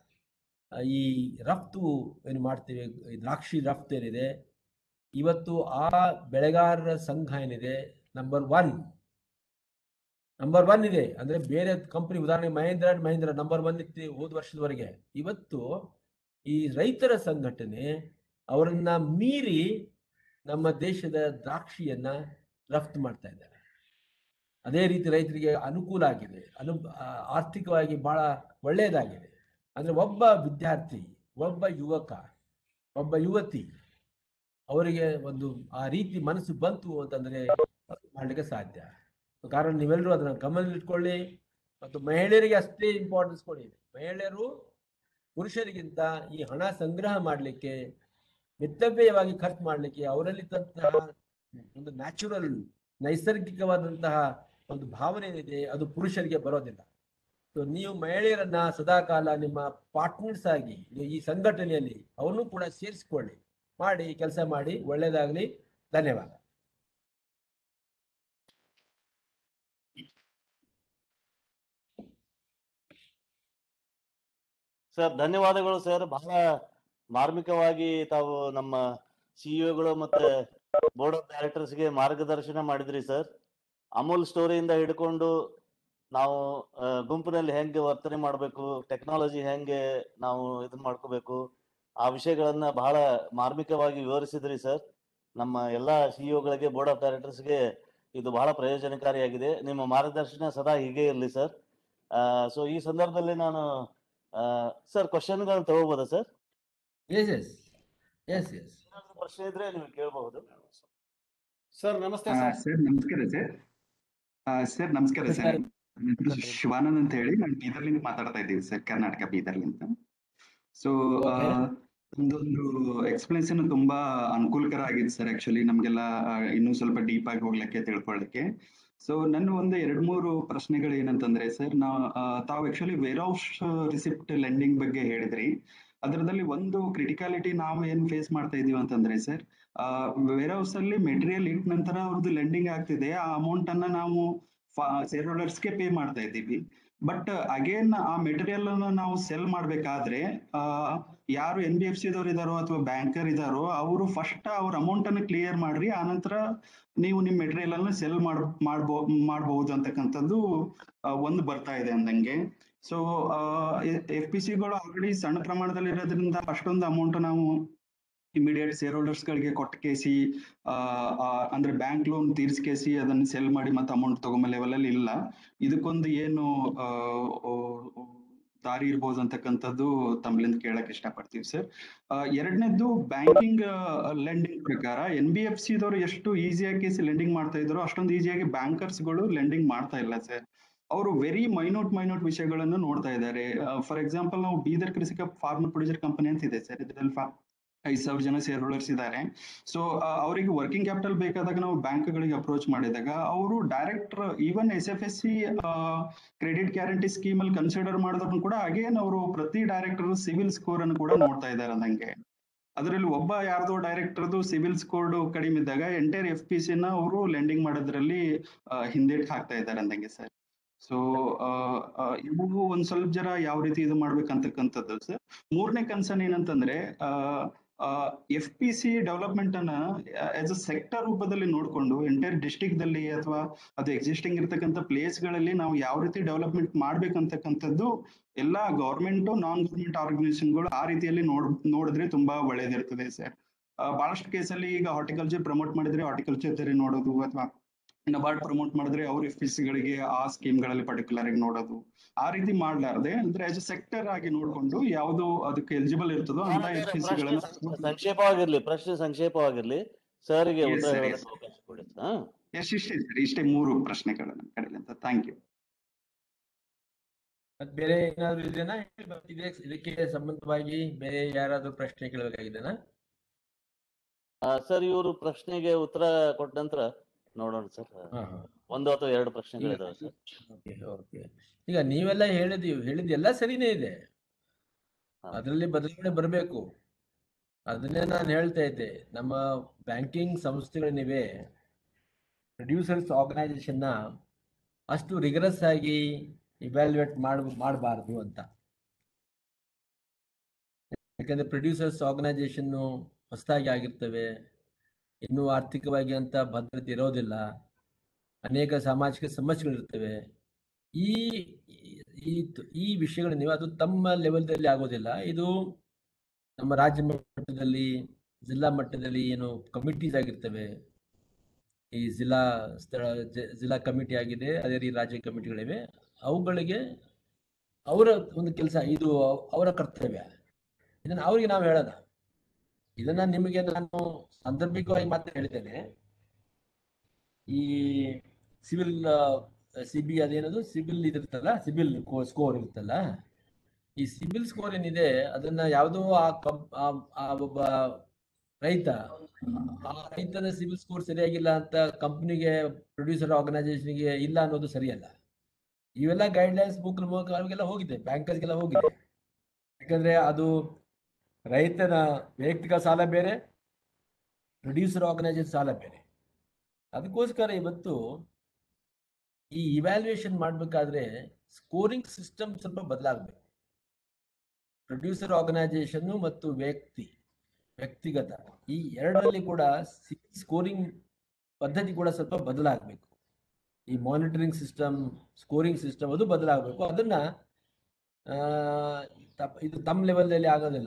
Speaker 1: ಆ, ಈ ರಫ್ತು ಏನು ಮಾಡ್ತೀವಿ ಈ ದ್ರಾಕ್ಷಿ ರಫ್ತು ಏನಿದೆ ಇವತ್ತು ಆ ಬೆಳೆಗಾರರ ಸಂಘ ಏನಿದೆ ನಂಬರ್ ಒನ್ ನಂಬರ್ ಒನ್ ಇದೆ ಅಂದ್ರೆ ಬೇರೆ ಕಂಪನಿ ಉದಾಹರಣೆ Mahindra and Mahindra number one ಇತ್ತು ಹೋದ ವರ್ಷದವರೆಗೆ ಇವತ್ತು ಈ ರೈತರ ಸಂಘಟನೆ ಅವರನ್ನ ಮೀರಿ ನಮ್ಮ ದೇಶದ ದ್ರಾಕ್ಷಿಯನ್ನ ರಫ್ತು ಮಾಡ್ತಾ ಇದ್ದಾರೆ ಅದೇ ರೀತಿ ರೈತರಿಗೆ ಅನುಕೂಲ ಆಗಿದೆ ಅನು ಆ, ಆರ್ಥಿಕವಾಗಿ ಬಹಳ ಒಳ್ಳೆಯದಾಗಿದೆ ಅಂದ್ರೆ ಒಬ್ಬ ವಿದ್ಯಾರ್ಥಿ ಒಬ್ಬ ಯುವಕ ಒಬ್ಬ ಯುವತಿ ಅವರಿಗೆ ಒಂದು ಆ ರೀತಿ ಮನಸ್ಸು ಬಂತು ಅಂತಂದ್ರೆ ಮಾಡ್ಲಿಕ್ಕೆ ಸಾಧ್ಯ ಕಾರಣ ನೀವೆಲ್ಲರೂ ಅದನ್ನ ಗಮನದಲ್ಲಿಟ್ಕೊಳ್ಳಿ ಮತ್ತು ಮಹಿಳೆಯರಿಗೆ ಅಷ್ಟೇ ಇಂಪಾರ್ಟೆನ್ಸ್ ಕೊಡಿ ಮಹಿಳೆಯರು ಪುರುಷರಿಗಿಂತ ಈ ಹಣ ಸಂಗ್ರಹ ಮಾಡಲಿಕ್ಕೆ ಮಿತವ್ಯಯವಾಗಿ ಖರ್ಚು ಮಾಡಲಿಕ್ಕೆ ಅವರಲ್ಲಿದ್ದಂತಹ ಒಂದು ನ್ಯಾಚುರಲ್ ನೈಸರ್ಗಿಕವಾದಂತಹ ಒಂದು ಭಾವನೆ ಏನಿದೆ ಅದು ಪುರುಷರಿಗೆ ಬರೋದಿಲ್ಲ ಸೊ ನೀವು ಮಹಿಳೆಯರನ್ನ ಸದಾಕಾಲ ನಿಮ್ಮ ಪಾರ್ಟ್ನರ್ಸ್ ಆಗಿ ನೀವು ಈ ಸಂಘಟನೆಯಲ್ಲಿ ಅವನು ಕೂಡ ಸೇರಿಸಿಕೊಳ್ಳಿ ಮಾಡಿ ಕೆಲಸ ಮಾಡಿ ಒಳ್ಳೇದಾಗ್ಲಿ ಧನ್ಯವಾದ
Speaker 2: ಸರ್ ಧನ್ಯವಾದಗಳು ಸರ್ ಬಹಳ ಮಾರ್ಮಿಕವಾಗಿ ತಾವು ನಮ್ಮ ಸಿಇಒಗಳು ಮತ್ತೆ ಬೋರ್ಡ್ ಆಫ್ ಡೈರೆಕ್ಟರ್ಸ್ ಗೆ ಮಾರ್ಗದರ್ಶನ ಮಾಡಿದ್ರಿ ಸರ್ ಅಮೂಲ್ ಸ್ಟೋರಿಯಿಂದ ಹಿಡ್ಕೊಂಡು ನಾವು ಆ, ಗುಂಪಿನಲ್ಲಿ ಹೆಂಗೆ ವರ್ತನೆ ಮಾಡಬೇಕು ಟೆಕ್ನಾಲಜಿ ಹೆಂಗೆ ನಾವು ಇದನ್ನ ಮಾಡ್ಕೋಬೇಕು ಆ ವಿಷಯಗಳನ್ನ ಬಹಳ ಮಾರ್ಮಿಕವಾಗಿ ವಿವರಿಸಿದ್ರಿ ಸರ್ ನಮ್ಮ ಎಲ್ಲಾ ಸಿಇಒಗಳಿಗೆ ಬೋರ್ಡ್ ಆಫ್ ಡೈರೆಕ್ಟರ್ಸ್ಗೆ ಇದು ಬಹಳ ಪ್ರಯೋಜನಕಾರಿಯಾಗಿದೆ ನಿಮ್ಮ ಮಾರ್ಗದರ್ಶನ ಸದಾ ಹೀಗೆ ಇರಲಿ ಸರ್ ಸೊ ಈ ಸಂದರ್ಭದಲ್ಲಿ ನಾನು ಸರ್ ಕ್ವಶನ್ಗಳನ್ನ ತಗೋಬೋದಾ sir
Speaker 1: yes yes yes yes
Speaker 2: ಏನಾದ್ರು ಪ್ರಶ್ನೆ ಇದ್ರೆ ನೀವು ಕೇಳಬಹುದು
Speaker 3: ಸರ್ ನಮಸ್ತೆ
Speaker 9: ಆ,
Speaker 3: ಸರ್
Speaker 9: ಸರ್ ನಮಸ್ಕಾರ ಸರ್ ಆ, ಸರ್ ನಮಸ್ಕಾರ ಸರ್ ನನ್ನ ಹೆಸರು ಶಿವಾನಂದ್ ಅಂತ ಹೇಳಿ ನಾನು ಬೀದರ್ಲಿಂದ ಮಾತಾಡ್ತಾ ಇದ್ದೀವಿ ಸರ್ ಕರ್ನಾಟಕ ಬೀದರ್ಲಿಂದ ಸೊ ಒಂದೊಂದು ಎಕ್ಸ್ಪ್ಲೆನೇಷನ್ ತುಂಬಾ ಅನುಕೂಲಕರ ಆಗಿದೆ ಸರ್ ಆಕ್ಚುಲಿ ನಮ್ಗೆಲ್ಲ ಆ, ಇನ್ನೂ ಸ್ವಲ್ಪ ಡೀಪ್ ಆಗಿ ಹೋಗ್ಲಿಕ್ಕೆ ತಿಳ್ಕೊಳ್ಳಿಕ್ಕೆ ಸೊ ನನ್ನ ಒಂದು ಎರಡ್ ಮೂರು ಪ್ರಶ್ನೆಗಳು ಏನಂತಂದ್ರೆ ಸರ್ ನಾ ಆ, ತಾವು actually warehouse receipt lending ಬಗ್ಗೆ ಹೇಳಿದ್ರಿ ಅದರದಲ್ಲಿ ಒಂದು ಕ್ರಿಟಿಕಾಲಿಟಿ ನಾವು ಏನ್ ಫೇಸ್ ಮಾಡ್ತಾ ಇದೀವಿ ಅಂತಂದ್ರೆ ಸರ್ ವೇರ್ ಹೌಸ್ ಅಲ್ಲಿ ಮೆಟೀರಿಯಲ್ ಇಟ್ಟ ನಂತರ ಅವ್ರದ್ದು ಲೆಂಡಿಂಗ್ ಆಗ್ತಿದೆ ಆ ಅಮೌಂಟ್ ಅನ್ನ ನಾವು ಶೇರ್ ಹೋಲ್ಡರ್ಸ್ಗೆ ಪೇ ಮಾಡ್ತಾ ಇದ್ದೀವಿ ಬಟ್ ಅಗೇನ್ ಆ ಮೆಟೀರಿಯಲ್ ಅನ್ನು ನಾವು ಸೆಲ್ ಮಾಡ್ಬೇಕಾದ್ರೆ ಆ, ಯಾರು ಎನ್ ಬಿ ಎಫ್ ಸಿ ದವ್ರು ಇದಾರೋ ಅಥವಾ ಬ್ಯಾಂಕರ್ ಇದಾರೋ ಅವರು ಫಸ್ಟ್ ಅವ್ರ ಅಮೌಂಟ್ ಅನ್ನು ಕ್ಲಿಯರ್ ಮಾಡ್ರಿ ಆನಂತರ ನೀವು ನಿಮ್ ಮೆಟೀರಿಯಲ್ ಅನ್ನು ಸೆಲ್ ಮಾಡ್ ಮಾಡ್ಬೋ ಮಾಡ್ಬಹುದು ಅಂತಕ್ಕಂಥದ್ದು ಆ, ಒಂದು ಬರ್ತಾ ಇದೆ ಅಂದಂಗೆ ಸೊ ಎಫ್ ಪಿ ಸಿಗಳು ಆಲ್ರೆಡಿ ಸಣ್ಣ ಪ್ರಮಾಣದಲ್ಲಿ ಇರೋದ್ರಿಂದ ಅಷ್ಟೊಂದು ಅಮೌಂಟ್ ನಾವು ಇಮಿಡಿಯೇಟ್ ಶೇರ್ ಹೋಲ್ಡರ್ಸ್ ಗಳಿಗೆ ಕೊಟ್ಟ ಕೇಸಿ ಆ, ಆ, ಅಂದ್ರೆ ಬ್ಯಾಂಕ್ ಲೋನ್ ತೀರ್ಸ್ಕೇಸಿ ಅದನ್ನ ಸೆಲ್ ಮಾಡಿ ಮತ್ತೆ ಅಮೌಂಟ್ ತಗೊಂಬ ಲೆವೆಲ್ ಅಲ್ಲಿ ಇಲ್ಲ ಇದಕ್ಕೊಂದು ಏನು ಆ, ಆ, ದಾರಿ ಇರ್ಬೋದು ಅಂತಕ್ಕಂಥದ್ದು ತಮ್ಮಲಿಂದ ಕೇಳಕ್ ಇಷ್ಟಪಡ್ತೀವಿ ಸರ್ ಎರಡನೇದ್ದು ಬ್ಯಾಂಕಿಂಗ್ ಲೆಂಡಿಂಗ್ ಪ್ರಕಾರ ಎನ್ ಬಿ ಎಫ್ ಸಿ ದವರು ಎಷ್ಟು ಈಸಿಯಾಗಿ ಕೇಸಿ ಲೆಂಡಿಂಗ್ ಮಾಡ್ತಾ ಇದ್ರು ಅಷ್ಟೊಂದು ಈಸಿಯಾಗಿ ಬ್ಯಾಂಕರ್ಸ್ಗಳು ಲೆಂಡಿಂಗ್ ಮಾಡ್ತಾ ಇಲ್ಲ ಸರ್ ಅವರು ವೆರಿ ಮೈನ್ಯೂಟ್ ಮೈನ್ಯೂಟ್ ವಿಷಯಗಳನ್ನು ನೋಡ್ತಾ ಇದ್ದಾರೆ ಫಾರ್ ಎಕ್ಸಾಂಪಲ್ ನಾವು ಬೀದರ್ ಕೃಷಿಕ ಫಾರ್ಮರ್ ಪ್ರೊಡ್ಯೂಸರ್ ಕಂಪನಿ ಅಂತ ಇದೆ ಸರ್ ಇದರಲ್ಲಿ ಫಾ ಐದು ಸಾವಿರ ಜನ ಶೇರ್ ಹೋಲ್ಡರ್ಸ್ ಇದ್ದಾರೆ ಸೊ ಅವರಿಗೆ ವರ್ಕಿಂಗ್ ಕ್ಯಾಪಿಟಲ್ ಬೇಕಾದಾಗ ನಾವು ಬ್ಯಾಂಕ್ಗಳಿಗೆ ಅಪ್ರೋಚ್ ಮಾಡಿದಾಗ ಅವರು direct even S F S C credit guarantee scheme ಅಲ್ಲಿ ಕನ್ಸಿಡರ್ ಮಾಡಿದ್ರು ಕೂಡ ಅಗೇನ್ ಅವರು ಪ್ರತಿ ಡೈರೆಕ್ಟರ್ ಸಿವಿಲ್ ಸ್ಕೋರ್ ಅನ್ನು ಕೂಡ ನೋಡ್ತಾ ಇದ್ದಾರೆ ನಂಗೆ ಅದರಲ್ಲಿ ಒಬ್ಬ ಯಾರ್ದೋ ಡೈರೆಕ್ಟರ್ದು ಸಿವಿಲ್ ಸ್ಕೋರ್ ಕಡಿಮೆ ಇದ್ದಾಗ ಎಂಟೈರ್ ಎಫ್ ಪಿ ನ ಅವರು ಲೆಂಡಿಂಗ್ ಮಾಡೋದ್ರಲ್ಲಿ ಹಿಂದೇಟ್ ಹಾಕ್ತಾ ಇದ್ದಾರೆ ಅಂದಂಗೆ ಸರ್ ಸೊ ಇವು ಒಂದ್ ಸ್ವಲ್ಪ ಜನ ಯಾವ ರೀತಿ ಇದು ಮಾಡ್ಬೇಕಂತಕ್ಕಂಥದ್ದು ಸರ್ ಮೂರನೇ ಕನ್ಸರ್ನ್ ಏನಂತಂದ್ರೆ ಎಫ್ ಪಿ ಸಿ ಡೆವಲಪ್ಮೆಂಟ್ ಅನ್ನ ಆಸ್ ಅ ಸೆಕ್ಟರ್ ರೂಪದಲ್ಲಿ ನೋಡ್ಕೊಂಡು ಎಂಟೈರ್ ಡಿಸ್ಟಿಕ್ ದಲ್ಲಿ ಅಥವಾ ಅದು ಎಕ್ಸಿಸ್ಟಿಂಗ್ ಇರ್ತಕ್ಕಂಥ ಪ್ಲೇಸ್ ಗಳಲ್ಲಿ ನಾವು ಯಾವ ರೀತಿ ಡೆವಲಪ್ಮೆಂಟ್ ಮಾಡ್ಬೇಕಂತಕ್ಕಂಥದ್ದು ಎಲ್ಲಾ ಗವರ್ಮೆಂಟ್ ನಾನ್ ಗವರ್ಮೆಂಟ್ ಆರ್ಗನೈಸೇಷನ್ಗಳು ಆ ರೀತಿಯಲ್ಲಿ ನೋಡ್ ನೋಡಿದ್ರೆ ತುಂಬಾ ಒಳ್ಳೇದಿರ್ತದೆ ಸರ್ ಬಹಳಷ್ಟು ಕೇಸಲ್ಲಿ ಈಗ ಹಾರ್ಟಿಕಲ್ಚರ್ ಪ್ರಮೋಟ್ ಮಾಡಿದ್ರೆ ಹಾರ್ಟಿಕಲ್ಚರ್ ದಲ್ಲಿ ನೋಡೋದು ಅಥವಾ ನಬಾರ್ಡ್ ಪ್ರಮೋಟ್ ಮಾಡಿದ್ರೆ ಅವ್ರ ಎಫ್ ಗಳಿಗೆ ಆ ಸ್ಕೀಮ್ಗಳಲ್ಲಿ ಪರ್ಟಿಕ್ಯುಲರ್ ಆಗಿ ನೋಡೋದು ಆ ರೀತಿ ಮಾಡ್ಲಾರ್ದೆ ಅಂದ್ರೆ ಆಸ್ ಅ ಸೆಕ್ಟರ್ ಆಗಿ ನೋಡ್ಕೊಂಡು ಯಾವ್ದು ಅದಕ್ಕೆ ಎಲಿಜಿಬಲ್ ಇರ್ತದೋ ಅಂತ ಎಫ್ ಸಿ
Speaker 2: ಪ್ರಶ್ನೆ
Speaker 9: ಗಳನ್ನ
Speaker 2: ಸಂಕ್ಷೇಪವಾಗಿರ್ಲಿ ಪ್ರಶ್ನೆ ಸಂಕ್ಷೇಪವಾಗಿ ಸರ್ಗೆ
Speaker 9: Yes,
Speaker 2: ಉತ್ತರ
Speaker 9: sir,
Speaker 2: ಹೇಳಕ್ಕೆ
Speaker 9: yes.
Speaker 2: ಅವಕಾಶ ಕೊಡಿ ಹಾ
Speaker 9: ಎಷ್ಟ್ ಇಷ್ಟೇ ಸರ್ ಇಷ್ಟೇ ಮೂರು ಪ್ರಶ್ನೆಗಳು ನಮ್ಮ ಕಡೆಯಿಂದ ಅಂತ ಥ್ಯಾಂಕ್ ಯು
Speaker 1: ಮತ್ ಬೇರೆ ಏನಾದ್ರು ಇದೆನಾ ಇದೆ ಇದಕ್ಕೆ ಸಂಬಂಧವಾಗಿ ಬೇರೆ ಯಾರಾದ್ರೂ ಪ್ರಶ್ನೆ ಕೇಳಬೇಕಾಗಿದೆನಾ
Speaker 2: ಸರ್ ಇವರು ಪ್ರಶ್ನೆಗೆ ಉತ್ತರ ಕೊಟ್ಟ ನಂತರ ನೋಡೋಣ ಸರ್
Speaker 1: ಹಾ ಹಾ
Speaker 2: ಒಂದು ಅಥವಾ ಎರಡು ಪ್ರಶ್ನೆಗಳಿದಾವೆ ಸರ್
Speaker 1: ಓಕೆ ಓಕೆ ಈಗ ನೀವೆಲ್ಲ ಹೇಳಿದೀವಿ ಹೇಳಿದ್ದೆಲ್ಲ ಸರಿನೇ ಇದೆ
Speaker 2: ಹಾ.
Speaker 1: ಅದರಲ್ಲಿ ಬದಲಾವಣೆ ಬರಬೇಕು ಅದನ್ನೇ ನಾನು ಹೇಳ್ತಾ ಇದ್ದೆ ನಮ್ಮ ಬ್ಯಾಂಕಿಂಗ್ ಸಂಸ್ಥೆಗಳೇನಿವೆ ಪ್ರೊಡ್ಯೂಸರ್ಸ್ ಆರ್ಗನೈಸೇಷನ್ನ ಅಷ್ಟು ರಿಗರಸ್ ಆಗಿ ಇವ್ಯಾಲ್ಯೂಯೇಟ್ ಮಾಡ್ ಮಾಡಬಾರ್ದು ಅಂತ ಯಾಕಂದ್ರೆ ಪ್ರೊಡ್ಯೂಸರ್ಸ್ ಆರ್ಗನೈಸೇಷನ್ನು ಹೊಸದಾಗಿ ಆಗಿರ್ತವೆ ಇನ್ನೂ ಆರ್ಥಿಕವಾಗಿ ಅಂತ ಭದ್ರತೆ ಇರೋದಿಲ್ಲ ಅನೇಕ ಸಾಮಾಜಿಕ ಸಮಸ್ಯೆಗಳಿರ್ತವೆ ಈ ಈ ಈ ವಿಷಯಗಳನ್ನಿವೆ ಅದು ತಮ್ಮ ಲೆವೆಲ್ದಲ್ಲಿ ಆಗೋದಿಲ್ಲ ಇದು ನಮ್ಮ ರಾಜ್ಯ ಮಟ್ಟದಲ್ಲಿ ಜಿಲ್ಲಾ ಮಟ್ಟದಲ್ಲಿ ಏನು ಕಮಿಟೀಸ್ ಆಗಿರ್ತವೆ ಈ ಜಿಲ್ಲಾ ಸ್ಥಳ ಜ- ಜಿಲ್ಲಾ ಕಮಿಟಿ ಆಗಿದೆ ಅದೇ ರೀತಿ ರಾಜ್ಯ ಕಮಿಟಿಗಳಿವೆ ಅವುಗಳಿಗೆ ಅವರ ಒಂದು ಕೆಲಸ ಇದು ಅವರ ಕರ್ತವ್ಯ ಇದನ್ನ ಅವರಿಗೆ ನಾವು ಹೇಳೋಣ ಇದನ್ನ ನಿಮಗೆ ನಾನು ಸಾಂದರ್ಭಿಕವಾಗಿ ಮಾತ್ರ ಹೇಳಿದ್ದೇನೆ ಈ ಸಿವಿಲ್ ಸಿ ಬಿ ಅದೇನದು ಸಿಬಿಲ್ ಇದಿರ್ತಲ್ಲ ಸಿಬಿಲ್ ಸ್ಕೋರ್ ಇರುತ್ತಲ್ಲ ಈ ಸಿಬಿಲ್ ಸ್ಕೋರ್ ಏನಿದೆ ಅದನ್ನ ಯಾವುದೋ ಆ ಕಂ- ಆ- ಆ ಒಬ್ಬ ರೈತ ಆ ರೈತನ ಸಿಬಿಲ್ ಸ್ಕೋರ್ ಸರಿಯಾಗಿಲ್ಲ ಅಂತ ಕಂಪ್ನಿಗೆ ಪ್ರೊಡ್ಯೂಸರ್ ಆರ್ಗನೈಸೇಷನ್ಗೆ ಇಲ್ಲ ಅನ್ನೋದು ಸರಿಯಲ್ಲ ಇವೆಲ್ಲ ಗೈಡ್ಲೈನ್ಸ್ ಬುಕ್ ಮೂಲಕ ಅವ್ರಿಗೆಲ್ಲ ಹೋಗಿದೆ ಬ್ಯಾಂಕರ್ಸ್ಗೆಲ್ಲ ಹೋಗಿದೆ ಯಾಕಂದ್ರೆ ಅದು ರೈತನ ವೈಯಕ್ತಿಕ ಸಾಲ ಬೇರೆ ಪ್ರೊಡ್ಯೂಸರ್ ಆರ್ಗನೈಸೇಷನ್ ಸಾಲ ಬೇರೆ ಅದಕ್ಕೋಸ್ಕರ ಇವತ್ತು ಈ ಇವ್ಯಾಲ್ಯೂಯೇಷನ್ ಮಾಡಬೇಕಾದ್ರೆ ಸ್ಕೋರಿಂಗ್ ಸಿಸ್ಟಮ್ ಸ್ವಲ್ಪ ಬದಲಾಗಬೇಕು ಪ್ರೊಡ್ಯೂಸರ್ ಆರ್ಗನೈಸೇಷನ್ ಮತ್ತು ವ್ಯಕ್ತಿ ವ್ಯಕ್ತಿಗತ ಈ ಎರಡರಲ್ಲಿ ಕೂಡ ಸ್ಕೋರಿಂಗ್ ಪದ್ಧತಿ ಕೂಡ ಸ್ವಲ್ಪ ಬದಲಾಗಬೇಕು ಈ ಮಾನಿಟರಿಂಗ್ ಸಿಸ್ಟಮ್ ಸ್ಕೋರಿಂಗ್ ಸಿಸ್ಟಮ್ ಅದು ಬದಲಾಗಬೇಕು ಅದನ್ನ ಆ, ತಪ್- ಇದು ತಮ್ಮ ಲೆವೆಲಲ್ಲಿ ಆಗೋದಿಲ್ಲ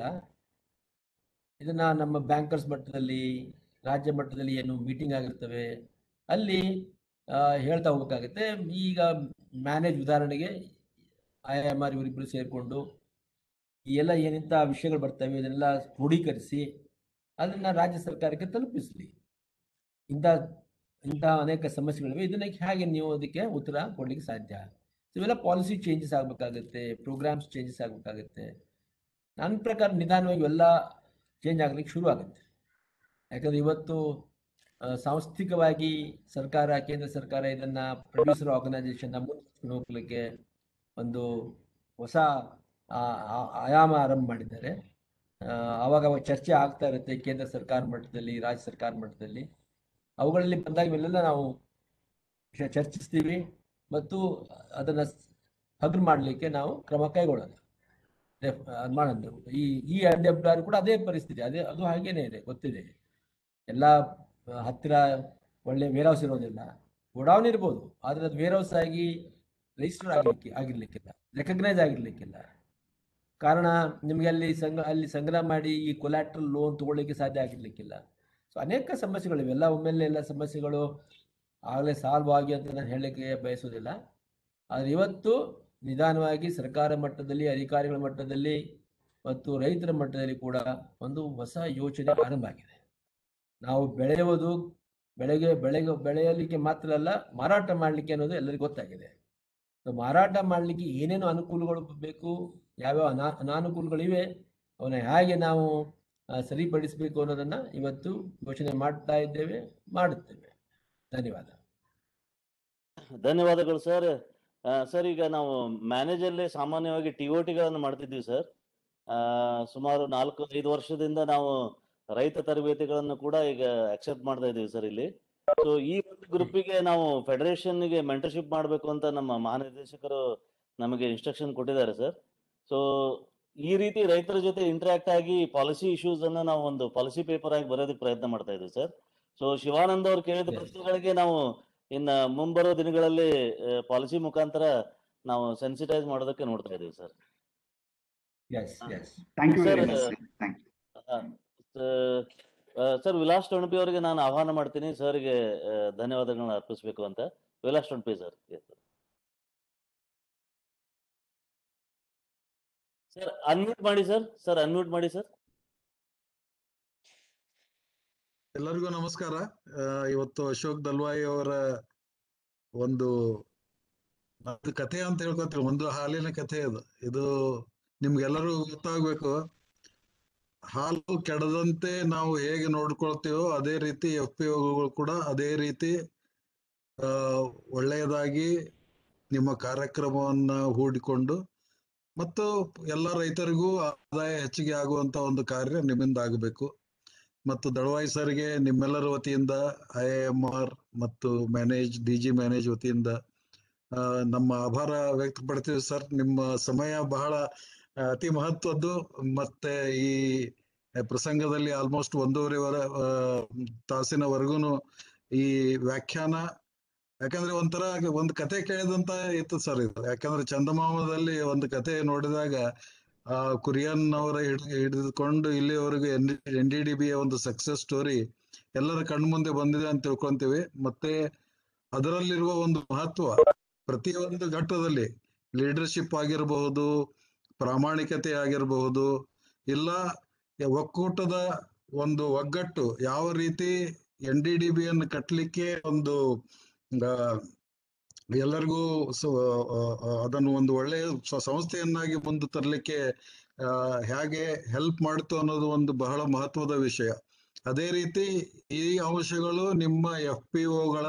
Speaker 1: ಇದನ್ನ ನಮ್ಮ ಬ್ಯಾಂಕರ್ಸ್ ಮಟ್ಟದಲ್ಲಿ ರಾಜ್ಯ ಮಟ್ಟದಲ್ಲಿ ಏನು ಮೀಟಿಂಗ್ ಆಗಿರ್ತವೆ ಅಲ್ಲಿ ಆ, ಹೇಳ್ತಾ ಹೋಗ್ಬೇಕಾಗುತ್ತೆ ಈಗ ಮ್ಯಾನೇಜ್ ಉದಾಹರಣೆಗೆ ಐ ಎಮ್ ಆರ್ ಇವರಿಬ್ಬರು ಸೇರಿಕೊಂಡು ಈ ಎಲ್ಲ ಏನಿಂತ ವಿಷಯಗಳು ಬರ್ತವೆ ಇದನ್ನೆಲ್ಲ ಕ್ರೋಢೀಕರಿಸಿ ಅದನ್ನ ರಾಜ್ಯ ಸರ್ಕಾರಕ್ಕೆ ತಲುಪಿಸಲಿ ಇಂಥ ಇಂಥ ಅನೇಕ ಸಮಸ್ಯೆಗಳಿವೆ ಇದನ್ನ ಹೇಗೆ ನೀವು ಅದಕ್ಕೆ ಉತ್ತರ ಕೊಡ್ಲಿಕ್ಕೆ ಸಾಧ್ಯ ಇವೆಲ್ಲ ಪಾಲಿಸಿ ಚೇಂಜಸ್ ಆಗಬೇಕಾಗುತ್ತೆ ಪ್ರೋಗ್ರಾಮ್ಸ್ ಚೇಂಜಸ್ ಆಗಬೇಕಾಗುತ್ತೆ ನನ್ನ ಪ್ರಕಾರ ನಿಧಾನವಾಗಿ ಎಲ್ಲ ಚೇಂಜ್ ಆಗ್ಲಿಕ್ಕೆ ಶುರು ಆಗುತ್ತೆ ಯಾಕಂದ್ರೆ ಇವತ್ತು ಆ, ಸಾಂಸ್ಥಿಕವಾಗಿ ಸರ್ಕಾರ ಕೇಂದ್ರ ಸರ್ಕಾರ ಇದನ್ನ ಪ್ರೊಡ್ಯೂಸರ್ ಆರ್ಗನೈಸೇಷನ್ ಮುಂದೆ ಹೋಗ್ಲಿಕ್ಕೆ ಒಂದು ಹೊಸ ಆ, ಆ- ಆಯಾಮ ಆರಂಭ ಮಾಡಿದ್ದಾರೆ ಆ, ಅವಾಗ ಅವಾಗ ಚರ್ಚೆ ಆಗ್ತಾ ಇರುತ್ತೆ ಕೇಂದ್ರ ಸರ್ಕಾರ ಮಟ್ಟದಲ್ಲಿ ರಾಜ್ಯ ಸರ್ಕಾರ ಮಟ್ಟದಲ್ಲಿ ಅವುಗಳಲ್ಲಿ ಬಂದಾಗ ಇವೆಲ್ಲ ನಾವು ಚ- ಚರ್ಚಿಸ್ತೀವಿ ಮತ್ತು ಅದನ್ನ ಸ್- ಹಗಲು ಮಾಡಲಿಕ್ಕೆ ನಾವು ಕ್ರಮ ಕೈಗೊಳ್ಳೋಣ ಡೆಫ್- ಅದ್ ಮಾಡೋದು ಈ ಈ ಅಡ್ಡಬ್ಲಾರು ಕೂಡ ಅದೇ ಪರಿಸ್ಥಿತಿ ಅದೇ ಅದು ಹಾಗೇನೆ ಇದೆ ಗೊತ್ತಿದೆ ಎಲ್ಲ ಆ, ಹತ್ತಿರ ಒಳ್ಳೆ ವೇರ್ ಹೌಸ್ ಇರೋದಿಲ್ಲ ಗೋಡೌನ್ ಇರ್ಬೋದು ಆದರೆ ಅದು ವೇರ್ ಹೌಸ್ ಆಗಿ ರಿಜಿಸ್ಟರ್ ಆಗಲಿಕ್ಕೆ ಆಗಿರ್ಲಿಕ್ಕಿಲ್ಲ ರೆಕಗ್ನೈಸ್ ಆಗಿರ್ಲಿಕ್ಕಿಲ್ಲ ಕಾರಣ ನಿಮಗೆ ಅಲ್ಲಿ ಸಂಗ ಅಲ್ಲಿ ಸಂಗ್ರಹ ಮಾಡಿ ಈ ಕೊಲ್ಯಾಟ್ರಲ್ ಲೋನ್ ತಗೊಳ್ಳಿಕ್ಕೆ ಸಾಧ್ಯ ಆಗಿರ್ಲಿಕ್ಕಿಲ್ಲ ಸೊ ಅನೇಕ ಸಮಸ್ಯೆಗಳಿವೆ ಎಲ್ಲ ಒಮ್ಮೆಲೆ ಎಲ್ಲ ಸಮಸ್ಯೆಗಳು ಆಗಲೇ ಸಾಲ್ವ್ ಆಗಿ ಅಂತ ನಾನು ಹೇಳಲಿಕ್ಕೆ ಬಯಸೋದಿಲ್ಲ ಆದರೆ ಇವತ್ತು ನಿಧಾನವಾಗಿ ಸರ್ಕಾರ ಮಟ್ಟದಲ್ಲಿ ಅಧಿಕಾರಿಗಳ ಮಟ್ಟದಲ್ಲಿ ಮತ್ತು ರೈತರ ಮಟ್ಟದಲ್ಲಿ ಕೂಡ ಒಂದು ಹೊಸ ಯೋಚನೆ ಆರಂಭ ಆಗಿದೆ ನಾವು ಬೆಳೆಯುವುದು ಬೆಳೆಗೆ ಬೆಳೆಗೆ ಬೆಳೆಯಲಿಕ್ಕೆ ಮಾತ್ರ ಅಲ್ಲ ಮಾರಾಟ ಮಾಡಲಿಕ್ಕೆ ಅನ್ನೋದು ಎಲ್ಲರಿಗೂ ಗೊತ್ತಾಗಿದೆ ಸೊ ಮಾರಾಟ ಮಾಡಲಿಕ್ಕೆ ಏನೇನು ಅನುಕೂಲಗಳು ಬೇಕು ಯಾವ್ಯಾವ ಅನಾ ಅನಾನುಕೂಲಗಳಿವೆ ಅವನ್ನ ಹೇಗೆ ನಾವು ಆ, ಸರಿಪಡಿಸಬೇಕು ಅನ್ನೋದನ್ನ ಇವತ್ತು ಯೋಚನೆ ಮಾಡ್ತಾ ಇದ್ದೇವೆ ಮಾಡುತ್ತೇವೆ ಧನ್ಯವಾದ
Speaker 2: ಧನ್ಯವಾದಗಳು ಸರ್ ಸರ್ ಈಗ ನಾವು ಮ್ಯಾನೇಜಲ್ಲೇ ಸಾಮಾನ್ಯವಾಗಿ ಟಿ ಒ ಟಿಗಳನ್ನು ಮಾಡ್ತಿದ್ವಿ ಸರ್ ಸುಮಾರು ನಾಲ್ಕು ಐದು ವರ್ಷದಿಂದ ನಾವು ರೈತ ತರಬೇತಿಗಳನ್ನು ಕೂಡ ಈಗ ಅಕ್ಸೆಪ್ಟ್ ಮಾಡ್ತಾ ಇದೀವಿ ಸರ್ ಇಲ್ಲಿ ಸೊ ಈ ಒಂದು ಗ್ರೂಪಿಗೆ ನಾವು ಫೆಡರೇಷನ್ಗೆ ಮೆಂಟರ್ಶಿಪ್ ಮಾಡಬೇಕು ಅಂತ ನಮ್ಮ ಮಹಾನಿರ್ದೇಶಕರು ನಮಗೆ ಇನ್ಸ್ಟ್ರಕ್ಷನ್ ಕೊಟ್ಟಿದ್ದಾರೆ ಸರ್ ಸೊ ಈ ರೀತಿ ರೈತರ ಜೊತೆ ಇಂಟರಾಕ್ಟ್ ಆಗಿ ಪಾಲಿಸಿ ಇಶ್ಯೂಸ್ ಅನ್ನ ನಾವು ಒಂದು ಪಾಲಿಸಿ ಪೇಪರ್ ಆಗಿ ಬರೆಯೋದಕ್ಕೆ ಪ್ರಯತ್ನ ಮಾಡ್ತಾ ಇದ್ದೀವಿ ಸರ್ ಸೊ ಶಿವಾನಂದ್ ಅವ್ರು ಕೇಳಿದ
Speaker 1: Yes.
Speaker 2: ಪ್ರಶ್ನೆಗಳಿಗೆ ನಾವು ಇನ್ನ ಮುಂಬರೋ ದಿನಗಳಲ್ಲಿ ಪಾಲಿಸಿ ಮುಖಾಂತರ ನಾವು ಸೆನ್ಸಿಟೈಸ್ ಮಾಡೋದಕ್ಕೆ ನೋಡ್ತಾ ಇದೀವಿ sir
Speaker 1: yes yes
Speaker 9: thank you very
Speaker 2: Sir,
Speaker 9: much thank you
Speaker 2: sir Vilas Tonapi ಅವರಿಗೆ ನಾನು ಆಹ್ವಾನ ಮಾಡ್ತೀನಿ ಸರ್ಗೆ ಧನ್ಯವಾದಗಳನ್ನ ಅರ್ಪಿಸಬೇಕು ಅಂತ Vilas Tonapi sir sir unmute ಮಾಡಿ ಸರ್ ಸರ್ ಅನ್ಮ್ಯೂಟ್ ಮಾಡಿ ಸರ್
Speaker 8: ಎಲ್ಲರಿಗೂ ನಮಸ್ಕಾರ ಆ, ಇವತ್ತು ಅಶೋಕ್ ದಲ್ವಾಯಿ ಅವರ ಒಂದು ಅದು ಕಥೆ ಅಂತ ಹೇಳ್ಕೊತೀವಿ ಒಂದು ಹಾಲಿನ ಕಥೆ ಇದು ಇದು ನಿಮ್ಗೆಲ್ಲರೂ ಗೊತ್ತಾಗ್ಬೇಕು ಹಾಲು ಕೆಡದಂತೆ ನಾವು ಹೇಗೆ ನೋಡ್ಕೊಳ್ತೀವೋ ಅದೇ ರೀತಿ ಎಫ್ ಪಿ ಒಗಳು ಕೂಡ ಅದೇ ರೀತಿ ಆ, ಒಳ್ಳೆಯದಾಗಿ ನಿಮ್ಮ ಕಾರ್ಯಕ್ರಮವನ್ನ ಹೂಡಿಕೊಂಡು ಮತ್ತು ಎಲ್ಲ ರೈತರಿಗೂ ಆದಾಯ ಹೆಚ್ಚಿಗೆ ಆಗುವಂತ ಒಂದು ಕಾರ್ಯ ನಿಮ್ಮಿಂದ ಆಗಬೇಕು ಮತ್ತು ದಳವಾಯಿ ಸರ್ಗೆ ನಿಮ್ಮೆಲ್ಲರ ವತಿಯಿಂದ ಐ ಎಂ ಆರ್ ಮತ್ತು ಮ್ಯಾನೇಜ್ ಡಿ ಜಿ ಮ್ಯಾನೇಜ್ ವತಿಯಿಂದ ಆ, ನಮ್ಮ ಆಭಾರ ವ್ಯಕ್ತಪಡ್ತೀವಿ ಸರ್ ನಿಮ್ಮ ಸಮಯ ಬಹಳ ಆ, ಅತಿ ಮಹತ್ವದ್ದು ಮತ್ತೆ ಈ ಪ್ರಸಂಗದಲ್ಲಿ ಆಲ್ಮೋಸ್ಟ್ ಒಂದೂವರೆ ವರ ಆ, ತಾಸಿನವರೆಗೂ ಈ ವ್ಯಾಖ್ಯಾನ ಯಾಕಂದ್ರೆ ಒಂಥರ ಒಂದು ಕತೆ ಕೇಳಿದಂತ ಇತ್ತು ಸರ್ ಇದು ಯಾಕಂದ್ರೆ ಚಂದಮಾಮದಲ್ಲಿ ಒಂದು ಕತೆ ನೋಡಿದಾಗ ಆ ಕುರಿಯನ್ ಅವರ ಹಿಡ್- ಹಿಡಿದುಕೊಂಡು ಇಲ್ಲಿವರೆಗೂ ಎನ್ ಎನ್ ಡಿ ಡಿ ಬಿಯ ಒಂದು ಸಕ್ಸಸ್ ಸ್ಟೋರಿ ಎಲ್ಲರ ಕಣ್ಮುಂದೆ ಬಂದಿದೆ ಅಂತ ತಿಳ್ಕೊಂತೀವಿ ಮತ್ತೆ ಅದರಲ್ಲಿರುವ ಒಂದು ಮಹತ್ವ ಪ್ರತಿಯೊಂದು ಘಟ್ಟದಲ್ಲಿ ಲೀಡರ್ಶಿಪ್ ಆಗಿರಬಹುದು ಪ್ರಾಮಾಣಿಕತೆ ಆಗಿರಬಹುದು ಇಲ್ಲ ಒಕ್ಕೂಟದ ಒಂದು ಒಗ್ಗಟ್ಟು ಯಾವ ರೀತಿ ಎನ್ ಡಿ ಡಿ ಬಿಯನ್ನು ಕಟ್ಟಲಿಕ್ಕೆ ಒಂದು ಆ, ಎಲ್ಲರಿಗೂ ಸ- ಆ, ಆ, ಅದನ್ನು ಒಂದು ಒಳ್ಳೆಯ ಸ- ಸಂಸ್ಥೆಯನ್ನಾಗಿ ಮುಂದೆ ತರಲಿಕ್ಕೆ ಆ, ಹೇಗೆ ಹೆಲ್ಪ್ ಮಾಡ್ತು ಅನ್ನೋದು ಒಂದು ಬಹಳ ಮಹತ್ವದ ವಿಷಯ ಅದೇ ರೀತಿ ಈ ಅಂಶಗಳು ನಿಮ್ಮ ಎಫ್ ಪಿ ಒಗಳ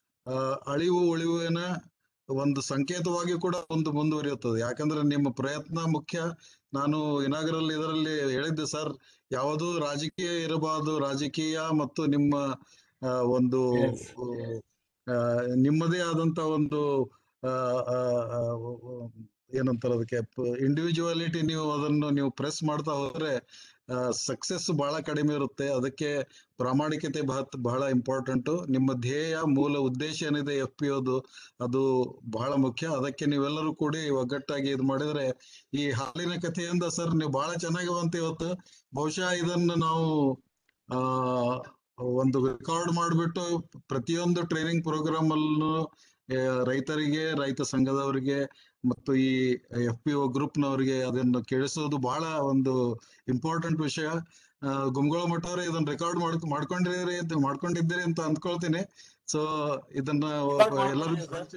Speaker 8: ಅಳಿವು ಉಳಿವಿನ ಒಂದು ಸಂಕೇತವಾಗಿ ಕೂಡ ಒಂದು ಮುಂದುವರಿಯುತ್ತದೆ ಯಾಕಂದ್ರೆ ನಿಮ್ಮ ಪ್ರಯತ್ನ ಮುಖ್ಯ ನಾನು ಇನಾಗರಲ್ಲಿ ಇದರಲ್ಲಿ ಹೇಳಿದ್ದೆ ಸರ್ ಯಾವುದು ರಾಜಕೀಯ ಇರಬಾರದು ರಾಜಕೀಯ ಮತ್ತು ನಿಮ್ಮ ಆ, ಒಂದು
Speaker 1: Yes.
Speaker 8: ಆ, ನಿಮ್ಮದೇ ಆದಂತ ಒಂದು ಆ, ಆ, ಆ, ಏನಂತಾರೆ ಅದಕ್ಕೆ ಇಂಡಿವಿಜುವಾಲಿಟಿ ನೀವು ಅದನ್ನು ನೀವು ಪ್ರೆಸ್ ಮಾಡ್ತಾ ಹೋದ್ರೆ ಸಕ್ಸಸ್ ಬಹಳ ಕಡಿಮೆ ಇರುತ್ತೆ ಅದಕ್ಕೆ ಪ್ರಾಮಾಣಿಕತೆ ಬಹಳ ಬಹಳ ಇಂಪಾರ್ಟೆಂಟ್ ನಿಮ್ಮ ಧ್ಯೇಯ ಮೂಲ ಉದ್ದೇಶ ಏನಿದೆ ಎಫ್ ಪಿ ಅದು ಅದು ಬಹಳ ಮುಖ್ಯ ಅದಕ್ಕೆ ನೀವೆಲ್ಲರೂ ಕೂಡಿ ಒಗ್ಗಟ್ಟಾಗಿ ಇದು ಮಾಡಿದ್ರೆ ಈ ಹಾಲಿನ ಕಥೆಯಿಂದ ಸರ್ ನೀವು ಬಹಳ ಚೆನ್ನಾಗಿ ಬಂತು ಇವತ್ತು ಬಹುಶಃ ಇದನ್ನು ನಾವು ಆ ಒಂದು ರೆಕಾರ್ಡ್ ಮಾಡಿಬಿಟ್ಟು ಪ್ರತಿಯೊಂದು ಟ್ರೈನಿಂಗ್ ಪ್ರೋಗ್ರಾಮ್ ಅಲ್ಲೂ ಆ, ರೈತರಿಗೆ ರೈತ ಸಂಘದವರಿಗೆ ಮತ್ತು ಈ ಎಫ್ ಪಿ ಒ ಗ್ರೂಪ್ನವರಿಗೆ ಅದನ್ನು ಕೇಳಿಸೋದು ಬಹಳ ಒಂದು ಇಂಪಾರ್ಟೆಂಟ್ ವಿಷಯ ಆ, ಗುಮ್ಗೋಳ ಮಠ ಅವರೇ ಇದನ್ನ ರೆಕಾರ್ಡ್ ಮಾಡ್ ಮಾಡ್ಕೊಂಡಿರಿ ಅಂತ ಮಾಡ್ಕೊಂಡಿದ್ದೀರಿ ಅಂತ ಅಂದ್ಕೊಳ್ತೀನಿ ಸೊ ಇದನ್ನ ಎಲ್ಲರೂ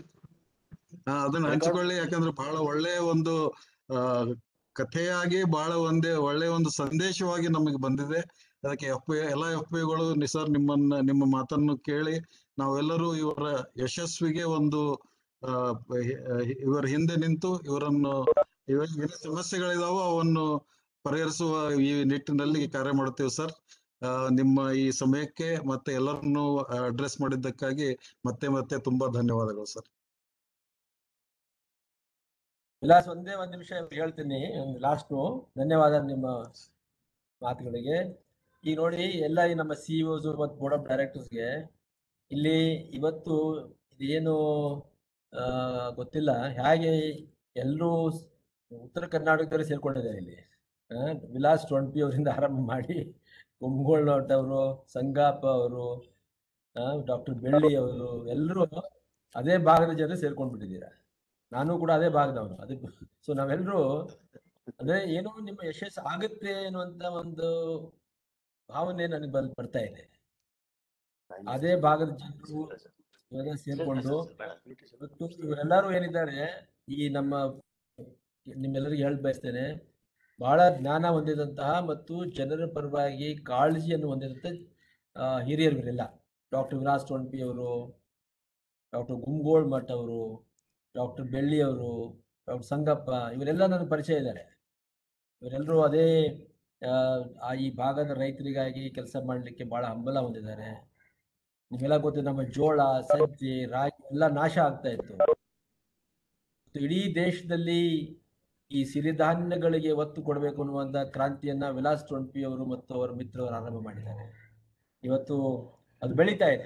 Speaker 8: ಹಾ ಅದನ್ನ ಹಂಚಿಕೊಳ್ಳಿ ಯಾಕಂದ್ರೆ ಬಹಳ ಒಳ್ಳೆಯ ಒಂದು ಆ ಕಥೆಯಾಗಿ ಬಹಳ ಒಂದೇ ಒಳ್ಳೆಯ ಒಂದು ಸಂದೇಶವಾಗಿ ನಮಗೆ ಬಂದಿದೆ ಅದಕ್ಕೆ ಎಫ್ ಪಿ ಎಲ್ಲ ಎಫ್ ಪಿಗಳು ಸರ್ ನಿಮ್ಮನ್ನ ನಿಮ್ಮ ಮಾತನ್ನು ಕೇಳಿ ನಾವೆಲ್ಲರೂ ಇವರ ಯಶಸ್ವಿಗೆ ಒಂದು ಆ, ಹಿ- ಇವರ ಹಿಂದೆ ನಿಂತು ಇವರನ್ನು ಇವ ಏನೇ ಸಮಸ್ಯೆಗಳಿದಾವೋ ಅವನ್ನು ಪರಿಹರಿಸುವ ಈ ನಿಟ್ಟಿನಲ್ಲಿ ಕಾರ್ಯ ಮಾಡುತ್ತೇವೆ ಸರ್ ಆ, ನಿಮ್ಮ ಈ ಸಮಯಕ್ಕೆ ಮತ್ತೆ ಎಲ್ಲರನ್ನು ಅಡ್ರೆಸ್ ಮಾಡಿದ್ದಕ್ಕಾಗಿ ಮತ್ತೆ ಮತ್ತೆ ತುಂಬಾ ಧನ್ಯವಾದಗಳು ಸರ್
Speaker 1: ವಿಲಾಸ್ ಒಂದೇ ಒಂದು ನಿಮಿಷ ಹೇಳ್ತೀನಿ ಲಾಸ್ಟು ಧನ್ಯವಾದ ನಿಮ್ಮ ಮಾತುಗಳಿಗೆ ಈಗ ನೋಡಿ ಎಲ್ಲ ಈ ನಮ್ಮ ಸಿ ಇಒಸ್ ಮತ್ತು ಬೋರ್ಡ್ ಆಫ್ ಡೈರೆಕ್ಟರ್ಸ್ಗೆ ಇಲ್ಲಿ ಇವತ್ತು ಇದೇನು ಆ, ಗೊತ್ತಿಲ್ಲ ಹೇಗೆ ಎಲ್ಲರೂ ಉತ್ತರ ಕರ್ನಾಟಕದಲ್ಲಿ ಸೇರ್ಕೊಂಡಿದ್ದಾರೆ ಇಲ್ಲಿ ಆ, ವಿಲಾಸ್ ಟೊಂಟಿ ಅವರಿಂದ ಆರಂಭ ಮಾಡಿ ಕುಂಭಗೋಳ್ ಅವರು ಸಂಗಾಪ ಅವರು ಡಾಕ್ಟರ್ ಬೆಳ್ಳಿ ಅವರು ಎಲ್ಲರೂ ಅದೇ ಭಾಗದ ಜನ ಸೇರ್ಕೊಂಡ್ಬಿಟ್ಟಿದ್ದೀರಾ ನಾನು ಕೂಡ ಅದೇ ಭಾಗದವನು ಅದೇ ಸೊ ನಾವೆಲ್ಲರೂ ಅಂದ್ರೆ ಏನೋ ನಿಮ್ಮ ಯಶಸ್ಸು ಆಗುತ್ತೆ ಅನ್ನುವಂತ ಒಂದು ಭಾವನೆ ನನಗೆ ಬಲ್ ಬರ್ತಾ ಇದೆ ಅದೇ ಭಾಗದ ಜನರು ಇವಾಗ ಸೇರ್ಕೊಂಡು ಇವತ್ತು ಇವರೆಲ್ಲರೂ ಏನಿದ್ದಾರೆ ಈ ನಮ್ಮ ನಿಮ್ಮೆಲ್ಲರಿಗೂ ಹೇಳ ಬಯಸ್ತೇನೆ ಬಹಳ ಜ್ಞಾನ ಹೊಂದಿದಂತಹ ಮತ್ತು ಜನರ ಪರವಾಗಿ ಕಾಳಜಿಯನ್ನು ಹೊಂದಿದಂತ ಆ, ಹಿರಿಯರು ಇವರೆಲ್ಲ ಡಾಕ್ಟರ್ ವಿಲಾಸ್ ಟೊಂಟಿ ಅವರು ಡಾಕ್ಟರ್ ಗುಮ್ಗೋಳ್ ಮಠ್ ಅವರು ಡಾಕ್ಟರ್ ಬೆಳ್ಳಿ ಅವರು ಡಾಕ್ಟರ್ ಸಂಗಪ್ಪ ಇವರೆಲ್ಲ ನನಗೆ ಪರಿಚಯ ಇದ್ದಾರೆ ಇವರೆಲ್ಲರೂ ಅದೇ ಆ, ಆ ಈ ಭಾಗದ ರೈತರಿಗಾಗಿ ಕೆಲಸ ಮಾಡಲಿಕ್ಕೆ ಬಹಳ ಹಂಬಲ ಹೊಂದಿದ್ದಾರೆ ನಿಮ್ಗೆಲ್ಲ ಗೊತ್ತು ನಮ್ಮ ಜೋಳ ಸಜ್ಜೆ ರಾಗಿ ಎಲ್ಲ ನಾಶ ಆಗ್ತಾ ಇತ್ತು ಮತ್ತು ಇಡೀ ದೇಶದಲ್ಲಿ ಈ ಸಿರಿಧಾನ್ಯಗಳಿಗೆ ಒತ್ತು ಕೊಡಬೇಕು ಅನ್ನುವಂಥ ಕ್ರಾಂತಿಯನ್ನ ವಿಲಾಸ್ ಟೊಂಟಿ ಅವರು ಮತ್ತು ಅವರ ಮಿತ್ರರು ಆರಂಭ ಮಾಡಿದ್ದಾರೆ ಇವತ್ತು ಅದು ಬೆಳೀತಾ ಇದೆ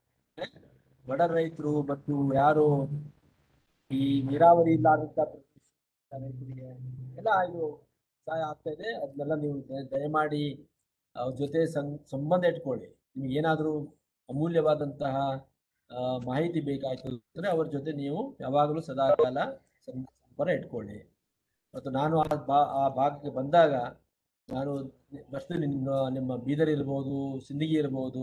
Speaker 1: ಬಡ ರೈತರು ಮತ್ತು ಯಾರು ಈ ನೀರಾವರಿ ಇಲ್ಲಾದಂತ ಪ್ರದೇಶದ ರೈತರಿಗೆ ಎಲ್ಲ ಇದು ಸಹಾಯ ಆಗ್ತಾ ಇದೆ ಅದನ್ನೆಲ್ಲ ನೀವು ದಯ- ದಯಮಾಡಿ ಅವ್ರ ಜೊತೆ ಸಂ ಸಂಬಂಧ ಇಟ್ಕೊಳ್ಳಿ ನಿಮ್ಗೆ ಏನಾದರೂ ಅಮೂಲ್ಯವಾದಂತಹ ಆ, ಮಾಹಿತಿ ಬೇಕಾಯ್ತು ಅಂದ್ರೆ ಅವ್ರ ಜೊತೆ ನೀವು ಯಾವಾಗಲೂ ಸದಾಕಾಲ ಸಂ- ಸಂಪರ್ಕ ಇಟ್ಕೊಳ್ಳಿ ಮತ್ತು ನಾನು ಆ ಬಾ ಆ ಭಾಗಕ್ಕೆ ಬಂದಾಗ ನಾನು ಬರ್ತೀನಿ ನಿಮ್ಮ ನಿಮ್ಮ ಬೀದರ್ ಇರ್ಬೋದು ಸಿಂದಗಿ ಇರ್ಬೋದು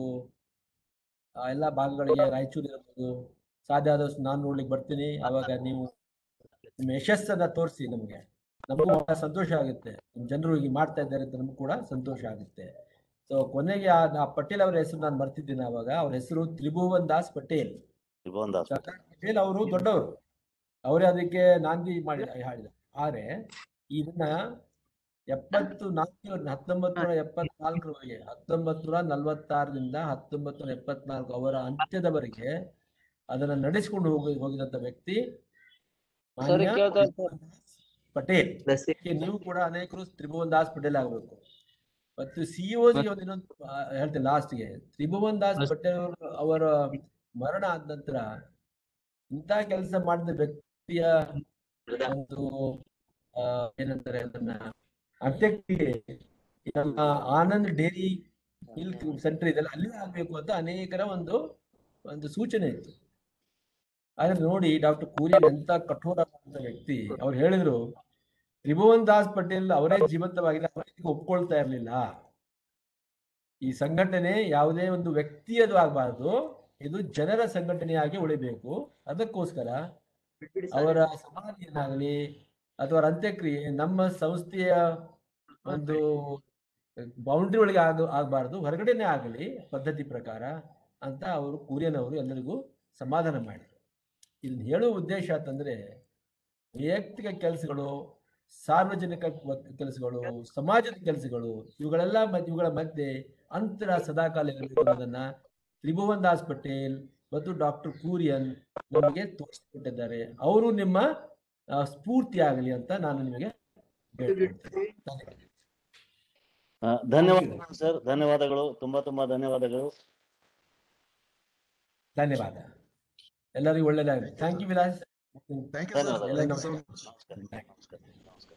Speaker 1: ಆ ಎಲ್ಲ ಭಾಗಗಳಿಗೆ ರಾಯಚೂರು ಇರ್ಬೋದು ಸಾಧ್ಯ ಆದಷ್ಟು ನಾನು ನೋಡ್ಲಿಕ್ಕೆ ಬರ್ತೀನಿ ಆವಾಗ ನೀವು ನಿಮ್ಮ ಯಶಸ್ಸನ್ನ ತೋರಿಸಿ ನಮಗೆ ನಮಗೂ ಬಹಳ ಸಂತೋಷ ಆಗುತ್ತೆ ನಿಮ್ಮ ಜನರು ಈಗ ಮಾಡ್ತಾ ಇದ್ದಾರೆ ಅಂತ ನಮಗೂ ಕೂಡ ಸಂತೋಷ ಆಗುತ್ತೆ ಸೊ ಕೊನೆಗೆ ಆ ಆ ಪಟೇಲ್ ಅವರ ಹೆಸರು ನಾನು ಬರ್ತಿದ್ದೀನಿ ಆವಾಗ ಅವ್ರ ಹೆಸರು ತ್ರಿಭುವನ್ ದಾಸ್ ಪಟೇಲ್
Speaker 2: ತ್ರಿಭುವನ್ ದಾಸ್
Speaker 1: ಸರ್ದಾರ್ ಪಟೇಲ್ ಅವರು ದೊಡ್ಡವರು ಅವರೇ ಅದಕ್ಕೆ ನಾಂದಿ ಮಾಡಿ ಹಾಡಿದ ಆದ್ರೆ ಇದನ್ನ ಎಪ್ಪತ್ತು ನಾಲ್ಕು ಹತ್ತೊಂಬತ್ತು ನೂರ ಎಪ್ಪತ್ನಾಲ್ಕರವರೆಗೆ ಹತ್ತೊಂಬತ್ತು ನೂರ ನಲವತ್ತಾರರಿಂದ ಹತ್ತೊಂಬತ್ತು ನೂರ ಎಪ್ಪತ್ನಾಲ್ಕು ಅವರ ಅಂತ್ಯದವರೆಗೆ ಅದನ್ನ ನಡೆಸಿಕೊಂಡು ಹೋಗಿ ಹೋಗಿದಂತ ವ್ಯಕ್ತಿ ಮಾನ್ಯ ತ್ರಿಭುವನ್ ದಾಸ್ ಪಟೇಲ್ ಅದಕ್ಕೆ ನೀವು ಕೂಡ ಅನೇಕರು ತ್ರಿಭುವನ್ ದಾಸ್ ಪಟೇಲ್ ಆಗಬೇಕು ಮತ್ತು ಸಿಇಒಗೆ ಒಂದು ಇನ್ನೊಂದು ಆ, ಹೇಳ್ತೇನೆ ಲಾಸ್ಟ್ಗೆ ತ್ರಿಭುವನ್ ದಾಸ್ ಪಟೇಲ್ ಅವರು- ಅವರ ಮರಣ ಆದ ನಂತರ ಇಂಥ ಕೆಲಸ ಮಾಡಿದ ವ್ಯಕ್ತಿಯ ಒಂದು ಆ, ಏನಂತಾರೆ ಅದನ್ನ ಅಂತ್ಯಕ್ರಿಯೆ ಈ ನಮ್ಮ ಆನಂದ್ ಡೇರಿ ಮಿಲ್ಕ್ ಸೆಂಟರ್ ಇದೆಲ್ಲ ಅಲ್ಲಿ ಆಗ್ಬೇಕು ಅಂತ ಅನೇಕರ ಒಂದು ಒಂದು ಸೂಚನೆ ಇತ್ತು ಆದ್ರೆ ನೋಡಿ ಡಾಕ್ಟರ್ ಕೂರಿಯನ್ ಎಂತ ಕಠೋರ ವ್ಯಕ್ತಿ ಅವ್ರು ಹೇಳಿದ್ರು ತ್ರಿಭುವನ್ ದಾಸ್ ಪಟೇಲ್ ಅವರೇ ಜೀವಂತವಾಗಿಲ್ಲ ಅವರಿಗೆ ಒಪ್ಕೊಳ್ತಾ ಇರಲಿಲ್ಲ ಈ ಸಂಘಟನೆ ಯಾವುದೇ ಒಂದು ವ್ಯಕ್ತಿಯದು ಆಗಬಾರ್ದು ಇದು ಜನರ ಸಂಘಟನೆಯಾಗಿ ಉಳಿಬೇಕು ಅದಕ್ಕೋಸ್ಕರ ಅವರ ಸಮಾಧಿಯನ್ನಾಗಲಿ ಅಥವಾ ಅವರ ಅಂತ್ಯಕ್ರಿಯೆ ನಮ್ಮ ಸಂಸ್ಥೆಯ ಒಂದು ಬೌಂಡ್ರಿ ಒಳಗೆ ಆಗ ಆಗಬಾರ್ದು ಹೊರಗಡೆನೆ ಆಗಲಿ ಪದ್ಧತಿ ಪ್ರಕಾರ ಅಂತ ಅವರು ಕುರಿಯನ್ ಅವರು ಎಲ್ಲರಿಗೂ ಸಮಾಧಾನ ಮಾಡಿದರು ಇಲ್ಲಿ ಹೇಳುವ ಉದ್ದೇಶ ಅಂತಂದ್ರೆ ವೈಯಕ್ತಿಕ ಕೆಲಸಗಳು ಸಾರ್ವಜನಿಕ ಕೆಲಸಗಳು ಸಮಾಜದ ಕೆಲಸಗಳು ಇವುಗಳೆಲ್ಲ ಮ- ಇವುಗಳ ಮಧ್ಯೆ ಅಂತರ ಸದಾಕಾಲ ಇರಬೇಕು ಅನ್ನೋದನ್ನ ತ್ರಿಭುವನ್ ದಾಸ್ ಪಟೇಲ್ ಮತ್ತು ಡಾಕ್ಟರ್ ಕೂರಿಯನ್ ನಮಗೆ ತೋರಿಸಿಕೊಟ್ಟಿದ್ದಾರೆ ಅವರು ನಿಮ್ಮ ಆ, ಸ್ಫೂರ್ತಿ ಆಗಲಿ ಅಂತ ನಾನು ನಿಮಗೆ ಹೇಳ್ಕೊಳ್ತೇನೆ. ಧನ್ಯವಾದ.
Speaker 2: ಆ, ಧನ್ಯವಾದಗಳು ಸರ್ ಧನ್ಯವಾದಗಳು ತುಂಬಾ ತುಂಬಾ ಧನ್ಯವಾದಗಳು
Speaker 1: ಧನ್ಯವಾದ ಎಲ್ಲರಿಗೂ ಒಳ್ಳೆಯದಾಗಲಿ thank you Vilas
Speaker 8: thank you sir
Speaker 2: ಧನ್ಯವಾದ.
Speaker 8: ಥ್ಯಾಂಕ್ ಯು ಸೊ
Speaker 1: ನಮಸ್ಕಾರ.
Speaker 8: ಮಚ್
Speaker 2: ನಮಸ್ಕಾರ ನಮಸ್ಕಾರ ನಮಸ್ಕಾರ